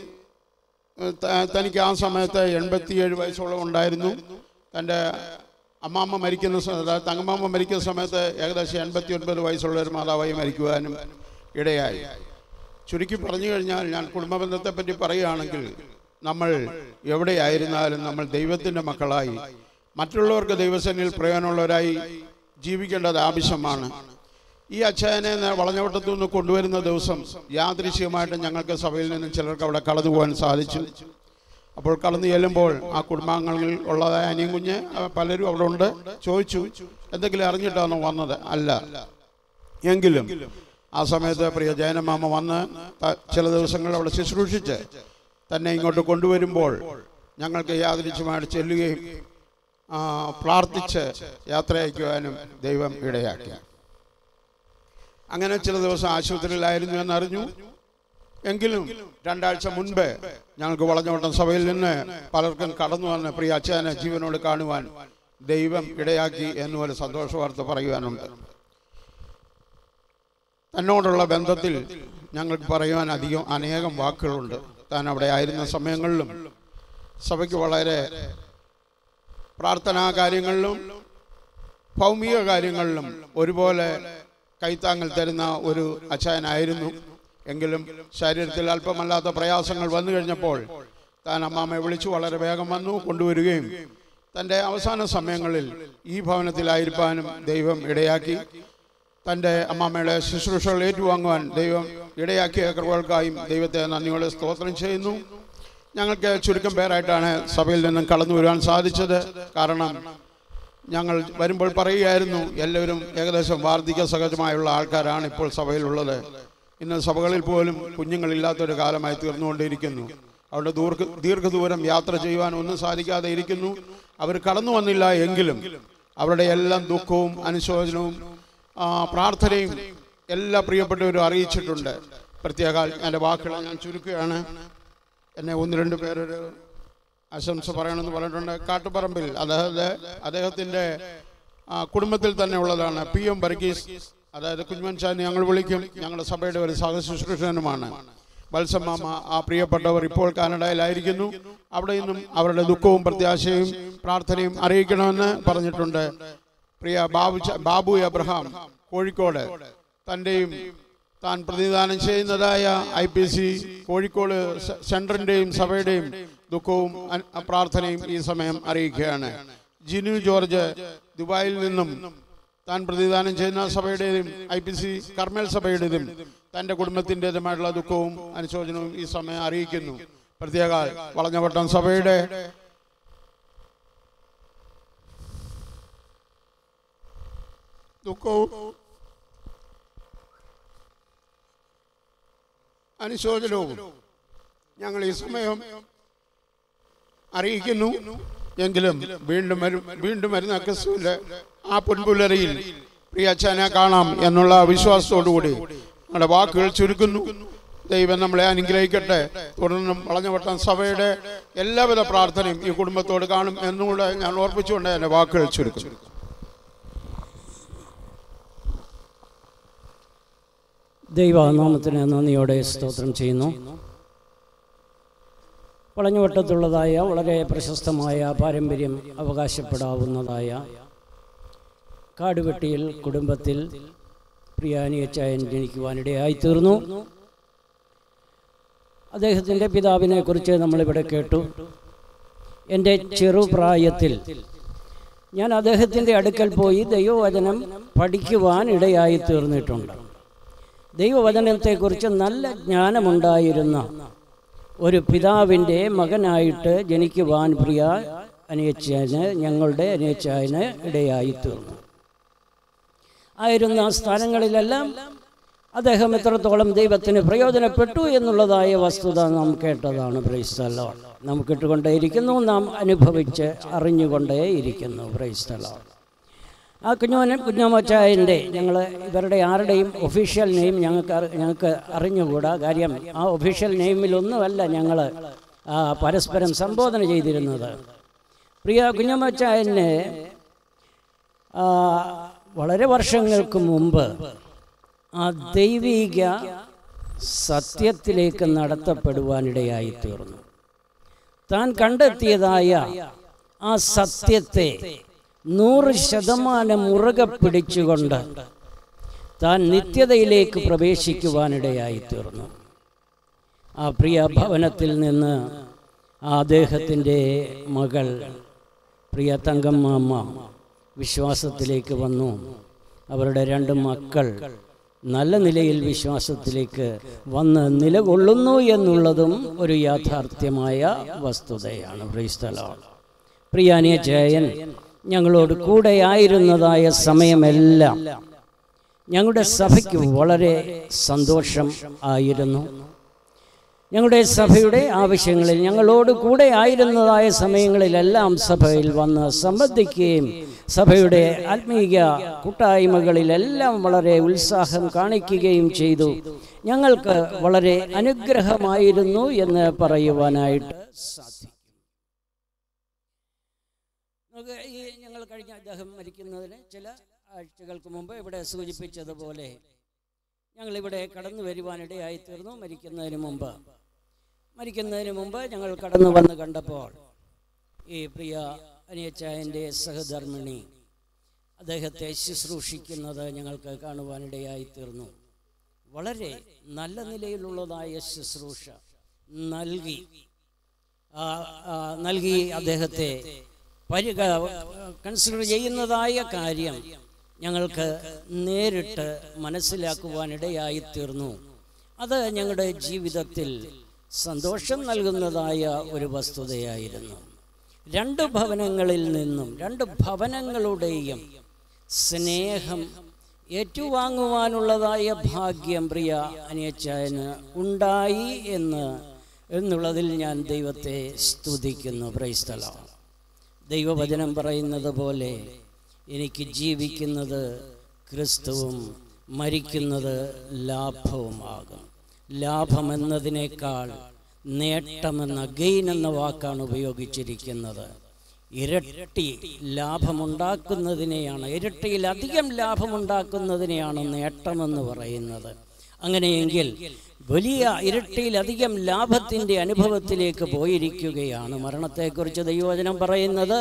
ത- തനിക്ക് ആ സമയത്ത് എൺപത്തിയേഴ് വയസ്സോളം ഉണ്ടായിരുന്നു തൻ്റെ അമ്മാമ്മ മരിക്കുന്ന സ- അതായത് തങ്ങമ്മാമ്മ മരിക്കുന്ന സമയത്ത് ഏകദേശം എൺപത്തി ഒൻപത് വയസ്സുള്ള ഒരു മാതാവായി മരിക്കുവാനും ഇടയായി ചുരുക്കി പറഞ്ഞു കഴിഞ്ഞാൽ ഞാൻ കുടുംബബന്ധത്തെ പറ്റി പറയുകയാണെങ്കിൽ നമ്മൾ എവിടെയായിരുന്നാലും നമ്മൾ ദൈവത്തിൻ്റെ മക്കളായി മറ്റുള്ളവർക്ക് ദൈവസേനയിൽ പ്രയോജനമുള്ളവരായി ജീവിക്കേണ്ടത് ആവശ്യമാണ് ഈ അച്ഛനെ വളഞ്ഞവട്ടത്തു നിന്ന് കൊണ്ടുവരുന്ന ദിവസം യാദൃശ്യമായിട്ട് ഞങ്ങൾക്ക് സഭയിൽ നിന്നും ചിലർക്ക് അവിടെ കടന്നു പോകാൻ സാധിച്ചു അപ്പോൾ കടന്നു ചെല്ലുമ്പോൾ ആ കുടുംബാംഗങ്ങളിൽ ഉള്ളതായ അനിയും കുഞ്ഞ് ആ, പലരും അവിടെ ഉണ്ട് ചോദിച്ചു എന്തെങ്കിലും അറിഞ്ഞിട്ടാണോ വന്നത് അല്ല എങ്കിലും ആ സമയത്ത് പ്രിയ ജയനമാമ വന്ന് ത- ചില ദിവസങ്ങൾ അവിടെ ശുശ്രൂഷിച്ച് തന്നെ ഇങ്ങോട്ട് കൊണ്ടുവരുമ്പോൾ ഞങ്ങൾക്ക് യാദൃശ്യമായിട്ട് ചെല്ലുകയും ആ, പ്രാർത്ഥിച്ച് യാത്ര അയക്കുവാനും ദൈവം ഇടയാക്കി അങ്ങനെ ചില ദിവസം ആശുപത്രിയിലായിരുന്നു എന്നറിഞ്ഞു എങ്കിലും രണ്ടാഴ്ച മുൻപ് ഞങ്ങൾക്ക് വളഞ്ഞവട്ടം സഭയിൽ നിന്ന് പലർക്കും കടന്നു വന്ന് പ്രിയ അച്ഛനെ ജീവനോട് കാണുവാൻ ദൈവം ഇടയാക്കി എന്നുപോലെ സന്തോഷ വാർത്ത പറയുവാനുണ്ട് തന്നോടുള്ള ബന്ധത്തിൽ ഞങ്ങൾക്ക് പറയുവാൻ അധികം അനേകം വാക്കുകളുണ്ട് താൻ അവിടെ ആയിരുന്ന സമയങ്ങളിലും സഭയ്ക്ക് വളരെ പ്രാർത്ഥനാ കാര്യങ്ങളിലും ഭൗമിക കാര്യങ്ങളിലും ഒരുപോലെ കൈത്താങ്ങൽ തരുന്ന ഒരു അച്ചായനായിരുന്നു എങ്കിലും ശരീരത്തിൽ അല്പമല്ലാത്ത പ്രയാസങ്ങൾ വന്നു കഴിഞ്ഞപ്പോൾ താൻ അമ്മാമ്മയെ വിളിച്ചു വളരെ വേഗം വന്നു കൊണ്ടുവരികയും തൻ്റെ അവസാന സമയങ്ങളിൽ ഈ ഭവനത്തിലായിരിക്കാനും ദൈവം ഇടയാക്കി തൻ്റെ അമ്മാമ്മയുടെ ശുശ്രൂഷകൾ ഏറ്റുവാങ്ങുവാൻ ദൈവം ഇടയാക്കിയ കൃപകൾക്കായും ദൈവത്തെ നന്ദിയോടെ സ്തോത്രം ചെയ്യുന്നു ഞങ്ങൾക്ക് ചുരുക്കം പേരായിട്ടാണ് സഭയിൽ നിന്നും കടന്നു വരുവാൻ സാധിച്ചത് കാരണം ഞങ്ങൾ വരുമ്പോൾ പറയുകയായിരുന്നു എല്ലാവരും ഏകദേശം വാർദ്ധക്യ സഹജമായുള്ള ആൾക്കാരാണ് ഇപ്പോൾ സഭയിലുള്ളത് ഇന്ന് സഭകളിൽ പോലും കുഞ്ഞുങ്ങളില്ലാത്തൊരു കാലമായി തീർന്നുകൊണ്ടിരിക്കുന്നു അവരുടെ ദൂർഘ ദീർഘദൂരം യാത്ര ചെയ്യുവാൻ ഒന്നും സാധിക്കാതെ ഇരിക്കുന്നു അവർ കടന്നു വന്നില്ല എങ്കിലും അവരുടെ എല്ലാം ദുഃഖവും അനുശോചനവും ആ, പ്രാർത്ഥനയും എല്ലാ പ്രിയപ്പെട്ടവരും അറിയിച്ചിട്ടുണ്ട് പ്രത്യേക എൻ്റെ വാക്കുകൾ ഞാൻ ചുരുക്കുകയാണ് എന്നെ ഒന്ന് രണ്ട് പേരൊരു ആശംസ പറയണമെന്ന് പറഞ്ഞിട്ടുണ്ട് കാട്ടുപറമ്പിൽ അതായത് അദ്ദേഹത്തിൻ്റെ ആ, കുടുംബത്തിൽ തന്നെ ഉള്ളതാണ് പി എം ബർഗീസ് അതായത് കുഞ്ഞുമൻ ചാനി ഞങ്ങൾ വിളിക്കും ഞങ്ങളുടെ സഭയുടെ ഒരു സഹശുശ്രൂഷനുമാണ് വത്സമാമ ആ പ്രിയപ്പെട്ടവർ ഇപ്പോൾ കാനഡയിലായിരിക്കുന്നു അവിടെ നിന്നും അവരുടെ ദുഃഖവും പ്രത്യാശയും പ്രാർത്ഥനയും അറിയിക്കണമെന്ന് പറഞ്ഞിട്ടുണ്ട് പ്രിയ ബാബു ച- ബാബു എബ്രഹാം കോഴിക്കോട് തൻ്റെയും താൻ പ്രതിദാനം ചെയ്യുന്നതായ ഐ പി സി കോഴിക്കോട് സെ- സെൻറ്ററിൻ്റെയും സഭയുടെയും ദുഃഖവും അൻ- പ്രാർത്ഥനയും ഈ സമയം അറിയിക്കുകയാണ് ജിനു ജോർജ് ദുബായിൽ നിന്നും താൻ പ്രതിദാനം ചെയ്യുന്ന സഭയുടേതും ഐ പി സി കർമ്മൽ സഭയുടേതും തൻ്റെ കുടുംബത്തിൻ്റെതുമായിട്ടുള്ള ദുഃഖവും അനുശോചനവും ഈ സമയം അറിയിക്കുന്നു പ്രത്യേക വളഞ്ഞവട്ടം സഭയുടെ ദുഃഖവും അനുശോചനവും ഞങ്ങൾ ഈ സമയം അറിയിക്കുന്നു എങ്കിലും വീണ്ടും വരും വീണ്ടും വരുന്ന ക്രിസ്തുവിന്റെ ആ പൊൻപുലരിയിൽ പ്രിയ അച്ഛനെ കാണാം എന്നുള്ള വിശ്വാസത്തോടുകൂടി ഞങ്ങളുടെ വാക്കുകൾ ചുരുക്കുന്നു ദൈവം നമ്മളെ അനുഗ്രഹിക്കട്ടെ തുടർന്നും വളഞ്ഞവട്ടം സഭയുടെ എല്ലാവിധ പ്രാർത്ഥനയും ഈ കുടുംബത്തോട് കാണും എന്നുകൂടെ ഞാൻ ഓർപ്പിച്ചുകൊണ്ട് എൻ്റെ വാക്കുകൾ ചുരുക്കുന്നു ദൈവനാമത്തിന് നന്ദിയോടെ സ്തോത്രം ചെയ്യുന്നു വളഞ്ഞുവട്ടത്തുള്ളതായ വളരെ പ്രശസ്തമായ പാരമ്പര്യം അവകാശപ്പെടാവുന്നതായ കാടുവെട്ടിയിൽ കുടുംബത്തിൽ പ്രിയാനിയച്ചായൻ ജനിക്കുവാനിടയായി തീർന്നു അദ്ദേഹത്തിൻ്റെ പിതാവിനെ കുറിച്ച് നമ്മളിവിടെ കേട്ടു എൻ്റെ ചെറുപ്രായത്തിൽ ഞാൻ അദ്ദേഹത്തിൻ്റെ അടുക്കൽ പോയി ദൈവവചനം പഠിക്കുവാൻ ഇടയായി തീർന്നിട്ടുണ്ട് ദൈവവചനത്തെക്കുറിച്ച് നല്ല ജ്ഞാനമുണ്ടായിരുന്ന ഒരു പിതാവിൻ്റെ മകനായിട്ട് ജനിക്കുവാൻ പ്രിയ അനിയച്ചായന് ഞങ്ങളുടെ അനിയച്ചായന് ഇടയായി തീർന്നു ആയിരുന്ന സ്ഥലങ്ങളിലെല്ലാം അദ്ദേഹം എത്രത്തോളം ദൈവത്തിന് പ്രയോജനപ്പെട്ടു എന്നുള്ളതായ വസ്തുത നാം കേട്ടതാണ് പ്രൈസ്തലോ നാം കേട്ടുകൊണ്ടേയിരിക്കുന്നു നാം അനുഭവിച്ച് അറിഞ്ഞുകൊണ്ടേയിരിക്കുന്നു പ്രൈസ്തലോ ആ കുഞ്ഞോൻ കുഞ്ഞമ്മച്ചായൻ്റെ ഞങ്ങൾ ഇവരുടെ ആരുടെയും ഒഫീഷ്യൽ നെയിം ഞങ്ങൾക്ക് അറി- ഞങ്ങൾക്ക് അറിഞ്ഞുകൂടാ കാര്യം ആ ഒഫീഷ്യൽ നെയിമിലൊന്നുമല്ല ഞങ്ങൾ പരസ്പരം സംബോധന ചെയ്തിരുന്നത് പ്രിയ കുഞ്ഞമ്മച്ചായനെ ആ, വളരെ വർഷങ്ങൾക്ക് മുമ്പ് ആ ദൈവിക സത്യത്തിലേക്ക് നടത്തപ്പെടുവാനിടയായി തീർന്നു താൻ കണ്ടെത്തിയതായ ആ സത്യത്തെ നൂറ് ശതമാനം മുറുകെ പിടിച്ചുകൊണ്ട് താൻ നിത്യതയിലേക്ക് പ്രവേശിക്കുവാനിടയായി തീർന്നു ആ പ്രിയ ഭവനത്തിൽ നിന്ന് ആ അദ്ദേഹത്തിൻ്റെ മകൾ പ്രിയ തങ്കമ്മാമ്മ വിശ്വാസത്തിലേക്ക് വന്നു അവരുടെ രണ്ട് മക്കൾ നല്ല നിലയിൽ വിശ്വാസത്തിലേക്ക് വന്ന് നിലകൊള്ളുന്നു എന്നുള്ളതും ഒരു യാഥാർത്ഥ്യമായ വസ്തുതയാണ് ക്രൈസ്തലം പ്രിയാനിയ ജയൻ ഞങ്ങളോട് കൂടെയായിരുന്നതായ സമയമെല്ലാം ഞങ്ങളുടെ സഭയ്ക്ക് വളരെ സന്തോഷം ആയിരുന്നു ഞങ്ങളുടെ സഭയുടെ ആവശ്യങ്ങളിൽ ഞങ്ങളോട് കൂടെ ആയിരുന്നതായ സമയങ്ങളിലെല്ലാം സഭയിൽ വന്ന് സംബന്ധിക്കുകയും സഭയുടെ ആത്മീയ കൂട്ടായ്മകളിലെല്ലാം വളരെ ഉത്സാഹം കാണിക്കുകയും ചെയ്തു ഞങ്ങൾക്ക് വളരെ അനുഗ്രഹമായിരുന്നു എന്ന് പറയുവാനായിട്ട് സാധിക്കും നമുക്ക് ഈ ഞങ്ങൾ കഴിഞ്ഞ അദ്ദേഹം മരിക്കുന്നതിന് ചില ആഴ്ചകൾക്ക് മുമ്പ് ഇവിടെ സൂചിപ്പിച്ചതുപോലെ ഞങ്ങളിവിടെ കടന്നു വരുവാനിടയായി തീർന്നു മരിക്കുന്നതിന് മുമ്പ് മരിക്കുന്നതിന് മുമ്പ് ഞങ്ങൾ കടന്നു വന്ന് കണ്ടപ്പോൾ ഈ പ്രിയ അനിയച്ചായൻ്റെ സഹധർമ്മിണി അദ്ദേഹത്തെ ശുശ്രൂഷിക്കുന്നത് ഞങ്ങൾക്ക് കാണുവാനിടയായി തീർന്നു വളരെ നല്ല നിലയിലുള്ളതായ ശുശ്രൂഷ നൽകി ആ, ആ, നൽകി അദ്ദേഹത്തെ പരിഗ കൺസിഡർ ചെയ്യുന്നതായ കാര്യം ഞങ്ങൾക്ക് നേരിട്ട് മനസ്സിലാക്കുവാനിടയായി തീർന്നു അത് ഞങ്ങളുടെ ജീവിതത്തിൽ സന്തോഷം നൽകുന്നതായ ഒരു വസ്തുതയായിരുന്നു രണ്ട് ഭവനങ്ങളിൽ നിന്നും രണ്ട് ഭവനങ്ങളുടെയും സ്നേഹം ഏറ്റുവാങ്ങുവാനുള്ളതായ ഭാഗ്യം പ്രിയ അനിയച്ചായന് ഉണ്ടായി എന്ന് എന്നുള്ളതിൽ ഞാൻ ദൈവത്തെ സ്തുതിക്കുന്നു പ്രൈസ്തലം ദൈവവചനം പറയുന്നത് പോലെ എനിക്ക് ജീവിക്കുന്നത് ക്രിസ്തുവും മരിക്കുന്നത് ലാഭവുമാകും ലാഭമെന്നതിനേക്കാൾ നേട്ടമെന്ന ഗെയിൻ എന്ന വാക്കാണ് ഉപയോഗിച്ചിരിക്കുന്നത് ഇരട്ടി ലാഭമുണ്ടാക്കുന്നതിനെയാണ് ഇരട്ടിയിലധികം ലാഭമുണ്ടാക്കുന്നതിനെയാണ് നേട്ടമെന്ന് പറയുന്നത് അങ്ങനെയെങ്കിൽ വലിയ ഇരട്ടിയിലധികം ലാഭത്തിൻ്റെ അനുഭവത്തിലേക്ക് പോയിരിക്കുകയാണ് മരണത്തെക്കുറിച്ച് ദൈവവചനം പറയുന്നത്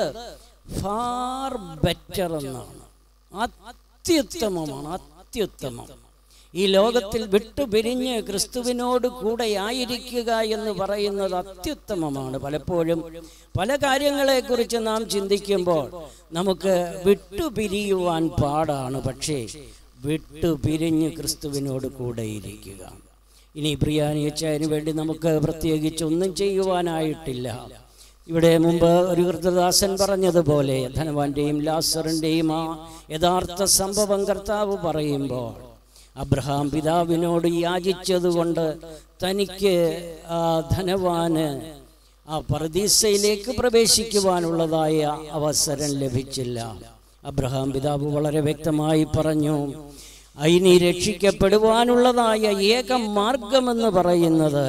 ഫാർ ബെറ്റർ എന്നാണ് അത്യുത്തമമാണ് അത്യുത്തമം ഈ ലോകത്തിൽ വിട്ടുപിരിഞ്ഞ് ക്രിസ്തുവിനോട് കൂടെ ആയിരിക്കുക എന്ന് പറയുന്നത് അത്യുത്തമമാണ് പലപ്പോഴും പല കാര്യങ്ങളെക്കുറിച്ച് നാം ചിന്തിക്കുമ്പോൾ നമുക്ക് വിട്ടുപിരിയുവാൻ പാടാണ് പക്ഷേ വിട്ടുപിരിഞ്ഞ് ക്രിസ്തുവിനോട് കൂടെ ഇരിക്കുക ഇനി പ്രിയാനിയച്ചായന് വേണ്ടി നമുക്ക് പ്രത്യേകിച്ച് ഒന്നും ചെയ്യുവാനായിട്ടില്ല ഇവിടെ മുമ്പ് ഒരു കൃതദാസൻ പറഞ്ഞതുപോലെ ധനവാന്റെയും ലാസറിൻ്റെയും ആ യഥാർത്ഥ സംഭവം കർത്താവ് പറയുമ്പോൾ അബ്രഹാം പിതാവിനോട് യാചിച്ചതുകൊണ്ട് തനിക്ക് ആ ധനവാന് ആ പർദീസയിലേക്ക് പ്രവേശിക്കുവാനുള്ളതായ അവസരം ലഭിച്ചില്ല അബ്രഹാം പിതാവ് വളരെ വ്യക്തമായി പറഞ്ഞു ഇനി രക്ഷിക്കപ്പെടുവാനുള്ളതായ ഏക മാർഗമെന്ന് പറയുന്നത്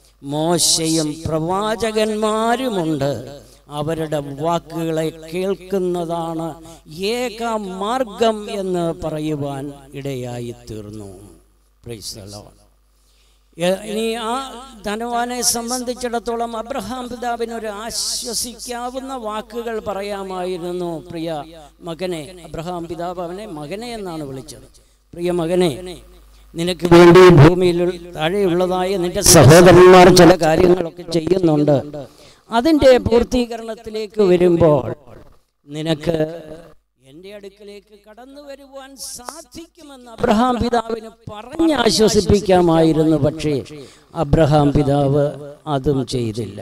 മോശയും പ്രവാചകന്മാരുമുണ്ട് അവരുടെ വാക്കുകളെ കേൾക്കുന്നതാണ് ഏക മാർഗം എന്ന് പറയുവാൻ ഇടയായി തീർന്നു Praise the Lord. എ- ഇനി ആ ധനവാനെ സംബന്ധിച്ചിടത്തോളം അബ്രഹാം പിതാവിന് ഒരു ആശ്വസിക്കാവുന്ന വാക്കുകൾ പറയാമായിരുന്നു പ്രിയ മകനെ അബ്രഹാം പിതാവ് അവനെ മകനെ എന്നാണ് വിളിച്ചത് പ്രിയ മകനെ നിനക്ക് വേണ്ടി ഭൂമിയിൽ താഴെയുള്ളതായ നിന്റെ സഹോദരന്മാർ ചില കാര്യങ്ങളൊക്കെ ചെയ്യുന്നുണ്ട് അതിൻ്റെ പൂർത്തീകരണത്തിലേക്ക് വരുമ്പോൾ നിനക്ക് എൻ്റെ അടുക്കലേക്ക് കടന്നു വരുവാൻ സാധിക്കുമെന്ന് അബ്രഹാം പിതാവിന് പറഞ്ഞ് ആശ്വസിപ്പിക്കാമായിരുന്നു പക്ഷേ അബ്രഹാം പിതാവ് അതും ചെയ്തില്ല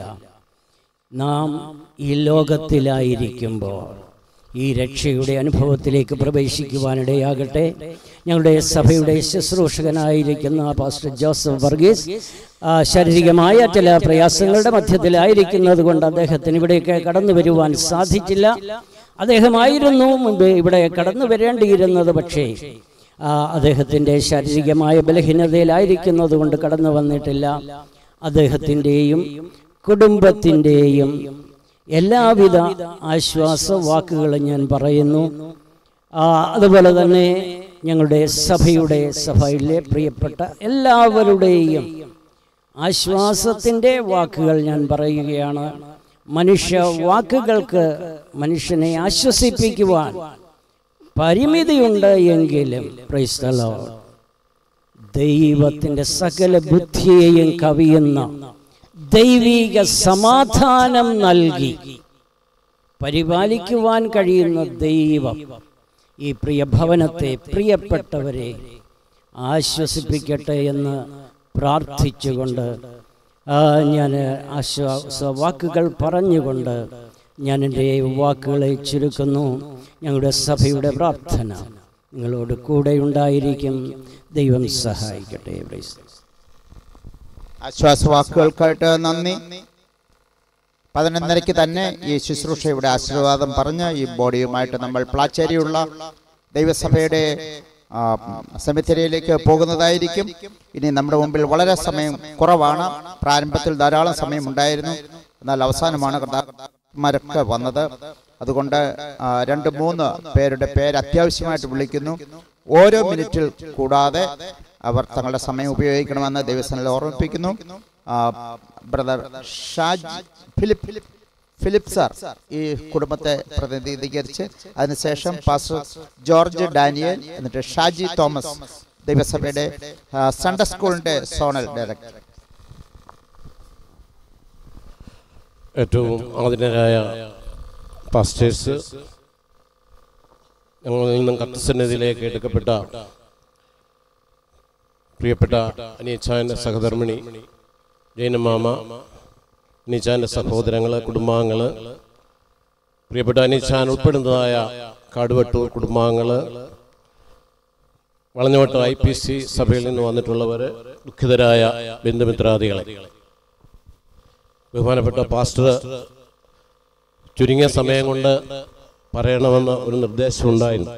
നാം ഈ ലോകത്തിലായിരിക്കുമ്പോൾ ഈ രക്ഷയുടെ അനുഭവത്തിലേക്ക് പ്രവേശിക്കുവാനിടയാകട്ടെ ഞങ്ങളുടെ സഭയുടെ ശുശ്രൂഷകനായിരിക്കുന്ന പാസ്റ്റർ ജോസഫ് വർഗീസ് ആ, ശാരീരികമായ ചില പ്രയാസങ്ങളുടെ മധ്യത്തിലായിരിക്കുന്നത് കൊണ്ട് അദ്ദേഹത്തിന് ഇവിടേക്ക് കടന്നു വരുവാൻ സാധിച്ചില്ല അദ്ദേഹമായിരുന്നു മുൻപ് ഇവിടെ കടന്നു വരേണ്ടിയിരുന്നത് പക്ഷേ ആ, അദ്ദേഹത്തിൻ്റെ ശാരീരികമായ ബലഹീനതയിലായിരിക്കുന്നത് കൊണ്ട് കടന്നു വന്നിട്ടില്ല അദ്ദേഹത്തിൻ്റെയും കുടുംബത്തിൻ്റെയും എല്ലാവിധ ആശ്വാസ വാക്കുകളും ഞാൻ പറയുന്നു ആ, അതുപോലെ തന്നെ ഞങ്ങളുടെ സഭയുടെ സഭയിലെ പ്രിയപ്പെട്ട എല്ലാവരുടെയും ആശ്വാസത്തിൻ്റെ വാക്കുകൾ ഞാൻ പറയുകയാണ് മനുഷ്യ വാക്കുകൾക്ക് മനുഷ്യനെ ആശ്വസിപ്പിക്കുവാൻ പരിമിതിയുണ്ട് എങ്കിലും praise the Lord. ദൈവത്തിൻ്റെ സകല ബുദ്ധിയെയും കവിയുന്ന ദൈവിക സമാധാനം നൽകി പരിപാലിക്കുവാൻ കഴിയുന്ന ദൈവം ഈ പ്രിയ ഭവനത്തെ പ്രിയപ്പെട്ടവരെ ആശ്വസിപ്പിക്കട്ടെ എന്ന് പ്രാർത്ഥിച്ചുകൊണ്ട് ആ, ഞാൻ ആശ്വാസ വാക്കുകൾ പറഞ്ഞുകൊണ്ട് ഞാൻ എൻ്റെ വാക്കുകളെ ചുരുക്കുന്നു ഞങ്ങളുടെ സഭയുടെ പ്രാർത്ഥന നിങ്ങളോട് കൂടെ ഉണ്ടായിരിക്കും ദൈവം സഹായിക്കട്ടെ Praise the Lord. ആശ്വാസവാക്കുകൾക്കായിട്ട് നന്ദി പതിനൊന്നരയ്ക്ക് തന്നെ ഈ ശുശ്രൂഷയുടെ ആശീർവാദം പറഞ്ഞ് ഈ ബോഡിയുമായിട്ട് നമ്മൾ പ്ലാച്ചേരിയുള്ള ദൈവസഭയുടെ ആ, സെമിത്തേരിയിലേക്ക് പോകുന്നതായിരിക്കും ഇനി നമ്മുടെ മുമ്പിൽ വളരെ സമയം കുറവാണ് പ്രാരംഭത്തിൽ ധാരാളം സമയം ഉണ്ടായിരുന്നു എന്നാൽ അവസാനമാണ് കർത്താക്കന്മാരൊക്കെ വന്നത് അതുകൊണ്ട് ആ, രണ്ട് മൂന്ന് പേരുടെ പേര് അത്യാവശ്യമായിട്ട് വിളിക്കുന്നു ഓരോ മിനിറ്റിൽ കൂടാതെ അവർ തങ്ങളുടെ സമയം ഉപയോഗിക്കണമെന്ന് ദൈവസനിൽ ഓർമ്മിപ്പിക്കുന്നു ആ, brother Shaj Philip Philip sir ഈ കുടുംബത്തെ പ്രതിനിധീകരിച്ച് അതിനുശേഷം പാസ്റ്റർ ജോർജ് ഡാനിയൽ എന്നിട്ട് ഷാജി തോമസ് ദൈവസഭയുടെ ആ, സൺഡേ സ്കൂളിന്റെ സോണൽ ഡയറക്ടർ ഏറ്റവും ആദരണരായ പാസ്റ്റേഴ്സ് ഞങ്ങളിൽ നിന്നും കത്തസന്നിധിയിലേക്ക് എടുക്കപ്പെട്ട പ്രിയപ്പെട്ട അനിയച്ചായൻ്റെ സഹധർമ്മിണി ജൈനമാമ അനിയച്ചായൻ്റെ സഹോദരങ്ങൾ കുടുംബാംഗങ്ങൾ പ്രിയപ്പെട്ട അനിയച്ചാൻ ഉൾപ്പെടുന്നതായ കാടുവട്ടൂർ കുടുംബാംഗങ്ങൾ വളഞ്ഞവട്ടം ഐ പി സി സഭയിൽ നിന്ന് വന്നിട്ടുള്ളവർ ദുഃഖിതരായ ബന്ധുമിത്രാദികളെ ബഹുമാനപ്പെട്ട പാസ്റ്റർ ചുരുങ്ങിയ സമയം കൊണ്ട് പറയണമെന്ന് ഒരു നിർദ്ദേശമുണ്ടായിരുന്നു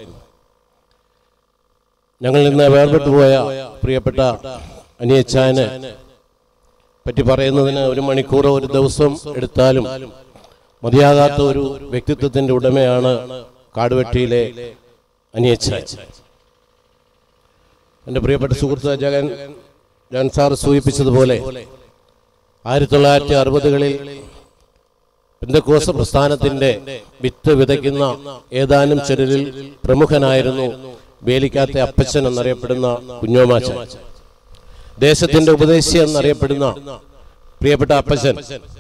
ഞങ്ങൾ ഇന്ന് വേർപെട്ടു പോയ പ്രിയപ്പെട്ട അനിയച്ചായനെ പറ്റി പറയുന്നതിന് ഒരു മണിക്കൂർ ഒരു ദിവസം എടുത്താലും മതിയാകാത്ത ഒരു വ്യക്തിത്വത്തിന്റെ ഉടമയാണ് കാടുവെട്ടിയിലെ അനിയച്ചായൻ എൻ്റെ പ്രിയപ്പെട്ട സുഹൃത്ത് ജഗൻ ജാൻ സാർ സൂചിപ്പിച്ചതുപോലെ ആയിരത്തി തൊള്ളായിരത്തി അറുപതുകളിൽ പെന്തക്കോസ പ്രസ്ഥാനത്തിന്റെ വിത്ത് വിതയ്ക്കുന്ന ഏതാനും ചിലരിൽ പ്രമുഖനായിരുന്നു വേലിക്കാത്ത അപ്പച്ചൻ എന്നറിയപ്പെടുന്ന കുഞ്ഞോമാച്ചൻ ദേശത്തിന്റെ ഉപദേശി എന്നറിയപ്പെടുന്ന പ്രിയപ്പെട്ട അപ്പച്ചൻ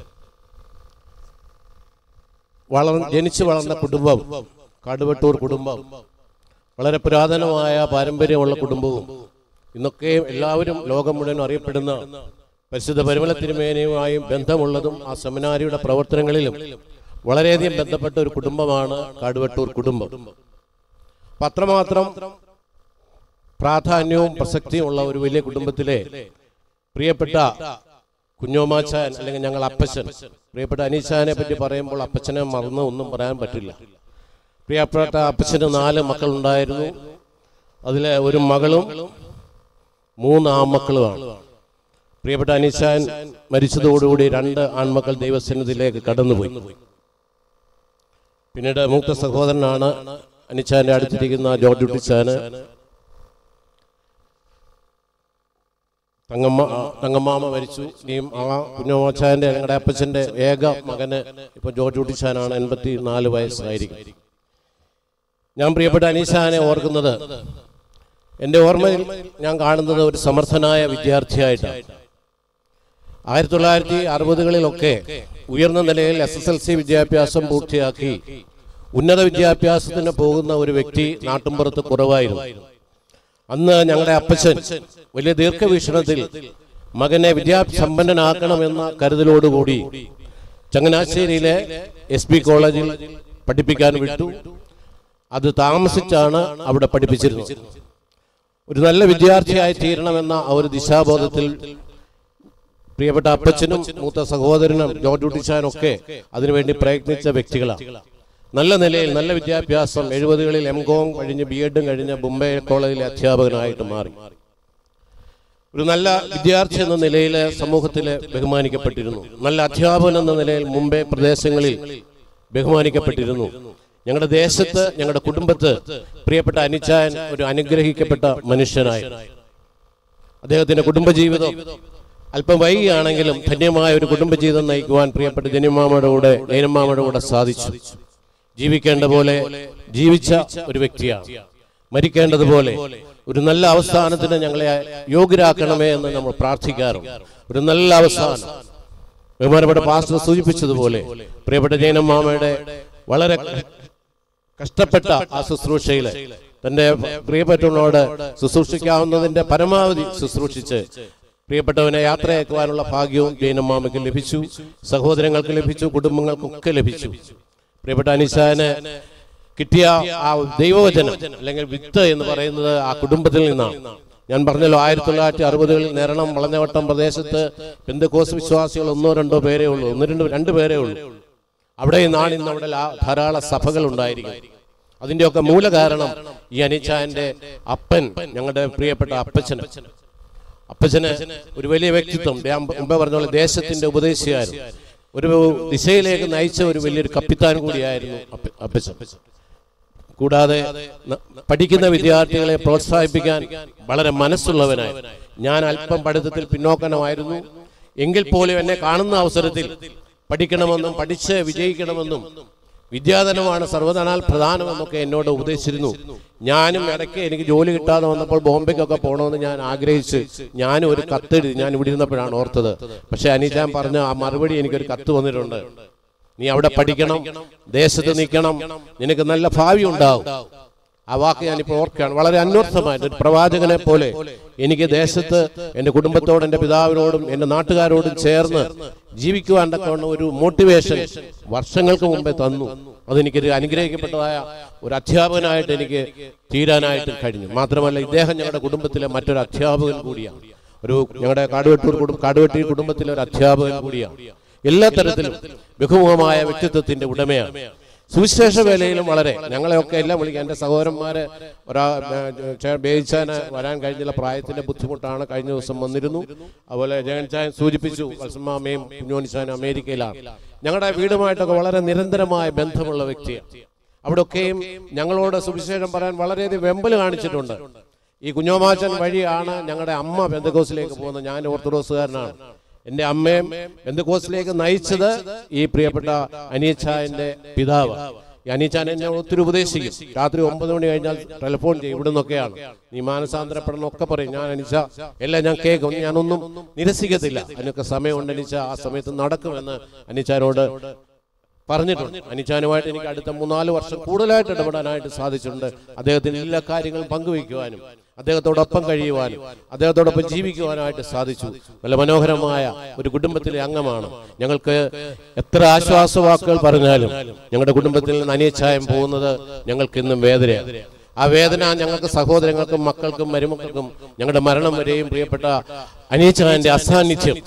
വളർ ജനിച്ചു വളർന്ന കുടുംബം കാടുവട്ടൂർ കുടുംബം വളരെ പുരാതനമായ പാരമ്പര്യമുള്ള കുടുംബവും ഇന്നൊക്കെ എല്ലാവരും ലോകം മുഴുവൻ അറിയപ്പെടുന്ന പരിശുദ്ധ പരിമല തിരുമേനയുമായും ബന്ധമുള്ളതും ആ സെമിനാരിയുടെ പ്രവർത്തനങ്ങളിലും വളരെയധികം ബന്ധപ്പെട്ട ഒരു കുടുംബമാണ് കാടുവട്ടൂർ കുടുംബം അപ്പൊ അത്രമാത്രം പ്രാധാന്യവും പ്രസക്തിയും ഉള്ള ഒരു വലിയ കുടുംബത്തിലെ പ്രിയപ്പെട്ട കുഞ്ഞോമാച്ചാൻ അല്ലെങ്കിൽ ഞങ്ങൾ അപ്പച്ചൻ പ്രിയപ്പെട്ട അനീച്ചാനെ പറ്റി പറയുമ്പോൾ അപ്പച്ചനെ മറന്ന് ഒന്നും പറയാൻ പറ്റില്ല പ്രിയപ്പെട്ട അപ്പച്ചന് നാല് മക്കളുണ്ടായിരുന്നു അതിലെ ഒരു മകളും മൂന്ന് ആൺമക്കളുമാണ് പ്രിയപ്പെട്ട അനീച്ചാൻ മരിച്ചതോടുകൂടി രണ്ട് ആൺമക്കൾ ദൈവസന്നിധിയിലേക്ക് കടന്നുപോയി പിന്നീട് മൂത്ത സഹോദരനാണ് അനിച്ചാന്റെ അടുത്തിരിക്കുന്ന ജോർജ് ഉട്ടിച്ചാന് തങ്ങമ്മ തങ്ങമ്മാമ മരിച്ചു ഇനിയും ആ കുഞ്ഞോമാച്ചാന്റെ ഞങ്ങളുടെ അപ്പച്ചന്റെ ഏക മകന് ഇപ്പൊ ജോർജ് ഉട്ടിച്ചാനാണ് എൺപത്തി നാല് വയസ്സായിരിക്കും ഞാൻ പ്രിയപ്പെട്ട അനീഷാനെ ഓർക്കുന്നത് എൻ്റെ ഓർമ്മയിൽ ഞാൻ കാണുന്നത് ഒരു സമർത്ഥനായ വിദ്യാർത്ഥിയായിട്ടാണ് ആയിരത്തി തൊള്ളായിരത്തി അറുപതുകളിലൊക്കെ ഉയർന്ന നിലയിൽ എസ് എസ് എൽ സി വിദ്യാഭ്യാസം പൂർത്തിയാക്കി ഉന്നത വിദ്യാഭ്യാസത്തിന് പോകുന്ന ഒരു വ്യക്തി നാട്ടുമ്പുറത്ത് കുറവായിരുന്നു അന്ന് ഞങ്ങളുടെ അപ്പച്ചൻ വലിയ ദീർഘവീക്ഷണത്തിൽ മകനെ വിദ്യാസമ്പന്നനാക്കണമെന്ന കരുതലോടുകൂടി ചങ്ങനാശ്ശേരിയിലെ എസ് ബി കോളേജിൽ പഠിപ്പിക്കാൻ വിട്ടു അത് താമസിച്ചാണ് അവിടെ പഠിപ്പിച്ചിരുന്നത് ഒരു നല്ല വിദ്യാർത്ഥിയായി തീരണമെന്ന ആ ഒരു ദിശാബോധത്തിൽ പ്രിയപ്പെട്ട അപ്പച്ചനും മൂത്ത സഹോദരനും ജോർജ് ഉട്ടിച്ചാനും ഒക്കെ അതിനുവേണ്ടി പ്രയത്നിച്ച വ്യക്തികളാണ് നല്ല നിലയിൽ നല്ല വിദ്യാഭ്യാസം എഴുപതുകളിൽ എം കോം കഴിഞ്ഞ് ബി എഡും കഴിഞ്ഞ് മുംബൈ കോളേജിലെ അധ്യാപകനായിട്ട് മാറി ഒരു നല്ല വിദ്യാർത്ഥി എന്ന നിലയിൽ സമൂഹത്തിൽ ബഹുമാനിക്കപ്പെട്ടിരുന്നു നല്ല അധ്യാപകൻ എന്ന നിലയിൽ മുംബൈ പ്രദേശങ്ങളിൽ ബഹുമാനിക്കപ്പെട്ടിരുന്നു ഞങ്ങളുടെ ദേശത്ത് ഞങ്ങളുടെ കുടുംബത്ത് പ്രിയപ്പെട്ട അനിച്ചാൻ ഒരു അനുഗ്രഹിക്കപ്പെട്ട മനുഷ്യനായി അദ്ദേഹത്തിന്റെ കുടുംബജീവിതം അല്പം വൈകിയാണെങ്കിലും ധന്യമായ ഒരു കുടുംബജീവിതം നയിക്കുവാൻ പ്രിയപ്പെട്ട ജനിമാമയുടെ കൂടെ ജൈനമാമയുടെ കൂടെ സാധിച്ചു ജീവിക്കേണ്ട പോലെ ജീവിച്ച ഒരു വ്യക്തിയാണ് മരിക്കേണ്ടതുപോലെ ഒരു നല്ല അവസാനത്തിന് ഞങ്ങളെ യോഗ്യരാക്കണമേ എന്ന് നമ്മൾ പ്രാർത്ഥിക്കാറുണ്ട് ഒരു നല്ല അവസാനം ബഹുമാനപ്പെട്ട പാസ്റ്റർ സൂചിപ്പിച്ചതുപോലെ പ്രിയപ്പെട്ട ജൈനമാമയുടെ വളരെ കഷ്ടപ്പെട്ട ആ ശുശ്രൂഷയില് തന്റെ പ്രിയപ്പെട്ടവനോട് ശുശ്രൂഷിക്കാവുന്നതിന്റെ പരമാവധി ശുശ്രൂഷിച്ച് പ്രിയപ്പെട്ടവനെ യാത്രയാക്കുവാനുള്ള ഭാഗ്യവും ജൈനമാമയ്ക്ക് ലഭിച്ചു സഹോദരങ്ങൾക്ക് ലഭിച്ചു കുടുംബങ്ങൾക്കൊക്കെ ലഭിച്ചു പ്രിയപ്പെട്ട അനിസാന് കിട്ടിയ ആ ദൈവവചനം അല്ലെങ്കിൽ വിത്ത് എന്ന് പറയുന്നത് ആ കുടുംബത്തിൽ നിന്നാണ് ഞാൻ പറഞ്ഞല്ലോ ആയിരത്തി തൊള്ളായിരത്തി അറുപതുകളിൽ നേരണം വളഞ്ഞവട്ടം പ്രദേശത്ത് പെന്തക്കോസ് വിശ്വാസികൾ ഒന്നോ രണ്ടോ പേരേ ഉള്ളൂ ഒന്ന് രണ്ട് രണ്ട് പേരേ ഉള്ളൂ അവിടെ നിന്നാണ് ഇന്ന് അവിടെ ലാ- ധാരാളം സഭകൾ ഉണ്ടായിരിക്കും അതിന്റെയൊക്കെ മൂലകാരണം ഈ അനിച്ചാന്റെ അപ്പൻ ഞങ്ങളുടെ പ്രിയപ്പെട്ട അപ്പച്ചന് അപ്പച്ചന് ഒരു വലിയ വ്യക്തിത്വം ഞാൻ മുമ്പേ പറഞ്ഞ പോലെ ദേശത്തിന്റെ ഉപദേശിയായിരുന്നു ഒരു ദിശയിലേക്ക് നയിച്ച ഒരു വലിയൊരു കപ്പിത്താൻ കൂടിയായിരുന്നു അപ്പ- അപ്പച്ചൻ കൂടാതെ ന- പഠിക്കുന്ന വിദ്യാർത്ഥികളെ പ്രോത്സാഹിപ്പിക്കാൻ വളരെ മനസ്സുള്ളവനായി ഞാൻ അല്പം പഠിത്തത്തിൽ പിന്നോക്കണമായിരുന്നു എങ്കിൽ പോലും എന്നെ കാണുന്ന അവസരത്തിൽ പഠിക്കണമെന്നും പഠിച്ച് വിജയിക്കണമെന്നും വിദ്യാധനമാണ് സർവ്വധനാൽ പ്രധാനമെന്നൊക്കെ എന്നോട് ഉപദേശിച്ചിരുന്നു ഞാനും ഇടയ്ക്ക് എനിക്ക് ജോലി കിട്ടാതെ വന്നപ്പോൾ ബോംബെക്കൊക്കെ പോകണമെന്ന് ഞാൻ ആഗ്രഹിച്ച് ഞാനും ഒരു കത്തെഴുതി ഞാൻ ഇവിടെ ഇരുന്നപ്പോഴാണ് ഓർത്തത് പക്ഷെ അനീജാൻ പറഞ്ഞ ആ മറുപടി എനിക്കൊരു കത്ത് വന്നിട്ടുണ്ട് നീ അവിടെ പഠിക്കണം ദേശത്ത് നിൽക്കണം നിനക്ക് നല്ല ഭാവി ഉണ്ടാവും ആ വാക്ക് ഞാനിപ്പോൾ ഓർക്കുകയാണ് വളരെ അന്വർത്ഥമായിട്ട് ഒരു പ്രവാചകനെ പോലെ എനിക്ക് ദേശത്ത് എൻ്റെ കുടുംബത്തോടും എൻ്റെ പിതാവിനോടും എൻ്റെ നാട്ടുകാരോടും ചേർന്ന് ജീവിക്കുവാൻ തക്കവണ്ണം ഒരു മോട്ടിവേഷൻ വർഷങ്ങൾക്ക് മുമ്പേ തന്നു അതെനിക്കൊരു അനുഗ്രഹിക്കപ്പെട്ടതായ ഒരു അധ്യാപകനായിട്ട് എനിക്ക് തീരാനായിട്ട് കഴിഞ്ഞു മാത്രമല്ല ഇദ്ദേഹം ഞങ്ങളുടെ കുടുംബത്തിലെ മറ്റൊരു അധ്യാപകൻ കൂടിയാണ് ഒരു ഞങ്ങളുടെ കാടുവെട്ടൂർ കുടുംബ കാടുവെട്ടി കുടുംബത്തിലെ ഒരു അധ്യാപകൻ കൂടിയാണ് എല്ലാ തരത്തിലും ബഹുമുഖമായ വ്യക്തിത്വത്തിന്റെ ഉടമയാണ് സുവിശേഷ വേലയിലും വളരെ ഞങ്ങളെയൊക്കെ എല്ലാം വിളിക്കുക എൻ്റെ സഹോദരന്മാരെ ഒരാ ബേയിച്ചാന് വരാൻ കഴിഞ്ഞില്ല പ്രായത്തിന്റെ ബുദ്ധിമുട്ടാണ് കഴിഞ്ഞ ദിവസം വന്നിരുന്നു അതുപോലെ ജയൻ ചായൻ സൂചിപ്പിച്ചു വത്സമാമയും കുഞ്ഞോനിച്ചാനും അമേരിക്കയിലാണ് ഞങ്ങളുടെ വീടുമായിട്ടൊക്കെ വളരെ നിരന്തരമായ ബന്ധമുള്ള വ്യക്തിയാണ് അവിടെയൊക്കെയും ഞങ്ങളോട് സുവിശേഷം പറയാൻ വളരെയധികം വെമ്പൽ കാണിച്ചിട്ടുണ്ട് ഈ കുഞ്ഞോമാച്ചൻ വഴിയാണ് ഞങ്ങളുടെ അമ്മ ബന്ധക്കോസിലേക്ക് പോകുന്നത് ഞാൻ ഓർത്തഡോക്സുകാരനാണ് എന്റെ അമ്മയും ബന്ധുക്കോസിലേക്ക് നയിച്ചത് ഈ പ്രിയപ്പെട്ട അനിയച്ചായന്റെ പിതാവ് ഈ അനീച്ചാൻ എന്നെ ഒത്തിരി ഉപദേശിക്കും രാത്രി ഒമ്പത് മണി കഴിഞ്ഞാൽ ടെലിഫോൺ ചെയ്യും ഇവിടെ നിന്നൊക്കെയാണ് നീ മാനസാന്തരപ്പെടണം ഒക്കെ പറയും ഞാൻ അനിച്ച എല്ലാം ഞാൻ കേൾക്കും ഞാനൊന്നും നിരസിക്കത്തില്ല അതിനൊക്കെ സമയമുണ്ട് അനിച്ച ആ സമയത്ത് നടക്കുമെന്ന് അനിച്ചാനോട് പറഞ്ഞിട്ടുണ്ട് അനിച്ചാനുമായിട്ട് എനിക്ക് അടുത്ത മൂന്നാല് വർഷം കൂടുതലായിട്ട് ഇടപെടാനായിട്ട് സാധിച്ചിട്ടുണ്ട് അദ്ദേഹത്തിന് എല്ലാ കാര്യങ്ങളും പങ്കുവയ്ക്കുവാനും അദ്ദേഹത്തോടൊപ്പം കഴിയുവാനും അദ്ദേഹത്തോടൊപ്പം ജീവിക്കുവാനായിട്ട് സാധിച്ചു നല്ല മനോഹരമായ ഒരു കുടുംബത്തിലെ അംഗമാണ് ഞങ്ങൾക്ക് എത്ര ആശ്വാസവാക്കുകൾ പറഞ്ഞാലും ഞങ്ങളുടെ കുടുംബത്തിൽ നിന്ന് അനിയച്ചായം പോകുന്നത് ഞങ്ങൾക്ക് ഇന്നും വേദനയാണ് ആ വേദന ഞങ്ങൾക്ക് സഹോദരങ്ങൾക്കും മക്കൾക്കും മരുമക്കൾക്കും ഞങ്ങളുടെ മരണം വരെയും പ്രിയപ്പെട്ട അനിയച്ചായന്റെ അസാന്നിധ്യം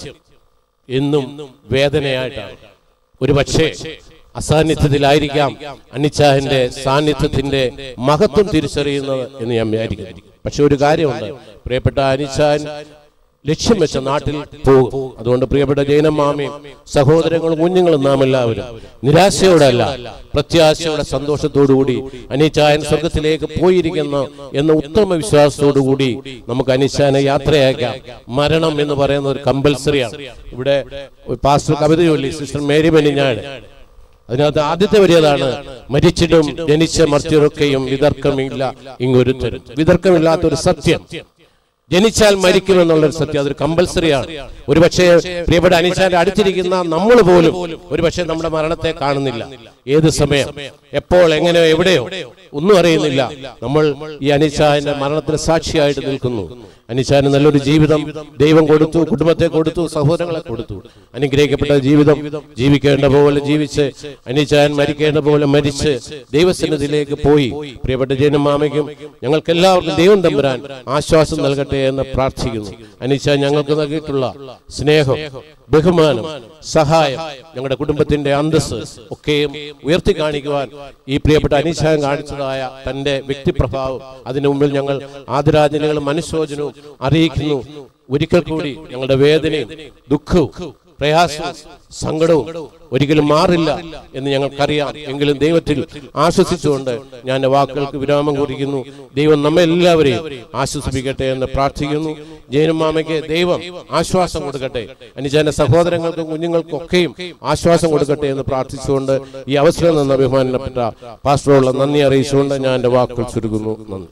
എന്നും വേദനയായിട്ടാണ് ഒരു പക്ഷേ അസാന്നിധ്യത്തിലായിരിക്കാം അനിച്ചാഹിന്റെ സാന്നിധ്യത്തിന്റെ മഹത്വം തിരിച്ചറിയുന്നത് എന്ന് ഞാൻ വിചാരിക്കുന്നു പക്ഷെ ഒരു കാര്യമുണ്ട് പ്രിയപ്പെട്ട അനിച്ചാൻ ലക്ഷ്യം വെച്ച നാട്ടിൽ പോകും അതുകൊണ്ട് പ്രിയപ്പെട്ട ജൈനമാമയും സഹോദരങ്ങളും കുഞ്ഞുങ്ങളും നാം എല്ലാവരും നിരാശയോടെ അല്ല പ്രത്യാശയോടെ സന്തോഷത്തോടുകൂടി അനിച്ചായൻ സ്വർഗത്തിലേക്ക് പോയിരിക്കുന്ന എന്ന ഉത്തമ വിശ്വാസത്തോടുകൂടി നമുക്ക് അനിച്ചാനെ യാത്രയാക്കാം മരണം എന്ന് പറയുന്നത് ഒരു കമ്പൽസറിയാണ് ഇവിടെ പാസ്റ്റർ കവിത ചൊല്ലി സിസ്റ്റർ മേരി ബെനിഞ്ഞാട് അതിനകത്ത് ആദ്യത്തെ വരിയതാണ് മരിച്ചിടും ജനിച്ച മർത്യരൊക്കെയും വിതർക്കമില്ല ഇങ്ങൊരുത്തരും വിതർക്കമില്ലാത്ത ഒരു സത്യം ജനിച്ചാൽ മരിക്കുമെന്നുള്ളൊരു സത്യം അതൊരു കമ്പൽസറിയാണ് ഒരുപക്ഷെ പ്രിയപ്പെട്ട അനിച്ചാന്റെ അടുത്തിരിക്കുന്ന നമ്മൾ പോലും ഒരുപക്ഷെ നമ്മുടെ മരണത്തെ കാണുന്നില്ല ഏത് സമയം എപ്പോൾ എങ്ങനെയോ എവിടെയോ ഒന്നും അറിയുന്നില്ല നമ്മൾ ഈ അനിച്ചാന്റെ മരണത്തിന് സാക്ഷിയായിട്ട് നിൽക്കുന്നു അനിച്ചാന് നല്ലൊരു ജീവിതം ദൈവം കൊടുത്തു കുടുംബത്തെ കൊടുത്തു സഹോദരങ്ങളെ കൊടുത്തു അനുഗ്രഹിക്കപ്പെട്ട ജീവിതം ജീവിക്കേണ്ട പോലെ ജീവിച്ച് അനിച്ചാൻ മരിക്കേണ്ട പോലെ മരിച്ച് ദൈവസന്നിധിയിലേക്ക് പോയി പ്രിയപ്പെട്ട ജനമാമയ്ക്കും ഞങ്ങൾക്ക് എല്ലാവർക്കും ദൈവം തമ്പുരാൻ ആശ്വാസം നൽകട്ടെ എന്ന് പ്രാർത്ഥിക്കുന്നു അനിച്ച ഞങ്ങൾക്ക് നൽകിയിട്ടുള്ള സ്നേഹം ബഹുമാനം സഹായം ഞങ്ങളുടെ കുടുംബത്തിന്റെ അന്തസ് ഒക്കെയും ഉയർത്തി കാണിക്കുവാൻ ഈ പ്രിയപ്പെട്ട അനീശാൻ കാണിച്ചതായ തന്റെ വ്യക്തിപ്രഭാവം അതിനു മുമ്പിൽ ഞങ്ങൾ ആദരാഞ്ജലികളും അനുശോചനവും അറിയിക്കുന്നു ഒരിക്കൽ കൂടി ഞങ്ങളുടെ വേദനയും ദുഃഖവും പ്രയാസവും സങ്കടവും ഒരിക്കലും മാറില്ല എന്ന് ഞങ്ങൾക്കറിയാം എങ്കിലും ദൈവത്തിൽ ആശ്വസിച്ചുകൊണ്ട് ഞാൻ എൻ്റെ വാക്കുകൾക്ക് വിരാമം കുറിക്കുന്നു ദൈവം നമ്മെ എല്ലാവരെയും ആശ്വസിപ്പിക്കട്ടെ എന്ന് പ്രാർത്ഥിക്കുന്നു ജയനുമാമയ്ക്ക് ദൈവം ആശ്വാസം കൊടുക്കട്ടെ അനുജന്റെ സഹോദരങ്ങൾക്കും കുഞ്ഞുങ്ങൾക്കും ഒക്കെയും ആശ്വാസം കൊടുക്കട്ടെ എന്ന് പ്രാർത്ഥിച്ചുകൊണ്ട് ഈ അവസരം നിന്ന് അഭിമാനപ്പെട്ട പാസ്റ്ററോടുള്ള നന്ദി അറിയിച്ചുകൊണ്ട് ഞാൻ എൻ്റെ വാക്കുകൾ ചുരുക്കുന്നു നന്ദി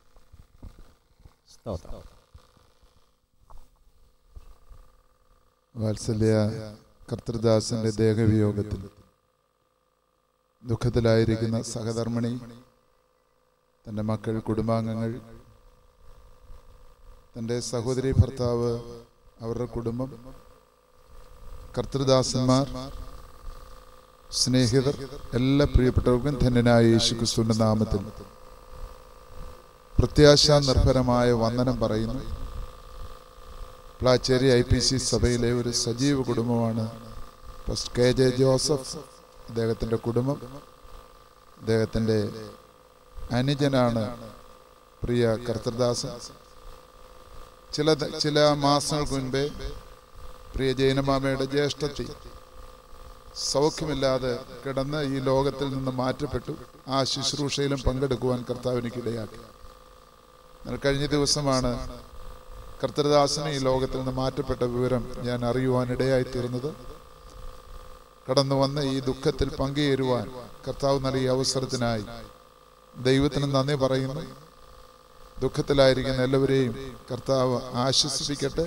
വാത്സല്യ കർത്തൃദാസന്റെ ദേഹവിയോഗത്തിൽ ദുഃഖത്തിലായിരിക്കുന്ന സഹധർമ്മിണി തൻ്റെ മക്കൾ കുടുംബാംഗങ്ങൾ തൻ്റെ സഹോദരി ഭർത്താവ് അവരുടെ കുടുംബം കർത്തൃദാസന്മാർ സ്നേഹിതർ എല്ലാ പ്രിയപ്പെട്ടവർക്കും ധന്യനായ യേശു ക്രിസ്തുവിന്റെ നാമത്തിൽ പ്രത്യാശാ നിർഭരമായ വന്ദനം പറയുന്നു പ്ലാച്ചേരി ഐ പി സി സഭയിലെ ഒരു സജീവ കുടുംബമാണ് ഫസ്റ്റ് കെ ജെ ജോസഫ് അദ്ദേഹത്തിൻ്റെ കുടുംബം അദ്ദേഹത്തിൻ്റെ അനുജനാണ് പ്രിയ കർത്തൃദാസൻ ചില ചില മാസങ്ങൾക്ക് മുൻപേ പ്രിയ ജൈനമാമയുടെ ജ്യേഷ്ഠത്തി സൗഖ്യമില്ലാതെ കിടന്ന് ഈ ലോകത്തിൽ നിന്ന് മാറ്റപ്പെട്ടു ആ ശുശ്രൂഷയിലും പങ്കെടുക്കുവാൻ കർത്താവിനിക്കിടയാക്കി എന്നാൽ കഴിഞ്ഞ ദിവസമാണ് കർത്തൃദാസന് ഈ ലോകത്തിൽ നിന്ന് മാറ്റപ്പെട്ട വിവരം ഞാൻ അറിയുവാനിടയായി തീർന്നത് കടന്നു വന്ന് ഈ ദുഃഖത്തിൽ പങ്കുചേരുവാൻ കർത്താവ് നൽകിയ അവസരത്തിനായി ദൈവത്തിന് നന്ദി പറയുന്നു ദുഃഖത്തിലായിരിക്കുന്ന എല്ലാവരെയും കർത്താവ് ആശ്വസിപ്പിക്കട്ടെ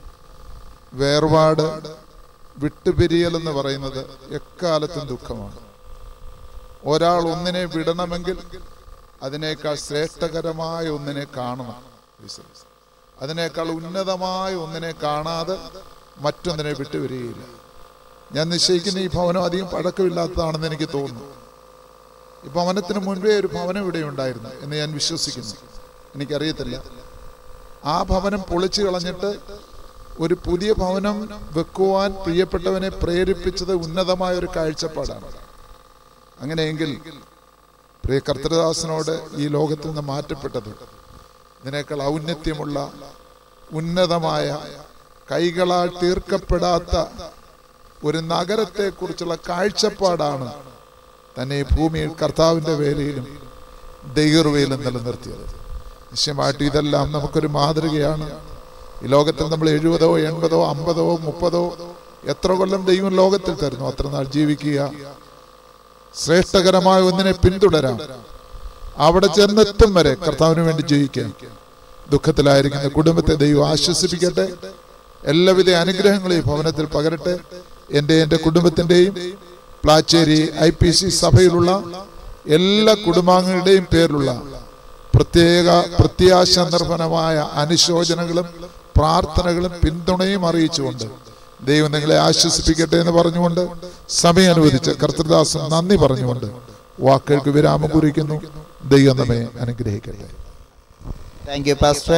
വേർപാട് വിട്ടുപിരിയൽ എന്ന് പറയുന്നത് എക്കാലത്തും ദുഃഖമാണ് ഒരാൾ ഒന്നിനെ വിടണമെങ്കിൽ അതിനേക്കാൾ ശ്രേഷ്ഠകരമായ ഒന്നിനെ കാണണം അതിനേക്കാൾ ഉന്നതമായ ഒന്നിനെ കാണാതെ മറ്റൊന്നിനെ വിട്ടുവരികയില്ല ഞാൻ നിശ്ചയിക്കുന്ന ഈ ഭവനം അധികം പഴക്കമില്ലാത്തതാണെന്ന് എനിക്ക് തോന്നുന്നു ഈ ഭവനത്തിന് മുൻപേ ഒരു ഭവനം ഇവിടെ ഉണ്ടായിരുന്നു എന്ന് ഞാൻ വിശ്വസിക്കുന്നു എനിക്കറിയത്തില്ല ആ ഭവനം പൊളിച്ചു കളഞ്ഞിട്ട് ഒരു പുതിയ ഭവനം വെക്കുവാൻ പ്രിയപ്പെട്ടവനെ പ്രേരിപ്പിച്ചത് ഉന്നതമായ ഒരു കാഴ്ചപ്പാടാണ് അങ്ങനെയെങ്കിൽ പ്രിയ കർത്തൃദാസനോട് ഈ ലോകത്തിൽ നിന്ന് മാറ്റപ്പെട്ടത് ഇതിനേക്കാൾ ഔന്നത്യമുള്ള ഉന്നതമായ കൈകളാൽ തീർക്കപ്പെടാത്ത ഒരു നഗരത്തെക്കുറിച്ചുള്ള കാഴ്ചപ്പാടാണ് തന്നെ ഈ ഭൂമിയിൽ കർത്താവിൻ്റെ വേലയിലും ദൈവവേലും നിലനിർത്തിയത് നിശ്ചയമായിട്ട് ഇതെല്ലാം നമുക്കൊരു മാതൃകയാണ് ഈ ലോകത്തിൽ നമ്മൾ എഴുപതോ എൺപതോ അമ്പതോ മുപ്പതോ എത്ര കൊല്ലം ദൈവം ലോകത്തിൽ തരുന്നു അത്ര നാൾ ജീവിക്കുക ശ്രേഷ്ഠകരമായ ഒന്നിനെ പിന്തുടരാം അവിടെ ചെന്നെത്തും വരെ കർത്താവിന് വേണ്ടി ജീവിക്കാം ദുഃഖത്തിലായിരിക്കുന്ന കുടുംബത്തെ ദൈവം ആശ്വസിപ്പിക്കട്ടെ എല്ലാവിധ അനുഗ്രഹങ്ങളെയും ഭവനത്തിൽ പകരട്ടെ എൻ്റെ എൻ്റെ കുടുംബത്തിൻ്റെയും പ്ലാച്ചേരി ഐ പി സി സഭയിലുള്ള എല്ലാ കുടുംബാംഗങ്ങളുടെയും പേരിലുള്ള പ്രത്യേക പ്രത്യാശ നിർഭരമായ അനുശോചനങ്ങളും പ്രാർത്ഥനകളും പിന്തുണയും അറിയിച്ചുകൊണ്ട് ദൈവം നിങ്ങളെ ആശ്വസിപ്പിക്കട്ടെ എന്ന് പറഞ്ഞുകൊണ്ട് സമയം അനുവദിച്ച കർത്തൃദാസൻ നന്ദി പറഞ്ഞുകൊണ്ട് വാക്കുകൾക്ക് വിരാമം കുറിക്കുന്നു ദൈവം നമ്മെ അനുഗ്രഹിക്കട്ടെ താങ്ക് യു പാസ്റ്റർ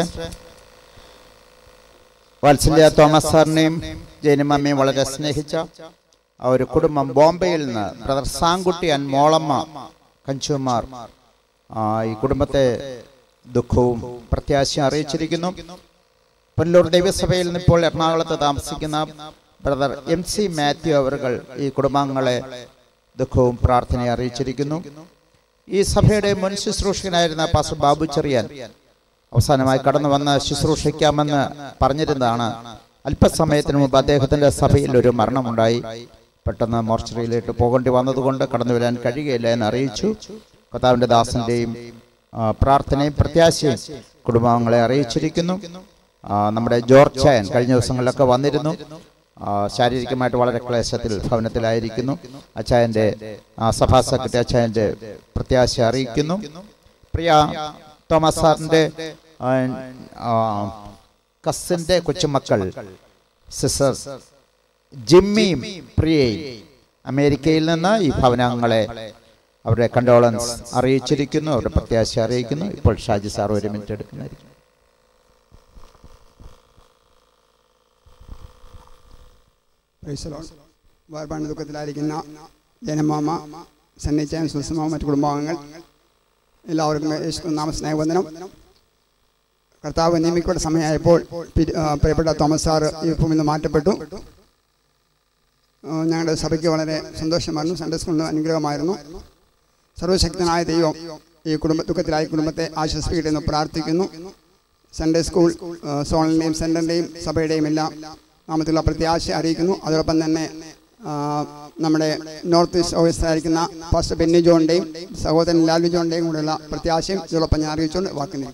വാത്സല്യ തോമസ് സാറിനെയും ജൈനമ്മയും വളരെ സ്നേഹിച്ച ആ ഒരു കുടുംബം ബോംബെയിൽ നിന്ന് ബ്രദർ സാങ്കുട്ടി ആൻഡ് മോളമ്മ കഞ്ചുമാർ ആ, ഈ കുടുംബത്തെ ദുഃഖവും പ്രത്യാശയും അറിയിച്ചിരിക്കുന്നു പുനലൂർ ദൈവസഭയിൽ നിന്ന് ഇപ്പോൾ എറണാകുളത്ത് താമസിക്കുന്ന ബ്രദർ എം സി മാത്യു അവറുകൾ ഈ കുടുംബാംഗങ്ങളെ ദുഃഖവും പ്രാർത്ഥനയും അറിയിച്ചിരിക്കുന്നു ഈ സഭയുടെ മുൻ ശുശ്രൂഷകനായിരുന്ന പാസ്റ്റർ ബാബു ചെറിയാൻ അവസാനമായി കടന്നു വന്ന് ശുശ്രൂഷിക്കാമെന്ന് പറഞ്ഞിരുന്നതാണ് അല്പസമയത്തിന് മുമ്പ് അദ്ദേഹത്തിന്റെ സഭയിൽ ഒരു മരണമുണ്ടായി പെട്ടെന്ന് മോർച്ചറിയിലേക്ക് പോകേണ്ടി വന്നതുകൊണ്ട് കടന്നു വരാൻ കഴിയുകയില്ല എന്ന് അറിയിച്ചു കർത്താവിന്റെ ദാസന്റെയും ആ, പ്രാർത്ഥനയും പ്രത്യാശയും കുടുംബാംഗങ്ങളെ അറിയിച്ചിരിക്കുന്നു ആ, നമ്മുടെ ജോർജ് ചായൻ കഴിഞ്ഞ ദിവസങ്ങളിലൊക്കെ വന്നിരുന്നു ആ, ശാരീരികമായിട്ട് വളരെ ക്ലേശത്തിൽ ഭവനത്തിലായിരിക്കുന്നു അച്ചായന്റെ ആ, സഭാ സെക്രട്ടറി അച്ചായന്റെ പ്രത്യാശ അറിയിക്കുന്നു പ്രിയ തോമസ് സാറിന്റെ ആ, ആ, കസിന്റെ കൊച്ചുമക്കൾ സിസ്റ്റർ ജിമ്മിയും പ്രിയയും അമേരിക്കയിൽ നിന്ന് ഈ ഭവനാംഗങ്ങളെ അവരുടെ കണ്ടോളൻസ് അറിയിച്ചിരിക്കുന്നു അവരുടെ പ്രത്യാശ അറിയിക്കുന്നു ഇപ്പോൾ ഷാജി സാർ ഒരു മിനിറ്റ് എടുക്കുന്നതായിരിക്കും വേർപാട് ദുഃഖത്തിലായിരിക്കുന്ന ജനമാമ സന്നിച്ചാൻ സുസമാമ മറ്റു കുടുംബാംഗങ്ങൾ എല്ലാവർക്കും യേശു നാമ സ്നേഹവന്ദനം കർത്താവ് നിയമിക്കേണ്ട സമയമായപ്പോൾ പി- ആ, പ്രിയപ്പെട്ട തോമസ് സാർ ഈ ഭൂമിയിൽ നിന്ന് മാറ്റപ്പെട്ടു ആ, ഞങ്ങളുടെ സഭയ്ക്ക് വളരെ സന്തോഷമായിരുന്നു സൺഡേ സ്കൂളിന് അനുഗ്രഹമായിരുന്നു സർവശക്തനായ ദൈവം ഈ കുടുംബ ദുഃഖത്തിലായ കുടുംബത്തെ ആശ്വസിപ്പിക്കട്ടെ എന്ന് പ്രാർത്ഥിക്കുന്നു സൺഡേ സ്കൂൾ ആ, സോണലിൻ്റെയും സെൻറ്ററിൻ്റെയും സഭയുടെയും എല്ലാം നാമത്തിലുള്ള പ്രത്യാശ അറിയിക്കുന്നു അതോടൊപ്പം തന്നെ ആ, നമ്മുടെ നോർത്ത് ഈസ്റ്റ് ഓഫീസറായിരിക്കുന്ന പാസ്റ്റർ ബെന്നി ജോണിൻ്റെയും സഹോദരൻ ലാലു ജോണിൻ്റെയും കൂടെയുള്ള പ്രത്യാശയും ഇതോടൊപ്പം ഞാൻ അറിയിച്ചുകൊണ്ട് വാക്കുന്നില്ല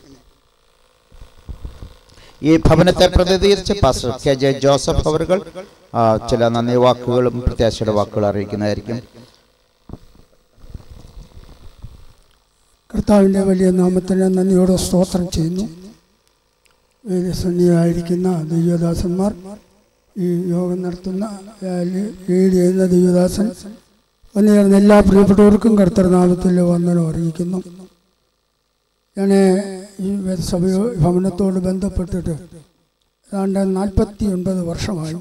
ഈ ഭവനത്തെ പ്രതിനിധീകരിച്ച് പാസ്റ്റർ കെ ജെ ജോസഫ് അവറുകൾ ആ, ചില നന്ദി വാക്കുകളും പ്രത്യാശയുടെ വാക്കുകളും അറിയിക്കുന്നതായിരിക്കും കർത്താവിൻ്റെ വലിയ നാമത്തിന് നന്ദിയോടെ സ്തോത്രം ചെയ്യുന്നു വേദസന്നിയായിരിക്കുന്ന ദൈവദാസന്മാർ ഈ യോഗം നടത്തുന്ന ആ, ലീ- ലീഡ് ചെയ്യുന്ന ദൈവദാസൻ വന്നുചേർന്ന എല്ലാ പ്രിയപ്പെട്ടവർക്കും കർത്തൃനാമത്തിൽ വന്ദനം അറിയിക്കുന്നു ഞാൻ ഈ വേദസഭ ഭവനത്തോട് ബന്ധപ്പെട്ടിട്ട് ഏതാണ്ട് നാൽപ്പത്തി ഒൻപത് വർഷമായി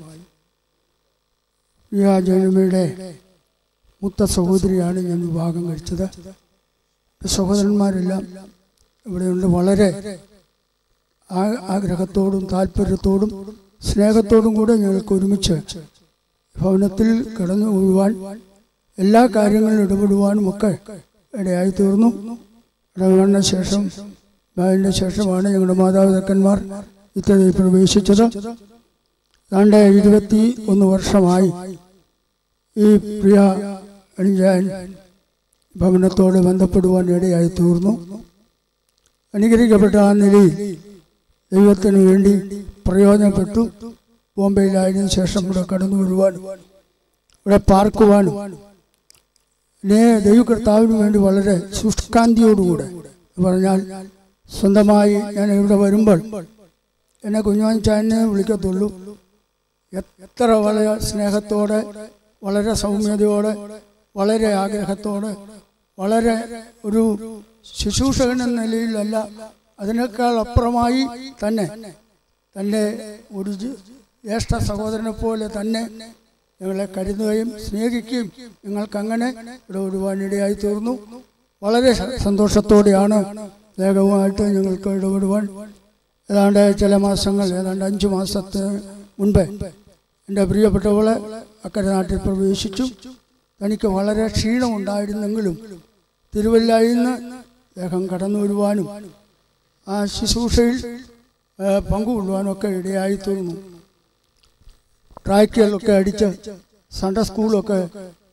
ഈ ജനമയുടെ മുത്ത സഹോദരിയാണ് ഞാൻ വിവാഹം കഴിച്ചത് സഹോദരന്മാരെല്ലാം ഇവിടെയുണ്ട് വളരെ ആ- ആഗ്രഹത്തോടും താല്പര്യത്തോടും സ്നേഹത്തോടും കൂടെ ഞങ്ങൾക്ക് ഒരുമിച്ച് ഭവനത്തിൽ കിടന്നു വീഴുവാൻ എല്ലാ കാര്യങ്ങളിലും ഇടപെടുവാനും ഒക്കെ ഇടയായി തീർന്നു ഇടപെടുന്ന ശേഷം അതിൻ്റെ ശേഷമാണ് ഞങ്ങളുടെ മാതാപിതാക്കന്മാർ ഇത്തരത്തിൽ പ്രവേശിച്ചത് ഏതാണ്ട് ഇരുപത്തി ഒന്ന് വർഷമായി ഈ പ്രിയ അണിജാൻ ഭവനത്തോട് ബന്ധപ്പെടുവാൻ ഇടയായി തീർന്നു അനുഗ്രഹിക്കപ്പെട്ട ആ നിലയിൽ ദൈവത്തിന് വേണ്ടി പ്രയോജനപ്പെട്ടു ബോംബെയിലായതിനു ശേഷം ഇവിടെ കടന്നു വരുവാനും ഇവിടെ പാർക്കുവാനും പിന്നെ ദൈവകർത്താവിന് വേണ്ടി വളരെ ശുഷ്കാന്തിയോടുകൂടെ എന്ന് പറഞ്ഞാൽ സ്വന്തമായി ഞാൻ ഇവിടെ വരുമ്പോൾ എന്നെ കുഞ്ഞുവാഞ്ചാനെ വിളിക്കത്തുള്ളൂ എ- എത്ര വളരെ സ്നേഹത്തോടെ വളരെ സൗമ്യതയോടെ വളരെ ആഗ്രഹത്തോടെ വളരെ ഒരു ശുശ്രൂഷകൻ എന്ന നിലയിലല്ല അതിനേക്കാൾ അപ്പുറമായി തന്നെ തൻ്റെ ഒരു ജി- ജ്യേഷ്ഠ സഹോദരനെ പോലെ തന്നെ ഞങ്ങളെ കരുതുകയും സ്നേഹിക്കുകയും ഞങ്ങൾക്കങ്ങനെ ഇവിടെ ഒരുപാടിടയായി തീർന്നു വളരെ സ- സന്തോഷത്തോടെയാണ് വേഗവുമായിട്ട് ഞങ്ങൾക്ക് ഇടപെടുവാൻ ഏതാണ്ട് ചില മാസങ്ങൾ ഏതാണ്ട് അഞ്ച് മാസത്തിന് മുൻപേ എൻ്റെ പ്രിയപ്പെട്ടവളെ അക്കരെ നാട്ടിൽ പ്രവേശിച്ചു തനിക്ക് വളരെ ക്ഷീണമുണ്ടായിരുന്നെങ്കിലും തിരുവല്ലായിൽ നിന്ന് അദ്ദേഹം കടന്നു വരുവാനും ആ ശുശ്രൂഷയിൽ ആ, പങ്കുകൊള്ളുവാനും ഒക്കെ ഇടയായി തീർന്നു ട്രാക്കുകളൊക്കെ അടിച്ച് സൺഡേ സ്കൂളൊക്കെ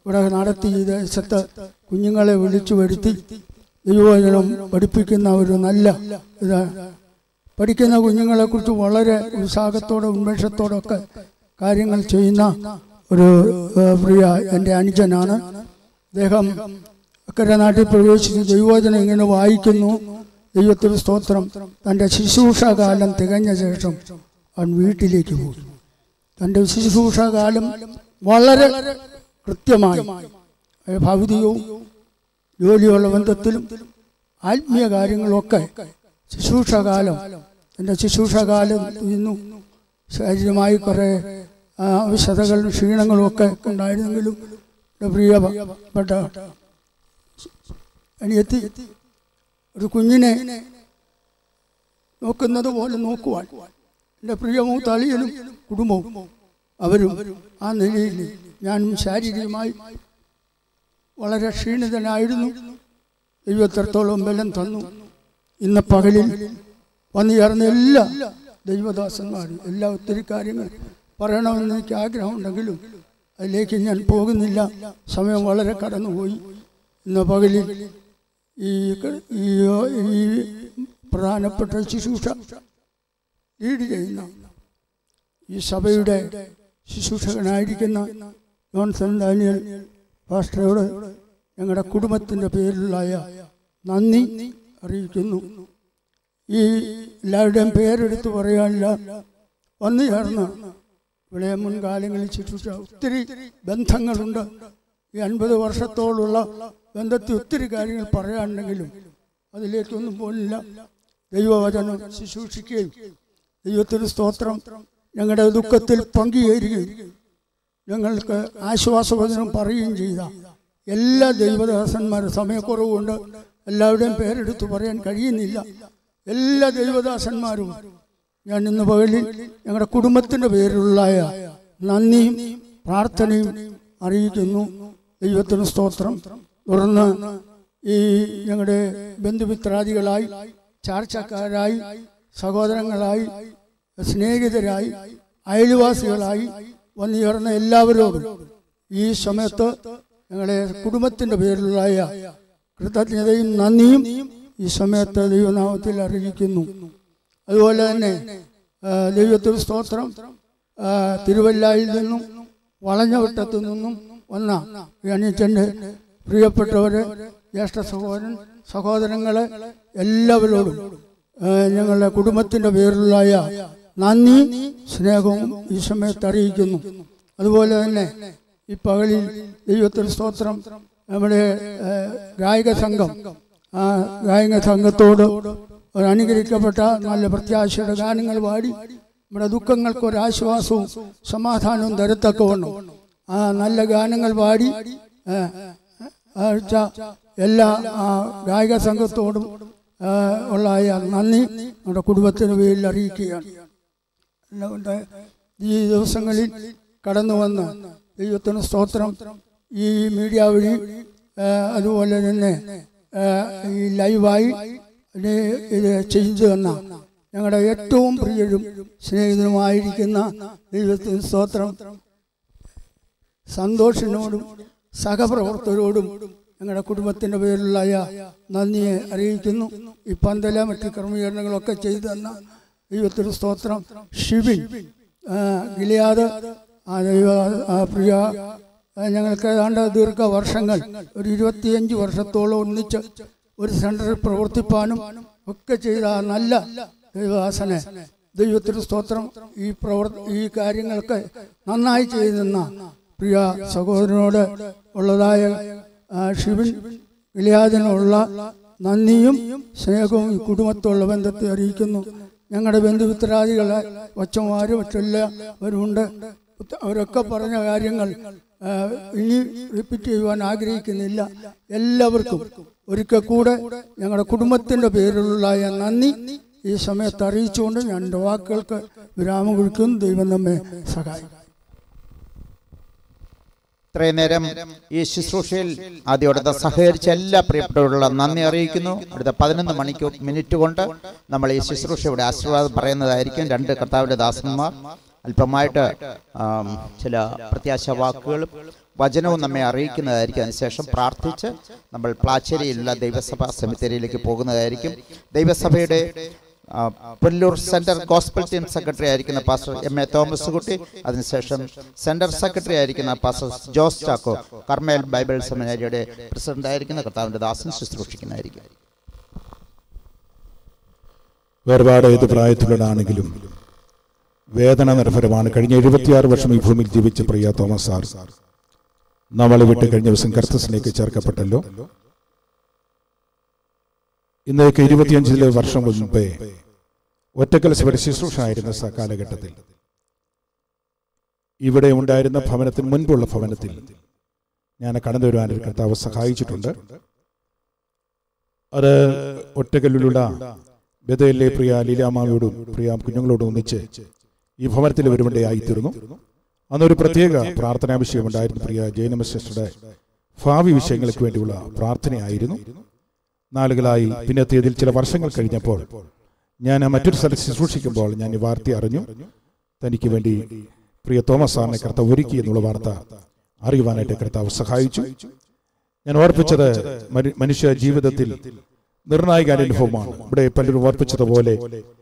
ഇവിടെ നടത്തി ഈ ദേശത്ത് കുഞ്ഞുങ്ങളെ വിളിച്ചു വരുത്തി ദൈവവചനം പഠിപ്പിക്കുന്ന ഒരു നല്ല ഇത് പഠിക്കുന്ന കുഞ്ഞുങ്ങളെക്കുറിച്ച് വളരെ ഉത്സാഹത്തോടെ ഉന്മേഷത്തോടെ ഒക്കെ കാര്യങ്ങൾ ചെയ്യുന്ന ഒരു ഏഹ്, പ്രിയ എൻ്റെ അനുജനാണ് അദ്ദേഹം അക്കരെ നാട്ടിൽ പ്രവേശിച്ച് ദൈവവചനം ഇങ്ങനെ വായിക്കുന്നു ദൈവത്തിന് സ്തോത്രം തൻ്റെ ശുശ്രൂഷകാലം തികഞ്ഞ ശേഷം അവൻ വീട്ടിലേക്ക് പോയി തൻ്റെ ശുശ്രൂഷകാലം വളരെ കൃത്യമായി ഏഹ്, ഭൗതികവും ജോലിയുള്ള ബന്ധത്തിലും ആത്മീയ കാര്യങ്ങളൊക്കെ ശുശ്രൂഷകാലം എൻ്റെ ശുശ്രൂഷകാലം ഇന്നു ശാരീരമായി കുറേ ആ, അവശതകളും ക്ഷീണങ്ങളും ഒക്കെ ഉണ്ടായിരുന്നെങ്കിലും എൻ്റെ പ്രിയപ്പെട്ട അനിയത്തി ഒരു കുഞ്ഞിനെ നോക്കുന്നത് പോലെ നോക്കുവാൻ എൻ്റെ പ്രിയ മൂത്താളിയനും കുടുംബവും അവരും ആ നിലയിൽ ഞാനും ശാരീരികമായി വളരെ ക്ഷീണിതനായിരുന്നു ദൈവത്രത്തോളം ബലം തന്നു ഇന്ന് പകലിൽ വന്നു ചേർന്ന എല്ലാ ദൈവദാസന്മാരും എല്ലാ ഒത്തിരി കാര്യങ്ങൾ പറയണമെന്ന് എനിക്ക് ആഗ്രഹമുണ്ടെങ്കിലും അതിലേക്ക് ഞാൻ പോകുന്നില്ല സമയം വളരെ കടന്നുപോയി ഇന്ന് പകലിൽ ഈ ക- ഈ ഈ പ്രധാനപ്പെട്ട ശുശ്രൂഷ ലീഡ് ചെയ്യുന്ന ഈ സഭയുടെ ശുശ്രൂഷകനായിരിക്കുന്ന ജോൺസൺ ഡാനിയൽ പാസ്റ്ററോട് ഞങ്ങളുടെ കുടുംബത്തിൻ്റെ പേരിലായ നന്ദി അറിയിക്കുന്നു ഈ എല്ലാവരുടെയും പേരെടുത്ത് പറയാനില്ല വന്നു ചേർന്ന് ഇവിടെ മുൻകാലങ്ങളിൽ ശുശ്രൂഷ ഒത്തിരി ബന്ധങ്ങളുണ്ട് ഈ അൻപത് വർഷത്തോളുള്ള ബന്ധത്തിൽ ഒത്തിരി കാര്യങ്ങൾ പറയാനുണ്ടെങ്കിലും അതിലേക്കൊന്നും പോലില്ല ദൈവവചനം ശുശ്രൂഷിക്കുകയും ദൈവത്തിന് സ്തോത്രം ഞങ്ങളുടെ ദുഃഖത്തിൽ പങ്കുചേരുകയും ഞങ്ങൾക്ക് ആശ്വാസവചനം പറയുകയും ചെയ്ത എല്ലാ ദൈവദാസന്മാരും സമയക്കുറവുകൊണ്ട് എല്ലാവരുടെയും പേരെടുത്ത് പറയാൻ കഴിയുന്നില്ല എല്ലാ ദൈവദാസന്മാരും ഞാൻ ഇന്ന് പകലിൽ ഞങ്ങളുടെ കുടുംബത്തിൻ്റെ പേരിലുള്ള നന്ദിയും പ്രാർത്ഥനയും അറിയിക്കുന്നു ദൈവത്തിന് സ്തോത്രം തുടർന്ന് ഈ ഞങ്ങളുടെ ബന്ധുമിത്രാദികളായി ചാർച്ചക്കാരായി സഹോദരങ്ങളായി സ്നേഹിതരായി അയൽവാസികളായി വന്നു ചേർന്ന എല്ലാവരോടും ഈ സമയത്ത് ഞങ്ങളുടെ കുടുംബത്തിൻ്റെ പേരിലുള്ള കൃതജ്ഞതയും നന്ദിയും ഈ സമയത്ത് ദൈവനാമത്തിൽ അറിയിക്കുന്നു അതുപോലെ തന്നെ ആ, ദൈവത്തിന് സ്തോത്രം ആ, തിരുവല്ലായിൽ നിന്നും വളഞ്ഞവട്ടത്തു നിന്നും വന്ന ഈ അനിയച്ചൻ്റെ പ്രിയപ്പെട്ടവരെ ജ്യേഷ്ഠ സഹോദരൻ സഹോദരങ്ങളെ എല്ലാവരോടും ആ, ഞങ്ങളുടെ കുടുംബത്തിൻ്റെ പേരിലുള്ള നന്ദി സ്നേഹവും ഈ സമയത്ത് അറിയിക്കുന്നു അതുപോലെ തന്നെ ഈ പകലിൽ ദൈവത്തിന് സ്തോത്രം നമ്മുടെ ആ, ഗായക സംഘം ആ ഗായക സംഘത്തോട് ഒരു അനുഗ്രഹിക്കപ്പെട്ട നല്ല പ്രത്യാശയുടെ ഗാനങ്ങൾ പാടി നമ്മുടെ ദുഃഖങ്ങൾക്ക് ഒരു ആശ്വാസവും സമാധാനവും തരത്തക്കവണ്ണം ആ നല്ല ഗാനങ്ങൾ പാടി ആ, ആഴ്ച എല്ലാ ആ, ഗായക സംഘത്തോടും ആ, ഉള്ള ആ നന്ദി നമ്മുടെ കുടുംബത്തിന് പേരിൽ അറിയിക്കുകയാണ് അതുകൊണ്ട് ഈ ദിവസങ്ങളിൽ കടന്നു വന്ന് ദൈവത്തിന് സ്തോത്രം ഈ മീഡിയ വഴി ആ, അതുപോലെ തന്നെ ആ, ഈ ലൈവായി ഇത് ഇത് ചെയ്തു തന്ന ഞങ്ങളുടെ ഏറ്റവും പ്രിയരും സ്നേഹിതനുമായിരിക്കുന്ന ദൈവത്തിന് സ്തോത്രം സന്തോഷിനോടും സഹപ്രവർത്തകരോടും ഞങ്ങളുടെ കുടുംബത്തിൻ്റെ പേരിലുള്ള നന്ദിയെ അറിയിക്കുന്നു ഈ പന്തല മറ്റ് ക്രമീകരണങ്ങളൊക്കെ ചെയ്തു തന്ന ദൈവത്തിന് സ്തോത്രം ഷിബിൻ ആ, ഗിലിയാദ് ആ ദൈവ ആ പ്രിയ ആ, ഞങ്ങൾക്ക് ഏതാണ്ട് ദീർഘ വർഷങ്ങൾ ഒരു ഇരുപത്തിയഞ്ച് വർഷത്തോളം ഒന്നിച്ച് ഒരു സെൻറ്ററിൽ പ്രവർത്തിപ്പാനും ഒക്കെ ചെയ്ത ആ നല്ല ദൈവദാസനെ ദൈവത്തിന് സ്തോത്രം ഈ പ്രവർ ഈ കാര്യങ്ങൾക്ക് നന്നായി ചെയ്യുന്ന പ്രിയ സഹോദരനോട് ഉള്ളതായ ആ, ഷിബിൻ ഗിലിയാദിനുള്ള നന്ദിയും സ്നേഹവും ഈ കുടുംബത്തുള്ള ബന്ധത്തെ അറിയിക്കുന്നു ഞങ്ങളുടെ ബന്ധുമിത്രാദികളെ ഒച്ചമാരും മറ്റെല്ലാവരുമുണ്ട് അവരൊക്കെ പറഞ്ഞ കാര്യങ്ങൾ ആ, ഇനി റിപ്പീറ്റ് ചെയ്യുവാൻ ആഗ്രഹിക്കുന്നില്ല എല്ലാവർക്കും ഒരിക്കൽ കൂടെ ഞങ്ങളുടെ കുടുംബത്തിൻ്റെ പേരിലുള്ള നന്ദി ഈ സമയത്ത് അറിയിച്ചുകൊണ്ട് ഞാൻ എൻ്റെ വാക്കുകൾക്ക് വിരാമം കുറിക്കും ദൈവം നമ്മെ സഹായിക്കും ഇത്രയും നേരം ഈ ശുശ്രൂഷയിൽ ആദ്യോടത്തെ സഹകരിച്ച എല്ലാ പ്രിയപ്പെട്ടവരുള്ള നന്ദി അറിയിക്കുന്നു അടുത്ത പതിനൊന്ന് മണിക്കൂർ മിനിറ്റ് കൊണ്ട് നമ്മൾ ഈ ശുശ്രൂഷയുടെ ആശീർവാദം പറയുന്നതായിരിക്കും രണ്ട് കർത്താവിൻ്റെ ദാസന്മാർ അല്പമായിട്ട് ആം, ചില പ്രത്യാശ വാക്കുകളും വചനവും നമ്മെ അറിയിക്കുന്നതായിരിക്കും അതിനുശേഷം പ്രാർത്ഥിച്ച് നമ്മൾ പ്ലാച്ചേരിയിലുള്ള ദൈവസഭാ സെമിത്തേരിയിലേക്ക് പോകുന്നതായിരിക്കും ദൈവസഭയുടെ ആ, Pullur central gospel team secretary ആയിരിക്കുന്ന പാസ്റ്റർ എം എ തോമസ് കുട്ടി അതിനുശേഷം സെൻട്രൽ സെക്രട്ടറി ആയിരിക്കുന്ന pastor Jose Chacko Carmel Bible സെമിനാരിയുടെ പ്രസിഡന്റ് ആയിരിക്കുന്ന കർത്താവിൻ്റെ ദാസൻ ശുശ്രൂഷിക്കുന്നതായിരിക്കും വേർപാട് ഏത് പ്രായത്തിലുള്ളതാണെങ്കിലും വേദന നിർഭരമാണ് കഴിഞ്ഞ എഴുപത്തിയാറ് വർഷം ഈ ഭൂമിയിൽ ജീവിച്ച പ്രിയ തോമസ് സാർ നമ്മളെ വിട്ട് കഴിഞ്ഞ ദിവസം കർത്തസിലേക്ക് ചേർക്കപ്പെട്ടല്ലോ ഇന്നേക്ക് ഇരുപത്തിയഞ്ചിലെ വർഷം മുൻപേ ഒറ്റക്കൽ ശിവര ശുശ്രൂഷ സ കാലഘട്ടത്തിൽ ഇവിടെ ഉണ്ടായിരുന്ന ഭവനത്തിന് മുൻപുള്ള ഭവനത്തിൽ ഞാൻ കടന്നു വരുവാൻ ഒരു കർത്താവ് സഹായിച്ചിട്ടുണ്ട് അത് ഒറ്റക്കല്ലിലുള്ള ബദലിലെ പ്രിയ ലീലാമാവിയോടും പ്രിയ കുഞ്ഞുങ്ങളോടും ഒന്നിച്ച് ഈ ഭവനത്തിൽ വരുവാണ്ടായിത്തീർന്നു അന്നൊരു പ്രത്യേക പ്രാർത്ഥനാ വിഷയമുണ്ടായിരുന്നു പ്രിയ ജൈനമ സിസ്റ്ററുടെ ഭാവി വിഷയങ്ങൾക്ക് വേണ്ടിയുള്ള പ്രാർത്ഥനയായിരുന്നു നാളുകളായി പിന്നത്തേതിൽ ചില വർഷങ്ങൾ കഴിഞ്ഞപ്പോൾ ഞാൻ മറ്റൊരു സ്ഥലത്ത് ശുശ്രൂഷിക്കുമ്പോൾ ഞാൻ ഈ വാർത്ത അറിഞ്ഞു തനിക്ക് വേണ്ടി പ്രിയ തോമസ് സാറിനെ കർത്താവ് ഒരുക്കി എന്നുള്ള വാർത്ത അറിയുവാനായിട്ട് കർത്താവ് സഹായിച്ചു ഞാൻ ഓർപ്പിച്ചത് മരു- മനുഷ്യ ജീവിതത്തിൽ നിർണായക അനുഭവമാണ് ഇവിടെ പലരും ഓർപ്പിച്ചതുപോലെ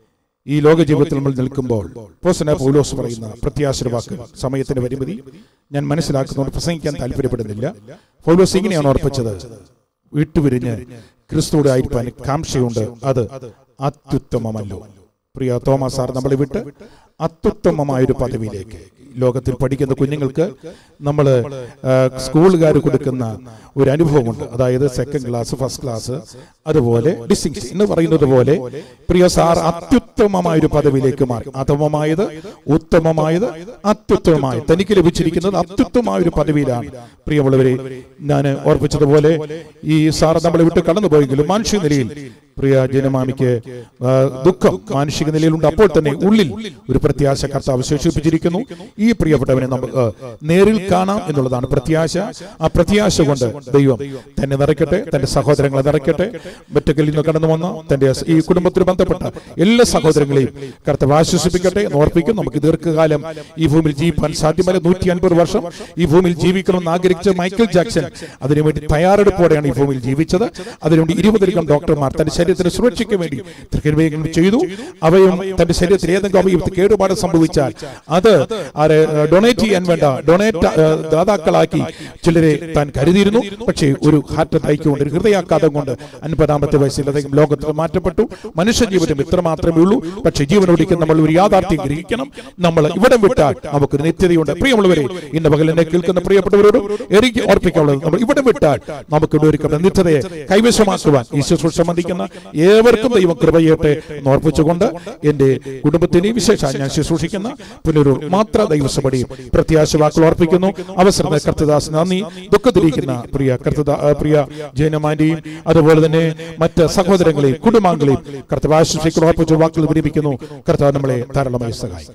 ഈ ലോക ജീവിതത്തിൽ നമ്മൾ നിൽക്കുമ്പോൾ പോസന പൗലോസ് പറയുന്ന പ്രത്യാശര വാക്ക് സമയത്തിന്റെ പരിമിതി ഞാൻ മനസ്സിലാക്കുന്നതുകൊണ്ട് പ്രസംഗിക്കാൻ താല്പര്യപ്പെടുന്നില്ല പൗലോസ് ഇങ്ങനെയാണ് ഓർപ്പിച്ചത് വിട്ടുപിരിഞ്ഞ് ക്രിസ്തുവിടെ ആയിരിക്കാൻ കാംക്ഷയുണ്ട് അത് അത്യുത്തമമല്ലോ പ്രിയ തോമസ് സാർ നമ്മളെ വിട്ട് അത്യുത്തമമായ ഒരു പദവിയിലേക്ക് ലോകത്തിൽ പഠിക്കുന്ന കുഞ്ഞുങ്ങൾക്ക് നമ്മൾ സ്കൂളുകാർ കൊടുക്കുന്ന ഒരു അനുഭവമുണ്ട് അതായത് സെക്കൻഡ് ക്ലാസ് ഫസ്റ്റ് ക്ലാസ് അതുപോലെ ഡിസ്റ്റിങ്ഷൻ എന്ന് പറയുന്നത് പോലെ പ്രിയ സാർ അത്യുത്തമമായ ഒരു പദവിയിലേക്ക് മാറി അധമമായത് ഉത്തമമായത് അത്യുത്തമമായത് തനിക്ക് ലഭിച്ചിരിക്കുന്നത് അത്യുത്തമമായ ഒരു പദവിയിലാണ് പ്രിയമുള്ളവരെ ഞാൻ ഓർപ്പിച്ചതുപോലെ ഈ സാർ നമ്മളെ വിട്ട് കടന്നുപോയെങ്കിലും മാനുഷിക നിലയിൽ പ്രിയ ജനമാമിക്ക് ആ, ദുഃഖം മാനുഷിക നിലയിലുണ്ട് അപ്പോൾ തന്നെ ഉള്ളിൽ ഒരു പ്രത്യാശ കർത്താവ് അവശേഷിപ്പിച്ചിരിക്കുന്നു ഈ പ്രിയപ്പെട്ടവനെ നമുക്ക് നേരിൽ കാണാം എന്നുള്ളതാണ് പ്രത്യാശ ആ പ്രത്യാശ കൊണ്ട് ദൈവം തന്നെ നിറയ്ക്കട്ടെ തന്റെ സഹോദരങ്ങളെ നിറയ്ക്കട്ടെ മറ്റൊക്കെ നിന്ന് കടന്നു വന്ന തന്റെ ഈ കുടുംബത്തിന് ബന്ധപ്പെട്ട എല്ലാ സഹോദരങ്ങളെയും കർത്താവ് ആശ്വസിപ്പിക്കട്ടെ എന്ന് ഓർപ്പിക്കും നമുക്ക് ദീർഘകാലം ഈ ഭൂമിയിൽ ജീവിക്കാൻ സാധ്യമല്ല നൂറ്റി അൻപത് വർഷം ഈ ഭൂമിയിൽ ജീവിക്കണമെന്ന് ആഗ്രഹിച്ച മൈക്കിൾ ജാക്സൺ അതിനുവേണ്ടി തയ്യാറെടുപ്പോടെയാണ് ഈ ഭൂമിയിൽ ജീവിച്ചത് അതിനുവേണ്ടി ഇരുപതിലധികം ഡോക്ടർമാർ തന്റെ ശരീരത്തിന്റെ സുരക്ഷയ്ക്ക് വേണ്ടി തൃക്കരുവേഗം ചെയ്തു അവയും തന്റെ ശരീരത്തിൽ ഏതെങ്കിലും അവയവത്തിൽ കേടുപാട് സംഭവിച്ചാൽ അത് ആരെ ഡൊണേറ്റ് ചെയ്യാൻ വേണ്ട ഡൊണേറ്റ് ദാതാക്കളാക്കി ചിലരെ താൻ കരുതിയിരുന്നു പക്ഷേ ഒരു ഹാർട്ട് അറ്റാക്ക് കൊണ്ട് ഒരു ഹൃദയാഘാതം കൊണ്ട് അൻപതാമത്തെ വയസ്സിൽ അദ്ദേഹം ലോകത്തിൽ മാറ്റപ്പെട്ടു മനുഷ്യ ജീവിതം ഇത്ര മാത്രമേ ഉള്ളൂ പക്ഷേ ജീവനോടിക്ക് നമ്മൾ ഒരു യാഥാർത്ഥ്യം ഗ്രഹിക്കണം നമ്മൾ ഇവിടെ വിട്ടാൽ നമുക്കൊരു നിത്യതയുണ്ട് പ്രിയമുള്ളവരെ ഇന്ന് പകൽ എന്നെ കേൾക്കുന്ന പ്രിയപ്പെട്ടവരോടും എനിക്ക് ഓർപ്പിക്കാനുള്ളത് നമ്മൾ ഇവിടെ വിട്ടാൽ നമുക്ക് ഇവിടെ ഒരുക്കുന്ന നിത്യതയെ കൈവശമാക്കുവാൻ ഈ ശുശ്രൂഷ സംബന്ധിക്കുന്ന ഏവർക്കും ദൈവം കൃപ ചെയ്യട്ടെ എന്ന് ഓർപ്പിച്ചുകൊണ്ട് എന്റെ കുടുംബത്തിനെയും വിശേഷ ഞാൻ ശുശ്രൂഷിക്കുന്ന പുനരൂർ മാത്ര ദൈവസഭയുടെയും പ്രത്യാശ വാക്കുകൾ ഓർപ്പിക്കുന്നു അവസരം കർത്തദാസ് നന്ദി ദുഃഖത്തിരിക്കുന്ന പ്രിയ കർത്തദാ ആ, പ്രിയ ജൈനമാന്റെയും അതുപോലെ തന്നെ മറ്റ് സഹോദരങ്ങളെയും കുടുംബാംഗങ്ങളെയും കർത്തവ് ആശംസിക്കുന്ന ഓർപ്പിച്ച വാക്കുകൾ വിരമിക്കുന്നു കർത്താവ് നമ്മളെ ധാരാളമായി സഹായിക്കും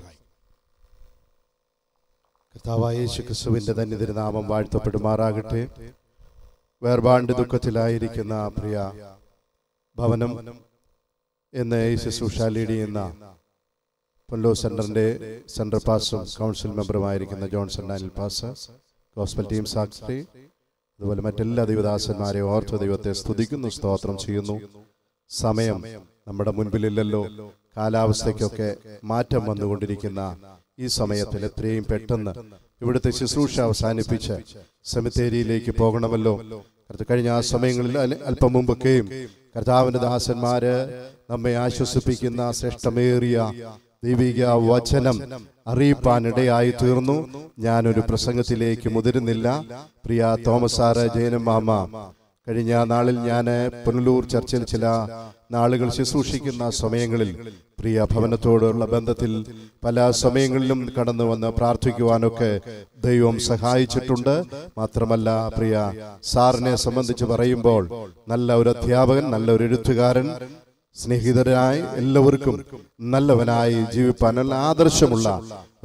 കർത്താവായ യേശു ക്രിസ്തുവിന്റെ തന്നെ തിരുനാമം വാഴ്ത്തപ്പെടുമാറാകട്ടെ വേർപാണ്ട് ദുഃഖത്തിലായിരിക്കുന്ന പ്രിയ ഭവനം എന്ന് ഈ ശുശ്രൂഷ ലീഡ് ചെയ്യുന്ന പൊല്ലോ സെന്ററിന്റെ സെൻട്രൽ പാസും കൗൺസിൽ മെമ്പറുമായിരിക്കുന്ന Johnson Daniel pastor gospel team secretary അതുപോലെ മറ്റെല്ലാ ദൈവദാസന്മാരെ ഓർത്ത് ദൈവത്തെ സ്തുതിക്കുന്നു സ്തോത്രം ചെയ്യുന്നു സമയം നമ്മുടെ മുൻപിലില്ലല്ലോ കാലാവസ്ഥയ്ക്കൊക്കെ മാറ്റം വന്നുകൊണ്ടിരിക്കുന്ന ഈ സമയത്തിൽ എത്രയും പെട്ടെന്ന് ഇവിടുത്തെ ശുശ്രൂഷ അവസാനിപ്പിച്ച് സെമിത്തേരിയിലേക്ക് പോകണമല്ലോ കർത്ത- കഴിഞ്ഞ ആ സമയങ്ങളിൽ അൽ- അല്പം മുമ്പൊക്കെയും കർത്താവിന്റെ ദാസന്മാര് നമ്മെ ആശ്വസിപ്പിക്കുന്ന ശ്രേഷ്ഠമേറിയ ദൈവിക വചനം അറിയിപ്പാനിടയായി തീർന്നു ഞാനൊരു പ്രസംഗത്തിലേക്ക് മുതിരുന്നില്ല പ്രിയ തോമസ് സാറ് ജയനം മാമ കഴിഞ്ഞ നാളിൽ ഞാൻ പുനലൂർ ചർച്ചിൽ ചില നാളുകൾ ശുശ്രൂഷിക്കുന്ന സമയങ്ങളിൽ പ്രിയ ഭവനത്തോടുള്ള ബന്ധത്തിൽ പല സമയങ്ങളിലും കടന്നു വന്ന് പ്രാർത്ഥിക്കുവാനൊക്കെ ദൈവം സഹായിച്ചിട്ടുണ്ട് മാത്രമല്ല പ്രിയ സാറിനെ സംബന്ധിച്ച് പറയുമ്പോൾ നല്ല ഒരു അധ്യാപകൻ നല്ല ഒരു എഴുത്തുകാരൻ സ്നേഹിതരായി എല്ലാവർക്കും നല്ലവനായി ജീവിപ്പാൻ നല്ല ആദർശമുള്ള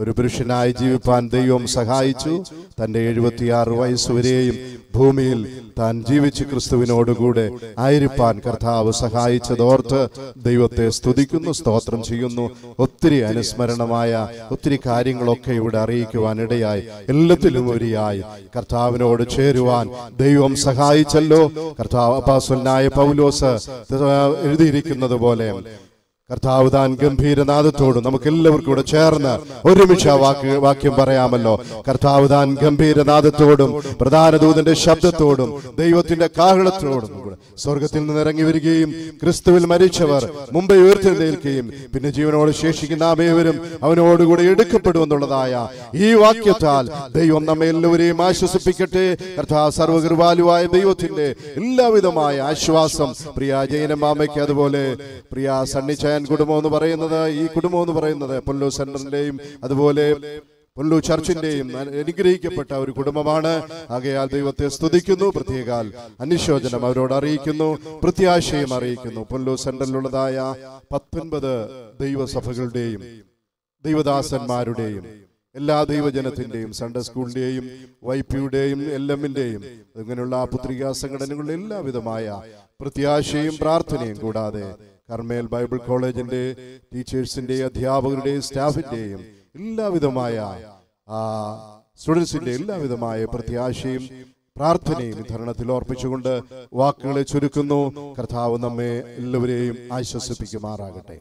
ഒരു പുരുഷനായി ജീവിപ്പാൻ ദൈവം സഹായിച്ചു തന്റെ എഴുപത്തിയാറ് വയസ്സുവരെയും ഭൂമിയിൽ താൻ ജീവിച്ച് ക്രിസ്തുവിനോടുകൂടെ ആയിരിക്കാൻ കർത്താവ് സഹായിച്ചതോർത്ത് ദൈവത്തെ സ്തുതിക്കുന്നു സ്തോത്രം ചെയ്യുന്നു ഒത്തിരി അനുസ്മരണമായ ഒത്തിരി കാര്യങ്ങളൊക്കെ ഇവിടെ അറിയിക്കുവാൻ ഇടയായി എല്ലാത്തിലും ഉപരിയായി കർത്താവിനോട് ചേരുവാൻ ദൈവം സഹായിച്ചല്ലോ കർത്താവ് അപ്പാസ്വലനായ പൗലോസ് എഴുതിയിരിക്കുന്നത് പോലെ കർത്താവ് താൻ ഗംഭീരനാഥത്തോടും നമുക്ക് എല്ലാവർക്കും കൂടെ ചേർന്ന് ഒരുമിച്ച് ആ വാക്ക് വാക്യം പറയാമല്ലോ കർത്താവ് താൻ ഗംഭീരനാഥത്തോടും പ്രധാന ദൂതന്റെ ശബ്ദത്തോടും ദൈവത്തിന്റെ കാഹളത്തോടും കൂടെ സ്വർഗത്തിൽ നിന്ന് ഇറങ്ങി വരികയും ക്രിസ്തുവിൽ മരിച്ചവർ മുമ്പേ ഉയർത്തെഴുന്നേൽക്കുകയും പിന്നെ ജീവനോട് ശേഷിക്കുന്ന അമേവരും അവനോടുകൂടെ എടുക്കപ്പെടുമെന്നുള്ളതായ ഈ വാക്യത്താൽ ദൈവം നമ്മെ എല്ലാവരെയും ആശ്വസിപ്പിക്കട്ടെ കർത്താവ് സർവകൃപാലുവായ ദൈവത്തിന്റെ എല്ലാവിധമായ ആശ്വാസം പ്രിയ ജൈനമാമയ്ക്ക് അതുപോലെ പ്രിയ സണ്ണിച്ചയൻ കുടുംബം എന്ന് പറയുന്നത് ഈ കുടുംബം എന്ന് പറയുന്നത് പൊല്ലു സെന്ററിന്റെയും അതുപോലെ പൊല്ലു ചർച്ചിന്റെയും അനുഗ്രഹിക്കപ്പെട്ട ഒരു കുടുംബമാണ് ആകയാൽ ദൈവത്തെ സ്തുതിക്കുന്നു പ്രത്യേകാൽ അനുശോചനം അവരോട് അറിയിക്കുന്നു പ്രത്യാശയും അറിയിക്കുന്നു പൊല്ലു സെന്ററിലുള്ളതായ പത്തൊൻപത് ദൈവസഭകളുടെയും ദൈവദാസന്മാരുടെയും എല്ലാ ദൈവജനത്തിന്റെയും സൺഡേ സ്കൂളിന്റെയും വൈപ്പിയുടെയും എൽ എമ്മിന്റെയും ഇങ്ങനെയുള്ള പുത്രികാ സംഘടനകളുടെ എല്ലാവിധമായ പ്രത്യാശയും പ്രാർത്ഥനയും കൂടാതെ കർമ്മേൽ ബൈബിൾ കോളേജിന്റെ ടീച്ചേഴ്സിന്റെ അധ്യാപകരുടെയും സ്റ്റാഫിന്റെയും എല്ലാവിധമായ ആ സ്റ്റുഡൻസിന്റെ എല്ലാവിധമായ പ്രത്യാശയും പ്രാർത്ഥനയും ഈ ധരണത്തിൽ ഓർപ്പിച്ചുകൊണ്ട് വാക്കുകളെ ചുരുക്കുന്നു കർത്താവ് നമ്മെ എല്ലാവരെയും ആശ്വസിപ്പിക്കുമാറാകട്ടെ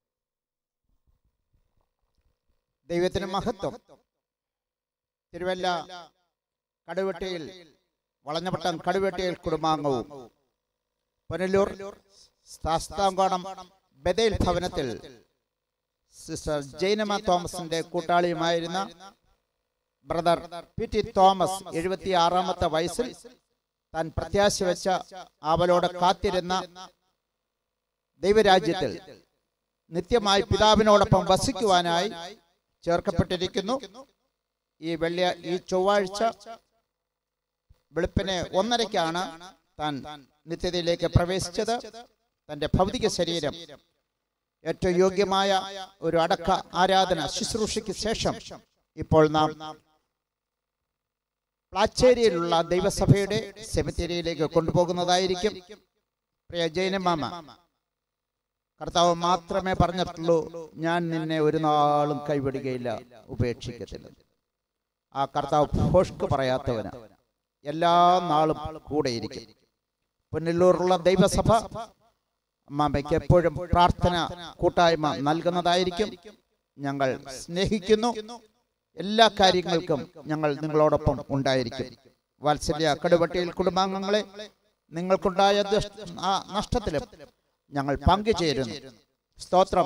ദൈവത്തിന് മഹത്വം തിരുവല്ല കടുവെട്ടിയിൽ വളഞ്ഞപട്ടം കടുവെട്ടിയിൽ കുടുംബാംഗവും പുനലൂർ ശാസ്താംകോണം ബദേൽ ഭവനത്തിൽ സിസ്റ്റർ ജൈനമ തോമസിന്റെ കൂട്ടാളിയുമായിരുന്ന ബ്രദർ പി ടി തോമസ് എഴുപത്തിയാറാമത്തെ വയസ്സിൽ താൻ പ്രത്യാശ വെച്ച അവലോടെ കാത്തിരുന്ന ദൈവരാജ്യത്തിൽ നിത്യമായി പിതാവിനോടൊപ്പം വസിക്കുവാനായി ചേർക്കപ്പെട്ടിരിക്കുന്നു ഈ വെള്ളിയ ഈ ചൊവ്വാഴ്ച വെളുപ്പിന് ഒന്നരയ്ക്കാണ് താൻ നിത്യതയിലേക്ക് പ്രവേശിച്ചത് തന്റെ ഭൗതിക ശരീരം ഏറ്റവും യോഗ്യമായ ഒരു അടക്ക ആരാധന ശുശ്രൂഷയ്ക്ക് ശേഷം ഇപ്പോൾ നാം പ്ലാച്ചേരിയിലുള്ള ദൈവസഭയുടെ സെമിത്തേരിയിലേക്ക് കൊണ്ടുപോകുന്നതായിരിക്കും പ്രിയ ജൈനമാമ കർത്താവ് മാത്രമേ പറഞ്ഞിട്ടുള്ളൂ ഞാൻ നിന്നെ ഒരു നാളും കൈവിടുകയില്ല ഉപേക്ഷിക്കത്തില്ല ആ കർത്താവ് ഭോഷ്ക്ക് പറയാത്തവന് എല്ലാ നാളും കൂടെയിരിക്കും പുനലൂറുള്ള ദൈവസഭ അമ്മാമ്മയ്ക്ക് എപ്പോഴും പ്രാർത്ഥന കൂട്ടായ്മ നൽകുന്നതായിരിക്കും ഞങ്ങൾ സ്നേഹിക്കുന്നു എല്ലാ കാര്യങ്ങൾക്കും ഞങ്ങൾ നിങ്ങളോടൊപ്പം ഉണ്ടായിരിക്കും വാത്സല്യ കടുവട്ടിയിൽ കുടുംബാംഗങ്ങളെ നിങ്ങൾക്കുണ്ടായ ദുഷ്- ആ നഷ്ടത്തിലും ഞങ്ങൾ പങ്കുചേരുന്നു സ്തോത്രം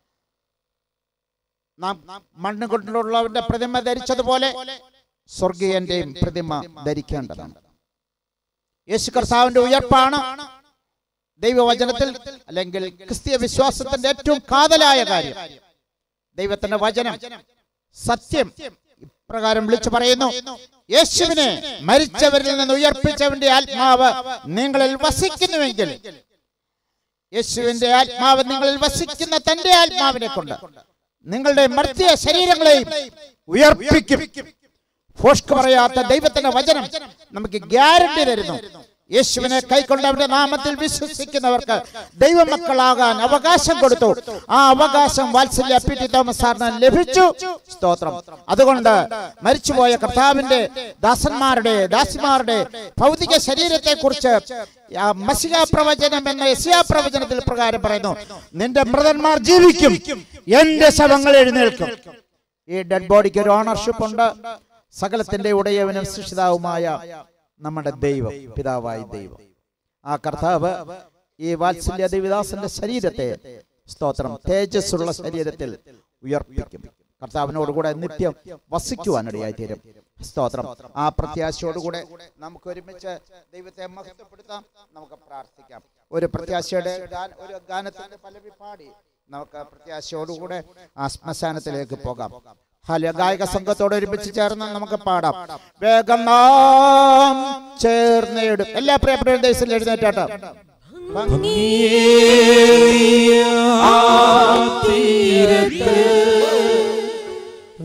നാം മണ്ണ് കൊണ്ടുള്ളവന്റെ പ്രതിമ ധരിച്ചതുപോലെ സ്വർഗീയന്റെയും പ്രതിമ ധരിക്കേണ്ടതാണ് യേശു കർത്താവിന്റെ ഉയർപ്പാണ് ദൈവവചനത്തിൽ അല്ലെങ്കിൽ ക്രിസ്തീയ വിശ്വാസത്തിന്റെ ഏറ്റവും കാതലായ കാര്യം ദൈവത്തിന്റെ വചനം സത്യം ഇപ്രകാരം വിളിച്ചു പറയുന്നു യേശുവിനെ മരിച്ചവരിൽ നിന്ന് ഉയർപ്പിച്ചവന്റെ ആത്മാവ് നിങ്ങളിൽ വസിക്കുന്നുവെങ്കിൽ യേശുവിന്റെ ആത്മാവ് നിങ്ങളിൽ വസിക്കുന്ന തന്റെ ആത്മാവിനെ കൊണ്ട് നിങ്ങളുടെ മർത്യ ശരീരങ്ങളെയും ഉയർപ്പിക്കും ഫോഷ്ക്ക് പറയാത്ത ദൈവത്തിന്റെ വചനം നമുക്ക് ഗ്യാരണ്ടി തരുന്നു യേശുവിനെ കൈക്കൊണ്ട് അവന്റെ നാമത്തിൽ വിശ്വസിക്കുന്നവർക്ക് ദൈവമക്കളാകാൻ അവകാശം കൊടുത്തു ആ അവകാശം വാത്സല്യ പി ടി തോമസ് സാറിന് ലഭിച്ചു സ്തോത്രം അതുകൊണ്ട് മരിച്ചുപോയ കർത്താവിന്റെ ദാസന്മാരുടെ ദാസിമാരുടെ ഭൗതിക ശരീരത്തെ കുറിച്ച് മസിക പ്രവചനം എന്ന എസിയ പ്രവചനത്തിൽ പ്രകാരം പറയുന്നു നിന്റെ മൃതന്മാർ ജീവിക്കും എന്റെ ശവങ്ങൾ എഴുന്നേൽക്കും ഈ ഡെഡ് ബോഡിക്ക് ഒരു ഓണർഷിപ്പ് ഉണ്ട് സകലത്തിന്റെ ഉടയവനും സൃഷ്ടിതാവുമായ നമ്മുടെ ദൈവം പിതാവായ ദൈവം ആ കർത്താവ് ഈ വാത്സല്യ ദേവിദാസന്റെ ശരീരത്തെ സ്തോത്രം തേജസ്സുള്ള ശരീരത്തിൽ ഉയർപ്പിക്കും കർത്താവിനോടുകൂടെ നിത്യം വസിക്കുവാനിടയായി തീരും സ്തോത്രം ആ പ്രത്യാശയോടുകൂടെ നമുക്ക് ഒരുമിച്ച് ദൈവത്തെ മഹത്വപ്പെടുത്താം നമുക്ക് പ്രാർത്ഥിക്കാം ഒരു പ്രത്യാശയുടെ ഗാന- ഒരു ഗാനത്തിന്റെ പലവി പാടി നമുക്ക് പ്രത്യാശയോടുകൂടെ ആ ശ്മശാനത്തിലേക്ക് പോകാം ഹല ഗായക സംഘത്തോട് ഒരുമിച്ച് ചേർന്ന് നമുക്ക് പാടാം വേഗം നാം ചേർന്നിടും എല്ലാ പ്രിയപ്പെട്ട ദിവസം എഴുന്നേറ്റാട്ടോ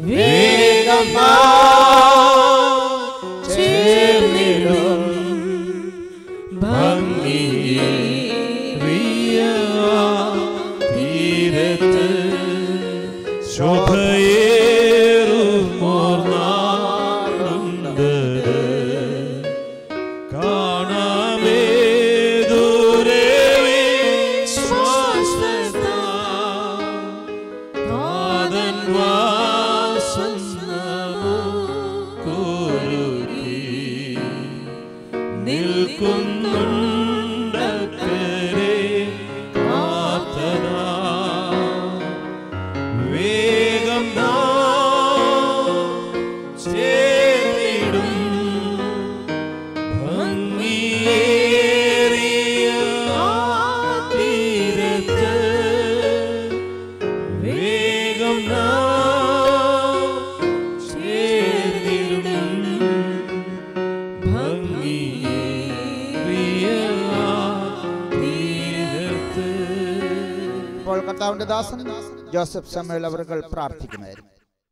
വേഗം ചേർന്നിടും ഭംഗിയേറിയ തീരത്ത് ശോഭയേറുമോർന്നാളുണ്ട് കാണാമേ ദൂരെ വിശ്വാസത നാദൻ വാസം നമുക്കൊരുക്കി നിൽക്കുന്നുണ്ടക്കരെ കാത്തതാ വേഗം നാം ചേർന്നിടും ഭംഗിയേറിയ ആ തീരത്ത് വേഗം നാം ചേർന്നിടും ഭംഗിയേറിയ ആ തീരത്ത് ഇപ്പോൾ കർത്താവിന്റെ ദാസൻ ജോസഫ് സമേൽ അവർ പ്രാർത്ഥിക്കുന്നതായിരുന്നു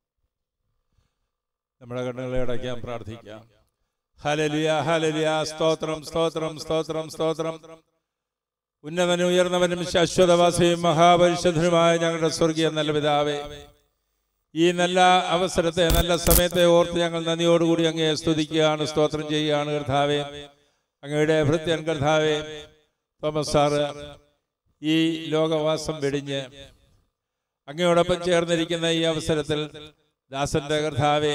നമ്മുടെ കണ്ണുകളെ അടയ്ക്കാൻ പ്രാർത്ഥിക്കാം ഹലലിയ ഹലലിയ സ്തോത്രം സ്തോത്രം സ്തോത്രം സ്തോത്രം ഉന്നതനും ഉയർന്നവനും ശാശ്വതവാസിയും മഹാപരിശുദ്ധനുമായ ഞങ്ങളുടെ സ്വർഗീയ നല്ല പിതാവേ ഈ നല്ല അവസരത്തെ നല്ല സമയത്തെ ഓർത്ത് ഞങ്ങൾ നന്ദിയോടുകൂടി അങ്ങയെ സ്തുതിക്കുകയാണ് സ്തോത്രം ചെയ്യുകയാണ് കർത്താവേ അങ്ങയുടെ ഭൃത്യൻ കർത്താവേ തോമസ് സാറ് ഈ ലോകവാസം വെടിഞ്ഞ് അങ്ങയോടൊപ്പം ചേർന്നിരിക്കുന്ന ഈ അവസരത്തിൽ ദാസന്റെ കർത്താവെ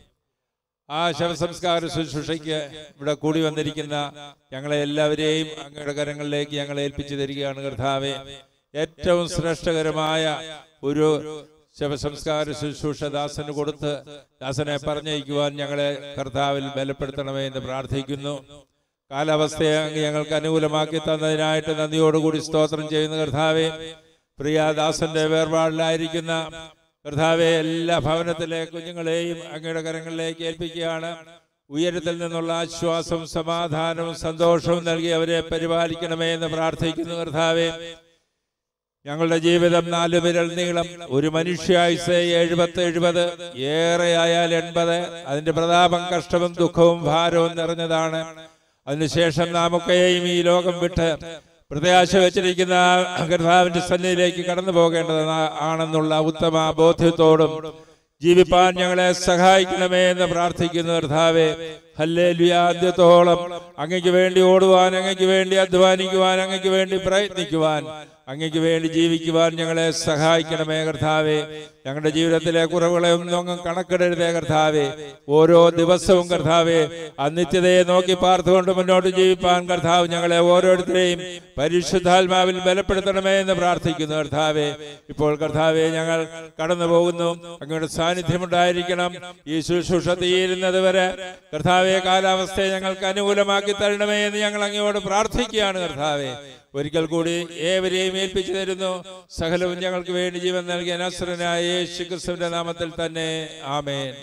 ആ ശവസംസ്കാര ശുശ്രൂഷയ്ക്ക് ഇവിടെ കൂടി വന്നിരിക്കുന്ന ഞങ്ങളെ എല്ലാവരെയും അങ്ങയുടെ കരങ്ങളിലേക്ക് ഞങ്ങളെ ഏൽപ്പിച്ചു തരികയാണ് കർത്താവെ ഏറ്റവും ശ്രേഷ്ഠകരമായ ഒരു ശവസംസ്കാര ശുശ്രൂഷ ദാസന് കൊടുത്ത് ദാസനെ പറഞ്ഞയക്കുവാൻ ഞങ്ങളെ കർത്താവിൽ ബലപ്പെടുത്തണമേ എന്ന് പ്രാർത്ഥിക്കുന്നു കാലാവസ്ഥയെ അങ്ങ് ഞങ്ങൾക്ക് അനുകൂലമാക്കി തന്നതിനായിട്ട് നന്ദിയോടുകൂടി സ്തോത്രം ചെയ്യുന്ന കർത്താവെ പ്രിയാദാസന്റെ വേർപാടിലായിരിക്കുന്ന കർത്താവെ എല്ലാ ഭവനത്തിലെ കുഞ്ഞുങ്ങളെയും അങ്ങയുടെ കരങ്ങളിലേക്ക് ഏൽപ്പിക്കുകയാണ് ഉയരത്തിൽ നിന്നുള്ള ആശ്വാസവും സമാധാനവും സന്തോഷവും നൽകി അവരെ പരിപാലിക്കണമേ എന്ന് പ്രാർത്ഥിക്കുന്നു കർത്താവെ ഞങ്ങളുടെ ജീവിതം നാലു വിരൽ നീളം ഒരു മനുഷ്യായുസ് എഴുപത്ത് എഴുപത് ഏറെയായാൽ എൺപത് അതിന്റെ പ്രതാപം കഷ്ടവും ദുഃഖവും ഭാരവും നിറഞ്ഞതാണ് അതിനുശേഷം നാമൊക്കെയും ഈ ലോകം വിട്ട് പ്രത്യാശ വെച്ചിരിക്കുന്ന കർത്താവിന്റെ സന്നിധിയിലേക്ക് കടന്നു പോകേണ്ടത് ആണെന്നുള്ള ഉത്തമ ബോധ്യത്തോടും ജീവിപ്പാൻ ഞങ്ങളെ സഹായിക്കണമേ എന്ന് പ്രാർത്ഥിക്കുന്നു കർത്താവെ ഹല്ലേ ലുയാദ്യത്തോളം അങ്ങയ്ക്ക് വേണ്ടി ഓടുവാൻ അങ്ങയ്ക്ക് വേണ്ടി അധ്വാനിക്കുവാൻ അങ്ങയ്ക്ക് വേണ്ടി പ്രയത്നിക്കുവാൻ അങ്ങയ്ക്ക് വേണ്ടി ജീവിക്കുവാൻ ഞങ്ങളെ സഹായിക്കണമേ കർത്താവെ ഞങ്ങളുടെ ജീവിതത്തിലെ കുറവുകളെ ഒന്നും അങ്ങ് കണക്കിടരുതേ കർത്താവെ ഓരോ ദിവസവും കർത്താവെ അനിത്യതയെ നോക്കി പാർത്തുകൊണ്ട് മുന്നോട്ട് ജീവിപ്പാൻ കർത്താവ് ഞങ്ങളെ ഓരോരുത്തരെയും പരിശുദ്ധാത്മാവിൽ ബലപ്പെടുത്തണമേ എന്ന് പ്രാർത്ഥിക്കുന്നു കർത്താവെ ഇപ്പോൾ കർത്താവെ ഞങ്ങൾ കടന്നു പോകുന്നു അങ്ങയുടെ സാന്നിധ്യമുണ്ടായിരിക്കണം ഈ ശുശ്രൂഷ തീരുന്നത് വരെ കർത്താവെ കാലാവസ്ഥയെ ഞങ്ങൾക്ക് അനുകൂലമാക്കി തരണമേ എന്ന് ഞങ്ങൾ അങ്ങയോട് പ്രാർത്ഥിക്കുകയാണ് കർത്താവെ ഒരിക്കൽ കൂടി ഏവരെയും ഏൽപ്പിച്ചു തരുന്നു സകലവും ഞങ്ങൾക്ക് വേണ്ടി ജീവൻ നൽകിയ നസ്രനായ യേശു ക്രിസ്തുവിന്റെ നാമത്തിൽ തന്നെ ആമേൻ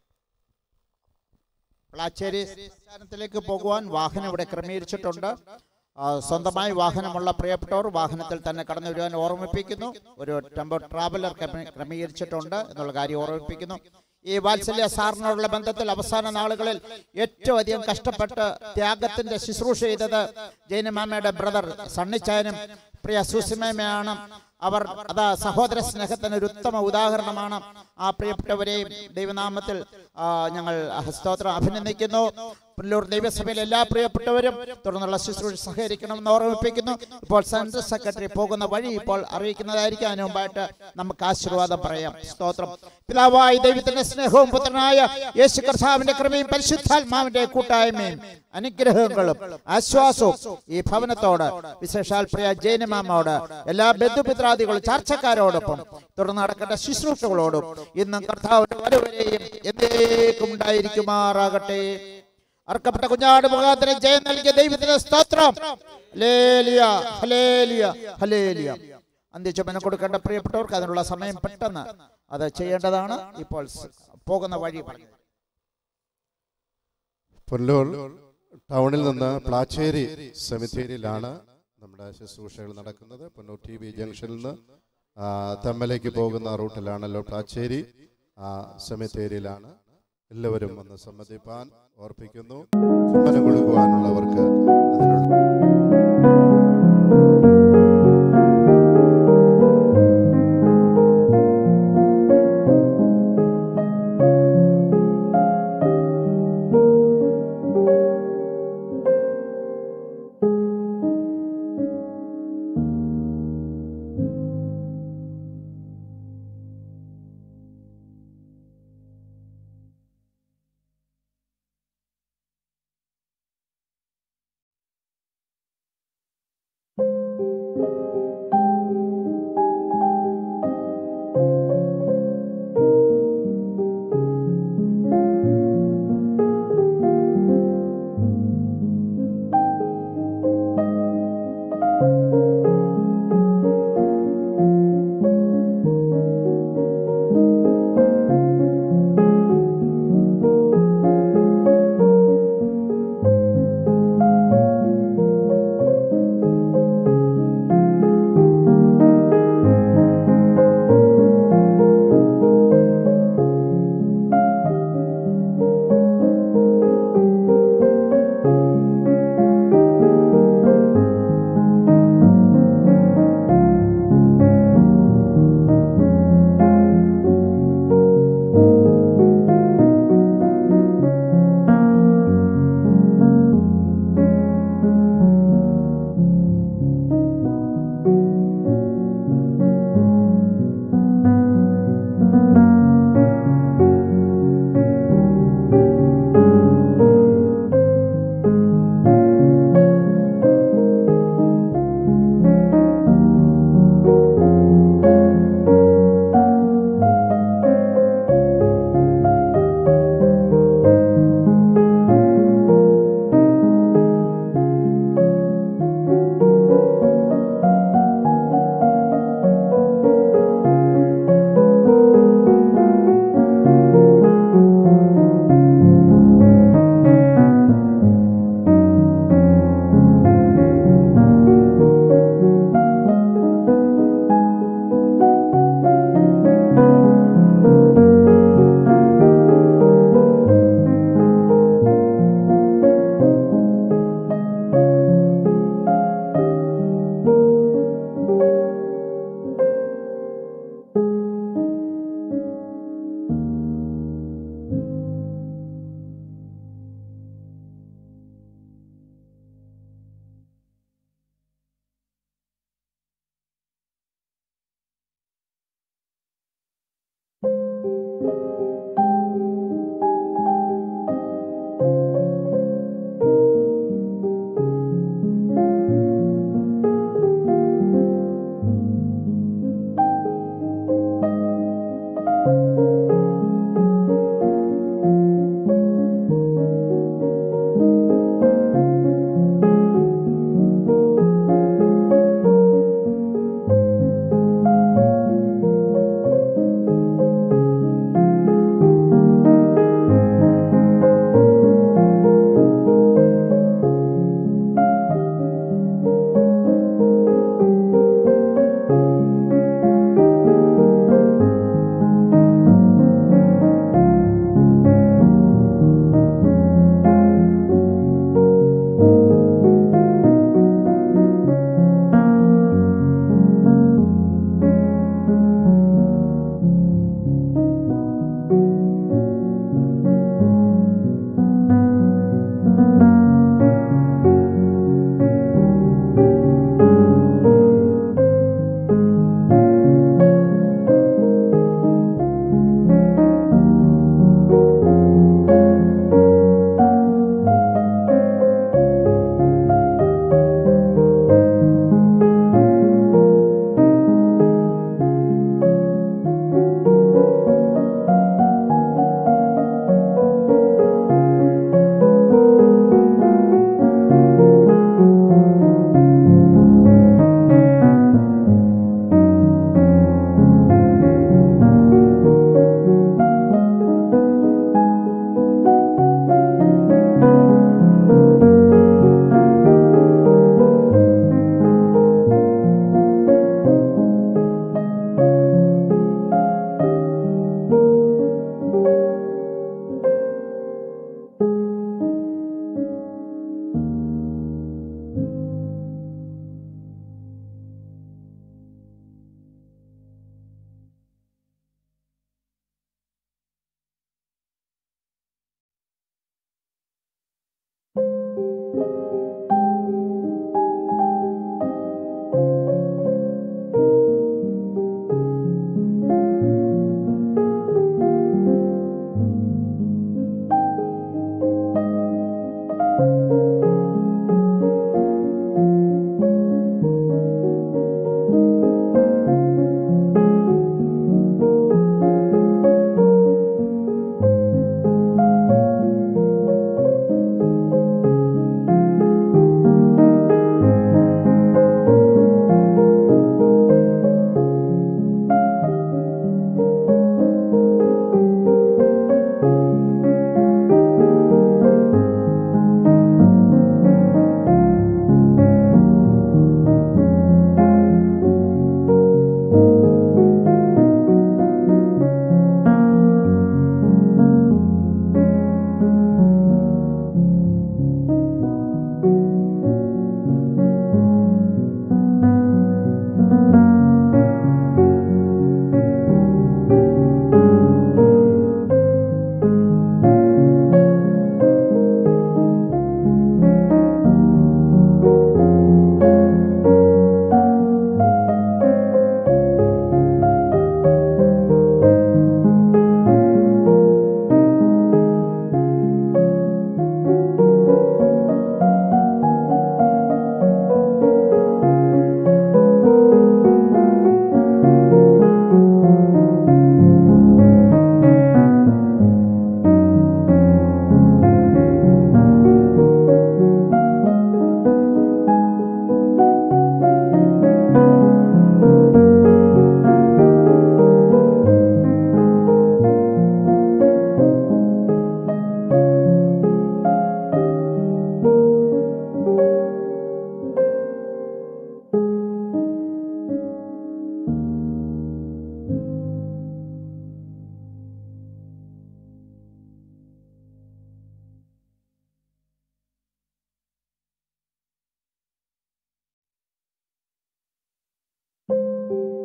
പ്ലാച്ചേരി സ്ഥാനത്തിലേക്ക് പോകുവാൻ വാഹനം ഇവിടെ ക്രമീകരിച്ചിട്ടുണ്ട് ആ, സ്വന്തമായി വാഹനമുള്ള പ്രിയപ്പെട്ടവർ വാഹനത്തിൽ തന്നെ കടന്നു വരുവാൻ ഓർമ്മിപ്പിക്കുന്നു ഒരു ടെമ്പോ ട്രാവലർ ക്രമീ- ക്രമീകരിച്ചിട്ടുണ്ട് എന്നുള്ള കാര്യം ഓർമ്മിപ്പിക്കുന്നു ഈ വാത്സല്യ സാറിനോടുള്ള ബന്ധത്തിൽ അവസാന നാളുകളിൽ ഏറ്റവും അധികം കഷ്ടപ്പെട്ട് ത്യാഗത്തിന്റെ ശുശ്രൂഷ ചെയ്തത് ജൈനമാമയുടെ ബ്രദർ സണ്ണിച്ചായനും പ്രിയ സുസിമയാണ് അവർ അതാ സഹോദര സ്നേഹത്തിന് ഒരു ഉത്തമ ഉദാഹരണമാണ് ആ പ്രിയപ്പെട്ടവരെയും ദൈവനാമത്തിൽ ആ, ഞങ്ങൾ സ്തോത്രം അഭിനന്ദിക്കുന്നു പുല്ലൂർ ദൈവസഭയിലെ എല്ലാ പ്രിയപ്പെട്ടവരും തുടർന്നുള്ള ശുശ്രൂഷ സഹകരിക്കണമെന്ന് ഓർമ്മിപ്പിക്കുന്നു ഇപ്പോൾ സെൻട്രൽ സെക്രട്ടറി പോകുന്ന വഴി ഇപ്പോൾ അറിയിക്കുന്നതായിരിക്കും അതിനു മുമ്പായിട്ട് നമുക്ക് ആശീർവാദം പറയാം സ്തോത്രം പിതാവായ ദൈവത്തിന്റെ സ്നേഹവും പുത്രനായ യേശു കർത്താവിന്റെ കൃപയും പരിശുദ്ധാത്മാവിന്റെ കൂട്ടായ്മയും അനുഗ്രഹങ്ങളും ആശ്വാസവും ഈ ഭവനത്തോട് വിശേഷാൽ പ്രിയ ജൈനമാമോട് എല്ലാ ബന്ധുപിത്രാദികളും ചർച്ചക്കാരോടൊപ്പം തുടർന്ന് നടക്കേണ്ട ശുശ്രൂഷകളോടും ഇന്നും കർത്താവിന്റെ വരവരെയും എന്നേക്കും ഉണ്ടായിരിക്കുമാറാകട്ടെ അർക്കപ്പെട്ട കുഞ്ഞാട് മുഖാന്തരം ജയം നൽകിയ ദൈവത്തിന്റെ സ്തോത്രം ഹല്ലേലൂയ, ഹല്ലേലൂയ, ഹല്ലേലൂയ. അന്ത്യചുമനം കൊടുക്കേണ്ട പ്രിയപ്പെട്ടവർക്ക് അതിനുള്ള സമയം പെട്ടെന്ന് അത് ചെയ്യേണ്ടതാണ് ഇപ്പോൾ സ് പോകുന്ന വഴി പറഞ്ഞു പുല്ലൂർ ടൗണിൽ നിന്ന് പ്ലാച്ചേരി സെമിത്തേരിയിലാണ് നമ്മുടെ ശുശ്രൂഷകൾ നടക്കുന്നത് പുന്നൂർ ടി വി ജംഗ്ഷനിൽ നിന്ന് ആ, തെമ്മലേക്ക് പോകുന്ന റൂട്ടിലാണല്ലോ പ്ലാച്ചേരി ആ സെമിത്തേരിയിലാണ് എല്ലാവരും വന്ന് സംബന്ധിപ്പാൻ ഓർപ്പിക്കുന്നു ചുമനം കൊടുക്കുവാനുള്ളവർക്ക് അതിനുള്ള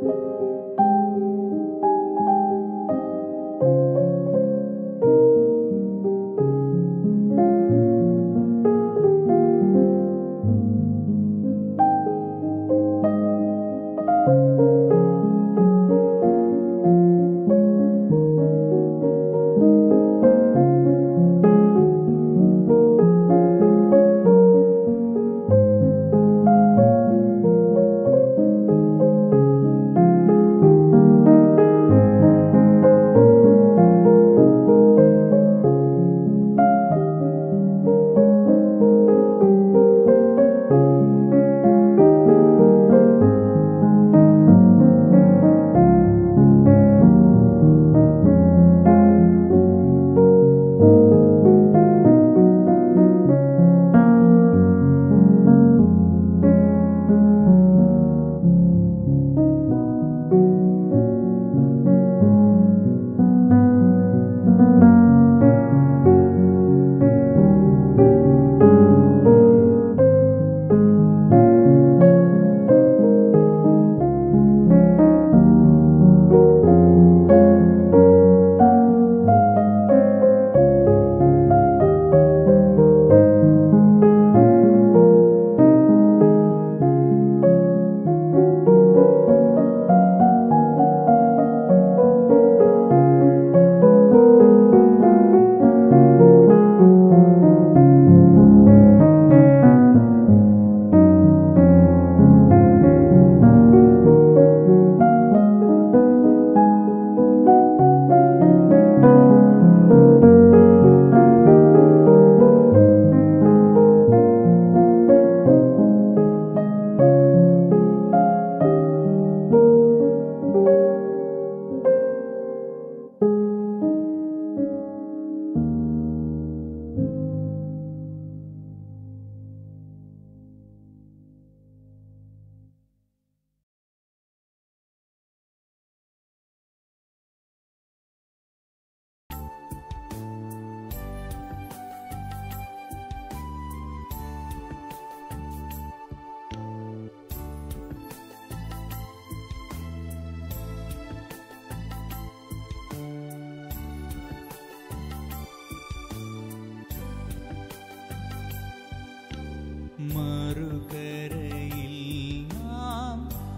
മറുകരയിൽ നാം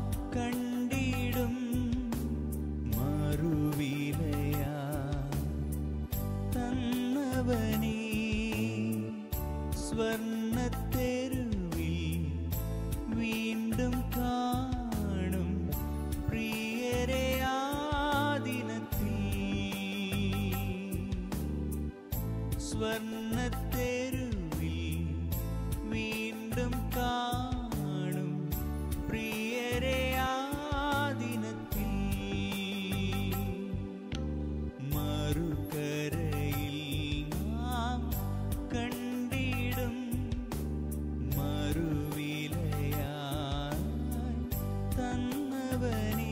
കണ്ടിടും മറുവിലയാ തന്നവനീ സ്വർണത്തെരുവിൽ വീണ്ടും കാണും പ്രിയരെ ആ ദിനത്തിൽ സ്വർണത്തെരുവിൽ വീണ്ടും കാണും പ്രിയരെ ആ ദിനത്തിൽ മറുകരയിൽ നാം കണ്ടിടും മറുവിലയായി തന്നവനേ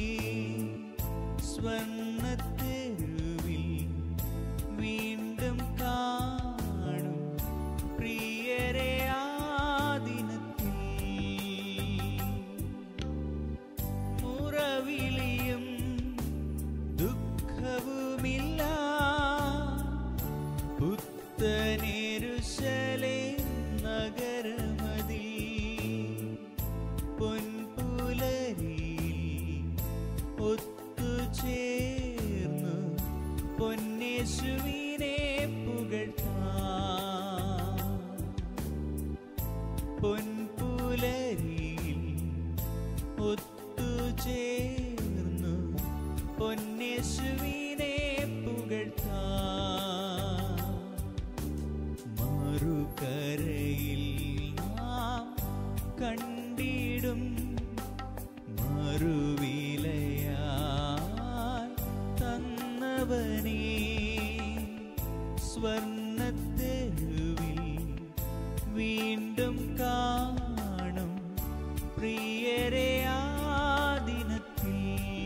സ്വർണത്തെരുവിൽ വീണ്ടും കാണും പ്രിയരെ ആ ദിനത്തിൽ മുറവിളിയും ദുഃഖവുമില്ല പുത്തനെരുശലേ നഗരമതി പൊൻപുലരിയിൽ ഒത്തുചേർന്നു പൊന്നേശുവിനെ പുകഴ്ത്താം പൊൻപുലരിയിൽ ഒത്തുചേർന്നു പൊന്നേശുവിനെ പുകഴ്ത്താം മറുകരയിൽ നാം കണ്ടിടും മറുവിലയായി തന്നവനേ സ്വർണത്തെരുവിൽ വീണ്ടും കാണും പ്രിയരെ ആ ദിനത്തിൽ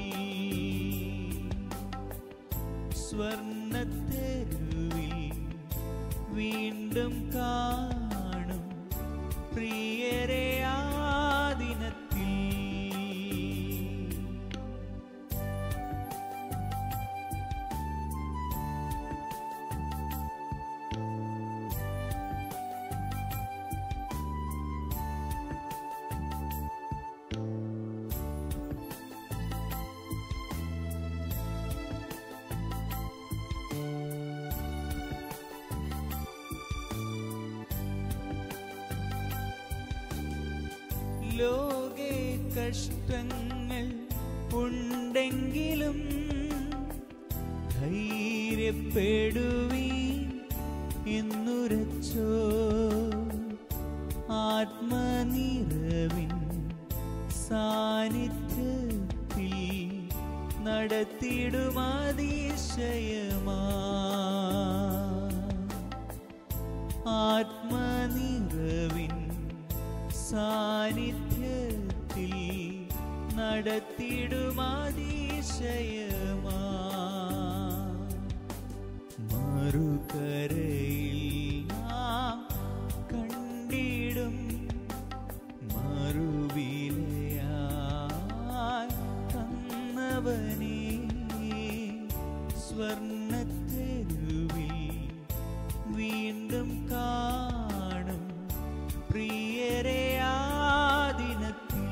സ്വർണത്തെരുവിൽ വീണ്ടും കാണും പ്രിയരെ ആ ദിനത്തിൽ ലോകെ കഷ്ടങ്ങൾ ഉണ്ടെങ്കിലും ധൈര്യപ്പെടുവീ എന്നുരച്ചോ ആത്മനിറവിൻ സാന്നിധ്യത്തിൽ നടത്തിടുമതിശയമാ ആത്മനിറവിൻ സാന്നിധ്യത്തിൽ നടത്തിടുമതിശയമാ മറുകരയിൽ നാം കണ്ടിടും മറുവിലയായി തന്നവനേ സ്വർണത്തെരുവിൽ വീണ്ടും കാണും പ്രിയരെ ആ ദിനത്തിൽ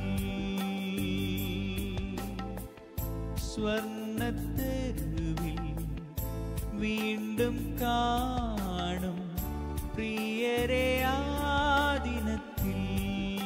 സ്വർണത്തെരുവിൽ വീണ്ടും കാണും പ്രിയരെ ആ ദിനത്തിൽ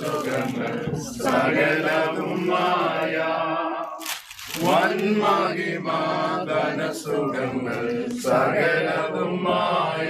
സുഖങ്ങൾ സകലവും മായ വന്മഹിമാതന സുഖങ്ങൾ സകലവും മായ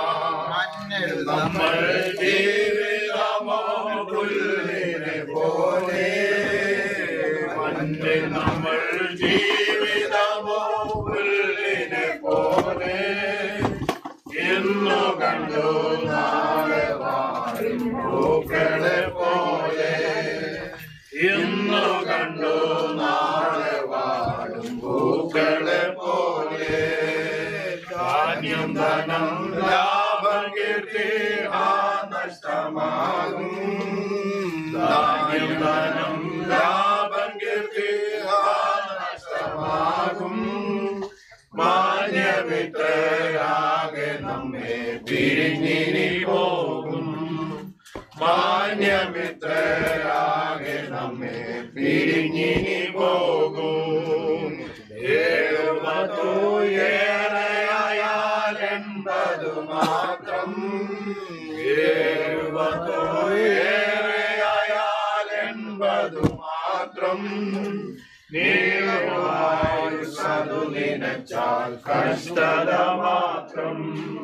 നമ്മൾ ജീവിതമോ പുല്ലിനെ പോലെ മണ്ണിൽ നമ്മൾ ജീവിതമോ പുല്ലിനെ പോലെ ഇന്നു കണ്ടു നാളെ വാഴും പൂക്കളെ പോലെ ഇന്നു കണ്ടു നാളെ വാഴും പൂക്കളെ പോലെ ധാന്യം ധനം ലാഭം കീർത്തി ആ നഷ്ടമാകും ധാന്യം ധനം ലാഭം കീർത്തി ആ നഷ്ടമാകും മാന്യമിത്രയാകെ നമ്മെ പിരിഞ്ഞിനി പോകും മാന്യമിത്രയാകെ നമ്മെ പിരിഞ്ഞിനി പോകും ഏഴുപതു ഏറെയായാൽ എൺപതു മാത്രം ഏഴുപതു ഏറെയായാൽ എൺപതു മാത്രം നീളുമായുസതു നിനച്ചാൽ കഷ്ടത മാത്രം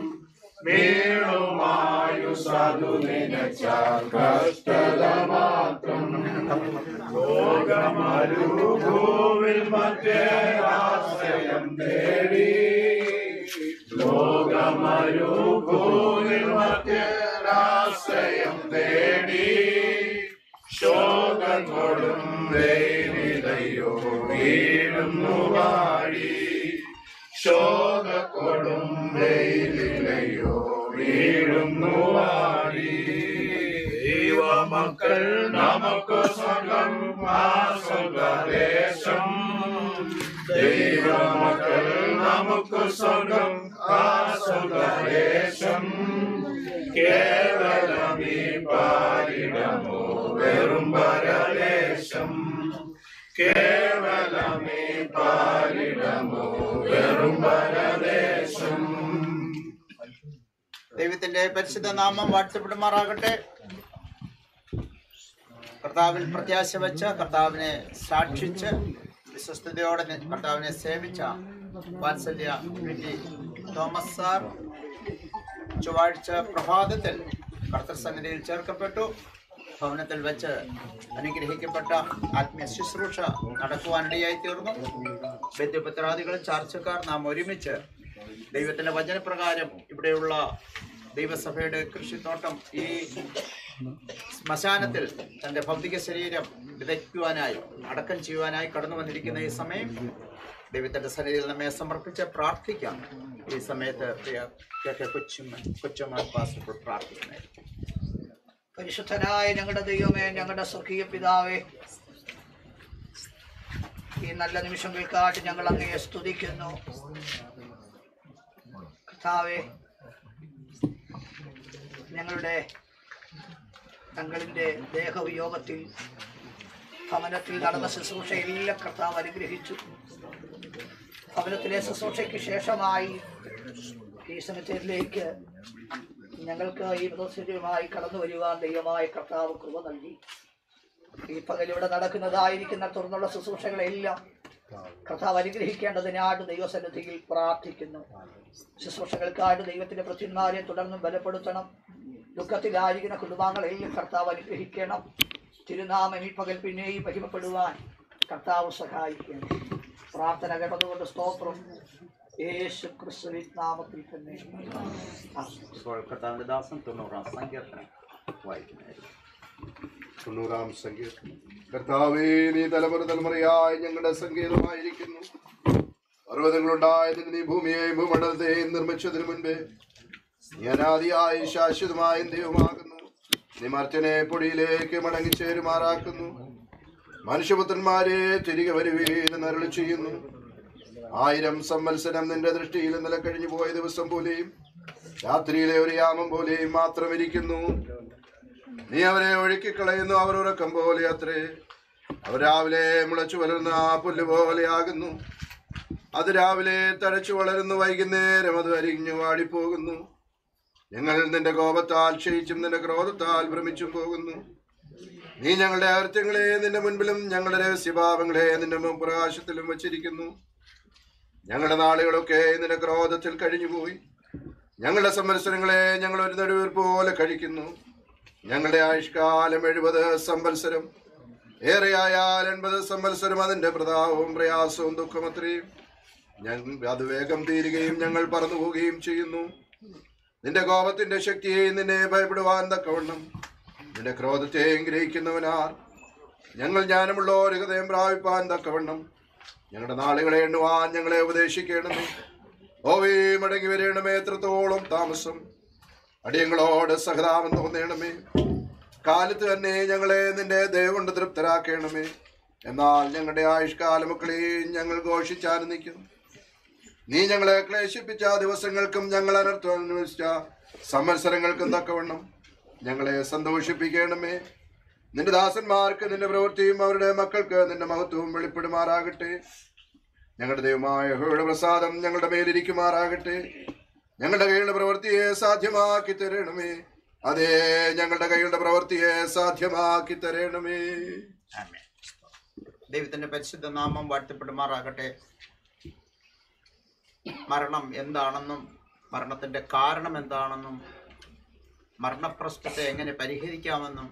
വീണുമായുസതു നിനച്ചാൽ കഷ്ടത മാത്രം ലോകമരുഭൂവിൽ മറ്റേ ആശ്രയം തേടി ലോകമരുഭൂവിൽ മറ്റേ ആശ്രയം തേടി ശോകങ്ങളും വേലിതയോ വീഴുന്നു വാടി ശോകക്കൊടും വെയിലിലയോ വീഴുന്നു വാടി ദൈവമക്കൾ നമുക്ക് സ്വർഗം ആ സ്വർഗദേശം ദൈവമക്കൾ നമുക്ക് സ്വർഗം ആ സ്വർഗദേശം കേവലം ഈ പാരിടമോ വെറും പരദേശം കേവലം ഈ പാരിടമോ വെറും പരദേശം ദൈവത്തിന്റെ പരിശുദ്ധ നാമം വാഴ്ത്തപ്പെടുമാറാകട്ടെ കർത്താവിൽ പ്രത്യാശ വെച്ച് കർത്താവിനെ സാക്ഷിച്ച് വിശ്വസ്തയോടെ നി- കർത്താവിനെ സേവിച്ച വാത്സല്യ പി ടി തോമസ് സാർ ചൊവ്വാഴ്ച പ്രഭാതത്തിൽ കർത്തൃസന്നിധിയിൽ ചേർക്കപ്പെട്ടു ഭവനത്തിൽ വെച്ച് അനുഗ്രഹിക്കപ്പെട്ട ആത്മീയ ശുശ്രൂഷ നടക്കുവാനിടയായി തീർന്നു ബന്ധുപത്രാദികൾ ചാർച്ചക്കാർ നാം ഒരുമിച്ച് ദൈവത്തിന്റെ വചനപ്രകാരം ഇവിടെയുള്ള ദൈവസഭയുടെ കൃഷിത്തോട്ടം ഈ ശ്മശാനത്തിൽ തന്റെ ഭൗതിക ശരീരം വിതയ്ക്കുവാനായി അടക്കം ചെയ്യുവാനായി കടന്നു വന്നിരിക്കുന്ന ഈ സമയം ദൈവത്തിന്റെ സന്നിധിയിൽ നമ്മെ സമർപ്പിച്ച് പ്രാർത്ഥിക്കാം ഈ സമയത്ത് പ്രിയ K K Kochumman Kochumman pastor പ്രാർത്ഥിക്കുന്നത് പരിശുദ്ധനായ ഞങ്ങളുടെ ദൈവമേ ഞങ്ങളുടെ സ്വർഗീയ പിതാവേ ഈ നല്ല നിമിഷങ്ങൾക്കായിട്ട് ഞങ്ങൾ അങ്ങയെ സ്തുതിക്കുന്നു കർത്താവേ ഞങ്ങളുടെ തങ്ങളിൻ്റെ ദേഹവിയോഗത്തിൽ ഭവനത്തിൽ നടന്ന ശുശ്രൂഷയെല്ലാം കർത്താവ് അനുഗ്രഹിച്ചു ഭവനത്തിലെ ശുശ്രൂഷയ്ക്ക് ശേഷമായി ഈ സമയത്തിലേക്ക് ഞങ്ങൾക്ക് ഈ മൃതശരീരമായി കടന്നു വരുവാൻ ദൈവമായ കർത്താവ് കൃപ നൽകി ഈ പകൽ ഇവിടെ നടക്കുന്നതായിരിക്കുന്ന തുറന്നുള്ള ശുശ്രൂഷകളെല്ലാം കർത്താവ് അനുഗ്രഹിക്കേണ്ടതിനായിട്ട് ദൈവസന്നിധിയിൽ പ്രാർത്ഥിക്കുന്നു ശുശ്രൂഷകൾക്കായിട്ട് ദൈവത്തിന്റെ പ്രത്യന്മാരെ തുടർന്നും ബലപ്പെടുത്തണം ദുഃഖത്തിലായിരിക്കുന്ന കുടുംബാംഗങ്ങളെല്ലാം കർത്താവ് അനുഗ്രഹിക്കണം തിരുനാമം ഈ പകൽ പിന്നെയും മഹിമപ്പെടുവാൻ കർത്താവ് സഹായിക്കണം പ്രാർത്ഥന കേട്ടതുകൊണ്ട് സ്തോത്രം യേശു ക്രിസ്തുവിൻ നാമത്തിൽ തന്നെ ഇപ്പോൾ കർത്താവിന്റെ ദാസൻ തൊണ്ണൂറാം സങ്കീർത്തനം വായിക്കുന്നതായിരിക്കും തൊണ്ണൂറാം സങ്കീർത്തനം കർത്താവേ നീ തലമുറ തലമുറയായി ഞങ്ങളുടെ സങ്കേതമായിരിക്കുന്നു പർവ്വതങ്ങളുണ്ടായതിന് നീ ഭൂമിയെയും ഭൂമണ്ഡലത്തെയും നിർമ്മിച്ചതിന് മുൻപേ നീ അനാദിയായി ശാശ്വതമായ ദൈവമാകുന്നു നീ മർച്ചനെ പൊടിയിലേക്ക് മടങ്ങിച്ചേരുമാറാക്കുന്നു മനുഷ്യപുത്രന്മാരെ തിരികെ വരുവീന്ന് അരുളി ചെയ്യുന്നു ആയിരം സംവത്സരം നിന്റെ ദൃഷ്ടിയിൽ ഇന്നലെ കഴിഞ്ഞു പോയ ദിവസം പോലെയും രാത്രിയിലെ ഒരു യാമം പോലെയും മാത്രം ഇരിക്കുന്നു നീ അവരെ ഒഴുക്കിക്കളയുന്നു അവർ ഉറക്കം പോലെ അത്രേ അവർ രാവിലെ മുളച്ചു വളരുന്ന ആ പുല്ല് പോലെയാകുന്നു അത് രാവിലെ തഴച്ചു വളരുന്നു വൈകുന്നേരം അത് അരിഞ്ഞു വാടിപ്പോകുന്നു ഞങ്ങൾ നിന്റെ കോപത്താൽ ക്ഷയിച്ചും നിന്റെ ക്രോധത്താൽ ഭ്രമിച്ചും പോകുന്നു നീ ഞങ്ങളുടെ അകൃത്യങ്ങളെ നിന്റെ മുൻപിലും ഞങ്ങളുടെ രഹസ്യഭാവങ്ങളെ നിന്റെ മുൻ പ്രകാശത്തിലും വച്ചിരിക്കുന്നു ഞങ്ങളുടെ നാളുകളൊക്കെ നിന്റെ ക്രോധത്തിൽ കഴിഞ്ഞുപോയി ഞങ്ങളുടെ സംവത്സരങ്ങളെ ഞങ്ങൾ ഒരു നെടുവീർ പോലെ കഴിക്കുന്നു ഞങ്ങളുടെ ആയുഷ്കാലം എഴുപത് സംവത്സരം ഏറെയായാൽ എൺപത് സംവത്സരം അതിന്റെ പ്രതാപവും പ്രയാസവും ദുഃഖമത്രയും ഞങ്ങൾ അത് വേഗം തീരുകയും ഞങ്ങൾ പറന്നു പോവുകയും ചെയ്യുന്നു നിന്റെ കോപത്തിന്റെ ശക്തിയെ നിന്നെ ഭയപ്പെടുവാൻ തക്കവണ്ണം നിന്റെ ക്രോധത്തെയും ഗ്രഹിക്കുന്നവനാർ ഞങ്ങൾ ജ്ഞാനമുള്ള ഒരു ഹൃദയം പ്രാപിപ്പാൻ തക്കവണ്ണം ഞങ്ങളുടെ നാളുകളെ എണ്ണുവാൻ ഞങ്ങളെ ഉപദേശിക്കണമേ ഓവേ മടങ്ങി വരണമേ എത്രത്തോളം താമസം അടിയങ്ങളോട് സഹതാപം തോന്നണമേ കാലത്ത് തന്നെ ഞങ്ങളെ നിന്റെ ദയ കൊണ്ട് തൃപ്തരാക്കണമേ എന്നാൽ ഞങ്ങളുടെ ആയുഷ്കാലമക്കളെയും ഞങ്ങൾ ഘോഷിച്ചാനന്ദിക്കുന്നു നീ ഞങ്ങളെ ക്ലേശിപ്പിച്ച ദിവസങ്ങൾക്കും ഞങ്ങൾ അനർത്ഥം അനുഭവിച്ച സംവത്സരങ്ങൾക്കും തക്കവണ്ണം ഞങ്ങളെ സന്തോഷിപ്പിക്കണമേ നിന്റെ ദാസന്മാർക്ക് നിന്റെ പ്രവൃത്തിയും അവരുടെ മക്കൾക്ക് നിന്റെ മഹത്വവും വെളിപ്പെടുമാറാകട്ടെ ഞങ്ങളുടെ ദൈവമായ യഹോവയുടെ പ്രസാദം ഞങ്ങളുടെ മേലിരിക്കുമാറാകട്ടെ ഞങ്ങളുടെ കൈകളുടെ പ്രവൃത്തിയെ സാധ്യമാക്കി തരണമേ അതേ ഞങ്ങളുടെ കൈകളുടെ പ്രവൃത്തിയെ സാധ്യമാക്കി തരണമേ ദൈവത്തിന്റെ പരിശുദ്ധ നാമം വാഴ്ത്തപ്പെടുമാറാകട്ടെ മരണം എന്താണെന്നും മരണത്തിന്റെ കാരണം എന്താണെന്നും മരണപ്രശ്നത്തെ എങ്ങനെ പരിഹരിക്കാമെന്നും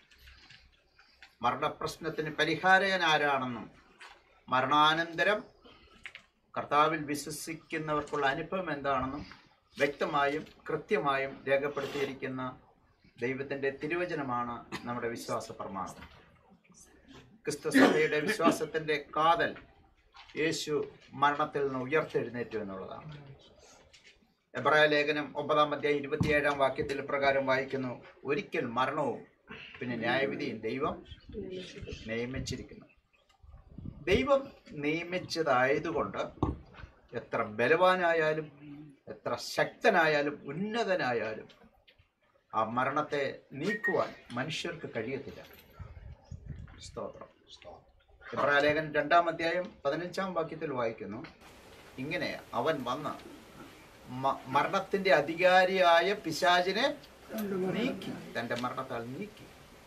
മരണപ്രശ്നത്തിന് പരിഹാരകൻ ആരാണെന്നും മരണാനന്തരം കർത്താവിൽ വിശ്വസിക്കുന്നവർക്കുള്ള അനുഭവം എന്താണെന്നും വ്യക്തമായും കൃത്യമായും രേഖപ്പെടുത്തിയിരിക്കുന്ന ദൈവത്തിൻ്റെ തിരുവചനമാണ് നമ്മുടെ വിശ്വാസ പ്രമാണം ക്രിസ്തു സഭയുടെ വിശ്വാസത്തിൻ്റെ കാതൽ യേശു മരണത്തിൽ നിന്ന് ഉയർത്തെഴുന്നേറ്റു എന്നുള്ളതാണ് എബ്രായ ലേഖനം ഒമ്പതാം അധ്യായം ഇരുപത്തിയേഴാം വാക്യത്തിൽ പ്രകാരം വായിക്കുന്നു ഒരിക്കൽ മരണവും പിന്നെ ന്യായവിധിയും ദൈവം നിയമിച്ചിരിക്കുന്നു ദൈവം നിയമിച്ചതായതുകൊണ്ട് എത്ര ബലവാനായാലും എത്ര ശക്തനായാലും ഉന്നതനായാലും ആ മരണത്തെ നീക്കുവാൻ മനുഷ്യർക്ക് കഴിയത്തില്ല സ്തോത്രം ഇബ്രാലേഖൻ രണ്ടാം അധ്യായം പതിനഞ്ചാം വാക്യത്തിൽ വായിക്കുന്നു ഇങ്ങനെ അവൻ വന്ന് മ- മരണത്തിന്റെ അധികാരിയായ പിശാചിനെ നീക്കി തന്റെ മരണത്താൽ നീക്കി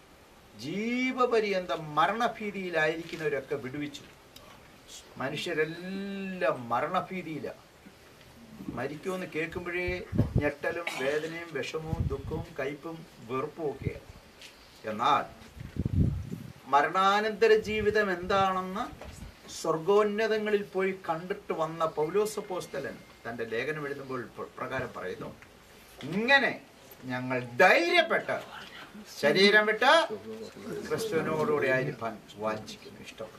ജീവപര്യന്തം മരണഭീതിയിലായിരിക്കുന്നവരൊക്കെ വിടുവിച്ചു മനുഷ്യരെല്ലാം മരണഭീതിയിലാണ് മരിക്കുമെന്ന് കേൾക്കുമ്പോഴേ ഞെട്ടലും വേദനയും വിഷമവും ദുഃഖവും കയ്പും വെറുപ്പും ഒക്കെയാണ് എന്നാൽ മരണാനന്തര ജീവിതം എന്താണെന്ന് സ്വർഗോന്നതങ്ങളിൽ പോയി കണ്ടിട്ട് വന്ന പൗലോസ് പോസ്തലൻ തൻ്റെ ലേഖനം എഴുതുമ്പോൾ പ്ര- പ്രകാരം പറയുന്നു ഇങ്ങനെ ഞങ്ങൾ ധൈര്യപ്പെട്ട് ശരീരം വിട്ട് ക്രിസ്തുവിനോടുകൂടി ആയിരിക്കാൻ വാഞ്ചിക്കുന്നു ഇഷ്ടപ്പെടുന്നു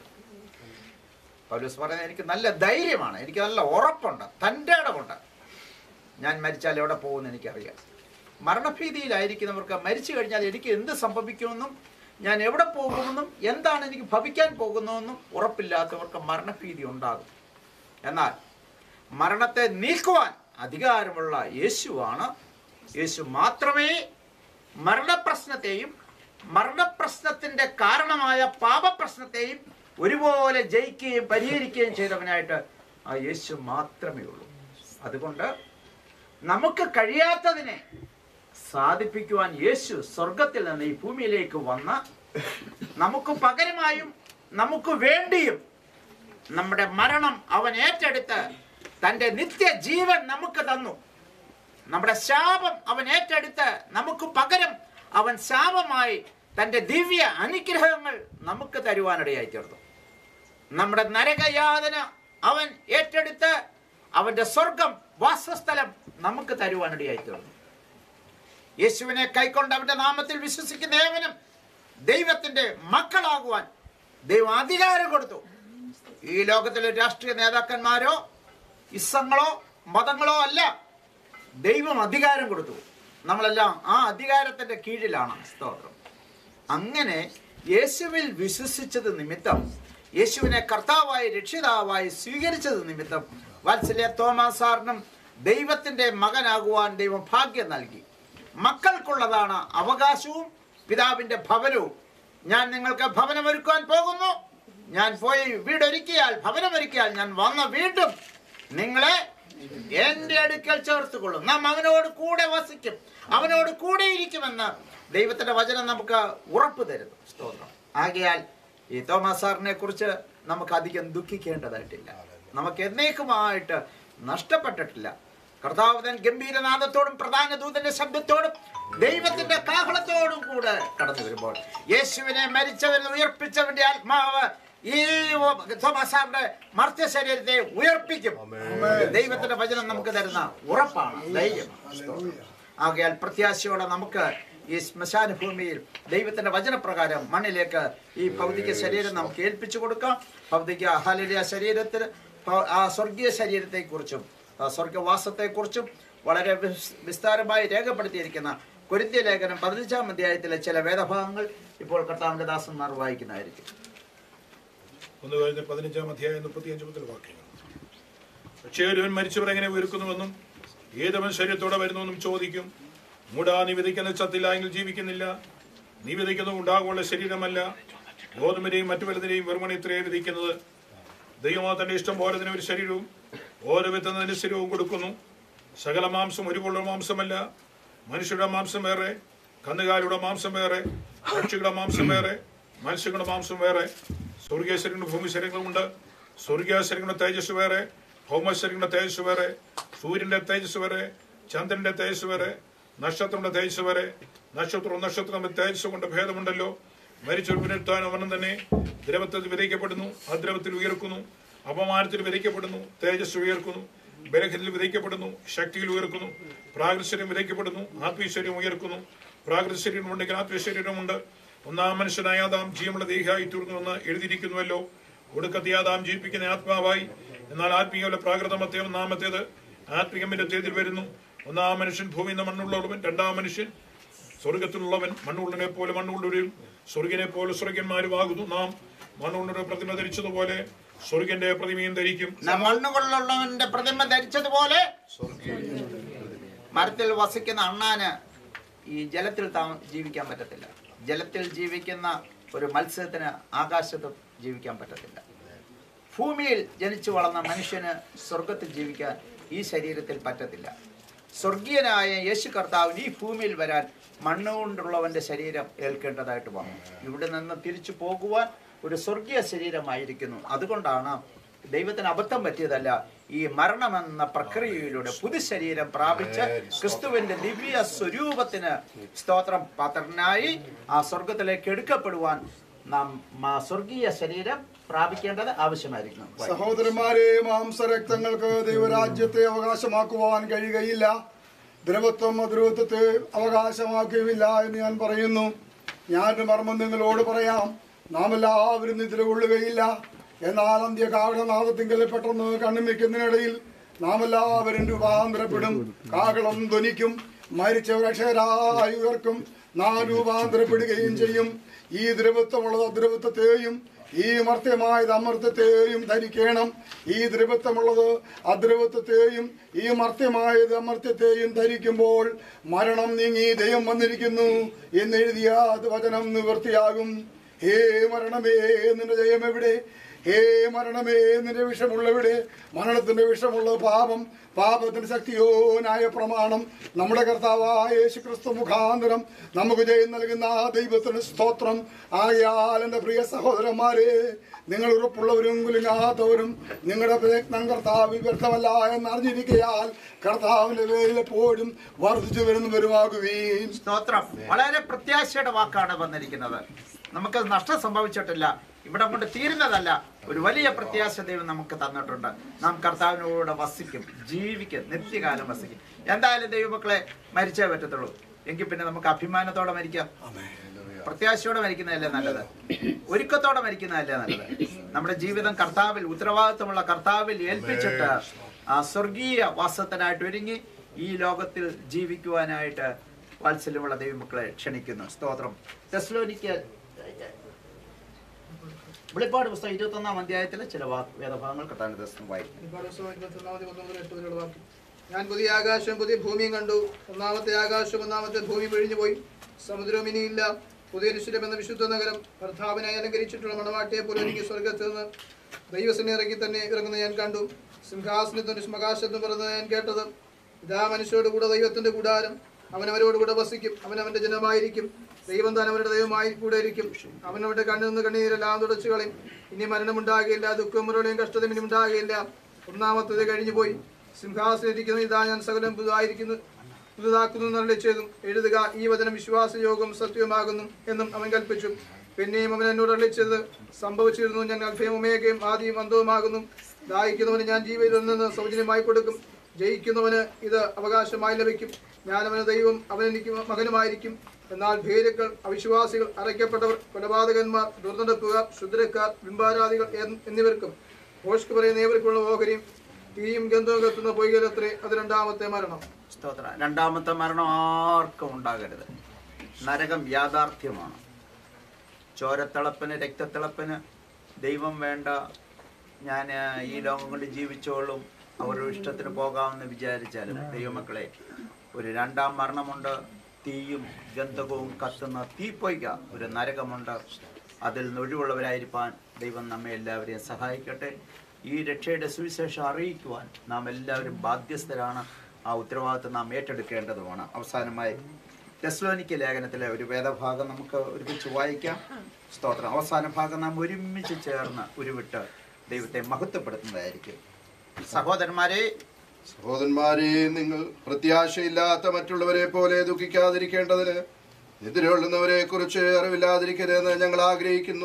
പൗലോസ് പറയുന്നത് എനിക്ക് നല്ല ധൈര്യമാണ് എനിക്ക് നല്ല ഉറപ്പുണ്ട് തൻ്റെ ഇടമുണ്ട് ഞാൻ മരിച്ചാൽ എവിടെ പോകുമെന്ന് എനിക്കറിയാം മരണഭീതിയിലായിരിക്കുന്നവർക്ക് മരിച്ചു കഴിഞ്ഞാൽ എനിക്ക് എന്ത് സംഭവിക്കുമെന്നും ഞാൻ എവിടെ പോകുമെന്നും എന്താണ് എനിക്ക് ഭവിക്കാൻ പോകുന്നതെന്നും ഉറപ്പില്ലാത്തവർക്ക് മരണഭീതി ഉണ്ടാകും എന്നാൽ മരണത്തെ നീക്കുവാൻ അധികാരമുള്ള യേശുവാണ് യേശു മാത്രമേ മരണപ്രശ്നത്തെയും മരണപ്രശ്നത്തിന്റെ കാരണമായ പാപപ്രശ്നത്തെയും ഒരുപോലെ ജയിക്കുകയും പരിഹരിക്കുകയും ചെയ്തവനായിട്ട് ആ യേശു മാത്രമേ ഉള്ളൂ അതുകൊണ്ട് നമുക്ക് കഴിയാത്തതിനെ സാധിപ്പിക്കുവാൻ യേശു സ്വർഗത്തിൽ നിന്ന് ഈ ഭൂമിയിലേക്ക് വന്ന് നമുക്ക് പകരമായും നമുക്ക് വേണ്ടിയും നമ്മുടെ മരണം അവൻ ഏറ്റെടുത്ത് തൻ്റെ നിത്യജീവൻ നമുക്ക് തന്നു നമ്മുടെ ശാപം അവൻ ഏറ്റെടുത്ത് നമുക്ക് പകരം അവൻ ശാപമായി തൻ്റെ ദിവ്യ അനുഗ്രഹങ്ങൾ നമുക്ക് തരുവാനിടയായി തീർന്നു നമ്മുടെ നരകയാതന അവൻ ഏറ്റെടുത്ത് അവന്റെ സ്വർഗം വാസസ്ഥലം നമുക്ക് തരുവാനിടയായി തീർന്നു യേശുവിനെ കൈക്കൊണ്ട് അവന്റെ നാമത്തിൽ വിശ്വസിക്കുന്ന ഏവനും ദൈവത്തിന്റെ മക്കളാകുവാൻ ദൈവം അധികാരം കൊടുത്തു ഈ ലോകത്തിലെ രാഷ്ട്രീയ നേതാക്കന്മാരോ ഇസങ്ങളോ മതങ്ങളോ അല്ല ദൈവം അധികാരം കൊടുത്തു നമ്മളെല്ലാം ആ അധികാരത്തിന്റെ കീഴിലാണ് സ്തോത്രം അങ്ങനെ യേശുവിൽ വിശ്വസിച്ചത് നിമിത്തം യേശുവിനെ കർത്താവായി രക്ഷിതാവായി സ്വീകരിച്ചത് നിമിത്തം വാത്സല്യ തോമസ് സാറിനും ദൈവത്തിന്റെ മകനാകുവാൻ ദൈവം ഭാഗ്യം നൽകി മക്കൾക്കുള്ളതാണ് അവകാശവും പിതാവിന്റെ ഭവനവും ഞാൻ നിങ്ങൾക്ക് ഭവനമൊരുക്കുവാൻ പോകുന്നു ഞാൻ പോയി വീടൊരുക്കിയാൽ ഭവനമൊരുക്കിയാൽ ഞാൻ വന്ന വീണ്ടും നിങ്ങളെ എന്റെ അടുക്കൽ ചേർത്തുകൊള്ളും നാം അവനോട് കൂടെ വസിക്കും അവനോട് കൂടെ ഇരിക്കുമെന്ന് ദൈവത്തിന്റെ വചനം നമുക്ക് ഉറപ്പ് തരുന്നു സ്തോത്രം ആകയാൽ ഈ തോമസ് സാറിനെ കുറിച്ച് നമുക്ക് അധികം ദുഃഖിക്കേണ്ടതായിട്ടില്ല നമുക്ക് എന്നേക്കുമായിട്ട് നഷ്ടപ്പെട്ടിട്ടില്ല കർത്താവുതൻ ഗംഭീരനാഥത്തോടും പ്രധാന ദൂതന്റെ ശബ്ദത്തോടും ദൈവത്തിന്റെ കാഹളത്തോടും കൂടെ കടന്നു വരുമ്പോൾ യേശുവിനെ മരിച്ചവൻ ഉയർപ്പിച്ചവന്റെ ആത്മാവ് ഈ തോമസാറിന്റെ മർത്യ ശരീരത്തെ ഉയർപ്പിക്കും ദൈവത്തിന്റെ വചനം നമുക്ക് തരുന്ന ഉറപ്പാണ് ധൈര്യമാണ് ആകയാൽ പ്രത്യാശയോടെ നമുക്ക് ഈ ശ്മശാന ഭൂമിയിൽ ദൈവത്തിന്റെ വചനപ്രകാരം മണ്ണിലേക്ക് ഈ ഭൗതിക ശരീരം നമുക്ക് ഏൽപ്പിച്ചു കൊടുക്കാം ഭൗതിക ഹലിയ ശരീരത്തിന് ഭ- ആ സ്വർഗീയ ശരീരത്തെക്കുറിച്ചും ആ സ്വർഗവാസത്തെക്കുറിച്ചും വളരെ വിസ്- വിസ്താരമായി രേഖപ്പെടുത്തിയിരിക്കുന്ന കുരുത്യ ലേഖനം പതിനഞ്ചാം അധ്യായത്തിലെ ചില വേദഭാഗങ്ങൾ ഇപ്പോൾ കർത്താവിന്റെ ദാസന്മാർ വായിക്കുന്നതായിരിക്കും ഒന്ന് കഴിഞ്ഞ് പതിനഞ്ചാം അധ്യായം മുപ്പത്തിയഞ്ച് മുതൽ വാക്യങ്ങൾ പക്ഷേ ഒരുവൻ മരിച്ചവർ എങ്ങനെ ഉയർക്കുന്നുവെന്നും ഏതവൻ ശരീരത്തോടെ വരുന്നുവെന്നും ചോദിക്കും മൂടാ നീ വിതയ്ക്കുന്ന ചത്തില്ല എങ്കിൽ ജീവിക്കുന്നില്ല നീ വിതയ്ക്കുന്നത് ഉണ്ടാകുള്ള ശരീരമല്ല ഗോതമ്പിനെയും മറ്റു വലുതിനെയും വെറുമണി ഇത്രയേ വിധിക്കുന്നത് ദൈവമോ തന്റെ ഇഷ്ടം പോലെ തന്നെ ഒരു ശരീരവും ഓരോ വിത്തുന്നതിന് ശരീരവും കൊടുക്കുന്നു സകല മാംസം ഒരുപോലുള്ള മാംസമല്ല മനുഷ്യരുടെ മാംസം വേറെ കന്നുകാലിയുടെ മാംസം വേറെ പക്ഷികളുടെ മാംസം വേറെ മത്സ്യങ്ങളുടെ മാംസം വേറെ സ്വർഗീയ ശരീരങ്ങളുടെ ഭൂമി ശരീരങ്ങളുണ്ട് സ്വർഗീയ ശരീരങ്ങളുടെ തേജസ് വേറെ ഭൗമ ശരീരങ്ങളുടെ തേജസ് വേറെ സൂര്യന്റെ തേജസ് വേറെ ചന്ദ്രന്റെ തേജസ് വേറെ നക്ഷത്രങ്ങളുടെ തേജസ് വേറെ നക്ഷത്രവും നക്ഷത്രം തമ്മിൽ തേജസ് കൊണ്ട് ഭേദമുണ്ടല്ലോ മരിച്ചൊരു പുനരുത്ഥാനം അവനും തന്നെ ദ്രവത്തിൽ വിതയ്ക്കപ്പെടുന്നു അദ്രവത്തിൽ ഉയർക്കുന്നു അപമാനത്തിൽ വിതയ്ക്കപ്പെടുന്നു തേജസ് ഉയർക്കുന്നു ബലഹത്തിൽ വിതയ്ക്കപ്പെടുന്നു ശക്തിയിൽ ഉയർക്കുന്നു പ്രാകൃശ്വര്യം വിതയ്ക്കപ്പെടുന്നു ആത്മീശ്വര്യം ഉയർക്കുന്നു പ്രാകൃശ്വര്യം ഉണ്ടെങ്കിൽ ആത്മീശ്വര്യമുണ്ട് ഒന്നാം മനുഷ്യനായ ആദാം ജീവനുള്ള ദേഹിയായി തീർന്നുവെന്ന് എഴുതിയിരിക്കുന്നുവല്ലോ ഒടുക്കത്തെ ആദാം ജീവിപ്പിക്കുന്ന ആത്മാവായി എന്നാൽ ആത്മീയവല്ല പ്രാകൃതമത്തെ ഒന്നാമത്തേത് ആത്മീയമിന്റെ തേതിൽ വരുന്നു ഒന്നാം മനുഷ്യൻ ഭൂമിയിൽ നിന്ന് മണ്ണുള്ളവൻ രണ്ടാം മനുഷ്യൻ സ്വർഗത്തിലുള്ളവൻ മണ്ണുള്ളനെ പോലെ മണ്ണുള്ളവരും സ്വർഗിനെ പോലെ സ്വർഗന്മാരുമാകുന്നു നാം മണ്ണുള്ളൊരു പ്രതിമ ധരിച്ചതുപോലെ സ്വർഗന്റെ പ്രതിമയും ധരിക്കും മണ്ണുകൊള്ളുള്ളവന്റെ പ്രതിമ ധരിച്ചതുപോലെ മരത്തിൽ വസിക്കുന്ന അണ്ണാന് ഈ ജലത്തിൽ താ- ജീവിക്കാൻ പറ്റത്തില്ല ജലത്തിൽ ജീവിക്കുന്ന ഒരു മത്സ്യത്തിന് ആകാശത്ത് ജീവിക്കാൻ പറ്റത്തില്ല ഭൂമിയിൽ ജനിച്ചു വളർന്ന മനുഷ്യന് സ്വർഗത്തിൽ ജീവിക്കാൻ ഈ ശരീരത്തിൽ പറ്റത്തില്ല സ്വർഗീയനായ യേശു കർത്താവിന് ഈ ഭൂമിയിൽ വരാൻ മണ്ണുകൊണ്ടുള്ളവന്റെ ശരീരം ഏൽക്കേണ്ടതായിട്ട് വന്നു ഇവിടെ നിന്ന് തിരിച്ചു പോകുവാൻ ഒരു സ്വർഗീയ ശരീരമായിരിക്കുന്നു അതുകൊണ്ടാണ് ദൈവത്തിന് അബദ്ധം പറ്റിയതല്ല ഈ മരണമെന്ന പ്രക്രിയയിലൂടെ പുതു ശരീരം പ്രാപിച്ച് ക്രിസ്തുവിന്റെ ദിവ്യ സ്വരൂപത്തിന് സ്തോത്രം പാത്രനായി ആ സ്വർഗത്തിലേക്ക് എടുക്കപ്പെടുവാൻ നാം ആ സ്വർഗീയ ശരീരം പ്രാപിക്കേണ്ടത് ആവശ്യമായിരിക്കുന്നു സഹോദരന്മാരെ മാംസരക്തങ്ങൾക്ക് ദൈവരാജ്യത്തെ അവകാശമാക്കുവാൻ കഴിയുകയില്ല ദ്രവത്വം അദ്രവത്വത്തെ അവകാശമാക്കുകയുമില്ല എന്ന് ഞാൻ പറയുന്നു ഞാനൊരു മർമ്മം നിങ്ങളോട് പറയാം നാം എല്ലാവരും നിദ്ര കൊള്ളുകയില്ല എന്നാൽ അന്ത്യകാകളനാഥത്തിങ്കൽ പെട്ടെന്ന് കണ്ണുമിക്കുന്നതിനിടയിൽ നാം എല്ലാവരും രൂപാന്തരപ്പെടും കാകളം ധ്വനിക്കും മരിച്ചവർ അക്ഷരായി ഉയർക്കും നാം രൂപാന്തരപ്പെടുകയും ചെയ്യും ഈ ദ്രവത്വമുള്ളത് അദ്രവത്വത്തെയും ഈ മർത്യമായത് അമർത്യത്തെയും ധരിക്കണം ഈ ദ്രവത്വമുള്ളത് അദ്രവത്വത്തെയും ഈ മർത്യമായത് അമർത്യത്തെയും ധരിക്കുമ്പോൾ മരണം നീങ്ങി ദൈവം വന്നിരിക്കുന്നു എന്നെഴുതിയ അത് വചനം നിവൃത്തിയാകും ഹേ മരണമേ നിന്റെ ജയം എവിടെ ഹേ മരണമേ നിന്റെ വിഷമുള്ളവിടെ മരണത്തിന്റെ വിഷമുള്ള പാപം പാപത്തിന്റെ ശക്തിയോനായ പ്രമാണം നമ്മുടെ കർത്താവായ യേശു ക്രിസ്തു മുഖാന്തരം നമുക്ക് ജയം നൽകുന്ന ആ ദൈവത്തിന് സ്തോത്രം ആയാൽ എൻ്റെ പ്രിയ സഹോദരന്മാരെ നിങ്ങൾ ഉറപ്പുള്ളവരും കുലുങ്ങാത്തവരും നിങ്ങളുടെ പ്രയത്നം കർത്താവിൽ വ്യർത്ഥമല്ല എന്ന് അറിഞ്ഞിരിക്കയാൽ കർത്താവിന്റെ പേരിൽ എപ്പോഴും വർദ്ധിച്ചു വരുന്നവരുമാകുകയും സ്തോത്രം വളരെ പ്രത്യാശയുടെ വാക്കാണ് വന്നിരിക്കുന്നത് നമുക്ക് നഷ്ടം സംഭവിച്ചിട്ടില്ല ഇവിടെ കൊണ്ട് തീരുന്നതല്ല ഒരു വലിയ പ്രത്യാശ ദൈവം നമുക്ക് തന്നിട്ടുണ്ട് നാം കർത്താവിനോട് വസിക്കും ജീവിക്കും നിത്യകാലം വസിക്കും എന്തായാലും ദൈവമക്കളെ മരിച്ചേ പറ്റത്തുള്ളൂ എങ്കിൽ പിന്നെ നമുക്ക് അഭിമാനത്തോടെ മരിക്കാം പ്രത്യാശയോടെ മരിക്കുന്നതല്ലേ നല്ലത് ഒരുക്കത്തോടെ മരിക്കുന്നതല്ലേ നല്ലത് നമ്മുടെ ജീവിതം കർത്താവിൽ ഉത്തരവാദിത്വമുള്ള കർത്താവിൽ ഏൽപ്പിച്ചിട്ട് ആ സ്വർഗീയ വാസത്തിനായിട്ട് ഒരുങ്ങി ഈ ലോകത്തിൽ ജീവിക്കുവാനായിട്ട് വാത്സല്യമുള്ള ദൈവമക്കളെ ക്ഷണിക്കുന്നു സ്തോത്രം തെസ്ലോനിക്ക് വെളിപ്പാട് പുസ്തകം ഇരുപത്തി ഒന്നാം അധ്യായത്തിലെ ചില വാ- വേദഭാഗങ്ങൾ കർത്താവിന്റെ ദിവസം വായിക്കും ഒരുപാട് ദിവസം ഇരുപത്തൊന്നാമത് പത്തൊമ്പത് മുതൽ എട്ട് വരെയുള്ള വാക്യം. ഞാൻ പുതിയ ആകാശവും പുതിയ ഭൂമിയും കണ്ടു ഒന്നാമത്തെ ആകാശവും ഒന്നാമത്തെ ഭൂമി ഒഴിഞ്ഞു പോയി സമുദ്രവും ഇനിയില്ല പുതിയ നിശ്ചലം എന്ന വിശുദ്ധ നഗരം ഭർത്താവിനായി അലങ്കരിച്ചിട്ടുള്ള മണവാട്ടിയെ പോലെ എനിക്ക് സ്വർഗത്തിൽ നിന്ന് ദൈവസനെ ഇറങ്ങി തന്നെ ഇറങ്ങുന്നത് ഞാൻ കണ്ടു സിംഹാസനത്തിന് ശ്മകാശത്തും പറഞ്ഞത് ഞാൻ കേട്ടത് ഇതാ മനുഷ്യരോട് കൂടെ ദൈവത്തിന്റെ കൂടാരം അവൻ അവരോട് കൂടെ വസിക്കും അവൻ അവന്റെ ജനമായിരിക്കും ദൈവം താൻ അവരുടെ ദൈവമായി കൂടെ ഇരിക്കും അവൻ അവരുടെ കണ്ണിൽ നിന്ന് കണ്ണീരെല്ലാം തുടച്ചു കളയും ഇനി മരണമുണ്ടാകുകയില്ല ദുഃഖം മുറവിടെയും കഷ്ടതയും ഇനി ഉണ്ടാകുകയില്ല ഒന്നാമത്തത് കഴിഞ്ഞു പോയി സിംഹാസനിരിക്കുന്ന ഇതാ ഞാൻ സകലം പുതുതായിരിക്കുന്നു പുതുതാക്കുന്നു നല്ല ചെയ്തും എഴുതുക ഈ വചനം വിശ്വാസയോഗം സത്യമാകുന്നു എന്നും അവൻ കൽപ്പിച്ചു പിന്നെയും അവൻ എന്നോട് അള്ളിച്ചത് സംഭവിച്ചിരുന്നു ഞാൻ അൽഫയും ഒമേഗയും ആദ്യവും അന്തവുമാകുന്നു ദാഹിക്കുന്നവന് ഞാൻ ജീവനിൽ നിന്ന് സൗജന്യമായി കൊടുക്കും ജയിക്കുന്നവന് ഇത് അവകാശമായി ലഭിക്കും ഞാൻ അവന് ദൈവം അവൻ എനിക്ക് മകനുമായിരിക്കും എന്നാൽ ഭേരുക്കൾ അവിശ്വാസികൾ അറയ്ക്കപ്പെട്ടവർ കൊലപാതകന്മാർ ദുർനടപ്പുകാർ ശുദ്രക്കാർ ബിംബാരാധികൾ എന്ന് എന്നിവർക്കും ഭോഷ്ക്ക് പറയുന്ന ഏവർക്കുള്ള ഓഹരിയും തീയും ഗന്ധവും കത്തുന്ന പൊയ്കലത്രേ അത് രണ്ടാമത്തെ മരണം സ്തോത്രം രണ്ടാമത്തെ മരണം ആർക്കും ഉണ്ടാകരുത് നരകം യാഥാർത്ഥ്യമാണ് ചോരത്തിളപ്പിന് രക്തത്തിളപ്പിന് ദൈവം വേണ്ട ഞാൻ ഈ ലോകം കൊണ്ട് ജീവിച്ചോളും അവരുടെ ഇഷ്ടത്തിന് പോകാമെന്ന് വിചാരിച്ചാലും ദൈവമക്കളെ ഒരു രണ്ടാം മരണമുണ്ട് തീയും ഗന്ധകവും കത്തുന്ന തീപ്പൊയ്ക ഒരു നരകമുണ്ട് അതിൽ നൊഴിവുള്ളവരായിരിക്കാൻ ദൈവം നമ്മെ എല്ലാവരെയും സഹായിക്കട്ടെ ഈ രക്ഷയുടെ സുവിശേഷം അറിയിക്കുവാൻ നാം എല്ലാവരും ബാധ്യസ്ഥരാണ് ആ ഉത്തരവാദിത്വം നാം ഏറ്റെടുക്കേണ്ടതുമാണ് അവസാനമായി ടെസ്ലോനിക്ക ലേഖനത്തിലെ ഒരു വേദഭാഗം നമുക്ക് ഒരുമിച്ച് വായിക്കാം സ്തോത്രം അവസാന ഭാഗം നാം ഒരുമിച്ച് ചേർന്ന് ഉരുവിട്ട് ദൈവത്തെ മഹത്വപ്പെടുത്തുന്നതായിരിക്കും സഹോദരന്മാരെ സഹോദരന്മാരെ നിങ്ങൾ പ്രത്യാശയില്ലാത്ത മറ്റുള്ളവരെ പോലെ ദുഃഖിക്കാതിരിക്കേണ്ടതിന് എതിരുള്ളുന്നവരെ കുറിച്ച് അറിവില്ലാതിരിക്കരുതെന്ന് ഞങ്ങൾ ആഗ്രഹിക്കുന്നു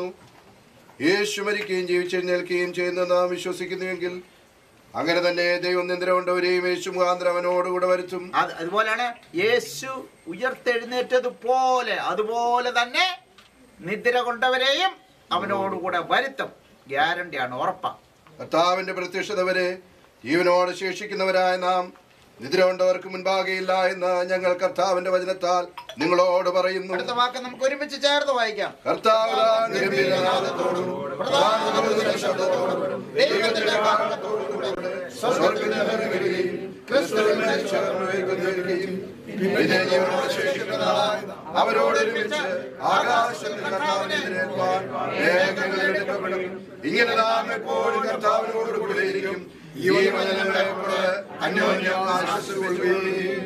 യേശു മരിക്കുകയും ജീവിച്ചെഴുന്നേൽക്കുകയും ചെയ്യുന്ന നാം വിശ്വസിക്കുന്നുവെങ്കിൽ അങ്ങനെ തന്നെ ദൈവം നിന്ദ്ര കൊണ്ടവരെയും യേശു മുഖാന്തരം അവനോടുകൂടെ വരുത്തും അത് അതുപോലെയാണ് യേശു ഉയർത്തെഴുന്നേറ്റതുപോലെ അതുപോലെ തന്നെ നിദ്ര കൊണ്ടവരെയും അവനോടുകൂടെ വരുത്തും ഗ്യാരണ്ടിയാണ് ഉറപ്പാണ് കർത്താവിന്റെ പ്രത്യക്ഷത വരെ ജീവനോട് ശേഷിക്കുന്നവരായ നാം നിദ്ര കൊണ്ടവർക്ക് മുൻപാകെയില്ല എന്ന് ഞങ്ങൾ കർത്താവിന്റെ വചനത്താൽ നിങ്ങളോട് പറയുന്നു അടുത്ത വാക്ക് നമുക്ക് ഒരുമിച്ച് ചേർന്ന് വായിക്കാം കർത്താവ് താൻ ഗംഭീരനാദത്തോടും പ്രധാനതയുടെ ശബ്ദത്തോടും ദൈവത്തിന്റെ കാരണത്തോടും സ്വർഗ്ഗത്തിൽ വരികയും ക്രിസ്തുവിൽ മരിച്ചവർ ഉയർത്തുകയും പിന്നെ ജീവനോട് ശേഷിക്കുന്നതായി അവരോട് ഒരുമിച്ച് ആകാശത്തിൽ കർത്താവിനെ എതിരേൽപ്പാൻ മേഘങ്ങളിൽ എടുക്കപ്പെടും ഇങ്ങനെ നാം എപ്പോഴും കർത്താവിനോട് കൂടെ ഇരിക്കും ഈ വചനങ്ങളെ കൊണ്ട് അന്യോന്യം ആശ്വസിപ്പിക്കുകയും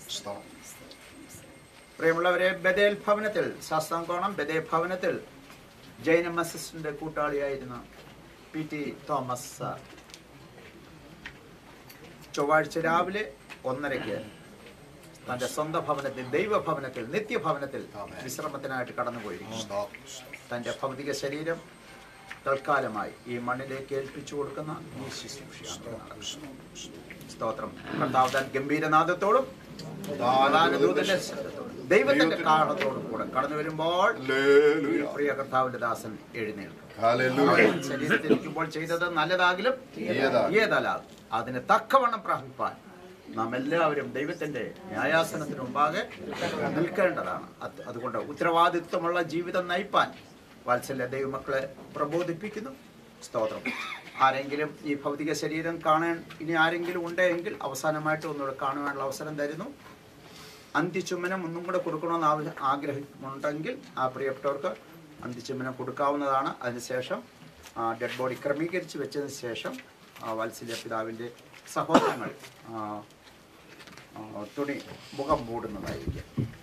പ്രിയമുള്ളവരെ ബദേൽ ഭവനത്തിൽ ശാസ്താംകോണം ബദേൽ ഭവനത്തിൽ ജൈന മസിസ്റ്റിന്റെ കൂട്ടാളിയായിരുന്ന പി ടി തോമസ് സാർ ചൊവ്വാഴ്ച രാവിലെ ഒന്നരയ്ക്ക് തന്റെ സ്വന്തം ഭവനത്തിൽ ദൈവഭവനത്തിൽ നിത്യഭവനത്തിൽ വിശ്രമത്തിനായിട്ട് കടന്നുപോയിരിക്കുന്നു തന്റെ ഭൗതിക ശരീരം തൽക്കാലമായി ഈ മണ്ണിലേക്ക് ഏൽപ്പിച്ചു കൊടുക്കുന്ന ഈ ശുശ്രൂഷയാണ് നടക്കുന്നത്. സ്തോത്രം കർത്താവ് താൻ ഗംഭീരനാഥത്തോടും ദൂതന്റെ ശബ്ദത്തോടും ദൈവത്തിന്റെ കാരണത്തോടും കൂടെ കടന്നു വരുമ്പോൾ ഈ പ്രിയ കർത്താവിന്റെ ദാസൻ എഴുന്നേൽക്കും അവൻ ശരീരത്തിരിക്കുമ്പോൾ ചെയ്തത് നല്ലതാകിലും ഏതലാകും അതിന് തക്കവണ്ണം പ്രാപിപ്പാൻ നാം എല്ലാവരും ദൈവത്തിന്റെ ന്യായാസനത്തിന് മുമ്പാകെ നിൽക്കേണ്ടതാണ് അത് അതുകൊണ്ട് ഉത്തരവാദിത്വമുള്ള ജീവിതം നയിപ്പാൻ വാത്സല്യ ദൈവമക്കളെ പ്രബോധിപ്പിക്കുന്നു സ്തോത്രം ആരെങ്കിലും ഈ ഭൗതിക ശരീരം കാണാൻ ഇനി ആരെങ്കിലും ഉണ്ടെങ്കിൽ അവസാനമായിട്ട് ഒന്നുകൂടെ കാണുവാനുള്ള അവസരം തരുന്നു അന്ത്യചുമ്മനം ഒന്നും കൂടെ കൊടുക്കണമെന്ന് ആവശ്യ ആഗ്രഹമുണ്ടെങ്കിൽ ആ പ്രിയപ്പെട്ടവർക്ക് അന്ത്യചുമ്മനം കൊടുക്കാവുന്നതാണ് അതിനുശേഷം ഡെഡ് ബോഡി ക്രമീകരിച്ച് വെച്ചതിന് ശേഷം ആ, വാത്സല്യ പിതാവിൻ്റെ സഹോദരങ്ങൾ ആ, ആ, തുണി മുഖം മൂടുന്നതായിരിക്കും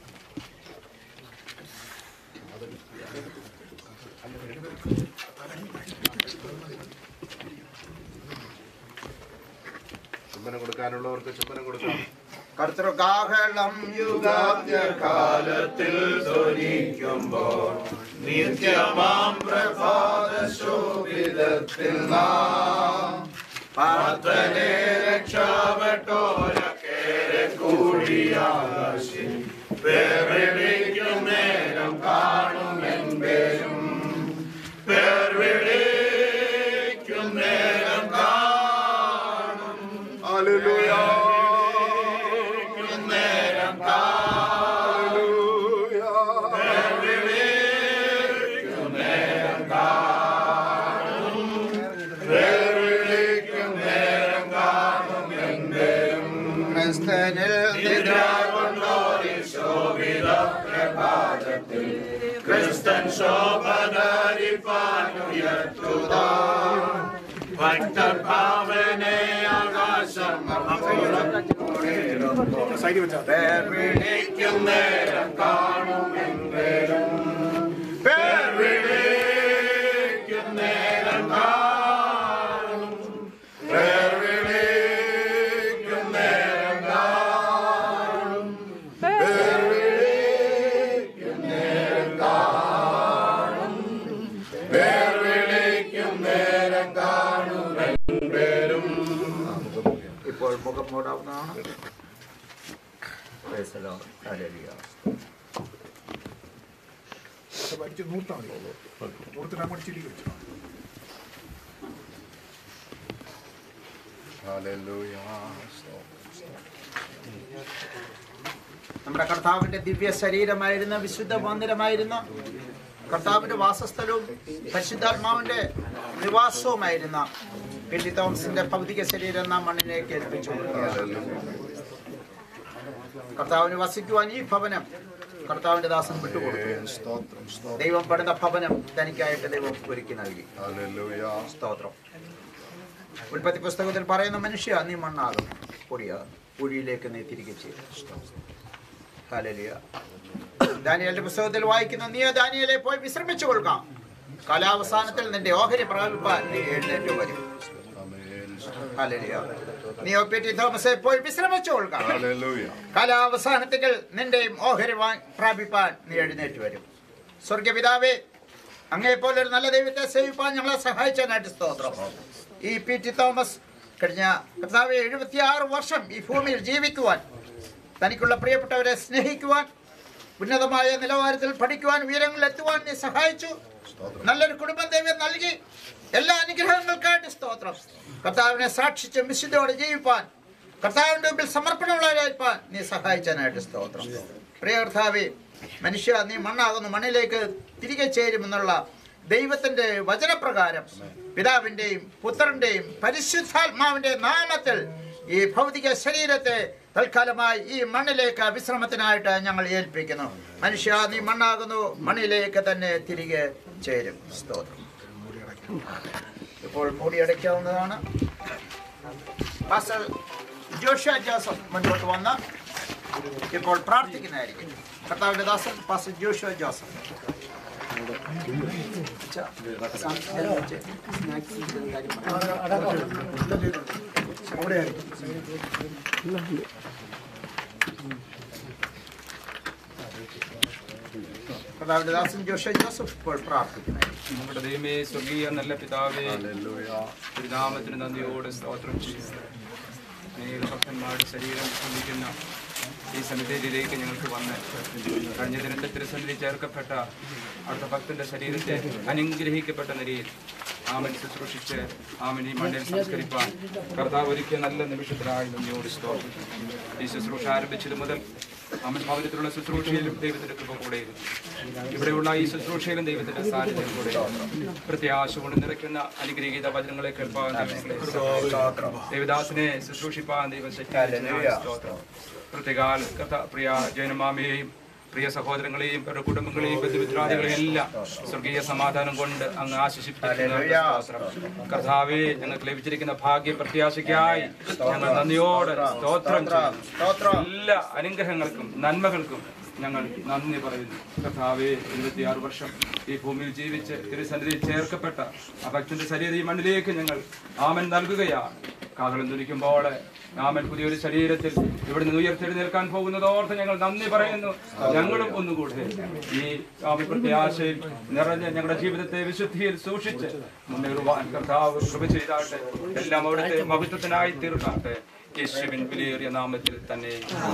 ചുംബനം കൊടുക്കാനുള്ളവർക്ക് ചുംബനം കൊടുക്കാം കർത്തൃകാഹളം യുഗാന്ത്യകാലത്തിൽ ധ്വനിക്കുമ്പോൾ നിത്യമാം പ്രഭാത ശോഭിതത്തിൽ നാം പാത്രനെ രക്ഷപ്പെട്ടോരക്കേറെ കൂടിയാകാശി പേർവിളിക്കും നേരം കാണുമെൻ പേരും പേർവിളിക്കും നേരം കാണും Hallelujah. നേരം പേർവിളിക്കും നേരം കാണും പേർവിളിക്കും നേരം കാണും എന്തേലും ക്രിസ്തനിൽ നിദ്ര കൊണ്ടോരി ശോഭിത പ്രഭാതത്തിൽ ക്രിസ്തൻ ശോഭനരിപ്പാനുയർത്തുക ഭക്തഭാവനെ ആകാശ പേർ വിളിക്കും നേരം കാണുമെന്തേലും പേർ വിളിക്കും നേരം കാണും പേർ വിളിക്കും നേരം കാണും പേർ വിളിക്കും നേരം കാണും പേർ വിളിക്കും നേരം കാണുമെന്തേലും ഇപ്പോൾ മുഖം മൂടാവുന്നതാണ് Praise the Lord. Hallelujah. വലിച്ച് നൂർത്താൽ മതി നൂർത്തിനാ മടിച്ചിരിക്കും വെച്ചു നമ്മുടെ കർത്താവിന്റെ ദിവ്യ ശരീരമായിരുന്ന വിശുദ്ധ മന്ദിരമായിരുന്ന കർത്താവിന്റെ വാസസ്ഥലവും പരിശുദ്ധാത്മാവിന്റെ നിവാസവുമായിരുന്ന പിണ്ടി തോമസിന്റെ ഭൗതിക ശരീരം നാം മണ്ണിലേക്ക് ഏൽപ്പിച്ചു കൊടുക്കുകയാണ്. കർത്താവിന് വസിക്കുവാൻ ഈ ഭവനം കർത്താവിന്റെ ദാസൻ വിട്ടുകൊടുത്തു ദൈവം പടുന്ന ഭവനം തനിക്കായിട്ട് ദൈവം ഒരുക്കി നൽകി സ്തോത്രം ഉൽപ്പത്തി പുസ്തകത്തിൽ പറയുന്ന മനുഷ്യ നീ മണ്ണാകും പൊടിയ കുഴിയിലേക്ക് നീ തിരികെ ചെയ്യും ഹല്ലേലൂയ. ദാനിയേലിന്റെ പുസ്തകത്തിൽ വായിക്കുന്ന നീ ദാനിയലെ പോയി വിശ്രമിച്ചു കൊള്ളുക കാലാവസാനത്തിൽ നിന്റെ ഓഹരി പ്രാപിപ്പാൻ നീ എഴുന്നേറ്റ് വരും ഹല്ലേലൂയ. നീ ഒപ്പിറ്റി തോമസെ പോയി വിശ്രമിച്ചു കൊള്ളുക കാലാവസാനത്തിൽ നിന്റെയും ഓഹരി വാ- പ്രാപിപ്പാൻ നീ എഴുന്നേറ്റ് വരും സ്വർഗപിതാവേ അങ്ങേ പോലെ ഒരു നല്ല ദൈവത്തെ സേവിപ്പാൻ ഞങ്ങളെ സഹായിച്ചതിനായിട്ട് സ്തോത്രം ഈ പി ടി തോമസ് കഴിഞ്ഞ കർത്താവ് എഴുപത്തിയാറ് വർഷം ഈ ഭൂമിയിൽ ജീവിക്കുവാൻ തനിക്കുള്ള പ്രിയപ്പെട്ടവരെ സ്നേഹിക്കുവാൻ ഉന്നതമായ നിലവാരത്തിൽ പഠിക്കുവാൻ ഉയരങ്ങളിൽ എത്തുവാൻ നീ സഹായിച്ചു നല്ലൊരു കുടുംബം ദൈവം നൽകി എല്ലാ അനുഗ്രഹങ്ങൾക്കായിട്ട് സ്തോത്രം കർത്താവിനെ സാക്ഷിച്ച് വിശുദ്ധയോടെ ജീവിപ്പാൻ കർത്താവിന്റെ മുമ്പിൽ സമർപ്പണമുള്ളവരായിരിക്കാൻ നീ സഹായിച്ചതിനായിട്ട് സ്തോത്രം പ്രിയ കർത്താവേ മനുഷ്യ നീ മണ്ണാകുന്നു മണ്ണിലേക്ക് തിരികെ ചേരുമെന്നുള്ള ദൈവത്തിന്റെ വചനപ്രകാരം പിതാവിന്റെയും പുത്രന്റെയും പരിശുദ്ധാത്മാവിന്റെ നാമത്തിൽ ഈ ഭൗതിക ശരീരത്തെ തൽക്കാലമായി ഈ മണ്ണിലേക്ക് വിശ്രമത്തിനായിട്ട് ഞങ്ങൾ ഏൽപ്പിക്കുന്നു മനുഷ്യ നീ മണ്ണാകുന്നു മണ്ണിലേക്ക് തന്നെ തിരികെ ചേരും സ്തോത്രം ഇപ്പോൾ മൂടിയടയ്ക്കാവുന്നതാണ് പാസ്റ്റർ ജോഷ്യ ജോസഫ് മുൻപോട്ട് വന്ന് ഇപ്പോൾ പ്രാർത്ഥിക്കുന്നതായിരിക്കും കർത്താവിന്റെ ദാസൻ പാസ്റ്റർ ജോഷ്യ ജോസഫ് കർത്താവിന്റെ ദാസൻ ജോഷ്യ ജോസഫ് ഇപ്പോൾ പ്രാർത്ഥിക്കുന്നതായിരിക്കും നമ്മുടെ ദൈവമേ സ്വർഗീയ നല്ല പിതാവേ തിരുനാമത്തിന് നന്ദിയോട് സ്തോത്രം ചെയ്യുന്നു അനേക ഭക്തന്മാരുടെ ശരീരം ശ്രമിക്കുന്ന ഈ സമിതിയിലേക്ക് ഞങ്ങൾക്ക് വന്ന് കഴിഞ്ഞ ദിനത്തെ തിരുസന്നിധി ചേർക്കപ്പെട്ട അടുത്ത ഭക്തന്റെ ശരീരത്തെ അനുഗ്രഹിക്കപ്പെട്ട നിലയിൽ ആമൻ ശുശ്രൂഷിച്ച് ആമൻ ഈ മണ്ണിൽ സംസ്കരിപ്പാൻ കർത്താവ് ഒരുക്കിയ നല്ല നിമിഷത്തിലായി നന്ദിയോട് സ്തോത്രം ഈ ശുശ്രൂഷ ആരംഭിച്ചത് മുതൽ അമൻ ഭവനത്തിലുള്ള ശുശ്രൂഷയിലും ദൈവത്തിന്റെ കൃപ കൂടെയിരുന്നു ഇവിടെയുള്ള ഈ ശുശ്രൂഷയിലും ദൈവത്തിന്റെ സാന്നിധ്യം കൂടെ പ്രത്യാശ കൊണ്ട് നിറയ്ക്കുന്ന അനുഗ്രഹീത വചനങ്ങളെ കേൾപ്പാൻ ദൈവങ്ങളെ സഹായിക്കട്ടെ. ദേവദാസിനെ ശുശ്രൂഷിപ്പാൻ ദൈവം ശക്തിയായ സ്തോത്രം പ്രത്യേകാൽ കഥ പ്രിയ ജയനമാമയെയും പ്രിയ സഹോദരങ്ങളെയും അവരുടെ കുടുംബങ്ങളെയും ബന്ധുമിത്രാദികളെയും എല്ലാം സ്വർഗീയ സമാധാനം കൊണ്ട് അങ്ങ് ആശിഷിപ്പിച്ചിരിക്കുന്ന കർത്താവെ ഞങ്ങൾക്ക് ലഭിച്ചിരിക്കുന്ന ഭാഗ്യ പ്രത്യാശയ്ക്കായി ഞങ്ങൾ നന്ദിയോടെ സ്തോത്രം ചെയ്യുന്നു എല്ലാ അനുഗ്രഹങ്ങൾക്കും നന്മകൾക്കും ഞങ്ങൾ നന്ദി പറയുന്നു കർത്താവെ ഇരുപത്തിയാറ് വർഷം ഈ ഭൂമിയിൽ ജീവിച്ച് തിരുസന്നിധിയിൽ ചേർക്കപ്പെട്ട ആ ഭക്തന്റെ ശരീരം ഈ മണ്ണിലേക്ക് ഞങ്ങൾ ആമൻ നൽകുകയാണ് കാതളം തുനിക്കുമ്പോൾ ആമൻ പുതിയൊരു ശരീരത്തിൽ ഇവിടെ നിന്ന് ഉയർത്തെഴുന്നേൽക്കാൻ പോകുന്നതോർത്ത് ഞങ്ങൾ നന്ദി പറയുന്നു ഞങ്ങളും ഒന്നുകൂടെ ഈ ആമൻ പ്രത്യാശയിൽ നിറഞ്ഞ ഞങ്ങളുടെ ജീവിതത്തെ വിശുദ്ധിയിൽ സൂക്ഷിച്ച് മുന്നേറുവാൻ കർത്താവ് കൃപ ചെയ്താട്ടെ എല്ലാം അവിടുത്തെ മഹത്വത്തിനായി തീർക്കാട്ടെ യേശുവിൻ വിലയേറിയ നാമത്തിൽ തന്നെ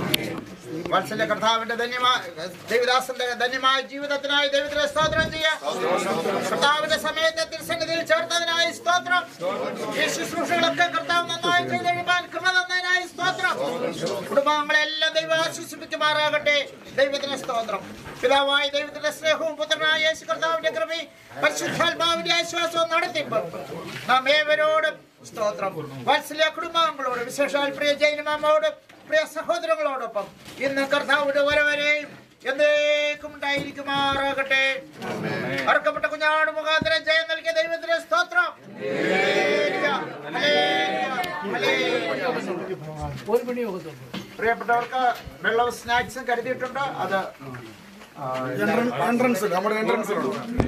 വാത്സല്യ കർത്താവിന്റെ ധന്യമായ ദേവദാസന്റെ ധന്യമായ ജീവിതത്തിനായി ദൈവത്തിനെ സ്തോത്രം ചെയ്യാം കർത്താവിന്റെ സമയത്തെ തിരുസന്നിധിയിൽ ചേർത്തതിനായി സ്തോത്രം ഈ ശുശ്രൂഷകളൊക്കെ കർത്താവ് നന്നായി ചെയ്തെഴുതാൻ കൃപ തന്നതിനായി സ്തോത്രം കുടുംബാംഗങ്ങളെല്ലാം ദൈവം ആശ്വസിപ്പിക്കുമാറാകട്ടെ ദൈവത്തിന് സ്തോത്രം പിതാവായ ദൈവത്തിന്റെ സ്നേഹവും പുത്രനായ യേശു കർത്താവിന്റെ കൃപയും പരിശുദ്ധാത്മാവിന്റെ ആശ്വാസവും നടത്തി നാം ഏവരോടും സ്തോത്രം വാത്സല്യ കുടുംബാംഗങ്ങളോട് വിശേഷാൽ പ്രിയ ജൈനമാമോടും പ്രിയ സഹോദരങ്ങളോടൊപ്പം ഇന്ന് കർത്താവിന്റെ വരവരെയും എന്നേക്കും ഉണ്ടായിരിക്കുമാറാകട്ടെ അറക്കപ്പെട്ട കുഞ്ഞാട് മുഖാന്തരം ജയം നൽകിയ ദൈവത്തിന്റെ സ്തോത്രം ഹല്ലേലൂയ, ഹല്ലേലൂയ, ഹല്ലേലൂയ. ഒരു പണി ഒക്കത്തുള്ളൂ പ്രിയപ്പെട്ടവർക്ക് വെള്ളവും സ്നാക്സും കരുതിയിട്ടുണ്ട് അത് ആ, എൻട്രൻസ് നമ്മുടെ എൻട്രൻസിലുണ്ട്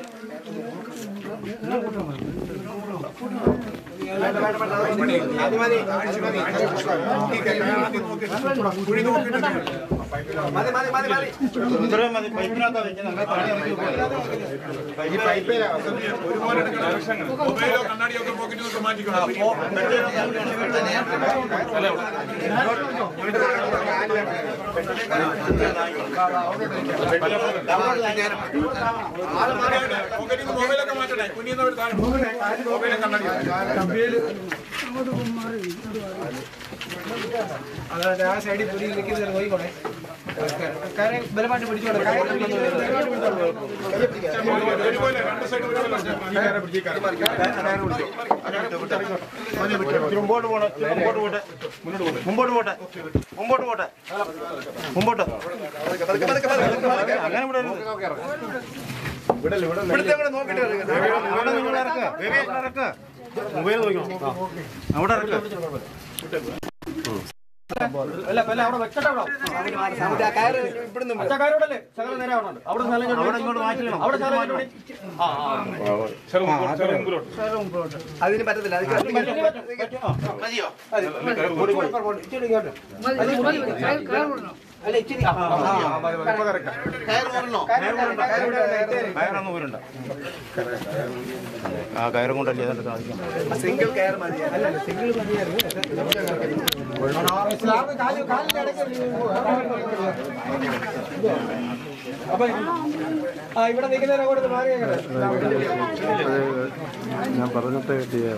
മൊബൈലോ കണ്ണാടിയോ ഒക്കെ പോക്കറ്റിൽ നിന്നൊക്കെ മാറ്റിക്കണം പോക്കറ്റിൽ നിന്ന് മൊബൈലൊക്കെ മാറ്റണേ കുഞ്ഞിന്ന് ഒരു താഴെ മൊബൈലും കണ്ണാടിയോ അതായത് ആ സൈഡിൽ പുരി നിൽക്കുന്നത് നോക്കിക്കോണേ കാര്യം ബലമായിട്ട് പിടിച്ചോളെ ഒരുപോലെ രണ്ട് സൈഡ് ഒരുപോലെ ഈ കാര്യം പിടിച്ച് ഈ കാര്യം. മുമ്പോട്ട് പോട്ടെ മുമ്പോട്ട് പോട്ടെ മുമ്പോട്ട് പോട്ടെ മുമ്പോട്ട് പോട്ടെ മുമ്പോട്ട് അങ്ങനെ വിടരുത്. ഇവിടുത്തെ അങ്ങോട്ട് നോക്കിയിട്ട് ഇറങ്ങ്. അവിടെ നിങ്ങൾ ഇറക്ക്. ബേബി അവിടെ ഇറക്ക്. മൊബൈൽ നോക്കണം ആ. അവിടെ ഇറക്ക് അല്ല അല്ല അവിടെ വെക്കട്ടെ അവിടെ കയറ് ഇവിടുന്ന് അച്ഛാ കയറ് ഇവിടെ അല്ലേ ശകലം നേരെ അവിടെ അവിടെ സ്ഥലം കണ്ടു അവിടെ ഇങ്ങോട്ട് മാറ്റിക്കണം. അവിടെ സ്ഥലം കണ്ടു ആ അതിന് പറ്റത്തില്ല അത് മതിയോ അല്ല ഇച്ചിരി ആ, ആ, ആ, മതി, മതി. കയറ് ഊരണോ? കയറൊന്നും ഊരണ്ട ആ കയറും കൊണ്ടല്ലേ അതിന്റെ സാധിക്കും സിംഗിൾ കയർ മതി അല്ല സിംഗിൾ മതിയായിരുന്നു സ്ലാബ് കാല് കാലിന്റെ ഇടയ്ക്ക് അപ്പൊ ആ ഇവിടെ നിൽക്കുന്നതിനെ അങ്ങോട്ട് മാറി ഞാൻ പറഞ്ഞിട്ട് കിട്ടിയ